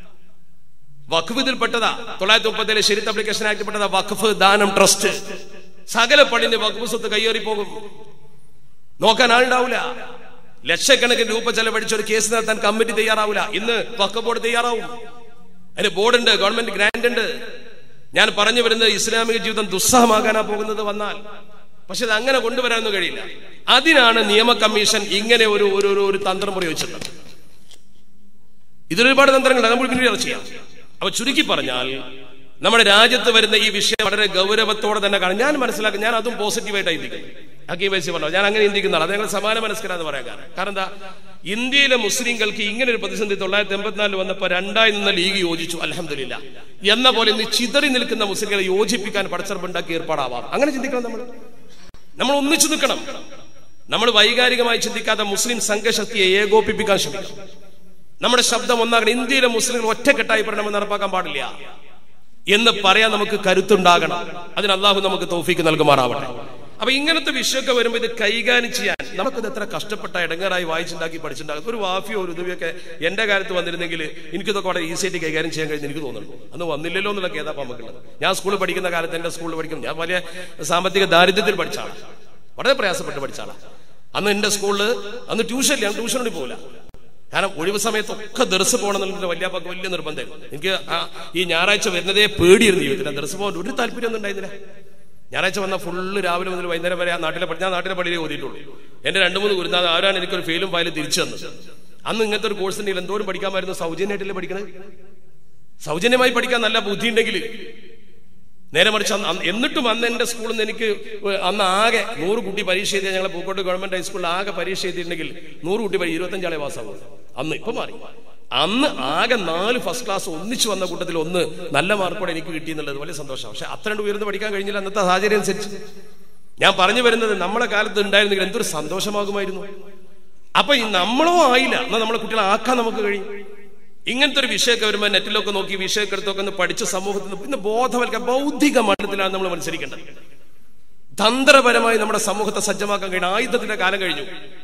വഖഫ് ഇതിൽ പെട്ടതാ തൊള്ളായിരത്തി മുപ്പത്തിലെ ശരിത്ത് അപ്ലിക്കേഷൻ ആക്ട് പെട്ടതാ വഖഫ് ദാനം ട്രസ്റ്റ് സകല പള്ളിന്റെ വഖഫ് സ്വത്ത് കയ്യേറി പോകും നോക്കാൻ ആളുണ്ടാവില്ല ലക്ഷക്കണക്കിന് രൂപ ചെലവഴിച്ച് ഒരു കേസ് നടത്താൻ കമ്മിറ്റി തയ്യാറാവില്ല ഇന്ന് വഖഫ് ബോർഡ് തയ്യാറാവും അതിന് ബോർഡുണ്ട് ഗവൺമെന്റ് ഗ്രാന്റ് ഉണ്ട് ഞാൻ പറഞ്ഞു വരുന്നത് ഇസ്ലാമിക ജീവിതം ദുസ്സഹമാകാനാ പോകുന്നത് വന്നാൽ പക്ഷെ അത് അങ്ങനെ കൊണ്ടുവരാനൊന്നും കഴിയില്ല അതിനാണ് നിയമ കമ്മീഷൻ ഇങ്ങനെ ഒരു ഒരു ഒരു- ഒരു തന്ത്രം പ്രയോഗിച്ചിട്ടുള്ളത് ഇതിലൊരുപാട് തന്ത്രങ്ങളുണ്ട് നമ്മൾ പിന്നീട് ചർച്ച ചെയ്യാം അപ്പൊ ചുരുക്കി പറഞ്ഞാൽ നമ്മുടെ രാജ്യത്ത് വരുന്ന ഈ വിഷയം വളരെ ഗൗരവത്തോടെ തന്നെ കാണും ഞാൻ മനസ്സിലാക്കും ഞാൻ അതും പോസിറ്റീവായിട്ട് ചിന്തിക്കുന്നു ഹക്കീം വൈസി പറഞ്ഞു ഞാൻ അങ്ങനെ ചിന്തിക്കുന്ന ആളാണ് അത് ഞങ്ങൾ സമാന മനസ്കരാന്ന് പറയാൻ കാരണം കാരണം എന്താ ഇന്ത്യയിലെ മുസ്ലിങ്ങൾക്ക് ഇങ്ങനെ ഒരു പ്രതിസന്ധി തൊള്ളായിരത്തി എൺപത്തിനാലിൽ വന്നപ്പോൾ രണ്ടായി നിന്ന ലീഗ് യോജിച്ചു അലഹമില്ല എന്ന പോലെ ഇന്ന് ചിതറി നിൽക്കുന്ന മുസ്ലിങ്ങളെ യോജിപ്പിക്കാൻ പടച്ചറപ്പുണ്ടാക്കി ഏർപ്പാടാവാം അങ്ങനെ ചിന്തിക്കണം നമ്മൾ നമ്മൾ ഒന്നിച്ചു നിൽക്കണം നമ്മൾ വൈകാരികമായി ചിന്തിക്കാതെ മുസ്ലിം സംഘശക്തിയെ ഏകോപിപ്പിക്കാൻ ശ്രമിക്കണം നമ്മുടെ ശബ്ദം ഒന്നാകണം ഇന്ത്യയിലെ മുസ്ലിങ്ങൾ ഒറ്റക്കെട്ടായി പഠനം നടപ്പാക്കാൻ പാടില്ല എന്ന് പറയാൻ നമുക്ക് കരുത്തുണ്ടാകണം അതിന് അള്ളാഹു നമുക്ക് തോഫിക്ക് നൽകുമാറാവട്ടെ അപ്പൊ ഇങ്ങനത്തെ വിഷയമൊക്കെ വരുമ്പോൾ ഇത് കൈകാര്യം ചെയ്യാൻ നമുക്കിത് എത്ര കഷ്ടപ്പെട്ട ഇടങ്ങാറായി വായിച്ചുണ്ടാക്കി പഠിച്ചിട്ടുണ്ടാകും ഒരു വാഫിയോ ഒരു ഉദവിയൊക്കെ എന്റെ കാര്യത്ത് വന്നിരുന്നെങ്കിൽ എനിക്കിതൊക്കെ വളരെ ഈസി ആയിട്ട് കൈകാര്യം ചെയ്യാൻ കഴിഞ്ഞ് എനിക്ക് തോന്നുന്നു അന്ന് വന്നില്ലല്ലോ എന്നുള്ള കേതാ നമുക്കുള്ളത് ഞാൻ സ്കൂളിൽ പഠിക്കുന്ന കാലത്ത് എന്റെ സ്കൂളിൽ പഠിക്കും ഞാൻ വലിയ സാമ്പത്തിക ദാരിദ്ര്യത്തിൽ പഠിച്ച ആളാണ് വളരെ പ്രയാസപ്പെട്ട് പഠിച്ച ആളാണ് അന്ന് എന്റെ സ്കൂളിൽ അന്ന് ട്യൂഷൻ ഞാൻ ട്യൂഷനോട് പോകില്ല കാരണം ഒഴിവ് സമയത്തൊക്കെ ദർസ് പോകണം എന്നുള്ള വലിയ പക്ക വലിയ നിർബന്ധമായിരുന്നു എനിക്ക് ആ ഈ ഞായറാഴ്ച വരുന്നതേ പേടിയായിരുന്നു ജീവിതത്തിൽ ദർസ് പോകാൻ ഒരു താല്പര്യമൊന്നും ഉണ്ടായിരുന്നില്ല ഞായറാഴ്ച വന്ന ഫുള്ള് രാവിലെ മുതൽ വൈകുന്നേരം വരെ ആ നാട്ടിലെ പഠി- ഞാൻ നാട്ടിലെ പള്ളിയിൽ ഓതിയിട്ടുള്ളൂ എന്റെ രണ്ട് മൂന്ന് ഗുരുനാഥ് ആരാണ് എനിക്കൊരു ഫെയിലും ഫയലും തിരിച്ചു തന്നത് അന്ന് ഇങ്ങനത്തെ ഒരു കോഴ്സ് ഉണ്ടെങ്കിൽ എന്തോരം പഠിക്കാമായിരുന്നു സൗജന്യമായിട്ടല്ലേ പഠിക്കണത് സൗജന്യമായി പഠിക്കാൻ നല്ല ബുദ്ധി ഉണ്ടെങ്കിൽ നേരെ മറിച്ച് അന്ന് അന്ന് എന്നിട്ടും അന്ന് എന്റെ സ്കൂളിൽ നിന്ന് എനിക്ക് അന്ന് ആകെ നൂറ് കുട്ടി പരീക്ഷ എഴുതിയ ഞങ്ങളെ പൂക്കോട്ട് ഗവൺമെന്റ് ഹൈസ്കൂളിൽ ആകെ പരീക്ഷ എഴുതിയിട്ടുണ്ടെങ്കിൽ നൂറ് കുട്ടി പരീ- ഇരുപത്തഞ്ചാളെ പാസ്സാവും അന്ന് ഇപ്പൊ മാറി അന്ന് ആകെ നാല് ഫസ്റ്റ് ക്ലാസ് ഒന്നിച്ചു വന്ന കൂട്ടത്തിൽ ഒന്ന് നല്ല മാർക്കോടെ എനിക്ക് കിട്ടി എന്നുള്ളത് വലിയ സന്തോഷം പക്ഷെ അത്ര രണ്ട് ഉയർന്ന് പഠിക്കാൻ കഴിഞ്ഞില്ല അന്നത്തെ സാഹചര്യം അനുസരിച്ച് ഞാൻ പറഞ്ഞു വരുന്നത് നമ്മളെ കാലത്ത് ഉണ്ടായിരുന്നെങ്കിൽ എന്തൊരു സന്തോഷമാകുമായിരുന്നു അപ്പൊ ഈ നമ്മളോ ആയില്ല എന്നാൽ നമ്മളെ കുട്ടികളെ ആക്കാൻ നമുക്ക് കഴിയും ഇങ്ങനത്തെ ഒരു വിഷയമൊക്കെ വരുമ്പോൾ നെറ്റിലൊക്കെ നോക്കി വിഷയമൊക്കെ എടുത്തൊക്കെ ഒന്ന് പഠിച്ച സമൂഹത്തിൽ നിന്ന് പിന്നെ ബോധവൽക്ക ബൗദ്ധിക മണ്ഡലത്തിലാണ് നമ്മൾ മത്സരിക്കേണ്ടത് തന്ത്രപരമായി നമ്മുടെ സമൂഹത്തെ സജ്ജമാക്കാൻ കഴിയുന്ന ആയുധത്തിന്റെ കാലം കഴിഞ്ഞു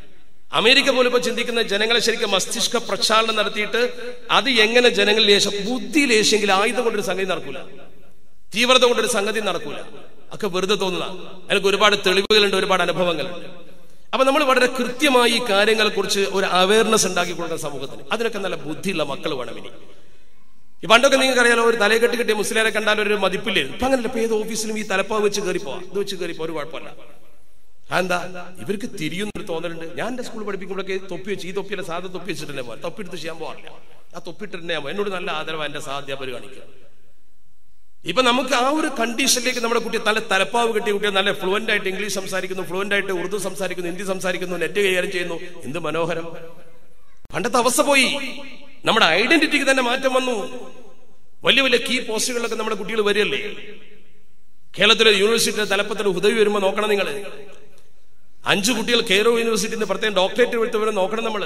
അമേരിക്ക പോലും ഇപ്പൊ ചിന്തിക്കുന്ന ജനങ്ങളെ ശരിക്കും മസ്തിഷ്ക പ്രക്ഷാളനം നടത്തിയിട്ട് അത് എങ്ങനെ ജനങ്ങളിൽ ലേശം ബുദ്ധി ലേശെങ്കിൽ ആയുധം കൊണ്ടൊരു സംഗതി നടക്കൂല തീവ്രത കൊണ്ടൊരു സംഗതി നടക്കൂല ഒക്കെ വെറുതെ തോന്നുന്നതാണ് അതിനൊക്കെ ഒരുപാട് തെളിവുകളുണ്ട് ഒരുപാട് അനുഭവങ്ങളുണ്ട് അപ്പൊ നമ്മൾ വളരെ കൃത്യമായി ഈ കാര്യങ്ങളെ കുറിച്ച് ഒരു അവയർനെസ് ഉണ്ടാക്കി കൊടുക്കുന്ന സമൂഹത്തിന് അതിനൊക്കെ നല്ല ബുദ്ധിയുള്ള മക്കൾ വേണം ഇനി ഈ പണ്ടൊക്കെ നിങ്ങൾക്ക് അറിയാലോ ഒരു തലയെ കെട്ടി കിട്ടിയ മുസ്ലിരെ കണ്ടാൽ ഒരു മതിപ്പില്ലായിരുന്നു ഇപ്പൊ അങ്ങനല്ല ഇപ്പൊ ഏത് ഓഫീസിലും ഈ തലപ്പാവ് വെച്ച് കയറി പോവാ ഇത് വെച്ച് കയറി ഒരു കുഴപ്പമില്ല എന്താ ഇവർക്ക് തിരിയുന്നൊരു തോന്നലുണ്ട് ഞാൻ എന്റെ സ്കൂൾ പഠിപ്പിക്കുമ്പോഴൊക്കെ തൊപ്പി വെച്ച് ഈ തൊപ്പിയല്ല സാധാ തൊപ്പി വെച്ചിട്ട് പോകാം തൊപ്പി എടുത്ത് ചെയ്യാൻ പോകാറില്ല ആ തൊപ്പിട്ട് തന്നെ എന്നോട് നല്ല ആദരവ് എന്റെ സാധ്യാപകർ കാണിക്കുക ഇപ്പൊ നമുക്ക് ആ ഒരു കണ്ടീഷനിലേക്ക് നമ്മുടെ കുട്ടി നല്ല തലപ്പാവ് കിട്ടിയ കുട്ടിയെ നല്ല ഫ്ലുവന്റ് ആയിട്ട് ഇംഗ്ലീഷ് സംസാരിക്കുന്നു ഫ്ലുവന്റ് ആയിട്ട് ഉറുദു സംസാരിക്കുന്നു ഹിന്ദി സംസാരിക്കുന്നു നെറ്റ് കൈകാര്യം ചെയ്യുന്നു എന്ത് മനോഹരം പണ്ടത്തെ അവസ്ഥ പോയി നമ്മുടെ ഐഡന്റിറ്റിക്ക് തന്നെ മാറ്റം വന്നു വലിയ വലിയ കീ പോസ്റ്റുകളിലൊക്കെ നമ്മുടെ കുട്ടികൾ വരികയല്ലേ കേരളത്തിലെ യൂണിവേഴ്സിറ്റിയുടെ തലപ്പത്തിൽ ഉദവി വരുമ്പോൾ നോക്കണം നിങ്ങൾ അഞ്ചു കുട്ടികൾ കെയറോ യൂണിവേഴ്സിറ്റിന്റെ പ്രത്യേകം ഡോക്ടറേറ്റ് എടുത്തവരെ നോക്കണം നമ്മൾ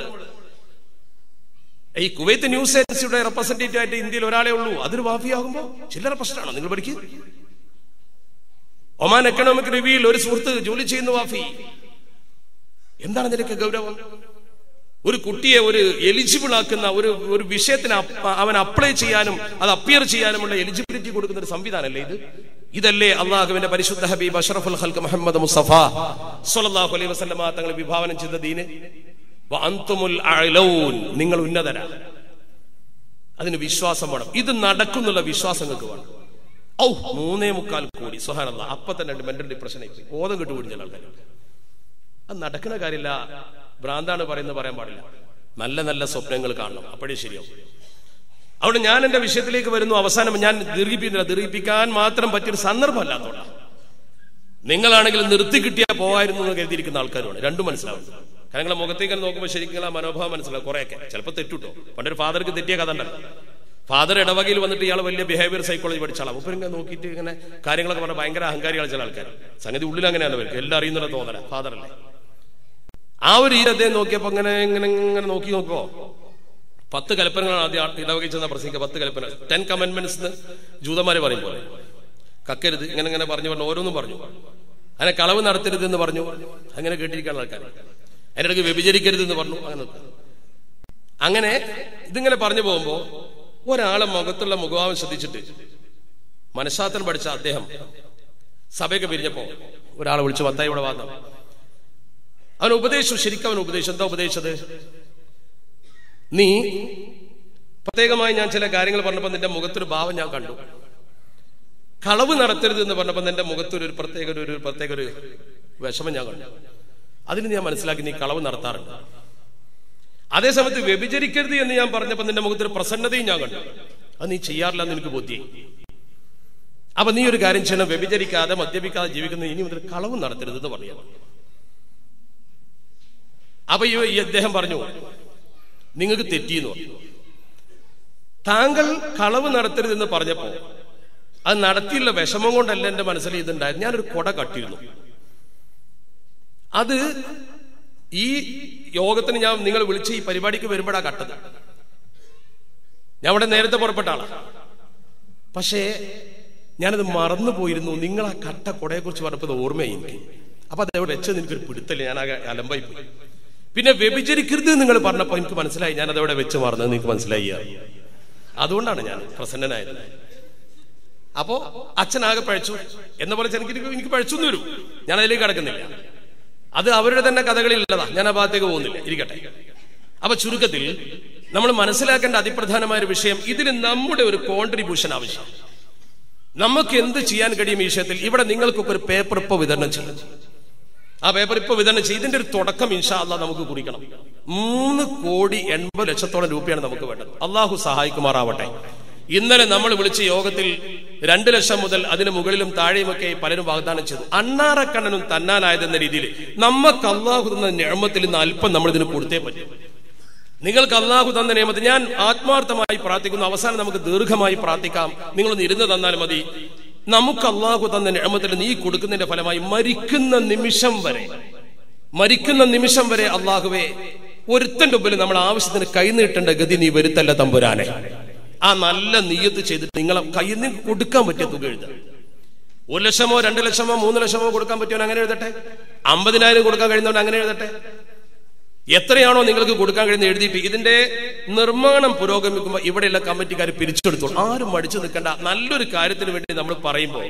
ഈ കുവൈത്ത് ന്യൂസ് ഏജൻസിയുടെ റെപ്രസെന്റേറ്റീവ് ആയിട്ട് ഇന്ത്യയിൽ ഒരാളെ ഉള്ളൂ അതൊരു വാഫിയാകുമ്പോ ചില്ലറ പ്രശ്നമാണോ നിങ്ങൾ പഠിക്കും ഒമാൻ എക്കണോമിക് റിവ്യൂയിൽ ഒരു സുഹൃത്ത് ജോലി ചെയ്യുന്ന വാഫി എന്താണ് നിനക്ക് ഗൗരവം ഒരു കുട്ടിയെ ഒരു എലിജിബിൾ ആക്കുന്ന ഒരു ഒരു വിഷയത്തിന് അപ്പ- അവൻ അപ്ലൈ ചെയ്യാനും അത് അപ്പിയർ ചെയ്യാനുമുള്ള എലിജിബിലിറ്റി കൊടുക്കുന്ന ഒരു സംവിധാനമല്ലേ ഇത് ഇതല്ലേ അള്ളാഹുവിന്റെ പരിശുദ്ധ ഹബീബ് അഷറഫുൽ ഹൽക്ക് മുഹമ്മദ് മുസ്തഫ സല്ലല്ലാഹു അലൈഹി വസല്ലമ തങ്ങൾ വിഭാവനം ചെയ്ത ദീന് വ അൻതുമുൽ അഅലൗൻ നിങ്ങൾ ഉന്നതരാ അതിന് വിശ്വാസം വേണം ഇത് നടക്കുന്നുള്ള വിശ്വാസം നിങ്ങൾക്ക് വേണം ഔ മൂന്നേ മുക്കാൽ കോടി സുഹാനല്ല അപ്പൊ തന്നെ മെന്റൽ ഡിപ്രഷൻ ആയി ബോധം കിട്ടുകൂടി ചില ആൾക്കാർ അത് നടക്കുന്ന കാര്യമില്ല ഭ്രാന്താണ് പറയുന്നത് പറയാൻ പാടില്ല നല്ല നല്ല സ്വപ്നങ്ങൾ കാണണം അപ്പോഴേ ശരിയാവും അവിടെ ഞാൻ എന്റെ വിഷയത്തിലേക്ക് വരുന്നു അവസാനം ഞാൻ ദീർഘിപ്പിക്കുന്നില്ല ദീർഘിപ്പിക്കാൻ മാത്രം പറ്റിയൊരു സന്ദർഭമല്ലാത്തോണ്ടാണ് നിങ്ങളാണെങ്കിൽ നിർത്തി കിട്ടിയാൽ പോകായിരുന്നു എന്ന് കരുതിയിരിക്കുന്ന ആൾക്കാരുമാണ് രണ്ടും മനസ്സിലാവും കാരണം നിങ്ങളെ മുഖത്തേക്ക് നോക്കുമ്പോൾ ശരിക്കും ആ മനോഭാവം മനസ്സിലാവും കുറെയൊക്കെ ചിലപ്പോൾ തെറ്റുട്ടോ പണ്ടൊരു ഫാദർക്ക് തെറ്റിയ കഥ ഉണ്ടല്ലോ ഫാദർ ഇടവകയിൽ വന്നിട്ട് ഇയാൾ വലിയ ബിഹേവിയർ സൈക്കോളജി പഠിച്ച ആളാണ് അപ്പൊ ഇങ്ങനെ നോക്കിയിട്ട് ഇങ്ങനെ കാര്യങ്ങളൊക്കെ പറഞ്ഞ ഭയങ്കര അഹങ്കാരികൾ ചില ആൾക്കാർ സംഗതി ഉള്ളിൽ അങ്ങനെയാണ് അവർക്ക് എല്ലാം അറിയുന്നുള്ള തോന്നല ഫാദർ അല്ലേ ആ ഒരു രീതി അദ്ദേഹം നോക്കിയപ്പോ ഇങ്ങനെ ഇങ്ങനെ ഇങ്ങനെ നോക്കി നോക്കുമോ പത്ത് കൽപ്പനകളാണ് ആദ്യം ഇടവകയിൽ ചെന്ന പ്രസംഗിക്കുക പത്ത് കൽപ്പന ടെൻ കമന്റ്മെന്റ്സ് എന്ന് ജൂതന്മാര് പറയും പോലെ കക്കരുത് ഇങ്ങനെ ഇങ്ങനെ പറഞ്ഞു പറഞ്ഞു ഓരോന്നും പറഞ്ഞു അങ്ങനെ കളവ് നടത്തരുത് എന്ന് പറഞ്ഞു അങ്ങനെ കേട്ടിരിക്കാനുള്ള ആൾക്കാർ അതിനിടയ്ക്ക് വ്യഭിചരിക്കരുത് എന്ന് പറഞ്ഞു അങ്ങനെ നിൽക്കുക. അങ്ങനെ ഇതിങ്ങനെ പറഞ്ഞു പോകുമ്പോ ഒരാളെ മുഖത്തുള്ള മുഖഭാവം ശ്രദ്ധിച്ചിട്ട് മനഃശാസ്ത്രം പഠിച്ച അദ്ദേഹം സഭയൊക്കെ പിരിഞ്ഞപ്പോ ഒരാളെ വിളിച്ചു മത്തായി ഇവിടെ വന്നു അവൻ ഉപദേശിച്ചു ശരിക്കും അവൻ ഉപദേശിച്ചു എന്താ ഉപദേശിച്ചത് നീ പ്രത്യേകമായി ഞാൻ ചില കാര്യങ്ങൾ പറഞ്ഞപ്പോൾ നിന്റെ മുഖത്തൊരു ഭാവം ഞാൻ കണ്ടു കളവ് നടത്തരുത് എന്ന് പറഞ്ഞപ്പോൾ നിന്റെ മുഖത്തൊരു ഒരു പ്രത്യേക ഒരു ഒരു പ്രത്യേക ഒരു വിഷമം ഞാൻ കണ്ടു അതിന് ഞാൻ മനസ്സിലാക്കി നീ കളവ് നടത്താറുണ്ട് അതേസമയത്ത് വ്യഭിചരിക്കരുത് എന്ന് ഞാൻ പറഞ്ഞപ്പോൾ നിന്റെ മുഖത്തൊരു പ്രസന്നതയും ഞാൻ കണ്ടു അത് നീ ചെയ്യാറില്ല എന്ന് എനിക്ക് ബോധ്യായി അപ്പൊ നീ ഒരു കാര്യം ചെയ്യണം വ്യഭിചരിക്കാതെ മദ്യപിക്കാതെ ജീവിക്കുന്ന ഇനി മുതൽ കളവ് നടത്തരുത് എന്ന് പറഞ്ഞു അപ്പൊ ഈ ഈ അദ്ദേഹം പറഞ്ഞു നിങ്ങൾക്ക് തെറ്റിയെന്ന് പറഞ്ഞു താങ്കൾ കളവ് നടത്തരുതെന്ന് പറഞ്ഞപ്പോ അത് നടത്തിയുള്ള വിഷമം കൊണ്ടല്ല എന്റെ മനസ്സിൽ ഇതുണ്ടായത് ഞാനൊരു കൊട കട്ടിയിരുന്നു അത് ഈ യോഗത്തിന് ഞാൻ നിങ്ങൾ വിളിച്ച് ഈ പരിപാടിക്ക് വരുമ്പോഴാ കട്ടത് ഞാൻ അവിടെ നേരത്തെ പുറപ്പെട്ട ആളാ പക്ഷേ ഞാനത് മറന്നു പോയിരുന്നു നിങ്ങൾ ആ കട്ട കൊടയെ കുറിച്ച് പറഞ്ഞപ്പോൾ ഓർമ്മയായി എനിക്ക് അപ്പൊ അത് എവിടെ വെച്ചത് എനിക്കൊരു പിടുത്തല്ലേ ഞാൻ ആകെ അലമ്പായി പോയി പിന്നെ വ്യഭിചരിക്കരുത് നിങ്ങൾ പറഞ്ഞപ്പോൾ എനിക്ക് മനസ്സിലായി ഞാൻ അതവിടെ വെച്ച് മറന്നത് നിങ്ങൾക്ക് മനസ്സിലായി അതുകൊണ്ടാണ് ഞാൻ പ്രസന്നനായത് അപ്പോ അച്ഛനാകെ പഴച്ചു എന്ന പോലെ എനിക്ക് എനിക്ക് പഴച്ചു വരും ഞാൻ അതിലേക്ക് കടക്കുന്നില്ല അത് അവരുടെ തന്നെ കഥകളിൽ ഉള്ളതാ ഞാൻ ആ ഭാഗത്തേക്ക് പോകുന്നില്ല ഇരിക്കട്ടെ അപ്പൊ ചുരുക്കത്തിൽ നമ്മൾ മനസ്സിലാക്കേണ്ട അതിപ്രധാനമായ ഒരു വിഷയം ഇതിന് നമ്മുടെ ഒരു കോൺട്രിബ്യൂഷൻ ആവശ്യം നമുക്ക് എന്ത് ചെയ്യാൻ കഴിയും ഈ വിഷയത്തിൽ ഇവിടെ നിങ്ങൾക്കൊക്കെ ഒരു പേപ്പർ ഇപ്പൊ വിതരണം ചെയ്യും ആ പേപ്പർ ഇപ്പൊ വിതരണം ചെയ്യും ഇതിന്റെ ഒരു തുടക്കം ഇൻഷാ അള്ളാഹ് നമുക്ക് കുറിക്കണം മൂന്ന് കോടി എൺപത് ലക്ഷത്തോളം രൂപയാണ് നമുക്ക് വേണ്ടത് അള്ളാഹു സഹായിക്കുമാറാവട്ടെ ഇന്നലെ നമ്മൾ വിളിച്ച യോഗത്തിൽ രണ്ടു ലക്ഷം മുതൽ അതിന് മുകളിലും താഴെയുമൊക്കെ പലരും വാഗ്ദാനം ചെയ്തു അണ്ണാറക്കണ്ണനും തന്നാനായതെന്ന രീതിയിൽ നമുക്ക് അള്ളാഹു തന്ന നിയമത്തിൽ നിന്ന് അല്പം നമ്മൾ ഇതിന് കൊടുത്തേ പറ്റും നിങ്ങൾക്ക് അള്ളാഹു തന്ന നിയമത്തിൽ ഞാൻ ആത്മാർത്ഥമായി പ്രാർത്ഥിക്കുന്നു അവസാനം നമുക്ക് ദീർഘമായി പ്രാർത്ഥിക്കാം നിങ്ങളൊന്ന് ഇരുന്ന് തന്നാൽ മതി നമുക്ക് അള്ളാഹു തന്ന നിയമത്തിൽ നീ കൊടുക്കുന്നതിന്റെ ഫലമായി മരിക്കുന്ന നിമിഷം വരെ മരിക്കുന്ന നിമിഷം വരെ അള്ളാഹുവെ ഒരുത്തന്റെ മുമ്പിൽ നമ്മൾ ആവശ്യത്തിന് കൈനീട്ടേണ്ട ഗതി നീ വരുത്തല്ല തമ്പുരാനെ ആ നല്ല നീയത്ത് ചെയ്തിട്ട് നിങ്ങളെ കയ്യിൽ നിന്ന് കൊടുക്കാൻ പറ്റിയ തുക എഴുതുക ഒരു ലക്ഷമോ രണ്ട് ലക്ഷമോ മൂന്ന് ലക്ഷമോ കൊടുക്കാൻ പറ്റിയോ അങ്ങനെ എഴുതട്ടെ അമ്പതിനായിരം കൊടുക്കാൻ കഴിയുന്നവൻ അങ്ങനെ എഴുതട്ടെ എത്രയാണോ നിങ്ങൾക്ക് കൊടുക്കാൻ കഴിയുന്ന എഴുതിയിട്ട് ഇതിന്റെ നിർമ്മാണം പുരോഗമിക്കുമ്പോൾ ഇവിടെയുള്ള കമ്മിറ്റിക്കാർ പിരിച്ചെടുത്തോളൂ ആരും മടിച്ചു നിൽക്കേണ്ട നല്ലൊരു കാര്യത്തിന് വേണ്ടി നമ്മൾ പറയുമ്പോൾ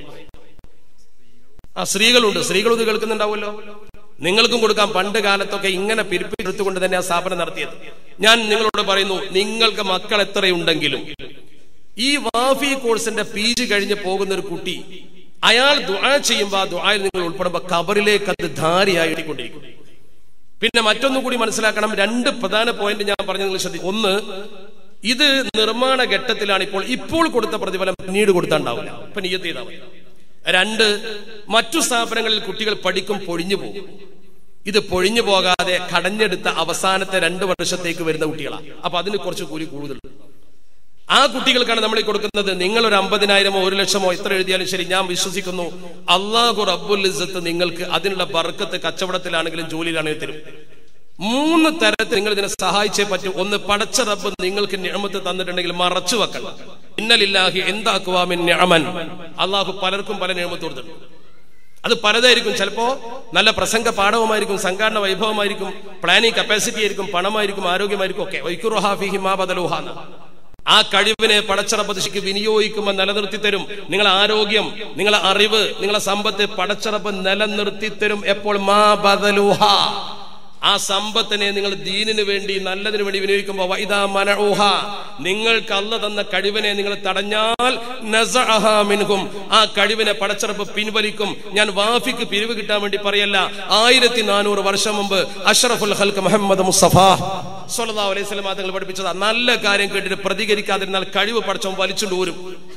ആ സ്ത്രീകളുണ്ട് സ്ത്രീകളൊന്ന് കേൾക്കുന്നുണ്ടാവുമല്ലോ നിങ്ങൾക്കും കൊടുക്കാം പണ്ട് കാലത്തൊക്കെ ഇങ്ങനെ പിരിപ്പിച്ചെടുത്തുകൊണ്ട് തന്നെ ആ സ്ഥാപനം നടത്തിയത് ഞാൻ നിങ്ങളോട് പറയുന്നു നിങ്ങൾക്ക് മക്കൾ എത്രയുണ്ടെങ്കിലും ഈ വാഫി കോഴ്സിന്റെ പി ജി കഴിഞ്ഞ് പോകുന്ന ഒരു കുട്ടി അയാൾ ദുആ ചെയ്യുമ്പോൾ ആ ദുആയിൽ നിങ്ങൾ ഉൾപ്പെടുമ്പോൾ കബറിലേക്ക് അത് ധാരിയായിക്കൊണ്ടിരിക്കും പിന്നെ മറ്റൊന്നും കൂടി മനസ്സിലാക്കണം രണ്ട് പ്രധാന പോയിന്റ് ഞാൻ പറഞ്ഞു നിങ്ങൾ ശ്രദ്ധിക്കും ഒന്ന് ഇത് നിർമ്മാണ ഘട്ടത്തിലാണ് ഇപ്പോൾ ഇപ്പോൾ കൊടുത്ത പ്രതിഫലം പിന്നീട് കൊടുത്താണ്ടാവില്ല ഇപ്പൊ നിയത്ത് ചെയ്താൽ മതി രണ്ട് മറ്റു സ്ഥാപനങ്ങളിൽ കുട്ടികൾ പഠിക്കും പൊഴിഞ്ഞു പോകും ഇത് പൊഴിഞ്ഞു പോകാതെ കടഞ്ഞെടുത്ത അവസാനത്തെ രണ്ട് വർഷത്തേക്ക് വരുന്ന കുട്ടികളാണ് അപ്പൊ അതിന് കുറച്ച് കൂലി കൂടുതൽ ആ കുട്ടികൾക്കാണ് നമ്മൾ ഈ കൊടുക്കുന്നത് നിങ്ങൾ ഒരു അമ്പതിനായിരമോ ഒരു ലക്ഷമോ എത്ര എഴുതിയാലും ശരി ഞാൻ വിശ്വസിക്കുന്നു അള്ളാഹു റബ്ബുൽ ഇസ്സത്ത് നിങ്ങൾക്ക് അതിനുള്ള ബർക്കത്ത് കച്ചവടത്തിലാണെങ്കിലും ജോലിയിലാണെങ്കിലും തരും മൂന്ന് തരത്തിൽ നിങ്ങൾ ഇതിനെ സഹായിച്ചേ പറ്റൂ ഒന്ന് പടച്ച റബ്ബ് നിങ്ങൾക്ക് നിയമത്ത് തന്നിട്ടുണ്ടെങ്കിൽ മറച്ചു വെക്കണം ഇന്നലില്ലാഹി എന്താക്കുവാമിൻ നിഅമൻ അള്ളാഹു പലർക്കും പല നിയമത്ത് കൊടുത്തിട്ടുണ്ട് അത് പലതായിരിക്കും ചിലപ്പോ നല്ല പ്രസംഗ പാഠവുമായിരിക്കും സംഘാടന വൈഭവമായിരിക്കും പ്ലാനിങ് കപ്പാസിറ്റി ആയിരിക്കും പണമായിരിക്കും ആരോഗ്യമായിരിക്കും ഒക്കെ വൈക്കുറുഹാഫിഹിമാബദലുഹാന്ന് ആ കഴിവിനെ പടച്ചറപ്പതിശിക്ക് വിനിയോഗിക്കുമ്പോൾ നിലനിർത്തി തരും നിങ്ങളെ ആരോഗ്യം നിങ്ങളെ അറിവ് നിങ്ങളെ സമ്പത്ത് പടച്ചറപ്പ് നിലനിർത്തി തരും എപ്പോൾ മാ ബദലുഹ ആ സമ്പത്തിനെ നിങ്ങൾ ദീനിന് വേണ്ടി നല്ലതിന് വേണ്ടി വിനിയോഗിക്കുമ്പോൾ വൈദാ മനഊഹ നിങ്ങൾക്ക് അല്ല തന്ന കഴിവിനെ നിങ്ങൾ തടഞ്ഞാൽ നസഅഹ മിൻഹും ആ കഴിവിനെ പടച്ചറപ്പ് പിൻവലിക്കും ഞാൻ വാഫിക്ക് പിരിവ് കിട്ടാൻ വേണ്ടി പറയല്ല ആയിരത്തി നാനൂറ് വർഷം മുമ്പ് അഷ്റഫുൽ ഹൽക്ക് മുഹമ്മദ് മുസ്തഫ സല്ലല്ലാഹു അലൈഹി വസല്ലം തങ്ങൾ പഠിപ്പിച്ചതാ നല്ല കാര്യം കേട്ടിട്ട് പ്രതികരിക്കാതിരുന്നാൽ കഴിവ് പടച്ചവൻ വലിച്ചുകൊണ്ട് ഊരും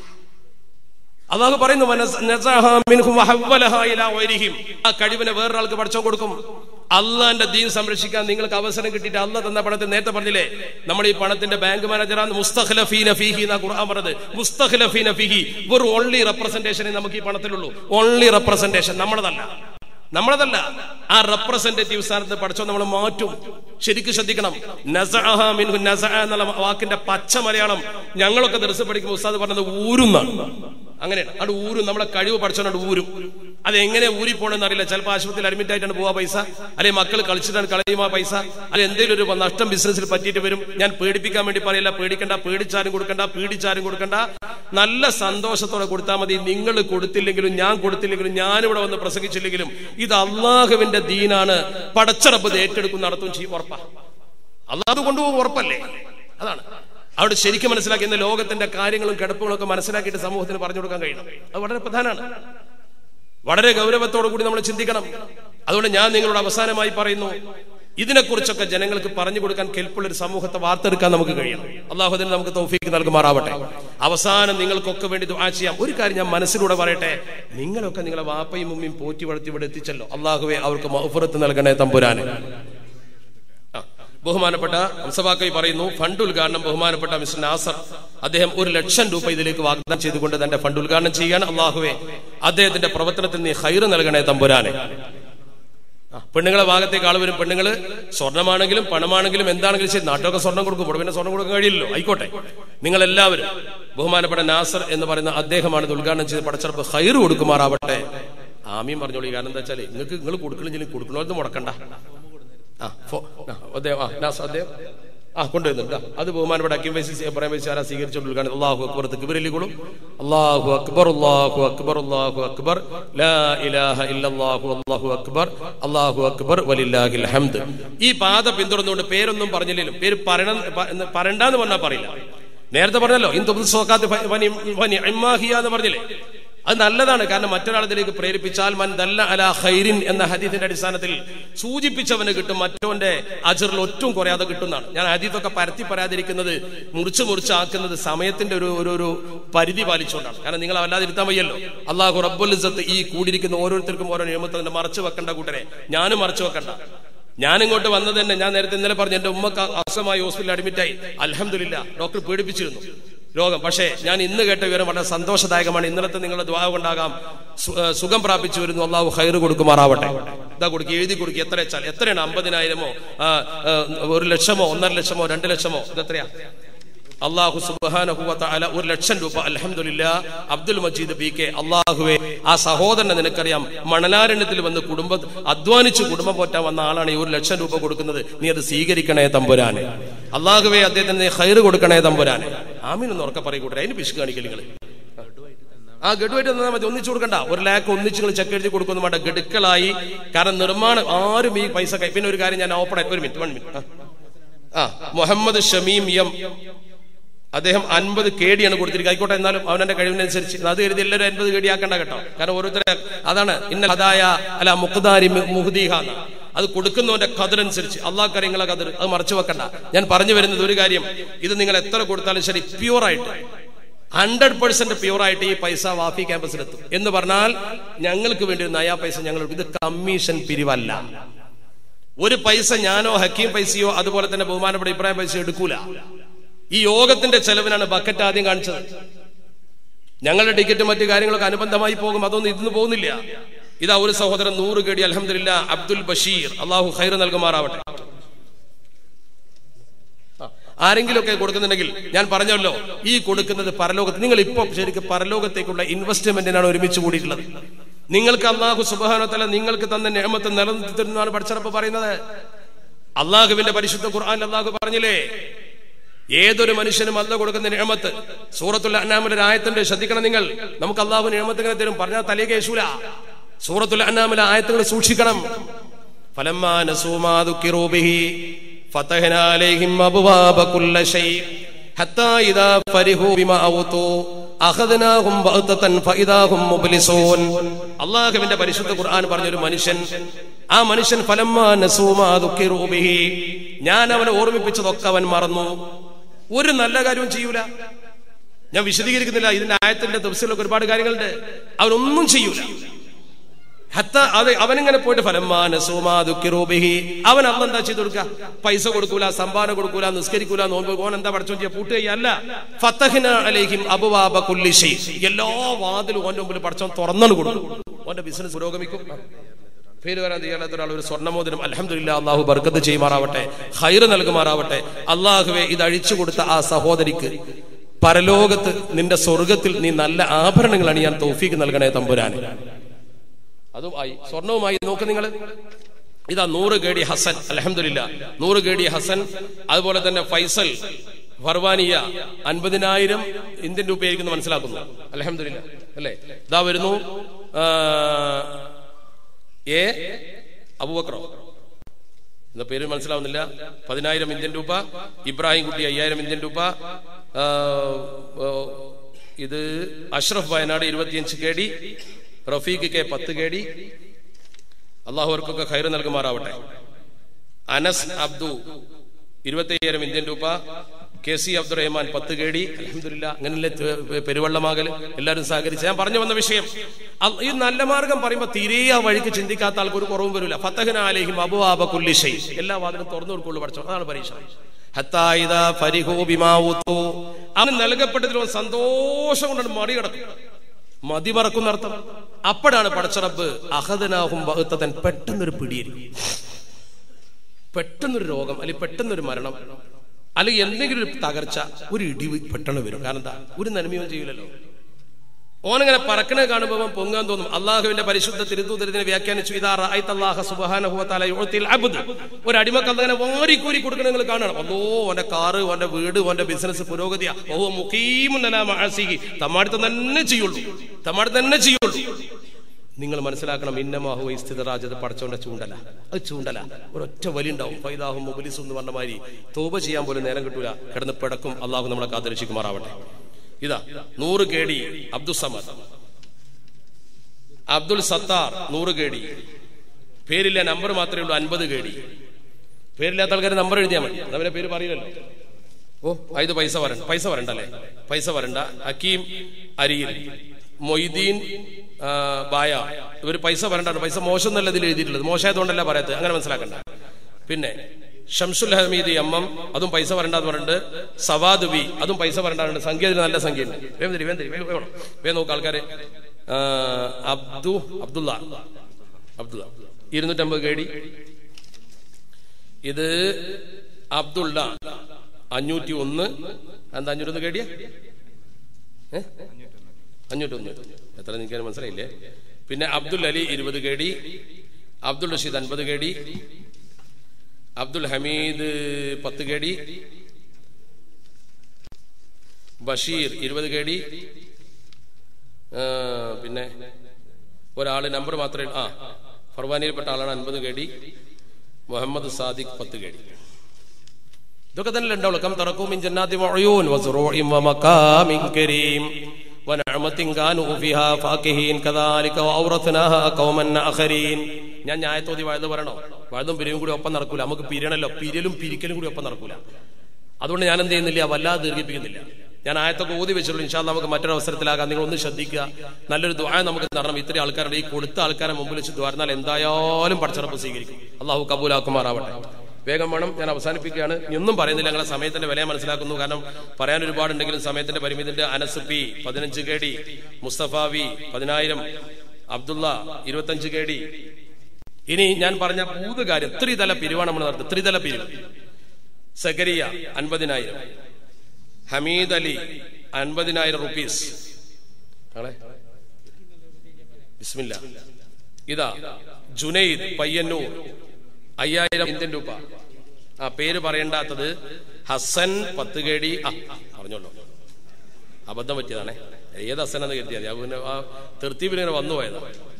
അള്ളാഹു പറയുന്നു "വനസ- നസഅഹ മിൻഹും വഹവ്വലഹ ഇലാ ഗൈരിഹിം." ആ കഴിവിനെ വേറൊരാൾക്ക് പഠിച്ചവൻ കൊടുക്കും അള്ളാന്റെ ദീൻ സംരക്ഷിക്കാൻ നിങ്ങൾക്ക് അവസരം കിട്ടിയിട്ട് അല്ല തന്ന പണത്തെ നേരത്തെ പറഞ്ഞില്ലേ നമ്മൾ ഈ പണത്തിന്റെ ബാങ്ക് മാനേജറാണ് മുസ്തഖ്ലഫീന ഫീഹി എന്നാ ഖുർആൻ പറഞ്ഞത് മുസ്തഖ്ലഫീന ഫീഹി വെറും ഓൺലി റെപ്രസെന്റേഷനെ നമുക്ക് ഈ പണത്തിലുള്ളൂ ഓൺലി റെപ്രസെന്റേഷൻ നമ്മളതല്ല നമ്മളതല്ല ആ റെപ്രസെന്റേറ്റീവ് സ്ഥാനത്ത് പഠിച്ചോ നമ്മൾ മാറ്റും ശരിക്കും ശ്രദ്ധിക്കണം നസഅഹ മിൻഹു നസഅ എന്നുള്ള വാക്കിന്റെ പച്ച മലയാളം ഞങ്ങളൊക്കെ ദിവസം പഠിക്കുമ്പോൾ ഉസ്താദ് പറഞ്ഞത് ഊരുന്നാണ് അങ്ങനെയാണ് അത് ഊരും നമ്മളെ കഴിവ് പഠിച്ചോണ്ട് ഊരും അത് എങ്ങനെ ഊരി പോകണമെന്ന് അറിയില്ല ചിലപ്പോൾ ആശുപത്രിയിൽ അഡ്മിറ്റ് ആയിട്ടാണ് പോവാ പൈസ അല്ലെങ്കിൽ മക്കൾ കളിച്ചിട്ടാണ് കളയുമാ പൈസ അല്ലെങ്കിൽ എന്തെങ്കിലും ഒരു നഷ്ടം ബിസിനസ്സിൽ പറ്റിയിട്ട് വരും ഞാൻ പേടിപ്പിക്കാൻ വേണ്ടി പറയില്ല പേടിക്കണ്ട പേടിച്ചാരും കൊടുക്കണ്ട പീഡിച്ചാരും കൊടുക്കണ്ട നല്ല സന്തോഷത്തോടെ കൊടുത്താൽ മതി നിങ്ങൾ കൊടുത്തില്ലെങ്കിലും ഞാൻ കൊടുത്തില്ലെങ്കിലും ഞാനിവിടെ വന്ന് പ്രസംഗിച്ചില്ലെങ്കിലും ഇത് അള്ളാഹുവിന്റെ ദീനാണ് പടച്ചറപ്പ് ഇത് ഏറ്റെടുക്കും നടത്തും ചെയ്യും ഉറപ്പാ അള്ളാഹ് കൊണ്ടുപോകും ഉറപ്പല്ലേ അതാണ് അവിടെ ശരിക്കും മനസ്സിലാക്കി ഇന്ന് ലോകത്തിന്റെ കാര്യങ്ങളും കിടപ്പുകളും ഒക്കെ മനസ്സിലാക്കിയിട്ട് സമൂഹത്തിന് പറഞ്ഞു കൊടുക്കാൻ കഴിയണം അത് വളരെ പ്രധാനമാണ് വളരെ ഗൗരവത്തോടു കൂടി നമ്മൾ ചിന്തിക്കണം അതുകൊണ്ട് ഞാൻ നിങ്ങളോട് അവസാനമായി പറയുന്നു ഇതിനെക്കുറിച്ചൊക്കെ ജനങ്ങൾക്ക് പറഞ്ഞു കൊടുക്കാൻ കെൽപ്പുള്ള ഒരു സമൂഹത്തെ വാർത്തെടുക്കാൻ നമുക്ക് കഴിയണം അള്ളാഹു അതിന് നമുക്ക് തൗഫീക്ക് നൽകുമാറാവട്ടെ അവസാനം നിങ്ങൾക്കൊക്കെ വേണ്ടി ദുആ ചെയ്യാം ഒരു കാര്യം ഞാൻ മനസ്സിലൂടെ പറയട്ടെ നിങ്ങളൊക്കെ നിങ്ങളെ വാപ്പയും ഉമ്മയും പോറ്റി വളർത്തി ഇവിടെ എത്തിച്ചല്ലോ അള്ളാഹുവെ അവർക്ക് മഹഫുറത്ത് നൽകണേ തമ്പുരാന് ബഹുമാനപ്പെട്ട ഹംസവാക്കൈ പറയുന്നു ഫണ്ട് ഉദ്ഘാടനം ബഹുമാനപ്പെട്ട മിസ്റ്റർ നാസർ അദ്ദേഹം ഒരു ലക്ഷം രൂപ ഇതിലേക്ക് വാഗ്ദാനം ചെയ്തുകൊണ്ട് തന്റെ ഫണ്ട് ഉദ്ഘാടനം ചെയ്യാൻ അള്ളാഹുവെ അദ്ദേഹത്തിന്റെ പ്രവർത്തനത്തിൽ നീ ഹൈറ് നൽകണേ തമ്പുരാനെ ആ, പെണ്ണുങ്ങളെ ഭാഗത്തേക്ക് ആൾ വരും പെണ്ണുങ്ങള് സ്വർണ്ണമാണെങ്കിലും പണമാണെങ്കിലും എന്താണെങ്കിലും ശരി നാട്ടിലൊക്കെ സ്വർണ്ണം കൊടുക്കും ഇവിടെ പിന്നെ സ്വർണ്ണം കൊടുക്കാൻ കഴിയില്ലല്ലോ ആയിക്കോട്ടെ നിങ്ങൾ എല്ലാവരും ബഹുമാനപ്പെട്ട നാസർ എന്ന് പറയുന്ന അദ്ദേഹമാണ് ഇത് ഉദ്ഘാടനം ചെയ്ത് പടച്ചറപ്പ് ഹൈറ് കൊടുക്കുമാറാവട്ടെ ആമീൻ പറഞ്ഞോളി കാരണം എന്താ വെച്ചാല് നിങ്ങൾക്ക് നിങ്ങൾ കൊടുക്കണില്ലെങ്കിൽ കൊടുക്കണോന്ന് മുടക്കണ്ട ആ, ഫോ- ആ, അദ്ദേഹം ആ, നാസർ അദ്ദേഹം ആ കൊണ്ടുവരുന്നുണ്ട് ആ, അത് ബഹുമാനപ്പെട്ട അക്കിം വൈസി ഇബ്രാഹിം വൈസി ആരാ സ്വീകരിച്ചുകൊണ്ട് ഉദ്ഘാടനം അള്ളാഹു അക്ബർ തെക്കുബരലികളും അള്ളാഹു അക്ബർ അള്ളാഹു അക്ബർ അള്ളാഹു അക്ബർ ലാ ഇലാഹ ഇല്ലല്ലാഹു അല്ലാഹു അക്ബർ അള്ളാഹു അക്ബർ വലില്ലാഹിൽ ഹംദ് ഈ പാത പിന്തുടർന്നുകൊണ്ട് പേരൊന്നും പറഞ്ഞില്ലെങ്കിലും പേര് പറയണം പ- എന്ന് പറയണ്ടെന്ന് പറഞ്ഞാൽ പറയില്ല നേരത്തെ പറഞ്ഞല്ലോ ഇന്ദു സോക്കാത്ത് എന്ന് പറഞ്ഞില്ലേ അത് നല്ലതാണ് കാരണം മറ്റൊരാളതിലേക്ക് പ്രേരിപ്പിച്ചാൽ മൻ ദല്ല അല ഖൈരിൻ എന്ന ഹദീത്തിന്റെ അടിസ്ഥാനത്തിൽ സൂചിപ്പിച്ചവന് കിട്ടും മറ്റവന്റെ അജറിൽ ഒറ്റും കുറയാതെ കിട്ടുന്നതാണ് ഞാൻ ഹദീത്തൊക്കെ പരത്തി പറയാതിരിക്കുന്നത് മുറിച്ച് മുറിച്ചാക്കുന്നത് സമയത്തിന്റെ ഒരു ഒരു ഒരു പരിധി പാലിച്ചുകൊണ്ടാണ് കാരണം നിങ്ങൾ അല്ലാതെ ഇരുത്താൻ വയ്യല്ലോ അള്ളാഹു റബ്ബുൽ ഇസ്സത്ത് ഈ കൂടിയിരിക്കുന്ന ഓരോരുത്തർക്കും ഓരോ നിയമത്തിൽ മറച്ചു വെക്കേണ്ട കൂട്ടരെ ഞാനും മറച്ചു വെക്കണ്ട ഞാൻ ഇങ്ങോട്ട് വന്നത് തന്നെ ഞാൻ നേരത്തെ ഇന്നലെ പറഞ്ഞു എന്റെ ഉമ്മക്ക് അസുഖമായി ഹോസ്പിറ്റലിൽ അഡ്മിറ്റായി അലഹമില്ല ഡോക്ടർ പീഡിപ്പിച്ചിരുന്നു രോഗം പക്ഷേ ഞാൻ ഇന്ന് കേട്ട വിവരം വളരെ സന്തോഷദായകമാണ് ഇന്നലത്തെ നിങ്ങളുടെ ദ്വാ കൊണ്ടാകാം സു- ഏഹ് സുഖം പ്രാപിച്ചു വരുന്നു അള്ളാഹു ഹൈറ് കൊടുക്കുമാറാവട്ടെ ഇതാ കൊടുക്കുക എഴുതി കൊടുക്കുക എത്ര വെച്ചാൽ എത്രയാണ് അമ്പതിനായിരമോ ആ, ആ, ഒരു ലക്ഷമോ ഒന്നര ലക്ഷമോ രണ്ട് ലക്ഷമോ ഇതെത്രയാ അള്ളാഹു സുബാനഹുവത്ത അല ഒരു ലക്ഷം രൂപ അലഹമില്ല അബ്ദുൽ മജീദ് പി കെ അള്ളാഹുവെ ആ സഹോദരനെ നിനക്കറിയാം മണലാരണ്യത്തിൽ വന്ന് കുടുംബ അധ്വാനിച്ച് കുടുംബം പോറ്റാൻ വന്ന ആളാണ് ഈ ഒരു ലക്ഷം രൂപ കൊടുക്കുന്നത് നീ അത് സ്വീകരിക്കണേ തമ്പുരാനെ അള്ളാഹുവെ അദ്ദേഹത്തിന് നീ ഹൈറ് കൊടുക്കണേ തമ്പുരാനെ ആമീൻ എന്ന് ഉറക്കെ പറയൂട്ടെ അതിന് പിശു കാണിക്കൽ നിങ്ങൾ ആ ഗഡുവായിട്ട് തന്നാൽ മതി ഒന്നിച്ചു കൊടുക്കണ്ട ഒരു ലാക്ക് ഒന്നിച്ച് നിങ്ങൾ ചെക്ക് എഴുതി കൊടുക്കുന്നു വേണ്ട ഗഡുക്കളായി കാരണം നിർമ്മാണം ആരും ഈ പൈസ കൈ പിന്നെ ഒരു കാര്യം ഞാൻ ഓപ്പൺ ആയിട്ട് ഒരു മിനിറ്റ് വൺ മിനിറ്റ് ആ മുഹമ്മദ് ഷമീം എം അദ്ദേഹം അൻപത് കേടിയാണ് കൊടുത്തിരിക്കുക ആയിക്കോട്ടെ എന്നാലും അവനെ കഴിവിനനുസരിച്ച് അത് കരുതി എല്ലാവരും അൻപത് കേടി ആക്കണ്ട കേട്ടോ കാരണം ഓരോരുത്തരെ അതാണ് ഇന്ന കഥായ അല്ല മുഖദാരി മുഹദീഹ എന്ന്. അത് കൊടുക്കുന്നവന്റെ കതിരനുസരിച്ച് അള്ളാഹ് കാര്യങ്ങളെ കതിർ അത് മറച്ചു വെക്കണ്ട ഞാൻ പറഞ്ഞു വരുന്നത് ഒരു കാര്യം ഇത് നിങ്ങൾ എത്ര കൊടുത്താലും ശരി പ്യൂറായിട്ട് ഹൺഡ്രഡ് പെർസെന്റ് പ്യൂറായിട്ട് ഈ പൈസ വാഫി ക്യാമ്പസിലെത്തും എന്ന് പറഞ്ഞാൽ ഞങ്ങൾക്ക് വേണ്ടി ഒരു നയാ പൈസ ഞങ്ങൾ ഇത് കമ്മീഷൻ പിരിവല്ല ഒരു പൈസ ഞാനോ ഹക്കീം പൈസയോ അതുപോലെ തന്നെ ബഹുമാനപ്പെട്ട ഇബ്രാഹിം പൈസയോ എടുക്കൂല ഈ യോഗത്തിന്റെ ചെലവിനാണ് ബക്കറ്റ് ആദ്യം കാണിച്ചത് ഞങ്ങളുടെ ടിക്കറ്റ് മറ്റു കാര്യങ്ങളൊക്കെ അനുബന്ധമായി പോകും അതൊന്നും ഇതിന് പോകുന്നില്ല ഇതാ ഒരു സഹോദരൻ നൂറ് കേടി അലഹമില്ല അബ്ദുൽ ബഷീർ അള്ളാഹു ഖൈർ നൽകുമാറാവട്ടെ ആരെങ്കിലുമൊക്കെ കൊടുക്കുന്നുണ്ടെങ്കിൽ ഞാൻ പറഞ്ഞല്ലോ ഈ കൊടുക്കുന്നത് പരലോകത്ത് നിങ്ങൾ ഇപ്പോൾ ശരിക്കും പരലോകത്തേക്കുള്ള ഇൻവെസ്റ്റ്മെന്റിനാണ് ഒരുമിച്ച് കൂടിയിട്ടുള്ളത് നിങ്ങൾക്ക് അള്ളാഹു സുബാനത്തല നിങ്ങൾക്ക് തന്ന നിയമത്തെ നിലനിർത്തുന്നതാണ് പഠിച്ചറപ്പ് പറയുന്നത് അള്ളാഹുവിന്റെ പരിശുദ്ധ ഖുർആൻ അള്ളാഹു പറഞ്ഞില്ലേ ഏതൊരു മനുഷ്യനും അല്ല കൊടുക്കുന്ന നിയമത്ത് സൂറത്തുൽ അന്നാമിലെ ആയത്തിന്റെ ശ്രദ്ധിക്കണം നിങ്ങൾ നമുക്ക് അള്ളാഹു നിയമത്ത് ഇങ്ങനെ തരും പറഞ്ഞാൽ തലേ കേശൂല സൂറത്തുൽ അന്നാമിലെ ആയത്തുകൾ സൂക്ഷിക്കണം ഫലമ്മാ നസൂമാ ദുഃഖിറൂ ബിഹി فتحنا عليهم أبواب كل شيء حتى إذا فرحوا بما أوتوا അഖദ്നാഹും ബഗ്തതൻ ഫഇദാ ഹും മുബ്ലിസൂൻ അല്ലാഹുവിന്റെ പരിശുദ്ധ ഖുർആൻ പറഞ്ഞൊരു മനുഷ്യൻ ആ മനുഷ്യൻ ഫലമ്മാ നസൂമാ ദുഃഖിറൂ ബിഹി ഞാൻ അവനെ ഓർമ്മിപ്പിച്ചതൊക്കെ അവൻ മറന്നു ഒരു നല്ല കാര്യവും ചെയ്യൂല ഞാൻ വിശദീകരിക്കുന്നില്ല ഇതിന്റെ ആയത്തിന്റെ ദിവസത്തിലൊക്കെ ഒരുപാട് കാര്യങ്ങളുണ്ട് അവനൊന്നും ചെയ്യൂല ഹത്ത അത് അവനിങ്ങനെ പോയിട്ട് ഫലമാന സുമാതുക്കിറൂബിഹി അവൻ അന്ന് എന്താ ചെയ്തു കൊടുക്കുക പൈസ കൊടുക്കൂല സംഭാവന കൊടുക്കൂല നിസ്കരിക്കൂല നോമ്പ് ഓൻ എന്താ പഠിച്ചോ ചെയ്യാ പൂട്ടുകയല്ല ഫത്തഹിന അലൈഹിം അബുവാബ കുല്ലിഷി എല്ലാ വാതിലും ഓന്റെ മുമ്പിൽ പഠിച്ചോ തുറന്നു കൊടുക്കും ഓന്റെ ബിസിനസ് പുരോഗമിക്കും പേര് വരാൻ തയ്യാറാത്ത ഒരാൾ ഒരു സ്വർണ്ണമോതിരം അലഹമില്ല അള്ളാഹു ബർക്കത്ത് ചെയ്യുമാറാവട്ടെ ഹൈറ് നൽകുമാറാവട്ടെ അള്ളാഹുവെ ഇത് അഴിച്ചു കൊടുത്ത ആ സഹോദരിക്ക് പരലോകത്ത് നിന്റെ സ്വർഗത്തിൽ നീ നല്ല ആഭരണങ്ങൾ അണിയാൻ തൗഫീക്ക് നൽകണേ തമ്പുരാൻ അതും ആയി സ്വർണവുമായി നോക്ക് നിങ്ങൾ ഇതാ നൂറ് ഗേഡി ഹസൻ അലഹമില്ല നൂറ് ഗേഡി ഹസൻ അതുപോലെ തന്നെ ഫൈസൽ ഫർവാനിയ അൻപതിനായിരം ഇന്ത്യൻ രൂപയായിരിക്കും മനസ്സിലാക്കുന്നു അലഹമില്ല അല്ലേ ഇതാ വരുന്നു ആ, എ അബുബക്രോ എന്ന പേര് മനസ്സിലാവുന്നില്ല പതിനായിരം ഇന്ത്യൻ രൂപ ഇബ്രാഹിം കുട്ടി അയ്യായിരം ഇന്ത്യൻ രൂപ ആ, ആ, ഇത് അഷ്റഫ് വയനാട് ഇരുപത്തിയഞ്ച് കെ ഡി റഫീഖ് കെ പത്ത് കെ ഡി അള്ളാഹു അവർക്കൊക്കെ ഖൈർ നൽകുമാറാവട്ടെ അനസ് അബ്ദു ഇരുപത്തയ്യായിരം ഇന്ത്യൻ രൂപ കെ സി അബ്ദുറഹ്മാൻ പത്ത് കെ ഡി അലഹമില്ല അങ്ങനെയല്ലേ ത- പെരുവള്ളമാകൽ എല്ലാവരും സഹകരിച്ച് ഞാൻ പറഞ്ഞു വന്ന വിഷയം അ- ഈ നല്ല മാർഗം പറയുമ്പോൾ തീരെ ആ വഴിക്ക് ചിന്തിക്കാത്ത ആൾക്ക് ഒരു കുറവും വരില്ല ഫത്തഹനാലേഹിം അബുവാബ കുല്ലിഷൈ എല്ലാ വാതിലും തുറന്നു കൊടുക്കുള്ളൂ പഠിച്ചോ അതാണ് പരീക്ഷ ഹത്താ ഇദാ ഫരിഹൂ ബിമാ ഊതു. അവന് നൽകപ്പെട്ടതിൽ അവൻ സന്തോഷം കൊണ്ടാണ് മറികടക്കും മതി മറക്കുന്ന അർത്ഥം അപ്പോഴാണ് പടച്ചറബ് അഹദനാഹും ബഹുത്തൻ പെട്ടെന്നൊരു പിടിയിരിക്കും പെട്ടെന്നൊരു രോഗം അല്ലെങ്കിൽ പെട്ടെന്നൊരു മരണം അല്ലെങ്കിൽ എന്തെങ്കിലും ഒരു തകർച്ച ഒരു ഇടിവ് പെട്ടെന്ന് വരും കാരണം എന്താ ഒരു നന്മയും ചെയ്യില്ലല്ലോ ഓനങ്ങനെ പറക്കണ കാണുമ്പോൾ അവൻ പൊങ്ങാൻ തോന്നും അള്ളാഹുവിന്റെ പരിശുദ്ധ തിരുത്തൂതരത്തിനെ വ്യാഖ്യാനിച്ചു ഇതാ റഅയ്ത അല്ലാഹ സുബ്ഹാനഹു വ തആല യുഅത്തിൽ അബ്ദ് ഒരു അടിമക്ക് അങ്ങനെ വാരിക്കൂരി കൊടുക്കണ നിങ്ങൾ കാണണം അല്ലോ ഓന്റെ കാറ് ഓന്റെ വീട് ഓന്റെ ബിസിനസ് പുരോഗതിയാ ഓ മുഖീമുൻ അലാ മഅസിഹി തമ്മാടുത്തം തന്നെ ചെയ്യുള്ളൂ തമ്മാടുത്തം തന്നെ ചെയ്യുള്ളൂ നിങ്ങൾ മനസ്സിലാക്കണം ഇന്നമാഹു സ്ഥിതരാജത് പടച്ചോന്റെ ചൂണ്ടല അത് ചൂണ്ടല ഒരൊറ്റ വലി ഉണ്ടാവും ഫൈദാഹും മുബലിസും എന്ന് പറഞ്ഞ മാതിരി തോപ ചെയ്യാൻ പോലും നേരം കിട്ടൂല കിടന്ന് പിടക്കും അള്ളാഹു നമ്മളെ കാത്തിരക്ഷിക്കുമാറാവട്ടെ ഇതാ നൂറ് കേടി അബ്ദുൽ സമദ് അബ്ദുൽ സത്താർ നൂറ് കേടി പേരില്ല നമ്പർ മാത്രമേ ഉള്ളൂ അൻപത് കേടി പേരില്ലാത്ത ആൾക്കാർ നമ്പർ എഴുതിയാൽ മതി അവരെ പേര് പറയില്ലല്ലോ ഓ ആ, ഇത് പൈസ വരണ്ട പൈസ വരണ്ടല്ലേ പൈസ വരണ്ട ഹക്കീം അരിയിൽ മൊയ്തീൻ ആ, ബായ ഇവർ പൈസ വരണ്ടാണ് പൈസ മോശം എന്നല്ല ഇതിൽ എഴുതിയിട്ടുള്ളത് മോശമായതുകൊണ്ടല്ല പറയാത്തത് അങ്ങനെ മനസ്സിലാക്കണ്ട പിന്നെ ഷംസുൽ ഹമീദ് എം എം അതും പൈസ വരണ്ടെന്ന് പറഞ്ഞിട്ട് സവാദ് ബി അതും പൈസ വരണ്ടാണ് സംഖ്യ ഇതിന് നല്ല സംഖ്യ ഉണ്ട് വേഗം തരി വേഗം തരി വേഗം വേണം വേഗം നോക്ക് ആൾക്കാരെ ആ, അബ്ദു അബ്ദുള്ള അബ്ദുള്ള ഇരുന്നൂറ്റമ്പത് കേടി ഇത് അബ്ദുള്ള അഞ്ഞൂറ്റി ഒന്ന് എന്താ അഞ്ഞൂറ്റൊന്ന് കേടിയാ ഏ അഞ്ഞൂറ്റൊന്ന് എത്ര എനിക്ക് മനസ്സിലായില്ലേ പിന്നെ അബ്ദുൽ അലി ഇരുപത് കേടി അബ്ദുൾ റഷീദ് അൻപത് കേടി അബ്ദുൽ ഹമീദ് പത്ത് കേടി ബഷീർ ഇരുപത് കേടി ആ, പിന്നെ ഒരാള് നമ്പർ മാത്രമേ ആ ഫർവാനിയിൽപ്പെട്ട ആളാണ് അൻപത് കേടി മുഹമ്മദ് സാദിഖ് പത്ത് കേടി ഇതൊക്കെ തന്നെ ഉണ്ടാവുള്ളൂ കം തറക്കും മിൻ ജന്നാത്തി വഅയൂൻ വസുറൂഇൻ വമഖാമിൻ കരീം വനഅമത്തിൻ കാനൂ ഫിഹാ ഫാകിഹീൻ കദാലിക വഔറത്നാഹാ ഖൗമൻ ആഖരീൻ ഞാൻ ന്യായത്തോതി വഴുത് പറയണോ വഴുതും പിരിയും കൂടി ഒപ്പം നടക്കൂല നമുക്ക് പിരിയണല്ലോ പിരിയലും പിരിക്കലും കൂടി ഒപ്പം നടക്കൂല അതുകൊണ്ട് ഞാൻ എന്ത് ചെയ്യുന്നില്ല വല്ലാതെ ദീർഘിപ്പിക്കുന്നില്ല ഞാൻ ആയത്തൊക്കെ ഊതി വെച്ചുള്ളൂ ഇൻഷാ അല്ലാ നമുക്ക് മറ്റൊരു അവസരത്തിലാകാം നിങ്ങൾ ഒന്ന് ശ്രദ്ധിക്കുക നല്ലൊരു ദ്വായ നമുക്ക് തരണം ഇത്രയും ആൾക്കാരുടെ ഈ കൊടുത്ത ആൾക്കാരെ മുമ്പിൽ വെച്ച് ദ്വാരന്നാൽ എന്തായാലും പഠിച്ചറപ്പ് സ്വീകരിക്കും അള്ളാഹു കബൂലാക്കുമാറാവട്ടെ വേഗം വേണം ഞാൻ അവസാനിപ്പിക്കുകയാണ് ഇന്നും പറയുന്നില്ല ഞങ്ങളെ സമയത്തിന്റെ വില മനസ്സിലാക്കുന്നു കാരണം പറയാൻ ഒരുപാടുണ്ടെങ്കിലും സമയത്തിന്റെ പരിമിതിന്റെ അനസ് പി പതിനഞ്ച് കെ ഡി മുസ്തഫ വി പതിനായിരം അബ്ദുള്ള ഇരുപത്തഞ്ച് കെ ഡി ഇനി ഞാൻ പറഞ്ഞ മൂന്ന് കാര്യം ത്രിതല പിരിവാണ് നമ്മൾ നടത്തുന്നത് ത്രിതല പിരിവ് സക്കരിയ അൻപതിനായിരം ഹമീദ് അലി അൻപതിനായിരം റുപ്പീസ് ആളെ ബിസ്മില്ല ഇതാ ജുനൈദ് പയ്യന്നൂർ അയ്യായിരം ഇന്ത്യൻ രൂപ ആ പേര് പറയണ്ടാത്തത് ഹസൻ പത്ത് കേടി ആ പറഞ്ഞോളൂ അബദ്ധം പറ്റിയതാണേ ഏത് ഹസൻ എന്ന് കരുതിയാൽ മതി. അത് പിന്നെ ആ തെർത്തീപിൽ ഇങ്ങനെ വന്നു പോയതാ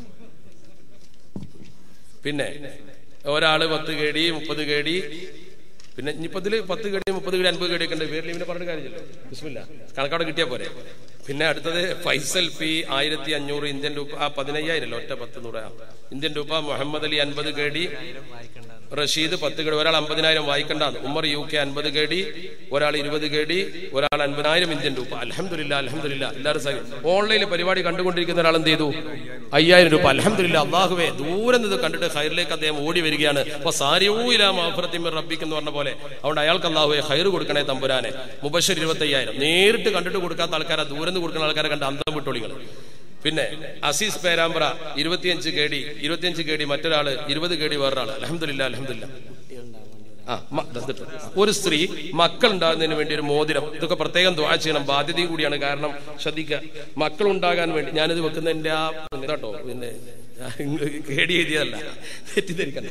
പിന്നെ ഒരാള് പത്ത് കേടി മുപ്പത് കേടി പിന്നെ ഇനിയിപ്പതില് പത്ത് കേടി മുപ്പത് കേടി അൻപത് കേടി ഒക്കെ ഉണ്ട് പേരിൽ ഇവനെ പറഞ്ഞ കാര്യമില്ല ബിസ്മില്ല കണക്കവിടെ കിട്ടിയാ പോരെ പിന്നെ അടുത്തത് ഫൈസൽ പി ആയിരത്തി അഞ്ഞൂറ് ഇന്ത്യൻ രൂപ ആ പതിനയ്യായിരം അല്ല ഒറ്റ പത്ത് നൂറ് ആ. ഇന്ത്യൻ രൂപ മുഹമ്മദ് അലി അൻപത് കേടി റഷീദ് പത്ത് കേടി ഒരാൾ അമ്പതിനായിരം വായിക്കണ്ടാന്ന് ഉമർ യു കെ അൻപത് കേടി ഒരാൾ ഇരുപത് കേടി ഒരാൾ അൻപതിനായിരം ഇന്ത്യൻ രൂപ അലഹമില്ല അലഹമില്ല എല്ലാവരും സഹി- ഓൺലൈനിൽ പരിപാടി കണ്ടുകൊണ്ടിരിക്കുന്ന ഒരാൾ എന്ത് ചെയ്തു അയ്യായിരം രൂപ അലഹമില്ല അള്ളാഹുവേ ദൂരെ നിന്ന് കണ്ടിട്ട് ഹൈറിലേക്ക് അദ്ദേഹം ഓടി വരികയാണ് അപ്പൊ സാരിയൂല മാഫറത്തിമർ റബ്ബിക്ക് എന്ന് പറഞ്ഞ പോലെ അതുകൊണ്ട് അയാൾക്ക് അള്ളാഹുവെ ഹൈർ കൊടുക്കണേ തമ്പുരാനെ മുബഷർ ഇരുപത്തി അയ്യായിരം നേരിട്ട് കണ്ടിട്ട് കൊടുക്കാത്ത ആൾക്കാരെ ദൂരെ നിന്ന് കൊടുക്കുന്ന ആൾക്കാരെ കണ്ട് അന്തം വിട്ടോളികൾ പിന്നെ അസീസ് പേരാമ്പ്ര ഇരുപത്തിയഞ്ച് കേടി ഇരുപത്തിയഞ്ച് കേടി മറ്റൊരാള് ഇരുപത് കേടി വേറൊരാള് അലഹമില്ല അലഹമില്ല ആ മ- ദാ ഇതിട്ട്. ഒരു സ്ത്രീ മക്കൾ ഉണ്ടാകുന്നതിന് വേണ്ടി ഒരു മോതിരം ഇതൊക്കെ പ്രത്യേകം ദ്വാ ചെയ്യണം ബാധ്യതയും കൂടിയാണ് കാരണം ശ്രദ്ധിക്കുക മക്കൾ ഉണ്ടാകാൻ വേണ്ടി ഞാനിത് വെക്കുന്നതിന്റെ ആ പിന്നെ കേട്ടോ പിന്നെ കേടി എഴുതിയതല്ല തെറ്റിദ്ധരിക്കണ്ട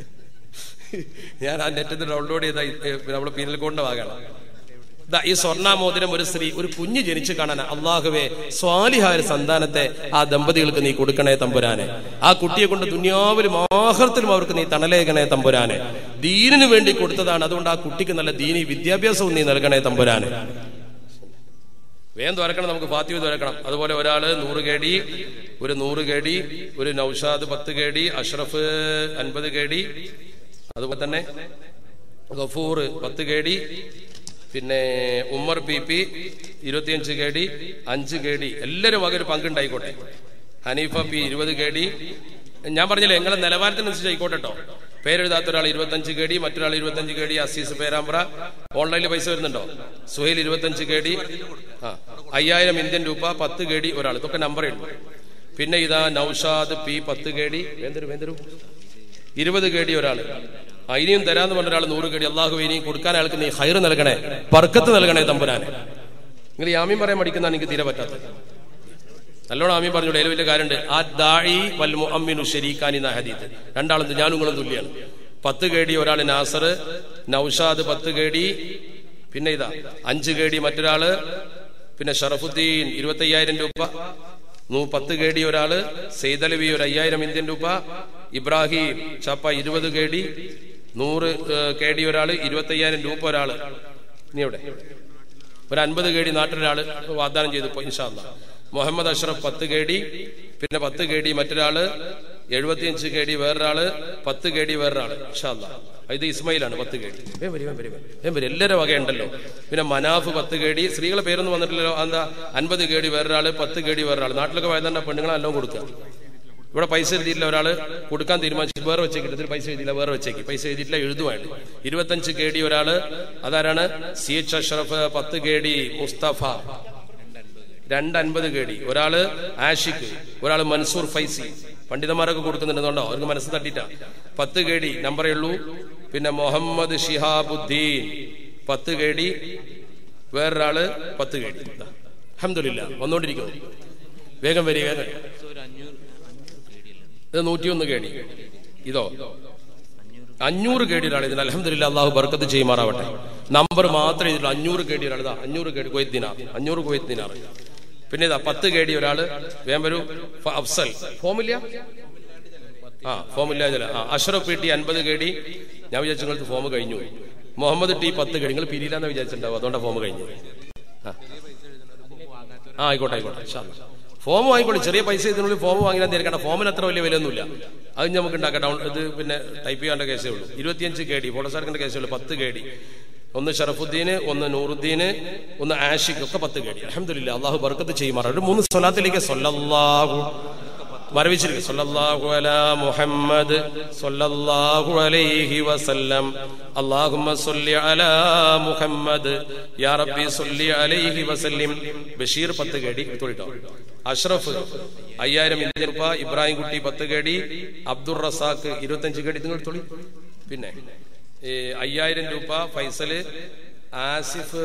ഞാൻ ആ നെറ്റിൽ ഡൗൺലോഡ് ചെയ്ത ഈ, ഏ, നമ്മളെ പീനൽ കോഡിന്റെ ഭാഗമാണ് ദാ ഈ സ്വർണ്ണ മോതിരം ഒരു സ്ത്രീ ഒരു കുഞ്ഞ് ജനിച്ചു കാണാൻ അള്ളാഹുവെ സ്വാലിഹായ ഒരു സന്താനത്തെ ആ ദമ്പതികൾക്ക് നീ കൊടുക്കണേ തമ്പുരാനെ ആ കുട്ടിയെ കൊണ്ട് ദുനിയാവിലും ആഹർത്തിലും അവർക്ക് നീ തണലേകണേ തമ്പുരാനെ ദീനിനു വേണ്ടി കൊടുത്തതാണ് അതുകൊണ്ട് ആ കുട്ടിക്ക് നല്ല ദീനി വിദ്യാഭ്യാസവും നീ നൽകണേ തമ്പുരാനെ വേഗം തുറക്കണം നമുക്ക് ഫാത്തിമ തുറക്കണം അതുപോലെ ഒരാള് നൂറ് കേടി ഒരു നൂറ് കേടി ഒരു നൌഷാദ് പത്ത് കേടി അഷ്റഫ് അൻപത് കേടി അതുപോലെ തന്നെ ഗഫൂർ പത്ത് കേടി പിന്നെ ഉമ്മർ പി പി ഇരുപത്തിയഞ്ച് കേടി അഞ്ച് കേടി എല്ലാവരും വക ഒരു പങ്കുണ്ടായിക്കോട്ടെ ഹനീഫ പി ഇരുപത് കേടി ഞാൻ പറഞ്ഞില്ലേ നിങ്ങളെ നിലവാരത്തിനനുസരിച്ച് ആയിക്കോട്ടെ കേട്ടോ പേരെഴുതാത്ത ഒരാൾ ഇരുപത്തഞ്ച് കേടി മറ്റൊരാൾ ഇരുപത്തഞ്ച് കേടി അസീസ് പേരാമ്പ്ര ഓൺലൈനിൽ പൈസ വരുന്നുണ്ടോ സുഹൈൽ ഇരുപത്തഞ്ച് കേടി ആ അയ്യായിരം ഇന്ത്യൻ രൂപ പത്ത് കേടി ഒരാൾ ഇതൊക്കെ നമ്പറേ ഉള്ളൂ പിന്നെ ഇതാ നൌഷാദ് പി പത്ത് കേടി വേന്തരു വേന്തരു ഇരുപത് കേടി ഒരാൾ ആ ഇനിയും തരാന്ന് പറഞ്ഞ ഒരാൾ നൂറ് കേടി അള്ളാഹു ഇനിയും കൊടുക്കാൻ അയാൾക്ക് നീ ഹൈർ നൽകണേ ബർക്കത്ത് നൽകണേ തമ്പുരാനെ നിങ്ങൾ യാമീൻ പറയാൻ മടിക്കുന്ന എനിക്ക് തീരെ പറ്റാത്തത് നല്ലോണം ആമീൻ പറഞ്ഞു അതിൽ വലിയ കാര്യമുണ്ട് ആ ദാഴി വൽ മുഅമ്മിനു ഷരീഖാനി എന്ന ഹദീത്ത് രണ്ടാളും ഞാനും നിങ്ങളും തുല്യാണ് പത്ത് കേടി ഒരാൾ നാസർ നൌഷാദ് പത്ത് കേടി പിന്നെ ഇതാ അഞ്ച് കേടി മറ്റൊരാള് പിന്നെ ഷറഫുദ്ദീൻ ഇരുപത്തി അയ്യായിരം രൂപ നൂ പത്ത് കേടി ഒരാള് സെയ്തലവി ഒരു അയ്യായിരം ഇന്ത്യൻ രൂപ ഇബ്രാഹിം ചാപ്പ ഇരുപത് കേടി നൂറ് ഏഹ്, കേടി ഒരാള് ഇരുപത്തി അയ്യായിരം രൂപ ഒരാള് നീ എവിടെ ഒരു അൻപത് കേടി നാട്ടിലൊരാള് വാഗ്ദാനം ചെയ്തു ഇപ്പൊ ഇൻഷാ അല്ലാ മുഹമ്മദ് അഷ്റഫ് പത്ത് കേടി പിന്നെ പത്ത് കേടി മറ്റൊരാള് എഴുപത്തിയഞ്ച് കേടി വേറൊരാള് പത്ത് കേടി വേറൊരാള് ഇൻഷാ അല്ലാ ഇത് ഇസ്മയിലാണ് പത്ത് കേടി വേം വരി, വേം വരി, വേം. വേം വരി. എല്ലാവരും വകയുണ്ടല്ലോ പിന്നെ മനാഫ് പത്ത് കേടി സ്ത്രീകളെ പേരൊന്നും വന്നിട്ടില്ലല്ലോ എന്താ അൻപത് കേടി വേറൊരാള് പത്ത് കേടി വേറൊരാള് നാട്ടിലൊക്കെ വയതാണ്ട പെണ്ണുങ്ങളെല്ലാം കൊടുക്കുക ഇവിടെ പൈസ എഴുതിയില്ല ഒരാള് കൊടുക്കാൻ തീരുമാനിച്ചു വേറെ വെച്ചേക്കില്ല ഇതിൽ പൈസ എഴുതിയില്ല വേറെ വെച്ചേക്ക് പൈസ എഴുതിയിട്ടില്ല എഴുതുവാണ് ഇരുപത്തഞ്ച് കെ ഡി ഒരാള് അതാരാണ് സി എച്ച് അഷ്റഫ് പത്ത് കെ ഡി മുസ്തഫ രണ്ട് അൻപത് കെ ഡി ഒരാള് ആഷിഖ് ഒരാള് മൻസൂർ ഫൈസി പണ്ഡിതന്മാരൊക്കെ കൊടുക്കുന്നുണ്ടെന്നുണ്ടോ അവർക്ക് മനസ്സ് തട്ടിട്ട പത്ത് കെ ഡി നമ്പറേ ഉള്ളൂ പിന്നെ മുഹമ്മദ് ഷിഹാബുദ്ദീൻ പത്ത് കെ ഡി വേറൊരാള് പത്ത് കേടി അഹമ്മദില്ല വന്നുകൊണ്ടിരിക്കുന്നു വേഗം വരിക വേഗം ഇത് നൂറ്റിയൊന്ന് കേടി ഇതോ അഞ്ഞൂറ് കേടി ഒരാൾ ഇതിന് അലഹമില്ല അള്ളാഹു ബർക്കത്ത് ചെയ്യുമാറാവട്ടെ നമ്പർ മാത്രമേ ഇതിൽ അഞ്ഞൂറ് കേടി ഒരാൾ ഇതാ അഞ്ഞൂറ് കേടി കുവൈത്ത് ദിനാർ അഞ്ഞൂറ് കുവൈത്ത് ദിനാർ പിന്നെ ഇതാ പത്ത് കേടി ഒരാള് വേഗം വരൂ ഫ- അഫ്സൽ ഫോമില്ല ആ ഫോമില്ല ചില ആ അഷ്റഫ് പി ടി അൻപത് കേടി ഞാൻ വിചാരിച്ചു നിങ്ങൾക്ക് ഫോം കഴിഞ്ഞു മുഹമ്മദ് ടി പത്ത് കേടി നിങ്ങൾ പിരിയില്ലാന്ന് വിചാരിച്ചിട്ടുണ്ടാവും അതുകൊണ്ടാണ് ഫോം കഴിഞ്ഞു ആ ആ ആയിക്കോട്ടെ ആയിക്കോട്ടെ ഇൻഷാ അല്ലാ. ഫോം വാങ്ങിക്കോളൂ ചെറിയ പൈസ ഇതിനുള്ളിൽ ഫോം വാങ്ങിയാൽ തീർക്കണം ഫോമിന് അത്ര വലിയ വിലയൊന്നുമില്ല അത് നമുക്ക് ഉണ്ടാക്കാം ഡൗൺ ഇത് പിന്നെ ടൈപ്പ് ചെയ്യേണ്ട കേസേ ഉള്ളൂ ഇരുപത്തിയഞ്ച് കെ ഡി ഫോട്ടോസാർക്കിന്റെ കേസേ ഉള്ളൂ പത്ത് കെ ഡി ഒന്ന് ഷറഫുദ്ദീന് ഒന്ന് നൂറുദ്ദീന് ഒന്ന് ആഷിഖ് ഒക്കെ പത്ത് കെ ഡി അലഹമില്ല അള്ളാഹു ബർക്കത്ത് ചെയ്യുമാറാണ് ഒരു മൂന്ന് സ്വലാത്തിലേക്ക് സൊല്ലാഹു മരവിച്ചിരിക്കും സല്ലല്ലാഹു അലാ മുഹമ്മദ് സല്ലല്ലാഹു അലൈഹി വസല്ലം അല്ലാഹുമ്മ സല്ലി അലാ മുഹമ്മദ് യാ റബ്ബി സല്ലി അലൈഹി വസല്ലിം ബഷീർ പത്ത് കേടി തൊഴിട്ടോ അഷ്റഫ് അയ്യായിരം ഇന്ത്യൻ രൂപ ഇബ്രാഹിം കുട്ടി പത്ത് കേടി അബ്ദുൾ റസാഖ് ഇരുപത്തഞ്ച് കേടി നിങ്ങൾ തൊളി പിന്നെ ഈ അയ്യായിരം രൂപ ഫൈസല് ആസിഫ്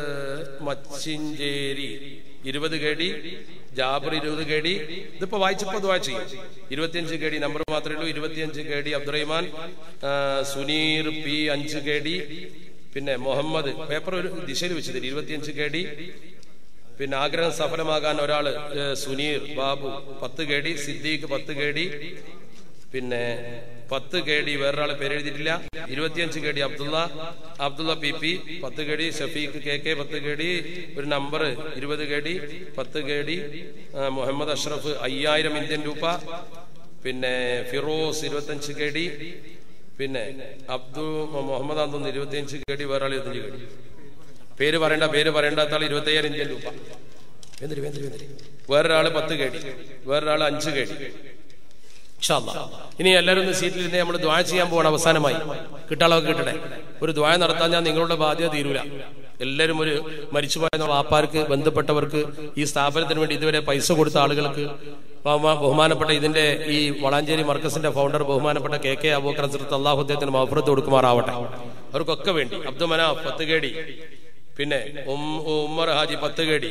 മച്ചിഞ്ചേരി ഇരുപത് കേടി ജാബർ ഇരുപത് കേടി ഇതിപ്പോ വായിച്ചപ്പോ അത് വായിച്ചു ഇരുപത്തിയഞ്ച് കേടി നമ്പർ മാത്രമേ ഉള്ളൂ ഇരുപത്തിയഞ്ച് കേടി അബ്ദുറഹിമാൻ ആ, സുനീർ പി അഞ്ച് കേടി പിന്നെ മുഹമ്മദ് പേപ്പർ ഒരു ദിശയിൽ വെച്ച് തരും ഇരുപത്തിയഞ്ച് കേടി പിന്നെ ആഗ്രഹം സഫലമാകാൻ ഒരാള് ഏ, സുനീർ ബാബു പത്ത് കേടി സിദ്ദീഖ് പത്ത് കേടി പിന്നെ പത്ത് കെ ഡി വേറൊരാളെ പേര് എഴുതിയിട്ടില്ല ഇരുപത്തിയഞ്ച് K D Abdulla Abdulla P P പത്ത് K D Shafeeq K K പത്ത് കെ ഡി ഒരു നമ്പർ ഇരുപത് കെ ഡി പത്ത് കെ ഡി ആ, മുഹമ്മദ് അഷ്റഫ് അയ്യായിരം ഇന്ത്യൻ രൂപ പിന്നെ ഫിറോസ് ഇരുപത്തഞ്ച് കെ ഡി പിന്നെ അബ്ദു മുഹമ്മദ് അന്തോന്ന് ഇരുപത്തിയഞ്ച് കെ ഡി വേറൊരാൾ ഇരുപത്തഞ്ച് കെ ഡി പേര് പറയണ്ട പേര് പറയേണ്ടാത്ത ആൾ ഇരുപത്തയ്യായിരം ഇന്ത്യൻ രൂപ വേന്ദ്രി വേന്ദ്രി വേന്ദ്രി വേറൊരാള് പത്ത് കെ ഡി വേറൊരാള് അഞ്ച് കെ ഡി ഇൻഷാ അല്ലാ. ഇനി എല്ലാവരും ഒന്ന് സീറ്റിലിരുന്ന് നമ്മൾ ദ്വായ ചെയ്യാൻ പോകണം അവസാനമായി കിട്ടാളൊക്കെ കിട്ടട്ടെ ഒരു ദ്വായ നടത്താൻ ഞാൻ നിങ്ങളുടെ ബാധ്യത തീരൂല എല്ലാവരും ഒരു മരിച്ചുപോയ വാപ്പാർക്ക് ബന്ധപ്പെട്ടവർക്ക് ഈ സ്ഥാപനത്തിന് വേണ്ടി ഇതുവരെ പൈസ കൊടുത്ത ആളുകൾക്ക് ബഹുമാ- ബഹുമാനപ്പെട്ട ഇതിന്റെ ഈ വളാഞ്ചേരി മർക്കസിന്റെ ഫൗണ്ടർ ബഹുമാനപ്പെട്ട കെ കെ അബൂക്കർ സിറത്ത് അള്ളാഹു അദ്ദേഹത്തിന് മഹഫറത്ത് കൊടുക്കുമാറാവട്ടെ അവർക്കൊക്കെ വേണ്ടി അബ്ദു മനാഫ് പത്ത് കേടി പിന്നെ ഉം- ഉമ്മർ ഹാജി പത്ത് കേടി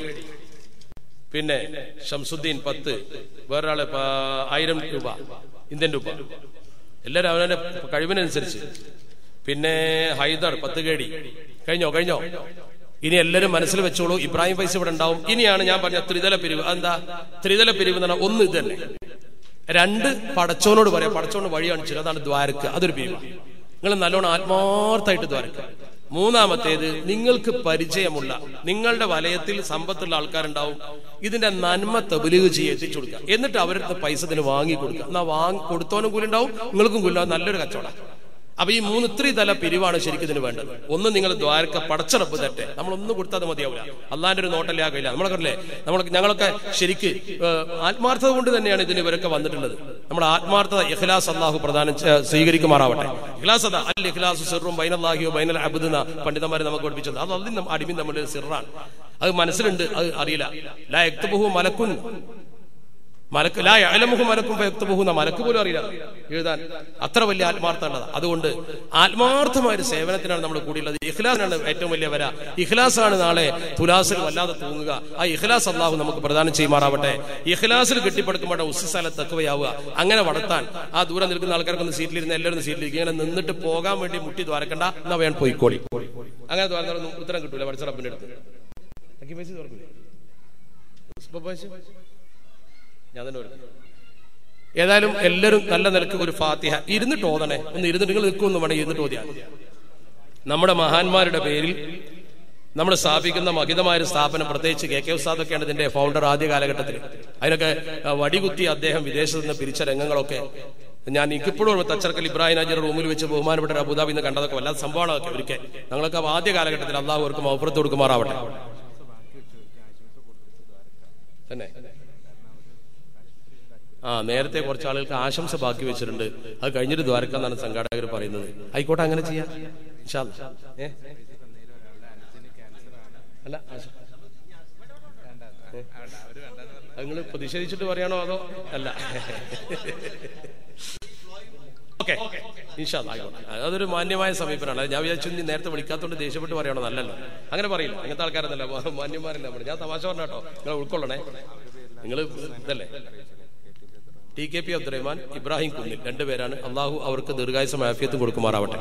പിന്നെ ഷംസുദ്ദീൻ പത്ത് വേറൊരാള് പ- ആയിരം രൂപ ഇന്ത്യൻ രൂപ എല്ലാവരും അവനവന്റെ കഴിവിനനുസരിച്ച് പിന്നെ ഹൈദർ പത്ത് കേടി കഴിഞ്ഞോ കഴിഞ്ഞോ ഇനി എല്ലാവരും മനസ്സിൽ വെച്ചോളൂ ഇബ്രാഹിം പൈസ ഇവിടെ ഉണ്ടാവും ഇനിയാണ് ഞാൻ പറഞ്ഞ ത്രിതല പിരിവ് അതെന്താ ത്രിതല പിരിവ് എന്ന് പറഞ്ഞാൽ ഒന്ന് ഇത് തന്നെ രണ്ട് പടച്ചോനോട് പറയാം പടച്ചോന് വഴി കാണിച്ചു അതാണ് ദ്വാരക്ക് അതൊരു പിരിവ് നിങ്ങൾ നല്ലോണം ആത്മാർത്ഥമായിട്ട് ദ്വാരക്കുക മൂന്നാമത്തേത് നിങ്ങൾക്ക് പരിചയമുള്ള നിങ്ങളുടെ വലയത്തിൽ സമ്പത്തുള്ള ആൾക്കാരുണ്ടാവും ഇതിന്റെ നന്മ തബലീഗ് ചെയ്ത് എത്തിച്ചു കൊടുക്കുക എന്നിട്ട് അവരുടെ പൈസ ഇതിന് വാങ്ങി കൊടുക്കുക എന്നാ വാങ്ങി കൊടുത്തോനും കൂലി ഉണ്ടാവും നിങ്ങൾക്കും കൂലി ഉണ്ടാവും നല്ലൊരു കച്ചവടം അപ്പൊ ഈ മൂന്ന് ഇത്രി തല പിരിവാണ് ശരിക്കും ഇതിന് വേണ്ടത് ഒന്ന് നിങ്ങൾ ദ്വാരക്ക പടച്ചറപ്പ് തട്ടെ നമ്മളൊന്നും കൊടുത്താൽ അത് മതിയാവില്ല അള്ളാന്റെ ഒരു നോട്ടല്ലേ ആകില്ല നമ്മളൊക്കെ അല്ലേ നമ്മൾ ഞങ്ങളൊക്കെ ശരിക്ക് ഏഹ്, ആത്മാർത്ഥത കൊണ്ട് തന്നെയാണ് ഇതിന് ഇവരൊക്കെ വന്നിട്ടുള്ളത് നമ്മുടെ ആത്മാർത്ഥത ഇഖ്ലാസ് അള്ളാഹു പ്രദാനം ചെ- സ്വീകരിക്കുമാറാവട്ടെ ഇഖ്ലാസ് അതാ അൽ ഇഖ്ലാസ് സിറും ബൈനല്ലാഹിയോ ബൈനൽ അബുദുന പണ്ഡിതന്മാരെ നമുക്ക് പഠിപ്പിച്ചത് അത് അതിനും അടിമയും തമ്മിൽ സിറാണ് അത് മനസ്സിലുണ്ട് അത് അറിയില്ല ലാ യക്തുബുഹു മലക്കുൻ മലക്ക് ലാ അലമുഹു മലക്കും വ്യക്തബഹുന്ന മലക്ക് പോലും അറിയില്ല എഴുതാൻ അത്ര വലിയ ആത്മാർത്ഥമുള്ളത് അതുകൊണ്ട് ആത്മാർത്ഥമായ ഒരു സേവനത്തിനാണ് നമ്മൾ കൂടിയുള്ളത് ഇഖ്ലാസാണ് ഏറ്റവും വലിയ വര ഇഖ്ലാസാണ് നാളെ തുലാസിൽ വല്ലാതെ തൂങ്ങുക ആ ഇഖ്ലാസ് അള്ളാഹു നമുക്ക് പ്രദാനം ചെയ്യുമാറാവട്ടെ ഇഖ്ലാസിൽ കെട്ടിപ്പടുക്കുമ്പോൾ ഉസ്സല തക്കവയാവുക അങ്ങനെ വളർത്താൻ ആ ദൂരെ നിൽക്കുന്ന ആൾക്കാർക്ക് ഒന്ന് സീറ്റിലിരുന്ന് എല്ലാവരും ഒന്ന് സീറ്റിലിരിക്കും ഇങ്ങനെ നിന്നിട്ട് പോകാൻ വേണ്ടി മുട്ടി ദ്വാരക്കണ്ട എന്നാ വേണം പോയിക്കോളി അങ്ങനെ ദ്വാരം ഉത്തരം കിട്ടൂല പഠിച്ച റബ്ബിന്റെ അടുത്ത് അക്കി പൈസ തുറക്കൂലേ പൈസ ഞാൻ തന്നെ വരും ഏതായാലും എല്ലാവരും നല്ല നിലക്ക് ഒരു ഫാത്തിഹ ഇരുന്നിട്ട് ഓതണേ ഒന്ന് ഇരുന്നിട്ട് നിങ്ങൾ നിൽക്കുമെന്ന് വേണേ ഇരുന്നിട്ട് ഓതിയാൽ മതി. നമ്മുടെ മഹാന്മാരുടെ പേരിൽ നമ്മൾ സ്ഥാപിക്കുന്ന മഹിതമായ ഒരു സ്ഥാപനം പ്രത്യേകിച്ച് കെ കെ ഉസ്താദൊക്കെയാണ് ഇതിന്റെ ഫൗണ്ടർ ആദ്യ കാലഘട്ടത്തിൽ അതിനൊക്കെ ആ, വടികുത്തി അദ്ദേഹം വിദേശത്ത് നിന്ന് പിരിച്ച രംഗങ്ങളൊക്കെ ഞാൻ എനിക്കിപ്പോഴും തച്ചർക്കൽ ഇബ്രാഹിം നജർ റൂമിൽ വെച്ച് ബഹുമാനപ്പെട്ട ഒരു അബുദാബി എന്ന് കണ്ടതൊക്കെ വല്ലാത്ത സംഭവങ്ങളൊക്കെ ഒരിക്കൽ ഞങ്ങളൊക്കെ ആദ്യ കാലഘട്ടത്തിൽ അള്ളാഹു അവർക്ക് മൗഫറത്ത് കൊടുക്കുമാറാവട്ടെ തന്നെ ആ നേരത്തെ കുറച്ച് ആളുകൾക്ക് ആശംസ ബാക്കി വെച്ചിട്ടുണ്ട് അത് കഴിഞ്ഞിട്ട് ദ്വാരക്കാന്നാണ് സംഘാടകർ പറയുന്നത് ആയിക്കോട്ടെ അങ്ങനെ ചെയ്യാം ഇൻഷാ അല്ലാ. ഏ? അല്ല ആശ- ഏ? അത് നിങ്ങൾ പ്രതിഷേധിച്ചിട്ട് പറയാണോ അതോ അല്ല ഓക്കെ അതൊരു മാന്യമായ സമീപനമാണ് ഞാൻ വിചാരിച്ചു നീ നേരത്തെ വിളിക്കാത്തോണ്ട് ദേഷ്യപ്പെട്ട് പറയണോ നല്ലല്ലോ അങ്ങനെ പറയില്ല അങ്ങനത്തെ ആൾക്കാരൊന്നല്ല മാ- മാന്യന്മാരല്ല നമ്മൾ ഞാൻ തമാശ പറഞ്ഞ കേട്ടോ നിങ്ങൾ ഉൾക്കൊള്ളണേ നിങ്ങൾ ഇതല്ലേ T K P Abdurahman Ibrahim Kunnil രണ്ടുപേരാണ് അള്ളാഹു അവർക്ക് ദീർഘായുസം ആഫിയത്തും കൊടുക്കുമാറാവട്ടെ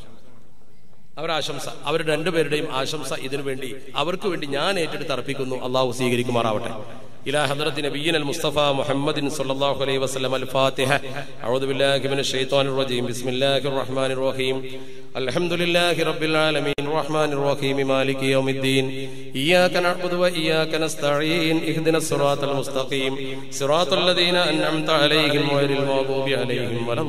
അവരുടെ ആശംസ അവർ രണ്ടുപേരുടെയും ആശംസ ഇതിനു വേണ്ടി അവർക്ക് വേണ്ടി ഞാൻ ഏറ്റെടുത്ത് അർപ്പിക്കുന്നു അള്ളാഹു സ്വീകരിക്കുമാറാവട്ടെ إلى حضرة نبينا المصطفى محمد صلى الله عليه وسلم الفاتحة أعوذ بالله من الشيطان الرجيم بسم الله الرحمن الرحيم الحمد لله رب العالمين الرحمن الرحيم مالك يوم الدين إياك نعبد وإياك نستعين اهدنا الصراط المستقيم صراط الذين أنعمت عليهم غير المغضوب عليهم ولا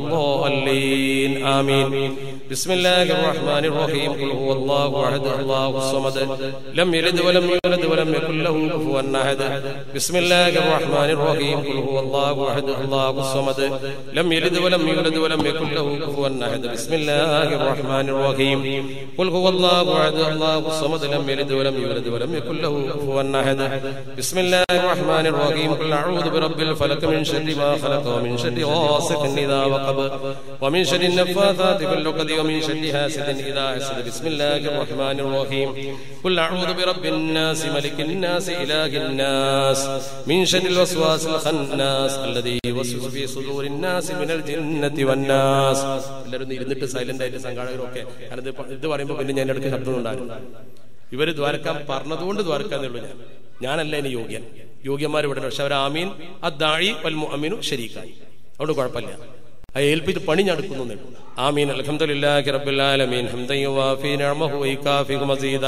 الضالين آمين بسم الله الرحمن الرحيم قل هو الله أحد الله الصمد لم يلد ولم يولد ولم يكن له كفوا أحد بسم الله الرحمن الرحيم قل هو الله أحد الله الصمد لم يلد ولم يولد ولم يكن له كفوا أحد بسم الله الرحمن الرحيم قل هو الله أحد الله الصمد لم يلد ولم يولد ولم يكن له كفوا أحد بسم الله الرحمن الرحيم قل أعوذ برب الفلك من شر ما خلق ومن شر غاسق إذا وقب ومن شر النفاثات في العقد ومن شر حاسد إذا حسد بسم الله الرحمن الرحيم قل أعوذ برب الناس ملك الناس إله الناس من شر الوسواس الخناس الذي يوسوس في صدور الناس من الجنة والناس എല്ലാവരും ഒന്ന് ഇരുന്നിട്ട് സൈലന്റ് ആയിട്ട് സംഘാടകരൊക്കെ കാരണം ഇത് പ- ഇത് പറയുമ്പോൾ പിന്നെ ഞാൻ ഇടയ്ക്ക് ശബ്ദം ഉണ്ടായിരുന്നു ഇവര് ദ്വാരക്കാൻ പറഞ്ഞതുകൊണ്ട് ദ്വാരക്കാന്നേ ഉള്ളൂ ഞാൻ ഞാനല്ല ഇനി യോഗ്യൻ യോഗ്യന്മാർ ഇവിടെ ഉണ്ട്. പക്ഷെ അവർ ആമീൻ അദ്ദാഴി വൽ മുഅ്മിനു ശരീക്കായി അതുകൊണ്ട് കുഴപ്പമില്ല അത് ഏൽപ്പിച്ച് പണി ഞാൻ എടുക്കുന്നു എന്നേ ഉള്ളൂ. ആമീൻ അൽഹംദുലില്ലാഹി റബ്ബിൽ ആലമീൻ ഹംദൻ യുവാഫി നിഅമഹു വൈകാഫി മസീദ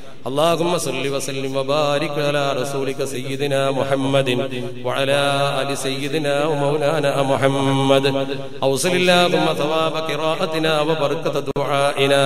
اللهم صل وسلم وبارك على رسولك سيدنا محمد وعلى ال سيدنا ومولانا محمد اوصل اللهم ثواب قراءتنا وبركه دعائنا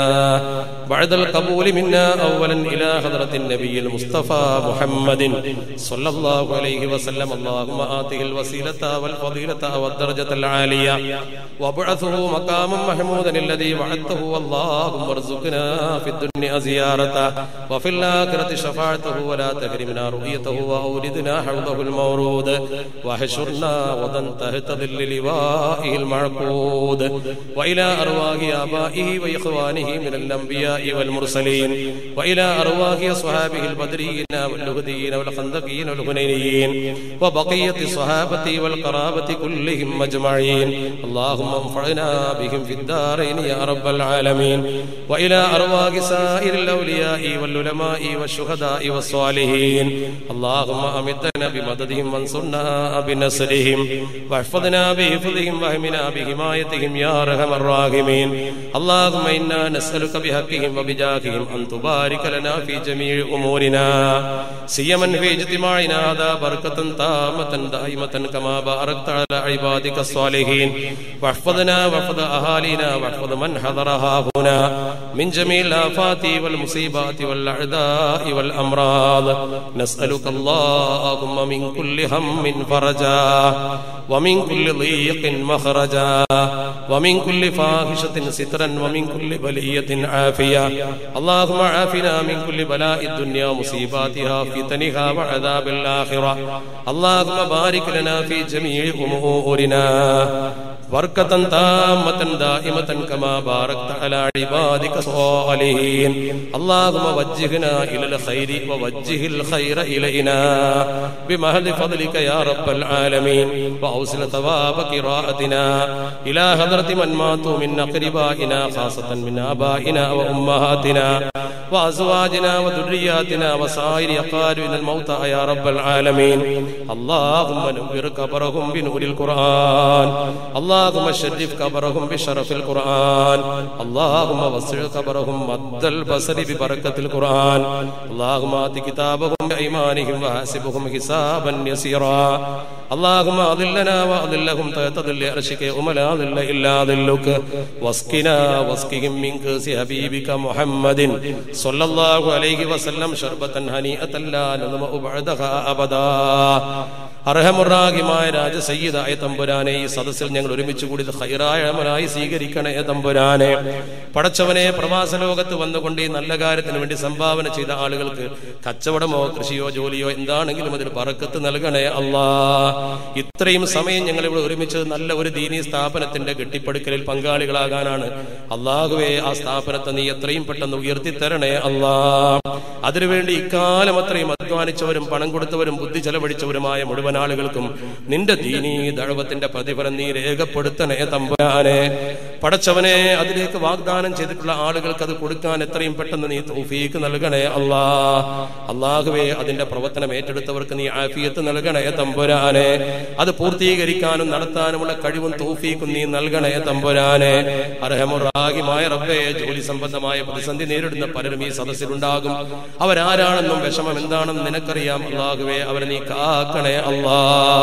بعد القبول منا اولا الى حضره النبي المصطفى محمد صلى الله عليه وسلم اللهم اته الوسيله والفضيله والدرجه العاليه وابعثه مقاما محمودا الذي وعدته اللهم ارزقنا في الدنيا زيارته وفي الآخرة شفاعته ولا تحرمنا رؤيته وأوردنا حوضه المورود وحشرنا وضا تحت ظل لوائه المعقود وإلى أرواح آبائه وإخوانه من الأنبياء والمرسلين وإلى أرواح أصحابه البدريين واللهديين والخندقين والهنينيين وبقية الصحابة والقرابة كلهم أجمعين اللهم انفعنا بهم في الدارين يا رب العالمين وإلى أرواح سائر الأولياء والعلماء والشهداء والصالحين اللهم أمدنا بمددهم وانصرنا بنصرهم واحفظنا بحفظهم واهمنا بحمايتهم يا أرحم الراحمين اللهم إنا نسألك بحقهم وبجاههم أن تبارك لنا في جميع أمورنا سيما في اجتماعنا هذا بركة تامة دائمة كما باركت على عبادك الصالحين واحفظنا واحفظ أهالينا واحفظ من حضرها هنا من جميع الآفات والمصيبات والأعداء والأمراض نسألك اللهم من كل هم فرجا ومن كل ضيق مخرجا ومن كل فاحشة سترا ومن كل بلية عافية اللهم عافنا من كل بلاء الدنيا ومصيباتها فتنها وعذاب الآخرة اللهم بارك لنا في جميع أمورنا بركة تامة دائمة كما باركت على عبادك الصالحين اللهم وجهنا إلى الخير ووجه الخير إلينا بمهل فضلك يا رب العالمين وأوصل ثواب قراءتنا إلى حضرة من ماتوا من أقربائنا خاصة من آبائنا وأمهاتنا وأزواجنا وذرياتنا وسائر أقاربنا الموتى يا رب العالمين اللهم نور قبرهم بنور القرآن اللهم شرف قبرهم بشرف القرآن اللهم وسع قبرهم مد البصر ببركة القرآن اللهم آت كتابهم بأيمانهم وحاسبهم حسابا يسيرا اللهم أضلنا وأضلهم تحت ظل عرشك يوم لا ظل إلا ظلك واسقنا واسقهم من كأس حبيبك محمد صلى الله عليه وسلم شربة هنيئة لا نظمأ بعدها أبدا അർഹമുറാഹിമായ രാജ സയ്യിദായ തമ്പുരാനെ ഈ സദസ്സിൽ ഞങ്ങൾ ഒരുമിച്ച് കൂടി ഇത് ഹൈറായ അമലായി സ്വീകരിക്കണേ തമ്പുരാനെ പടച്ചവനെ പ്രവാസ ലോകത്ത് വന്നുകൊണ്ട് ഈ നല്ല കാര്യത്തിന് വേണ്ടി സംഭാവന ചെയ്ത ആളുകൾക്ക് കച്ചവടമോ കൃഷിയോ ജോലിയോ എന്താണെങ്കിലും അതിൽ പറക്കത്ത് നൽകണേ അല്ലാ ഇത്രയും സമയം ഞങ്ങൾ ഇവിടെ ഒരുമിച്ചത് നല്ല ഒരു ദീനീ സ്ഥാപനത്തിന്റെ കെട്ടിപ്പടുക്കലിൽ പങ്കാളികളാകാനാണ് അള്ളാഹുവേ ആ സ്ഥാപനത്തെ നീ എത്രയും പെട്ടെന്ന് ഉയർത്തി തരണേ അല്ലാ അതിനുവേണ്ടി ഇക്കാലം അത്രയും അധ്വാനിച്ചവരും പണം കൊടുത്തവരും ബുദ്ധി ചെലവഴിച്ചവരുമായ മുഴുവൻ ആളുകൾക്കും നിന്റെ ദീനീ ദഴവത്തിന്റെ പ്രതിഫലം നീ രേഖപ്പെടുത്തണേ തമ്പുരാനെ പടച്ചവനെ അതിലേക്ക് വാഗ്ദാനം ചെയ്തിട്ടുള്ള ആളുകൾക്ക് അത് കൊടുക്കാൻ എത്രയും പെട്ടെന്ന് നീ തൗഫീക്ക് നൽകണേ അല്ലാ അള്ളാഹുവേ അതിന്റെ പ്രവർത്തനം ഏറ്റെടുത്തവർക്ക് നീ ആഫിയത്ത് നൽകണേ തമ്പുരാനെ അത് പൂർത്തീകരിക്കാനും നടത്താനുമുള്ള കഴിവും തൗഫീക്കും നീ നൽകണേ തമ്പുരാനെ അർഹമുറാഹിമായ റബ്ബേ ജോലി സംബന്ധമായ പ്രതിസന്ധി നേരിടുന്ന പലരും ഈ സദസ്സിലുണ്ടാകും അവരാരാണെന്നും വിഷമം എന്താണെന്നും നിനക്കറിയാം അള്ളാഹുവേ അവരെ നീ കാക്കണേ അല്ലാ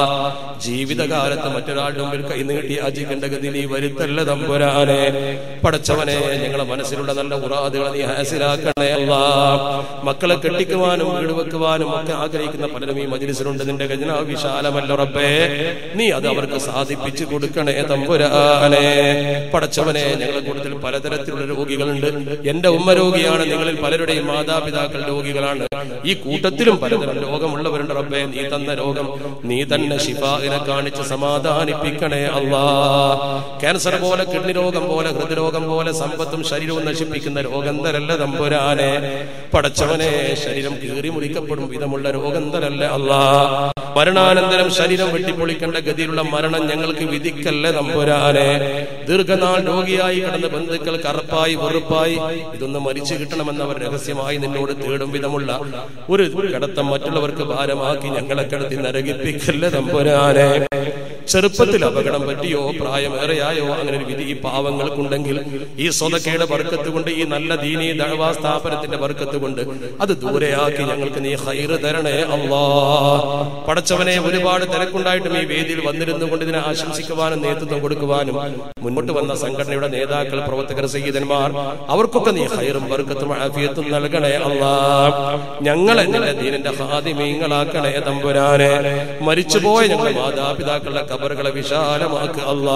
ജീവിതകാലത്ത് മറ്റൊരാളുടെ മുമ്പിൽ കൈ നീട്ടി അജിക്കേണ്ട ഗതി നീ വരുത്തല്ല തമ്പുരാനെ പടച്ചവനെ ഞങ്ങളെ മനസ്സിലുള്ള നല്ല ഉറാദുകളെ നീ ഹാസിലാക്കണേ അല്ലാ മക്കളെ കെട്ടിക്കുവാനും വീട് വെക്കുവാനും ഒക്കെ ആഗ്രഹിക്കുന്ന പലരും ഈ മജിലിസിലുണ്ട് നിന്റെ ഗജന വിശാലമല്ല റബ്ബേ നീ അത് അവർക്ക് സാധിപ്പിച്ചു കൊടുക്കണേ തമ്പുരാനെ പടച്ചവനെ ഞങ്ങളുടെ കൂട്ടത്തിൽ പലതരത്തിലുള്ള രോഗികളുണ്ട് എന്റെ ഉമ്മ രോഗിയാണ് നിങ്ങളിൽ പലരുടെയും മാതാപിതാക്കൾ രോഗികളാണ് ഈ കൂട്ടത്തിലും പലതരം രോഗമുള്ളവരുണ്ട് റബ്ബേ നീ തന്ന രോഗം നീ തന്നെ ശിഫാഹിനെ കാണിച്ച് സമാധാനിപ്പിക്കണേ അല്ലാ ക്യാൻസർ പോലെ കിഡ്നി രോഗം പോലെ ഹൃദയരോഗം പോലെ സമ്പത്തും ശരീരവും നശിപ്പിക്കുന്ന രോഗം തരല്ല തമ്പുരാനെ പടച്ചവനെ ശരീരം കീറി മുറിക്കപ്പെടും വിധമുള്ള രോഗം തരല്ല അല്ലാ മരണാനന്തരം ശരീരം വെട്ടിപ്പൊളിക്കേണ്ട ഗതിയിലുള്ള മരണം ഞങ്ങൾക്ക് വിധിക്കല്ലേ തമ്പുരാനെ ദീർഘനാൾ രോഗിയായി കിടന്ന ബന്ധുക്കൾ കറുപ്പായി വെറുപ്പായി ഇതൊന്ന് മരിച്ചു കിട്ടണമെന്നവർ രഹസ്യമായി നിന്നോട് തേടും വിധമുള്ള ഒരു കിടത്തം മറ്റുള്ളവർക്ക് ഭാരമാക്കി ഞങ്ങളെ കിടത്തി നരകിപ്പിക്കല്ലേ തമ്പുരാനെ ചെറുപ്പത്തിൽ അപകടം പറ്റിയോ പ്രായമേറെയായോ അങ്ങനെ ഒരു വിധി ഈ പാവങ്ങൾക്കുണ്ടെങ്കിൽ ഈ സ്വതക്കയുടെ ബർക്കത്ത് കൊണ്ട് ഈ നല്ല ദീനീ ദഴവാ സ്ഥാപനത്തിന്റെ ബർക്കത്ത് കൊണ്ട് അത് ദൂരെയാക്കി ഞങ്ങൾക്ക് നീ ഹൈറ് തരണേ അള്ളാ പടച്ചവനെ ഒരുപാട് തിരക്കുണ്ടായിട്ടും ഈ വേദിയിൽ വന്നിരുന്നു കൊണ്ട് ഇതിനെ ആശംസിക്കുവാനും നേതൃത്വം കൊടുക്കുവാനും മുന്നോട്ട് വന്ന സംഘടനയുടെ നേതാക്കൾ പ്രവർത്തകർ സയ്യിദന്മാർ അവർക്കൊക്കെ നീ ഹൈറും ബർക്കത്തും ആഫിയത്തും നൽകണേ അള്ളാ ഞങ്ങളെ നിന്റെ ദീനിന്റെ ഹാദിമീങ്ങളാക്കണേ തമ്പുരാനെ മരിച്ചുപോയ ഞങ്ങളുടെ മാതാപിതാക്കളുടെ കബറുകളെ വിശാലമാക്കുക അല്ലാ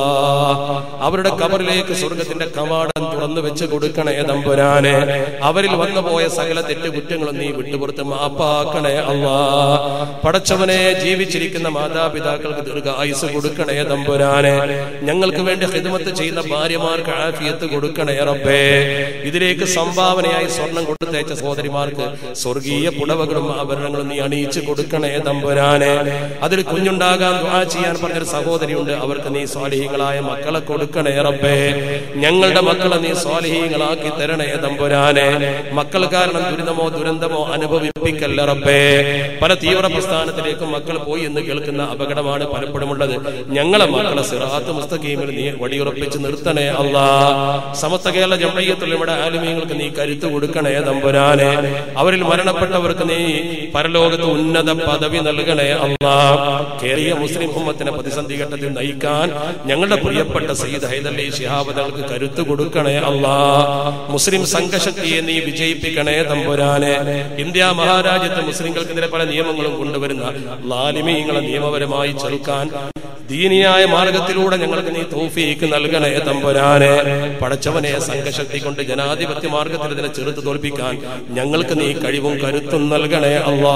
അവരുടെ കബറിലേക്ക് സ്വർഗത്തിന്റെ കവാടം തുറന്നു വെച്ച് കൊടുക്കണേ തമ്പുരാനെ അവരിൽ വന്നു പോയ സകല തെറ്റുകുറ്റങ്ങളും നീ വിട്ടുപുറത്ത് മാപ്പാക്കണേ അല്ലാ പടച്ചവനെ ജീവിച്ചിരിക്കുന്ന മാതാപിതാക്കൾക്ക് ദീർഘ ആയുസ് കൊടുക്കണേ തമ്പുരാനെ ഞങ്ങൾക്ക് വേണ്ടി ഹിദമത്ത് ചെയ്യുന്ന ഭാര്യമാർക്ക് ആഫിയത്ത് കൊടുക്കണേ റബ്ബേ ഇതിലേക്ക് സംഭാവനയായി സ്വർണം കൊടുത്തയച്ച സഹോദരിമാർക്ക് സ്വർഗീയ പുടവകളും ആഭരണങ്ങളും നീ അണിയിച്ചു കൊടുക്കണേ തമ്പുരാനെ അതിൽ കുഞ്ഞുണ്ടാകാൻ ദുആ ചെയ്യാൻ പറഞ്ഞൊരു സഹോദരിയുണ്ട് അവർക്ക് നീ സ്വാലിഹീങ്ങളായ മക്കളെ കൊടുക്കണേ റബ്ബേ ഞങ്ങളുടെ മക്കളെ നീ സ്വാലിഹീങ്ങളാക്കി തരണേ തമ്പുരാനെ മക്കൾ കാരണം ദുരിതമോ ദുരന്തമോ അനുഭവിപ്പിക്കല്ല റബ്ബേ പല തീവ്ര പ്രസ്ഥാനത്തിലേക്കും മക്കൾ പോയി എന്ന് കേൾക്കുന്ന അപകടമാണ് പലപ്പോഴും ഉള്ളത് ഞങ്ങളെ മക്കളെ സിറാത്ത് മുസ്തഖീമിൽ നീ വടിയുറപ്പിച്ച് നിർത്തണേ അല്ലാ സമസ്ത കേരള ജമയത്തുള്ളവരുടെ ആലുമീങ്ങൾക്ക് നീ കരുത്ത് കൊടുക്കണേ തമ്പുരാനെ അവരിൽ മരണപ്പെട്ടവർക്ക് നീ പരലോകത്ത് ഉന്നത പദവി നൽകണേ അല്ലാ കേറിയ മുസ്ലിം ഉമ്മത്തിനെ പ്രതിസന്ധി ഘട്ടത്തിൽ നയിക്കാൻ ഞങ്ങളുടെ പ്രിയപ്പെട്ട സയ്യിദ് ഹൈദലി ശിഹാബദൾക്ക് കരുത്ത് കൊടുക്കണേ അല്ലാ മുസ്ലിം സംഘശക്തിയെ നീ വിജയിപ്പിക്കണേ തമ്പുരാനെ ഇന്ത്യ മഹാരാജ്യത്ത് മുസ്ലിങ്ങൾക്കെതിരെ പല നിയമങ്ങളും കൊണ്ടുവരുന്ന ലാലിമീങ്ങളെ നിയമപരമായി ചെറുക്കാൻ ദീനിയായ മാർഗത്തിലൂടെ ഞങ്ങൾക്ക് നീ തൗഫീക്ക് നൽകണേ തമ്പുരാനെ പടച്ചവനെ സംഘശക്തി കൊണ്ട് ജനാധിപത്യ മാർഗത്തിൽ ഇതിനെ ചെറുത്ത് തോൽപ്പിക്കാൻ ഞങ്ങൾക്ക് നീ കഴിവും കരുത്തും നൽകണേ അല്ലാ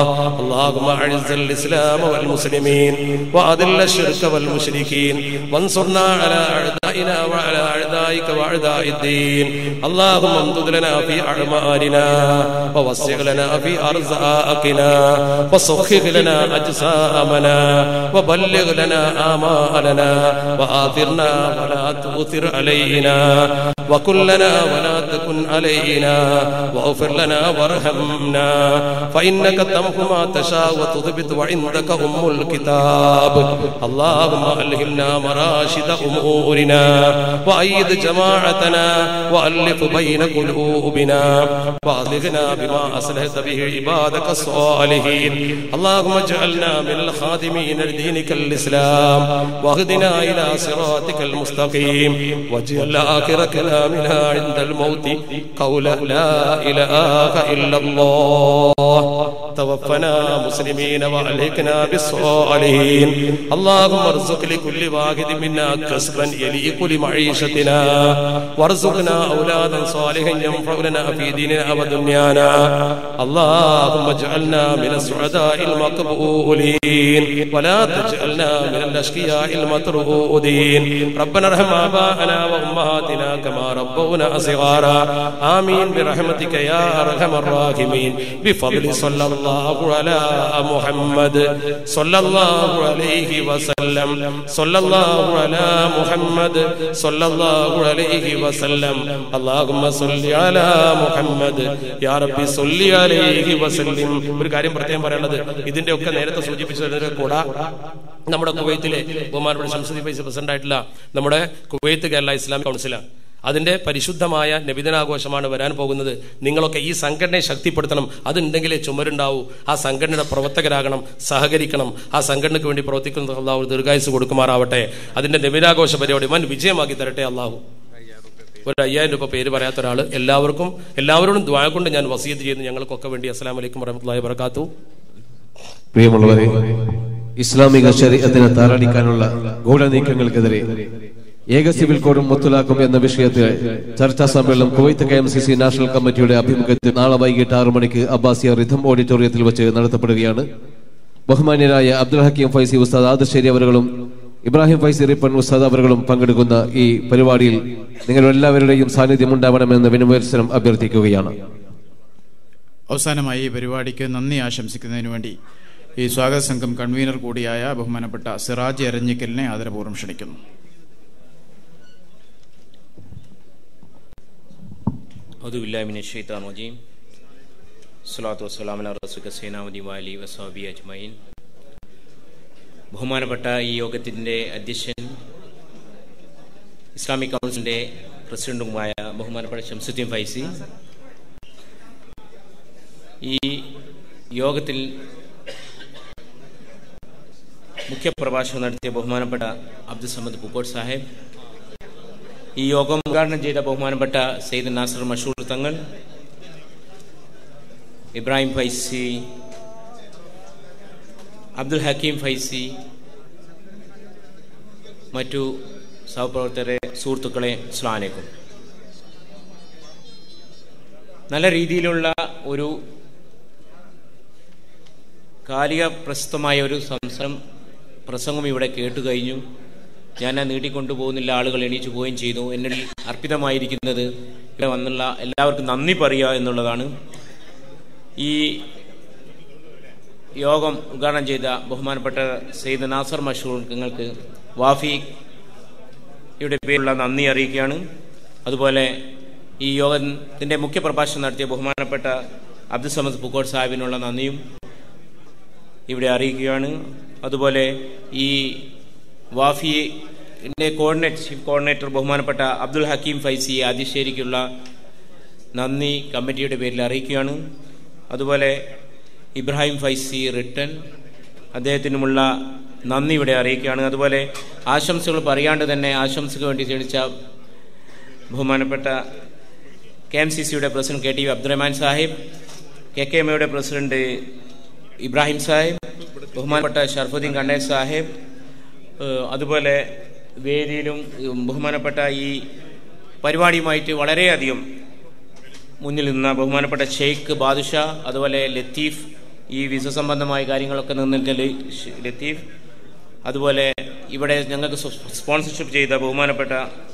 اللهم اعز الاسلام والمسلمين واذل الشرك والمشركين وانصرنا على اعدائنا وعلى اعدائك واعداء الدين اللهم امدد لنا في اعمارنا ووسع لنا في ارزاقنا وصخر لنا اجسامنا وبلغ لنا آمالنا وآثرنا ولا تؤثر علينا وكن لنا ولا تكن علينا واغفر لنا وارحمنا فإنك تمحو ما تشاء وتثبت وعندك أم الكتاب اللهم ألهمنا مراشد أمورنا وأيد جماعتنا وألف بين قلوبنا وأصلحنا بما أصلحت به عبادك الصالحين اللهم اجعلنا من الخادمين لدينك الإسلام واهدنا إلى صراطك المستقيم واجعل آخر كلامنا منها عند الموت قول لا إله إلا الله توفنا مسلمين وألهكنا بالصالحين اللهم ارزق لكل واحد منا كسبا يليق لمعيشتنا وارزقنا أولادا صالحا ينفع لنا في ديننا ودنيانا اللهم اجعلنا من السعداء المقبولين ولا تجعلنا من الأشقياء المطرودين ربنا ارحم آباءنا وأمهاتنا كما ربونا صغارا آمين برحمتك يا أرحم الراحمين بفضل صلى الله على محمد صلى الله عليه وسلم صلى الله على محمد صلى الله عليه وسلم اللهم صل على محمد يا ربي صل عليه وسلم ഒരു കാര്യം പ്രത്യേകം പറയാനുള്ളത് ഇതിന്റെ ഒക്കെ നേരത്തെ സൂചിപ്പിച്ചതിന്റെ കൂടെ നമ്മുടെ കുവൈത്തിലെ ബഹുമാനപ്പെട്ട ശംസദി ഫൈസ് പ്രസിഡന്റ് ആയിട്ടുള്ള നമ്മുടെ കുവൈത്ത് കേരള ഇസ്ലാമിക് കൗൺസിലാണ് അതിന്റെ പരിശുദ്ധമായ നബിദിനാഘോഷമാണ് വരാൻ പോകുന്നത് നിങ്ങളൊക്കെ ഈ സംഘടനയെ ശക്തിപ്പെടുത്തണം അതുണ്ടെങ്കിലേ ചുമരുണ്ടാവൂ ആ സംഘടനയുടെ പ്രവർത്തകരാകണം സഹകരിക്കണം ആ സംഘടനയ്ക്ക് വേണ്ടി പ്രവർത്തിക്കുന്ന അള്ളാഹു ദീർഘായുസ് കൊടുക്കുമാറാവട്ടെ അതിന്റെ നബിദിനാഘോഷ പരിപാടി വൻ വിജയമാക്കി തരട്ടെ അള്ളാഹു ഒരു അയ്യായിരം രൂപ പേര് പറയാത്ത ഒരാൾ എല്ലാവർക്കും എല്ലാവരോടും ദ്വായ കൊണ്ട് ഞാൻ വസീത് ചെയ്യുന്നു ഞങ്ങൾക്കൊക്കെ വേണ്ടി അസ്സലാം വലൈക്കും വറഹമത്തുള്ളാഹി വബർക്കാത്തു പ്രിയമുള്ളവരെ ഇസ്ലാമിക ശരീരത്തിനെ താറടിക്കാനുള്ള ഗൂഢനീക്കങ്ങൾക്കെതിരെ ഏക സിവിൽ കോഡും മുത്തലാക്കും എന്ന വിഷയത്തിൽ ചർച്ചാ സമ്മേളനം Kuwait K M C C national കമ്മിറ്റിയുടെ ആഭിമുഖ്യത്തിൽ നാളെ വൈകിട്ട് ആറു മണിക്ക് അബ്ബാസിയ റിഥം ഓഡിറ്റോറിയത്തിൽ വെച്ച് നടത്തപ്പെടുകയാണ് ബഹുമാന്യരായ അബ്ദുൽ ഹക്കീം ഫൈസി ഉസ്താദ് ആദർശേരി അവர்களுം ഇബ്രാഹിം ഫൈസി റിപ്പൺ ഉസ്താദ് അവர்களுം പങ്കെടുക്കുന്ന ഈ പരിപാടിയിൽ നിങ്ങൾ എല്ലാവരുടെയും സാന്നിധ്യം ഉണ്ടാവണമെന്ന് വിനമോത്സരം അഭ്യർത്ഥിക്കുകയാണ് അവസാനമായി ഈ പരിപാടിക്ക് നന്ദി ആശംസിക്കുന്നതിന് വേണ്ടി ഈ സ്വാഗത സംഘം കൺവീനർ കൂടിയായ ബഹുമാനപ്പെട്ട സിറാജ് എരഞ്ഞിക്കലിനെ ആദരപൂർവ്വം ക്ഷണിക്കുന്നു أعوذ بالله من الشيطان الرجيم الصلاة والسلام على رسولك سيدنا വാലി വസാബി അജ്മൈൻ ബഹുമാനപ്പെട്ട ഈ യോഗത്തിൻ്റെ അധ്യക്ഷൻ ഇസ്ലാമിക് കൗൺസിലിൻ്റെ പ്രസിഡന്റുമായ ബഹുമാനപ്പെട്ട ഷംസുദ്ദീൻ ഫൈസി ഈ യോഗത്തിൽ മുഖ്യപ്രഭാഷണം നടത്തിയ ബഹുമാനപ്പെട്ട അബ്ദുൽ സമദ് പുക്കോട്ട് സാഹിബ് ഈ യോഗം ഉദ്ഘാടനം ചെയ്ത ബഹുമാനപ്പെട്ട സെയ്ദ് നാസർ മഷൂർ തങ്ങൾ ഇബ്രാഹിം ഫൈസി അബ്ദുൽ ഹക്കീം ഫൈസി മറ്റു സഹപ്രവർത്തകരെ സുഹൃത്തുക്കളെ സ്ലാനേക്കും നല്ല രീതിയിലുള്ള ഒരു കാലിക പ്രശസ്തമായ ഒരു സംസാരം പ്രസംഗം ഇവിടെ കേട്ടു കഴിഞ്ഞു ഞാൻ ആ നീട്ടിക്കൊണ്ടുപോകുന്നില്ല ആളുകൾ എണീച്ചു പോവുകയും ചെയ്തു എന്നിൽ അർപ്പിതമായിരിക്കുന്നത് ഇവിടെ വന്നുള്ള എല്ലാവർക്കും നന്ദി പറയുക എന്നുള്ളതാണ് ഈ യോഗം ഉദ്ഘാടനം ചെയ്ത ബഹുമാനപ്പെട്ട സെയ്ദ് നാസർ മഷൂർ നിങ്ങൾക്ക് വാഫിയുടെ പേരിലുള്ള നന്ദി അറിയിക്കുകയാണ് അതുപോലെ ഈ യോഗത്തിൻ്റെ മുഖ്യ പ്രഭാഷണം നടത്തിയ ബഹുമാനപ്പെട്ട അബ്ദുൽ സമദ് പുക്കോട്ട് സാഹിബിനുള്ള നന്ദിയും ഇവിടെ അറിയിക്കുകയാണ് അതുപോലെ ഈ വാഫിയുടെ കോർഡിനേറ്റ് ചീഫ് കോർഡിനേറ്റർ ബഹുമാനപ്പെട്ട അബ്ദുൽ ഹക്കീം ഫൈസിയെ അതിശേരിക്കുള്ള നന്ദി കമ്മിറ്റിയുടെ പേരിൽ അറിയിക്കുകയാണ് അതുപോലെ ഇബ്രാഹിം ഫൈസി റിട്ടൺ അദ്ദേഹത്തിനുമുള്ള നന്ദി ഇവിടെ അറിയിക്കുകയാണ് അതുപോലെ ആശംസകൾ പറയാണ്ട് തന്നെ ആശംസയ്ക്ക് വേണ്ടി ക്ഷണിച്ച ബഹുമാനപ്പെട്ട കെ എം സി സിയുടെ president K T V Abdurahman Sahib K K M എയുടെ പ്രസിഡന്റ് ഇബ്രാഹിം സാഹിബ് ബഹുമാനപ്പെട്ട ഷർഫുദ്ദീൻ കണ്ണേ സാഹിബ് ഏഹ് അതുപോലെ വേദിയിലും ഉം, ബഹുമാനപ്പെട്ട ഈ പരിപാടിയുമായിട്ട് വളരെയധികം മുന്നിൽ നിന്ന ബഹുമാനപ്പെട്ട ഷെയ്ഖ് ബാദുഷാ അതുപോലെ ലത്തീഫ് ഈ വിസ സംബന്ധമായ കാര്യങ്ങളൊക്കെ നിന്നിട്ട് ലത്തീഫ് അതുപോലെ ഇവിടെ ഞങ്ങൾക്ക് സ്പോൺസർഷിപ്പ് ചെയ്ത ബഹുമാനപ്പെട്ട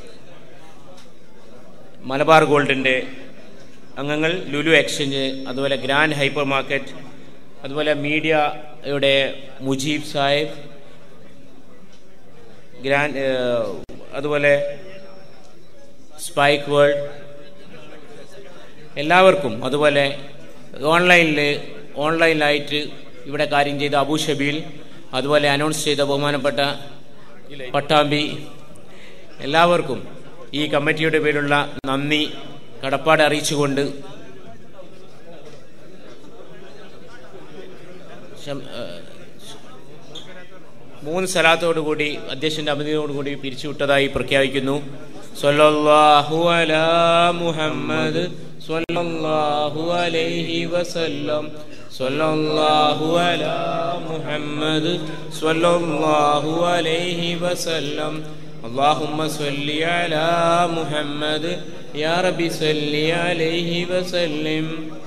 മലബാർ ഗോൾഡിൻ്റെ അംഗങ്ങൾ ലുലു എക്സ്ചേഞ്ച് അതുപോലെ ഗ്രാൻഡ് ഹൈപ്പർ മാർക്കറ്റ് അതുപോലെ മീഡിയയുടെ മുജീബ് സാഹിബ് ഗ്രാൻഡ് ഏഹ്, അതുപോലെ സ്പൈക്ക് വേൾഡ് എല്ലാവർക്കും അതുപോലെ ഓൺലൈനിൽ ഓൺലൈനിലായിട്ട് ഇവിടെ കാര്യം ചെയ്ത അബു ഷബീൽ അതുപോലെ അനൗൺസ് ചെയ്ത ബഹുമാനപ്പെട്ട പട്ടാമ്പി എല്ലാവർക്കും ഈ കമ്മിറ്റിയുടെ പേരിലുള്ള നന്ദി കടപ്പാട് അറിയിച്ചുകൊണ്ട് ശം- ഏഹ്, മൂന്ന് സ്ഥലത്തോടുകൂടി അധ്യക്ഷന്റെ അനുമതിയോടുകൂടി പിരിച്ചുവിട്ടതായി പ്രഖ്യാപിക്കുന്നു صلى الله على محمد صلى الله عليه وسلم صلى الله على محمد صلى الله عليه وسلم اللهم صل على محمد يا رب صل عليه وسلم